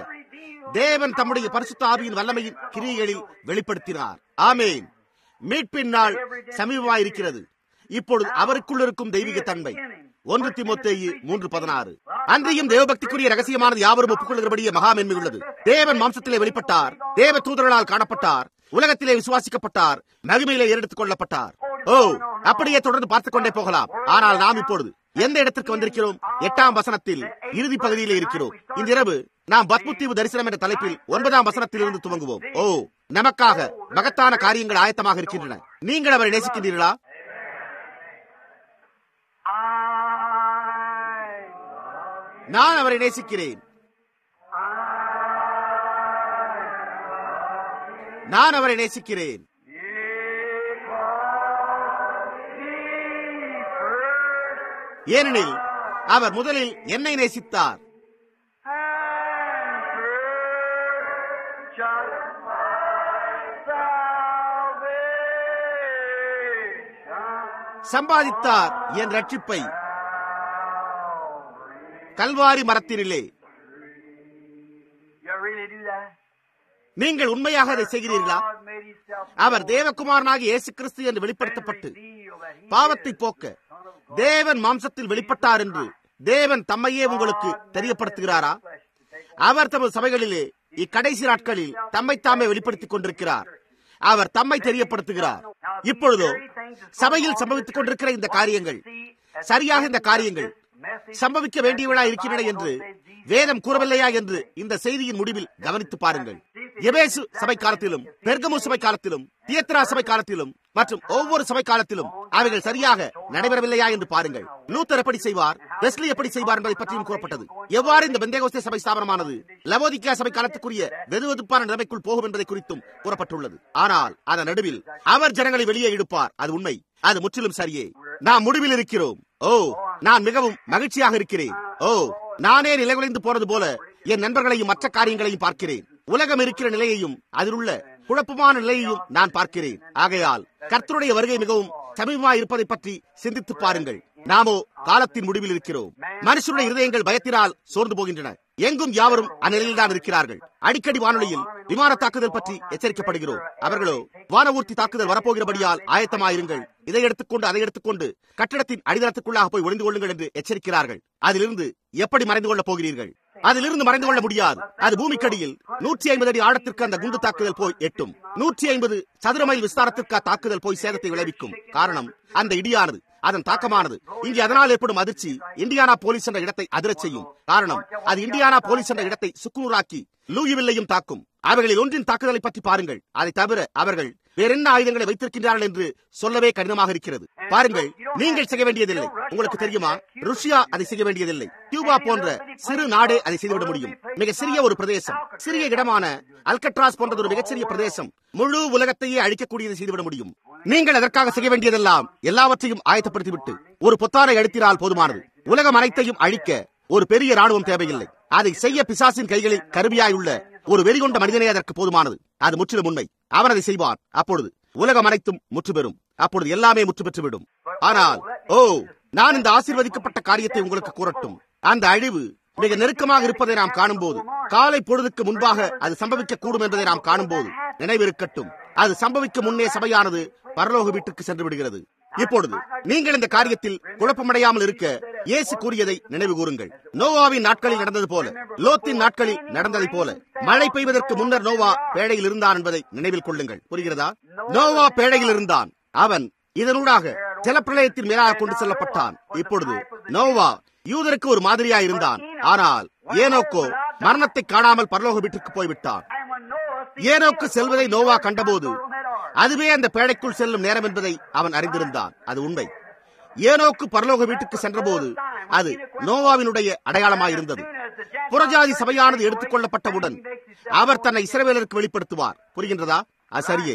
தேவன் தம்முடைய பரிசுத்த ஆவியின் வல்லமையின் கிரியைகளில் வெளிப்படுத்தினார் ஆமேன் மீட்பின் நாள் சமீபமாயிருக்கிறது இப்பொழுது அவருக்குள் இருக்கும் தெய்வீக தன்மை ஒன்று திமுத்தேயு மூன்று பதினாறு அன்றையும் தேவபக்திக்குரிய ரகசியமானது யாவரும் ஒப்புக்கொள்கிறபடியே மகாமேன்மை உள்ளது தேவன் மாம்சத்திலே வெளிப்பட்டார் தேவ தூதர்களால் காணப்பட்டார் உலகத்திலே விசுவாசிக்கப்பட்டார் மகிமையிலே ஏறெடுத்துக் கொள்ளப்பட்டார் ஓ அப்படியே தொடர்ந்து பார்த்துக் கொண்டே போகலாம் ஆனால் நாம் இப்பொழுது எந்த இடத்திற்கு வந்திருக்கிறோம் எட்டாம் வசனத்தில் இறுதி பகுதியிலே இருக்கிறோம் இந்த இரவு நாம் பத்முத்தீவு தரிசனம் என்ற தலைப்பில் ஒன்பதாம் வசனத்தில் இருந்து துவங்குவோம் ஓ நமக்காக மகத்தான காரியங்கள் ஆயத்தமாக இருக்கின்றன நீங்கள் அவரை நேசிக்கின்றீர்களா நான் அவரை நேசிக்கிறேன் நான் அவரை நேசிக்கிறேன் ஏனெனில் அவர் முதலில் என்னை நேசித்தார் சம்பாதித்தார் என் ரட்சிப்பை கல்வாரி மரத்தினிலே நீங்கள் உண்மையாக அதை செய்கிறீர்களா அவர் தேவகுமாரனாக இயேசு கிறிஸ்து என்று வெளிப்படுத்தப்பட்டு பாவத்தை போக்க தேவன் மாம்சத்தில் வெளிப்பட்டார் என்று தேவன் தம்மையே உங்களுக்கு தெரியப்படுத்துகிறாரா அவர் தமது சபைகளிலே இக்கடைசி நாட்களில் தம்மை தாமே வெளிப்படுத்திக் கொண்டிருக்கிறார் அவர் தம்மை தெரியப்படுத்துகிறார் இப்பொழுதோ சபையில் சம்பவித்துக் கொண்டிருக்கிற இந்த காரியங்கள் சரியாக இந்த காரியங்கள் சம்பவிக்க வேண்டியவளா இருக்கின்றன என்று வேதம் கூறவில்லையா என்று இந்த செய்தியின் முடிவில் கவனித்து பாருங்கள் எபேசு சபை காலத்திலும் பெர்கமு சபை காலத்திலும் தியத்ரா சபை காலத்திலும் மற்றும் ஒவ்வொரு சபை காலத்திலும் அவைகள் சரியாக நடைபெறவில்லையா என்று பாருங்கள் லூத்தர் எப்படி செய்வார் வெஸ்லி எப்படி செய்வார் என்பதை பற்றியும் கூறப்பட்டது எவ்வாறு இந்த பெந்தேகோஸ்தே சபை ஸ்தாபனமானது லவோதிக்கா சபை காலத்துக்குரிய வெதுவெதுப்பான நிலைமைக்குள் போகும் என்பதை குறித்தும் கூறப்பட்டுள்ளது ஆனால் அதன் நடுவில் அவர் ஜனங்களை வெளியே இழுப்பார் அது உண்மை அது முற்றிலும் சரியே நாம் முடிவில் இருக்கிறோம் ஓ நான் மிகவும் மகிழ்ச்சியாக இருக்கிறேன் ஓ நானே நிலைகுலைந்து போனது போல என் நண்பர்களையும் மற்ற காரியங்களையும் பார்க்கிறேன் உலகம் இருக்கிற நிலையையும் அதில் உள்ள குழப்பமான நிலையையும் நான் பார்க்கிறேன் ஆகையால் கர்த்தருடைய வருகை மிகவும் சமீபமாக இருப்பதை பற்றி சிந்தித்து பாருங்கள் நாமோ காலத்தின் முடிவில் இருக்கிறோம் மனுஷனுடைய இருதயங்கள் பயத்தினால் சோர்ந்து போகின்றன எங்கும் யாவரும் அந்நிலையில் தான் இருக்கிறார்கள் அடிக்கடி வானொலியில் விமான தாக்குதல் பற்றி எச்சரிக்கப்படுகிறோம் அவர்களோ வானவூர்த்தி தாக்குதல் வரப்போகிறபடியால் ஆயத்தமாயிருங்கள் இதை எடுத்துக்கொண்டு அதை எடுத்துக்கொண்டு கட்டிடத்தின் அடித்தளத்துக்குள்ளாக போய் ஒளிந்து கொள்ளுங்கள் என்று எச்சரிக்கிறார்கள் அதிலிருந்து எப்படி மறைந்து கொள்ளப் போகிறீர்கள் அதிலிருந்து மறைந்து கொள்ள முடியாது அது பூமிக்கடியில் நூற்றி ஐம்பது அடி ஆழத்திற்கு அந்த குண்டு தாக்குதல் போய் எட்டும் நூற்றி ஐம்பது சதுர மைல் விஸ்தாரத்திற்கு தாக்குதல் போய் சேதத்தை விளைவிக்கும் காரணம் அந்த இடியானது அதன் தாக்கமானது இங்கே அதனால் ஏற்படும் அதிர்ச்சி இந்தியானா போலீஸ் என்ற இடத்தை அதிரச் செய்யும் காரணம் அது இந்தியானா போலீஸ் என்ற இடத்தை சுக்குநூறாக்கி லூயிவில்லையும் தாக்கும் அவர்களில் ஒன்றின் தாக்குதலை பற்றி பாருங்கள் அதை தவிர அவர்கள் வேறென்ன ஆயுதங்களை வைத்திருக்கின்றார்கள் என்று சொல்லவே கடினமாக இருக்கிறது பாருங்கள் நீங்கள் செய்ய வேண்டியதில்லை உங்களுக்கு தெரியுமா ருஷ்யா அதை செய்ய வேண்டியதில்லை கியூபா போன்ற சிறு நாடே அதை செய்துவிட முடியும் மிக சிறிய ஒரு பிரதேசம் சிறிய இடமான அல்கட்ராஸ் போன்றது ஒரு மிகச்சிறிய பிரதேசம் முழு உலகத்தையே அழிக்கக்கூடியதை செய்துவிட முடியும் நீங்கள் அதற்காக செய்ய வேண்டியதெல்லாம் எல்லாவற்றையும் ஆயத்தப்படுத்திவிட்டு ஒரு பொத்தாரை அழுத்தினால் போதுமானது உலகம் அனைத்தையும் அழிக்க ஒரு பெரிய ராணுவம் தேவையில்லை அதை செய்ய பிசாசின் கைகளில் கருவியாயுள்ள ஒரு வெறிகொண்ட மனிதனே அதற்கு போதுமானது அது முற்றிலும் உண்மை அவன் அதை செய்வான் அப்பொழுது உலகம் அனைத்தும் முற்று பெறும் அப்பொழுது எல்லாமே முற்று பெற்றுவிடும் ஆனால் ஓ நான் இந்த ஆசீர்வதிக்கப்பட்ட காரியத்தை உங்களுக்கு கூறட்டும் அந்த அழிவு மிக நெருக்கமாக இருப்பதை நாம் காணும்போது காலை பொழுதுக்கு முன்பாக அது சம்பவிக்க கூடும் என்பதை நாம் காணும்போது நினைவிருக்கட்டும் அது சம்பவிக்கும் முன்னே சபையானது பரலோக வீட்டுக்கு சென்று விடுகிறது இப்பொழுது நீங்கள் இந்த காரியத்தில் குழப்பமடையாமல் இருக்க இயேசு கூறியதை நினைவு கூறுங்கள் நோவாவின் நாட்களில் நடந்தது போல லோத்தின் நாட்களில் நடந்ததை போல மழை பெய்வதற்கு முன்னர் நோவா பேழையில் இருந்தான் என்பதை நினைவில் கொள்ளுங்கள் புரிகிறதா நோவா பேழையில் இருந்தான் அவன் இதனூடாக ஜலப்பிரளயத்தின் மேலாக கொண்டு செல்லப்பட்டான் இப்பொழுது நோவா யூதருக்கு ஒரு மாதிரியா இருந்தான் ஆனால் ஏனோக்கோ மரணத்தை காணாமல் பரலோக வீட்டுக்கு போய்விட்டான் ஏனோக்கு செல்வதை நோவா கண்டபோது அதுவே அந்த பேழைக்குள் செல்லும் நேரம் என்பதை அவன் அறிந்திருந்தான் அது உண்மை ஏனோக்கு பரலோக வீட்டுக்கு சென்றபோது அது நோவாவினுடைய அடையாளமாயிருந்தது புறஜாதி சபையானது எடுத்துக் கொள்ளப்பட்டவுடன் அவர் தன்னை இஸ்ரவேலருக்கு வெளிப்படுத்துவார் புரிகின்றதா அது சரியே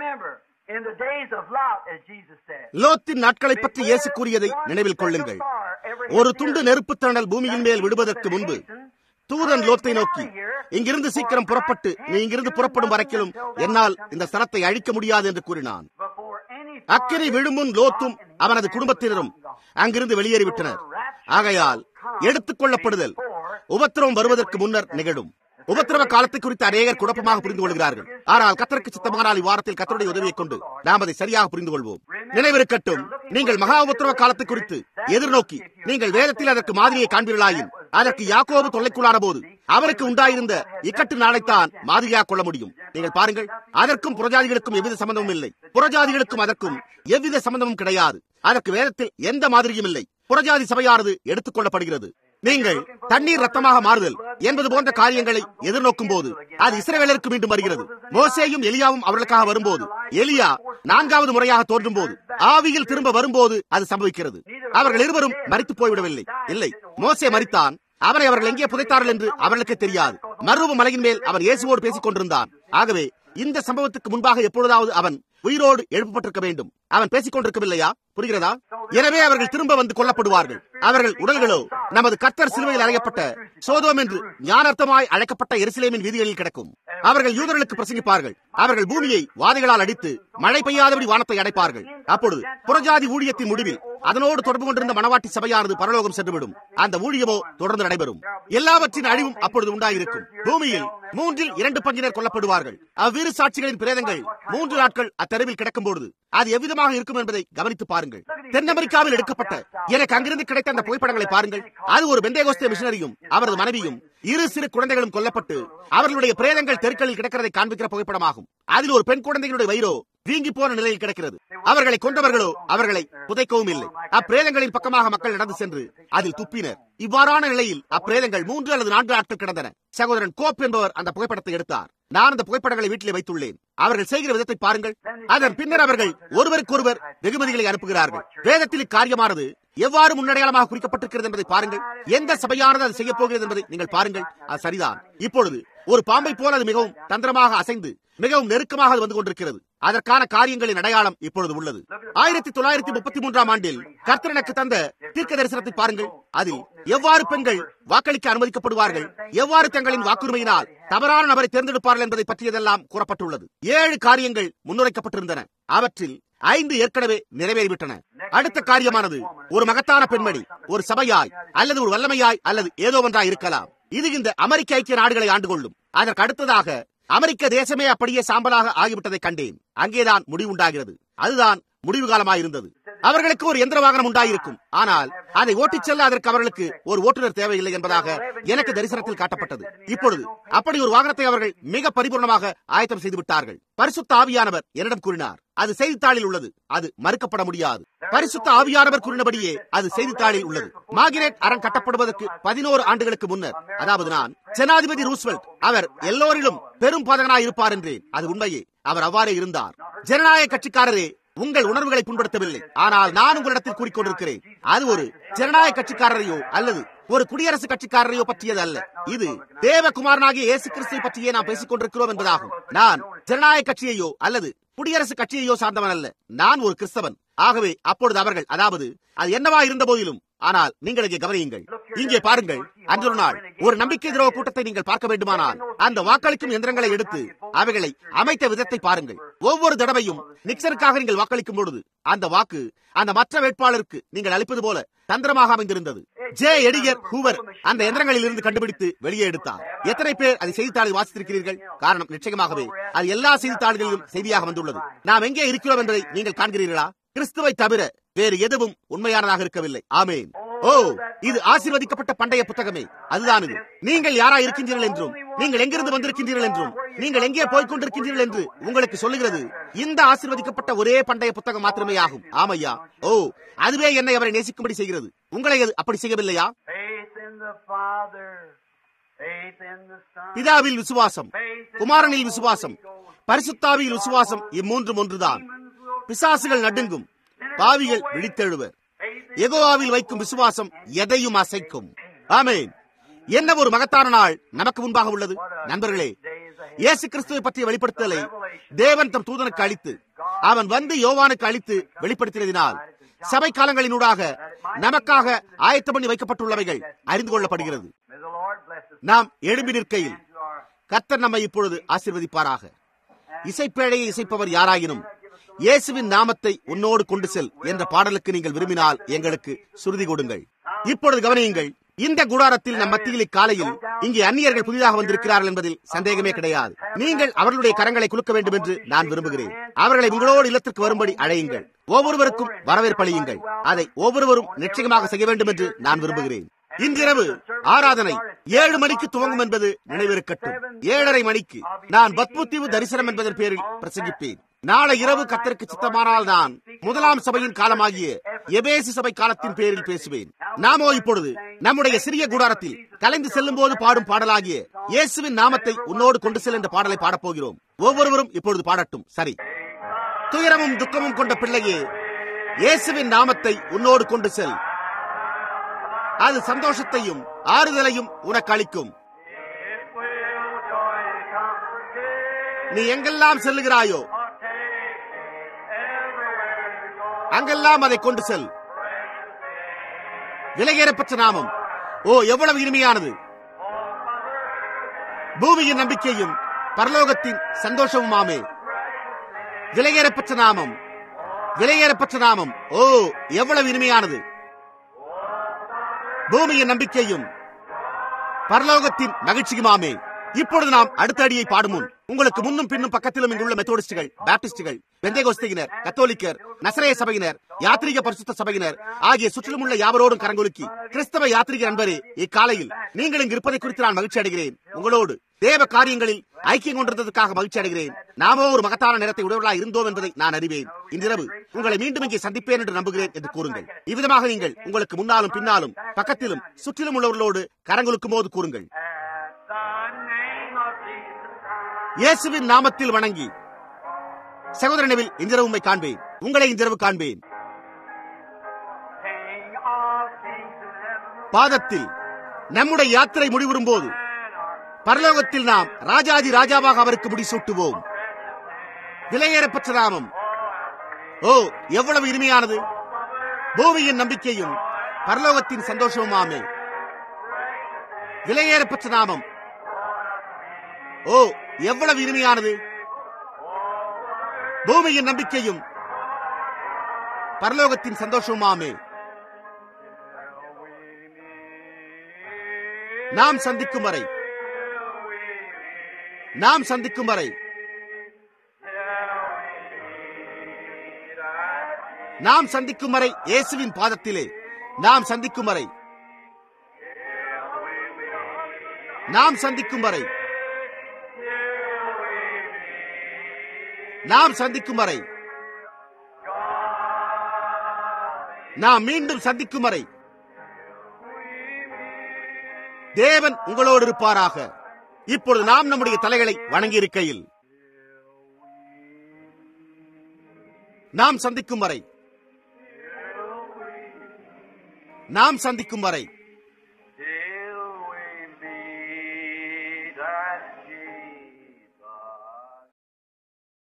லோத்தின் நாட்களை பற்றி இயேசு கூறியதை நினைவில் கொள்ளுங்கள் ஒரு துண்டு நெருப்பு தணல் பூமியின் மேல் விடுவதற்கு முன்பு தூதன் லோத்தை நோக்கி இங்கிருந்து சீக்கிரம் புறப்பட்டு நீ இங்கிருந்து புறப்படும் வரைக்கிலும் என்னால் இந்த ஸ்தலத்தை அழிக்க முடியாது என்று கூறினான் அக்கினி விழுமுன் லோத்தும் அவனது குடும்பத்தினரும் அங்கிருந்து வெளியேறிவிட்டனர் ஆகையால் எடுத்துக் கொள்ளப்படுதல் உபத்திரவம் வருவதற்கு முன்னர் நிகழும் உபத்திரவ காலத்தை குறித்து அநேகர் குழப்பமாக புரிந்து கொள்கிறார்கள் ஆனால் கத்தருக்கு சித்தமானால் இவ்வாரத்தில் கத்தருடைய உதவியை கொண்டு நாம் அதை சரியாக புரிந்து கொள்வோம் நினைவிருக்கட்டும் நீங்கள் மகா உபத்திரவ காலத்தை குறித்து எதிர்நோக்கி நீங்கள் வேதத்தில் அதற்கு மாதிரியை காண்பீர்களாயின் அதற்கு யாக்கோபு தொல்லைக்குள்ளான போது அவருக்கு உண்டாயிருந்த இக்கட்டு நாளைத்தான் மாதிரியாக கொள்ள முடியும் நீங்கள் பாருங்கள் அதற்கும் புறஜாதிகளுக்கும் எவ்வித சம்பந்தமும் இல்லை புறஜாதிகளுக்கும் அதற்கும் எவ்வித சம்பந்தமும் கிடையாது அதற்கு வேதத்தில் எந்த மாதிரியும் இல்லை புறஜாதி சபையானது எடுத்துக் கொள்ளப்படுகிறது நீங்கள் தண்ணீர் ரத்தமாக மாறுதல் என்பது போன்ற காரியங்களை எதிர்நோக்கும் போது அது இஸ்ரவேலருக்கு மீண்டும் வருகிறது மோசேயும் எலியாவும் அவர்களுக்காக வரும்போது எலியா நான்காவது முறையாக தோன்றும் போது ஆவியில் திரும்ப வரும்போது அது சம்பவிக்கிறது அவர்கள் இருவரும் மறித்து போய்விடவில்லை இல்லை மோசே மறித்தான் அவரை அவர்கள் எங்கே புதைத்தார்கள் என்று அவர்களுக்கு தெரியாது மருவ மலையின் மேல் அவன் இயேசுவோடு பேசிக் கொண்டிருந்தான் ஆகவே இந்த சம்பவத்துக்கு முன்பாக எப்பொழுதாவது அவன் உயிரோடு எழுப்பப்பட்டிருக்க வேண்டும் அவன் பேசிக் கொண்டிருக்கவில்லையா புரிகிறதா எனவே அவர்கள் திரும்ப வந்து கொல்லப்படுவார்கள் அவர்கள் உடல்களோ நமது கத்தர் சிலுவையில் அறையப்பட்ட சோதோம் என்று ஞானார்த்தமாய் அழைக்கப்பட்ட எருசலேமின் வீதிகளில் கிடக்கும் அவர்கள் யூதர்களுக்கு பிரசங்கிப்பார்கள் அவர்கள் பூமியை வாதைகளால் அடித்து மழை பெய்யாதபடி வானத்தை அடைப்பார்கள் அப்பொழுது புறஜாதி ஊழியத்தின் முடிவில் அதனோடு தொடர்பு கொண்டிருந்த மனவாட்டி சபையானது பரலோகம் சென்றுவிடும் அந்த ஊழியமோ தொடர்ந்து நடைபெறும் எல்லாவற்றின் அழிவும் அப்பொழுது உண்டாயிருக்கும் பூமியில் மூன்றில் இரண்டு பங்கினர் கொல்லப்படுவார்கள் அவ்விரு சாட்சிகளின் பிரேதங்கள் மூன்று நாட்கள் அத்தருவில் கிடக்கும் பொழுது அது எவ்விதமாக இருக்கும் என்பதை கவனித்து பாருங்கள் தென் அமெரிக்காவில் எடுக்கப்பட்ட எனக்கு அங்கிருந்து கிடைத்த அந்த புகைப்படங்களை பாருங்கள் அது ஒரு பெந்தேகோஸ்தே மிஷனரியும் அவரது மனைவியும் இரு சிறு குழந்தைகளும் கொல்லப்பட்டு அவர்களுடைய பிரேதங்கள் தெருக்களில் கிடக்கிறதை காண்பிக்கிற புகைப்படமாகும் அதில் ஒரு பெண் குழந்தைகளுடைய வயிறோ வீங்கி போன நிலையில் கிடக்கிறது அவர்களை கொண்டவர்களோ அவர்களை புதைக்கவும் இல்லை அப்பிரேதங்களின் பக்கமாக மக்கள் நடந்து சென்று அதில் துப்பினர் இவ்வாறான நிலையில் அப்பிரேதங்கள் மூன்று அல்லது நான்கு நாட்கள் கிடந்தன சகோதரன் கோப் என்பவர் அந்த புகைப்படத்தை எடுத்தார் நான் அந்த புகைப்படங்களை வீட்டிலே வைத்துள்ளேன் அவர்கள் செய்கிற விதத்தை பாருங்கள் அதன் பின்னர் அவர்கள் ஒருவருக்கொருவர் வெகுமதிகளை அனுப்புகிறார்கள் வேதத்தில் இக்காரியமானது எவ்வாறு முன்னடையாளமாக குறிக்கப்பட்டிருக்கிறது என்பதை பாருங்கள் எந்த சபையானது அது செய்ய போகிறது என்பதை நீங்கள் பாருங்கள் அது சரிதான் இப்பொழுது ஒரு பாம்பை போல அது மிகவும் தந்திரமாக அசைந்து மிகவும் நெருக்கமாக அது வந்து கொண்டிருக்கிறது அதற்கான காரியங்களின் அடையாளம் இப்பொழுது உள்ளது ஆயிரத்தி தொள்ளாயிரத்தி முப்பத்தி மூன்றாம் ஆண்டில் கர்த்தர் எனக்கு தந்த தீர்க்க தரிசனத்தை பாருங்கள் அதில் எவ்வாறு பெண்கள் வாக்களிக்க அனுமதிக்கப்படுவார்கள் எவ்வாறு தங்களின் வாக்குரிமையினால் தவறான நபரை தேர்ந்தெடுப்பார்கள் என்பதை பற்றியதெல்லாம் கூறப்பட்டுள்ளது ஏழு காரியங்கள் முன்னுரைக்கப்பட்டிருந்தன அவற்றில் ஐந்து ஏற்கனவே நிறைவேறிவிட்டன அடுத்த காரியமானது ஒரு மகத்தான பெண்மணி ஒரு சபையாய் அல்லது ஒரு வல்லமையாய் அல்லது ஏதோ ஒன்றாய் இருக்கலாம் இது இந்த அமெரிக்க ஐக்கிய நாடுகளை ஆண்டு கொள்ளும் அதற்கு அடுத்ததாக அமெரிக்க தேசமே அப்படியே சாம்பலாக ஆகிவிட்டதை கண்டேன் அங்கேதான் முடிவு உண்டாகிறது அதுதான் முடிவு காலமாயிருந்தது அவர்களுக்கு ஒரு எந்திர வாகனம் உண்டாயிருக்கும் ஆனால் அதை ஓட்டிச் செல்ல அதற்கு அவர்களுக்கு ஒரு ஓட்டுநர் தேவையில்லை என்பதாக எனக்கு தரிசனத்தில் காட்டப்பட்டது இப்பொழுது அப்படி ஒரு வாகனத்தை அவர்கள் மிக பரிபூர்ணமாக ஆயத்தம் செய்து விட்டார்கள் பரிசுத்த ஆவியானவர் என்னிடம் கூறினார் அது செய்தித்தாளில் உள்ளது அது மறுக்கப்பட முடியாது பரிசுத்த ஆவியானவர் கூறினபடியே அது செய்தித்தாளில் உள்ளது மாகினேட் அரண் கட்டப்படுவதற்கு பதினோரு ஆண்டுகளுக்கு முன்னர் அதாவது நான் ஜனாதிபதி ரூஸ்வெல்ட் அவர் எல்லோரிலும் பெரும் பாதகனாய் இருப்பார் என்றேன் அது உண்மையே அவர் அவ்வாறே இருந்தார் ஜனநாயக கட்சிக்காரரே உங்கள் உணர்வுகளை புண்படுத்தவில்லை ஆனால் நான் உங்களிடத்தில் கூறிக்கொண்டிருக்கிறேன் அது ஒரு ஜனநாயக கட்சிக்காரரையோ அல்லது ஒரு குடியரசு கட்சிக்காரரையோ பற்றியது அல்ல இது தேவகுமாரனாகிய இயேசு கிறிஸ்துவை பற்றியே நாம் பேசிக் கொண்டிருக்கிறோம் என்பதாகும் நான் ஜனநாயக கட்சியையோ அல்லது குடியரசு கட்சியையோ சார்ந்தவன் அல்ல நான் ஒரு கிறிஸ்தவன் ஆகவே அப்பொழுது அவர்கள் அதாவது அது என்னவா இருந்த போதிலும் ஆனால் நீங்கள் இங்கே கவனியுங்கள் இங்கே பாருங்கள் அன்றொரு நாள் ஒரு நம்பிக்கை துரோக கூட்டத்தை நீங்கள் பார்க்க வேண்டுமானால் அந்த வாக்களிக்கும் எந்திரங்களை எடுத்து அவைகளை அமைத்த விதத்தை பாருங்கள் ஒவ்வொரு தடவையும் நிக்சனுக்காக நீங்கள் வாக்களிக்கும் பொழுது அந்த வாக்கு அந்த மற்ற வேட்பாளருக்கு நீங்கள் அளிப்பது போல தந்திரமாக அமைந்திருந்தது ஜே எடிகர் ஹூவர் அந்த எந்திரங்களில் இருந்து கண்டுபிடித்து வெளியே எடுத்தார் எத்தனை பேர் அதை செய்தித்தாளில் வாசித்திருக்கிறீர்கள் காரணம் நிச்சயமாகவே அது எல்லா செய்தித்தாள்களிலும் செய்தியாக வந்துள்ளது நாம் எங்கே இருக்கிறோம் என்பதை நீங்கள் காண்கிறீர்களா கிறிஸ்துவை தவிர வேறு எதுவும் உண்மையானதாக இருக்கவில்லை ஆமேன் ஓ இது ஆசீர்வதிக்கப்பட்ட பண்டைய புத்தகமே அதுதான் இது நீங்கள் யாரா இருக்கின்றீர்கள் என்றும் நீங்கள் எங்கிருந்து வந்திருக்கின்றீர்கள் என்றும் நீங்கள் எங்கே போய்க் கொண்டிருக்கின்றீர்கள் என்று உங்களுக்கு சொல்லுகிறது இந்த ஆசீர்வதிக்கப்பட்ட ஒரே பண்டைய புத்தகம் மாத்திரமே ஆகும் ஆமையா ஓ அதுவே என்னை அவரை நேசிக்கும்படி செய்கிறது உங்களை அது அப்படி செய்யவில்லையா Faith in the Father, faith in the Son, பிதாவில் விசுவாசம் faith in குமாரனில் விசுவாசம் பரிசுத்தாவியில் விசுவாசம் இம்மூன்றும் ஒன்றுதான் பிசாசுகள் நடுங்கும் பாவிகள் விழித்தெழுவர் எகோவாவில் வைக்கும் விசுவாசம் எதையும் அசைக்கும் ஆமென் என்ன ஒரு மகத்தான நாள் நமக்கு முன்பாக உள்ளது நண்பர்களே இயேசு கிறிஸ்துவை பற்றிய வெளிப்படுத்தலை தேவன் தம் தூதனுக்கு அளித்து அவன் வந்து யோவானுக்கு அளித்து வெளிப்படுத்தினதினால் சபை காலங்களினூடாக நமக்காக ஆயத்த பண்ணி வைக்கப்பட்டுள்ளவைகள் அறிந்து கொள்ளப்படுகிறது May the Lord bless us. நாம் எழும்பி நிற்கையில் To our கர்த்தர் நம்மை இப்பொழுது ஆசீர்வதிப்பாராக இசைப்பேழையை இசைப்பவர் யாராயினும் இயேசுவின் நாமத்தை உன்னோடு கொண்டு செல் என்ற பாடலுக்கு நீங்கள் விரும்பினால் எங்களுக்கு சுருதி கொடுங்கள் இப்பொழுது கவனியுங்கள் இந்த குடாரத்தில் நம் மத்தியில் இக்காலையில் இங்கே அந்நியர்கள் புதிதாக வந்திருக்கிறார்கள் என்பதில் சந்தேகமே கிடையாது நீங்கள் அவர்களுடைய கரங்களை குலுக்க வேண்டும் என்று நான் விரும்புகிறேன் அவர்களை உங்களோடு இல்லத்திற்கு வரும்படி அழையுங்கள் ஒவ்வொருவருக்கும் வரவேற்பளியுங்கள் அதை ஒவ்வொருவரும் நிச்சயமாக செய்ய வேண்டும் என்று நான் விரும்புகிறேன் இன்றிரவு ஆராதனை ஏழு மணிக்கு துவங்கும் என்பது நினைவிருக்கட்டும் ஏழரை மணிக்கு நான் பத்முத்தீவு தரிசனம் என்பதன் பேரில் பிரசங்கிப்பேன் நாளை இரவு கத்தருக்கு சித்தமானால் நான் முதலாம் சபையின் காலமாகிய எபேசு சபை காலத்தின் பேரில் பேசுவேன் நாமோ இப்பொழுது நம்முடைய சிறிய கூடாரத்தில் கலைந்து செல்லும் போது பாடும் பாடலாகிய இயேசுவின் நாமத்தை உன்னோடு கொண்டு செல் என்ற பாடலை பாடப்போகிறோம் ஒவ்வொருவரும் இப்பொழுது பாடட்டும் சரி துயரமும் துக்கமும் கொண்ட பிள்ளையே இயேசுவின் நாமத்தை உன்னோடு கொண்டு செல் அது சந்தோஷத்தையும் ஆறுதலையும் உனக்கு அளிக்கும் It will joy and comfort give நீ எங்கெல்லாம் செல்லுகிறாயோ or take everywhere you go. அங்கெல்லாம் அதை கொண்டு செல் விலையேறப்பட்ட நாமம் ஓ எவ்வளவு இனிமையானது பூமியின் நம்பிக்கையும் பரலோகத்தின் சந்தோஷமுமாமே விலையேறப்பட்ட நாமம் விலையேறப்பட்ட நாமம் ஓ எவ்வளவு இனிமையானது பூமியின் நம்பிக்கையும் பரலோகத்தின் மகிழ்ச்சியுமாமே இப்பொழுது நாம் அடுத்த அடியை பாடும் முன் உங்களுக்கு முன்னும் பின்னும் பக்கத்திலும் இங்குள்ள மெத்தோடிஸ்டுகள் பாப்டிஸ்டுகள் பெந்தேகோஸ்தியினர் கத்தோலிக்கர் நசரேய சபையினர் யாத்ரீக பரிசுத்த சபையினர் ஆகிய சுற்றிலும் உள்ள யாவரோடும் கரங்கொலுக்கி கிறிஸ்தவ யாத்ரீக நண்பரே இக்காலையில் நீங்கள் இங்கு இருப்பதை குறித்து நான் மகிழ்ச்சி அடைகிறேன் உங்களோடு தேவ காரியங்களில் ஐக்கியம் கொண்டிருந்ததற்காக மகிழ்ச்சி அடைகிறேன் நாமோ ஒரு மகத்தான நேரத்தை உடையவர்களா இருந்தோம் என்பதை நான் அறிவேன் இன்றிரவு உங்களை மீண்டும் இங்கே சந்திப்பேன் என்று நம்புகிறேன் என்று கூறுங்கள் இவ்விதமாக நீங்கள் உங்களுக்கு முன்னாலும் பின்னாலும் பக்கத்திலும் சுற்றிலும் உள்ளவர்களோடு கரங்கொலுக்கும் போது கூறுங்கள் At the name of Jesus Christ. இயேசுவின் நாமத்தில் வணங்கி சகோதரனவில் இன்றிரவு உம்மை காண்பேன் உங்களை இன்றிரவு காண்பேன் King of kings in heaven பாதத்தில் நம்முடைய யாத்திரை முடிவுறும் போது and our பரலோகத்தில் நாம் ராஜாதி ராஜாவாக அவருக்கு முடிசூட்டுவோம் விலையேறப்பெற்ற நாமம் ஓ எவ்வளவு இனிமையானது பூமியின் நம்பிக்கையும் பரலோகத்தின் சந்தோஷமுமாமே விலையேறப்பெற்ற நாமம் ஓ எவ்வளவு இனிமையானது பூமியின் நம்பிக்கையும் பரலோகத்தின் சந்தோஷமுமாமே நாம் சந்திக்கும் வரை நாம் சந்திக்கும் வரை நாம் சந்திக்கும் வரை இயேசுவின் பாதத்திலே நாம் சந்திக்கும் வரை நாம் சந்திக்கும் வரை நாம் சந்திக்கும் வரை நாம் மீண்டும் சந்திக்கும் வரை தேவன் உங்களோடு இருப்பாராக இப்பொழுது நாம் நம்முடைய தலைகளை வணங்கி இருக்கையில் நாம் சந்திக்கும் வரை நாம் சந்திக்கும் வரை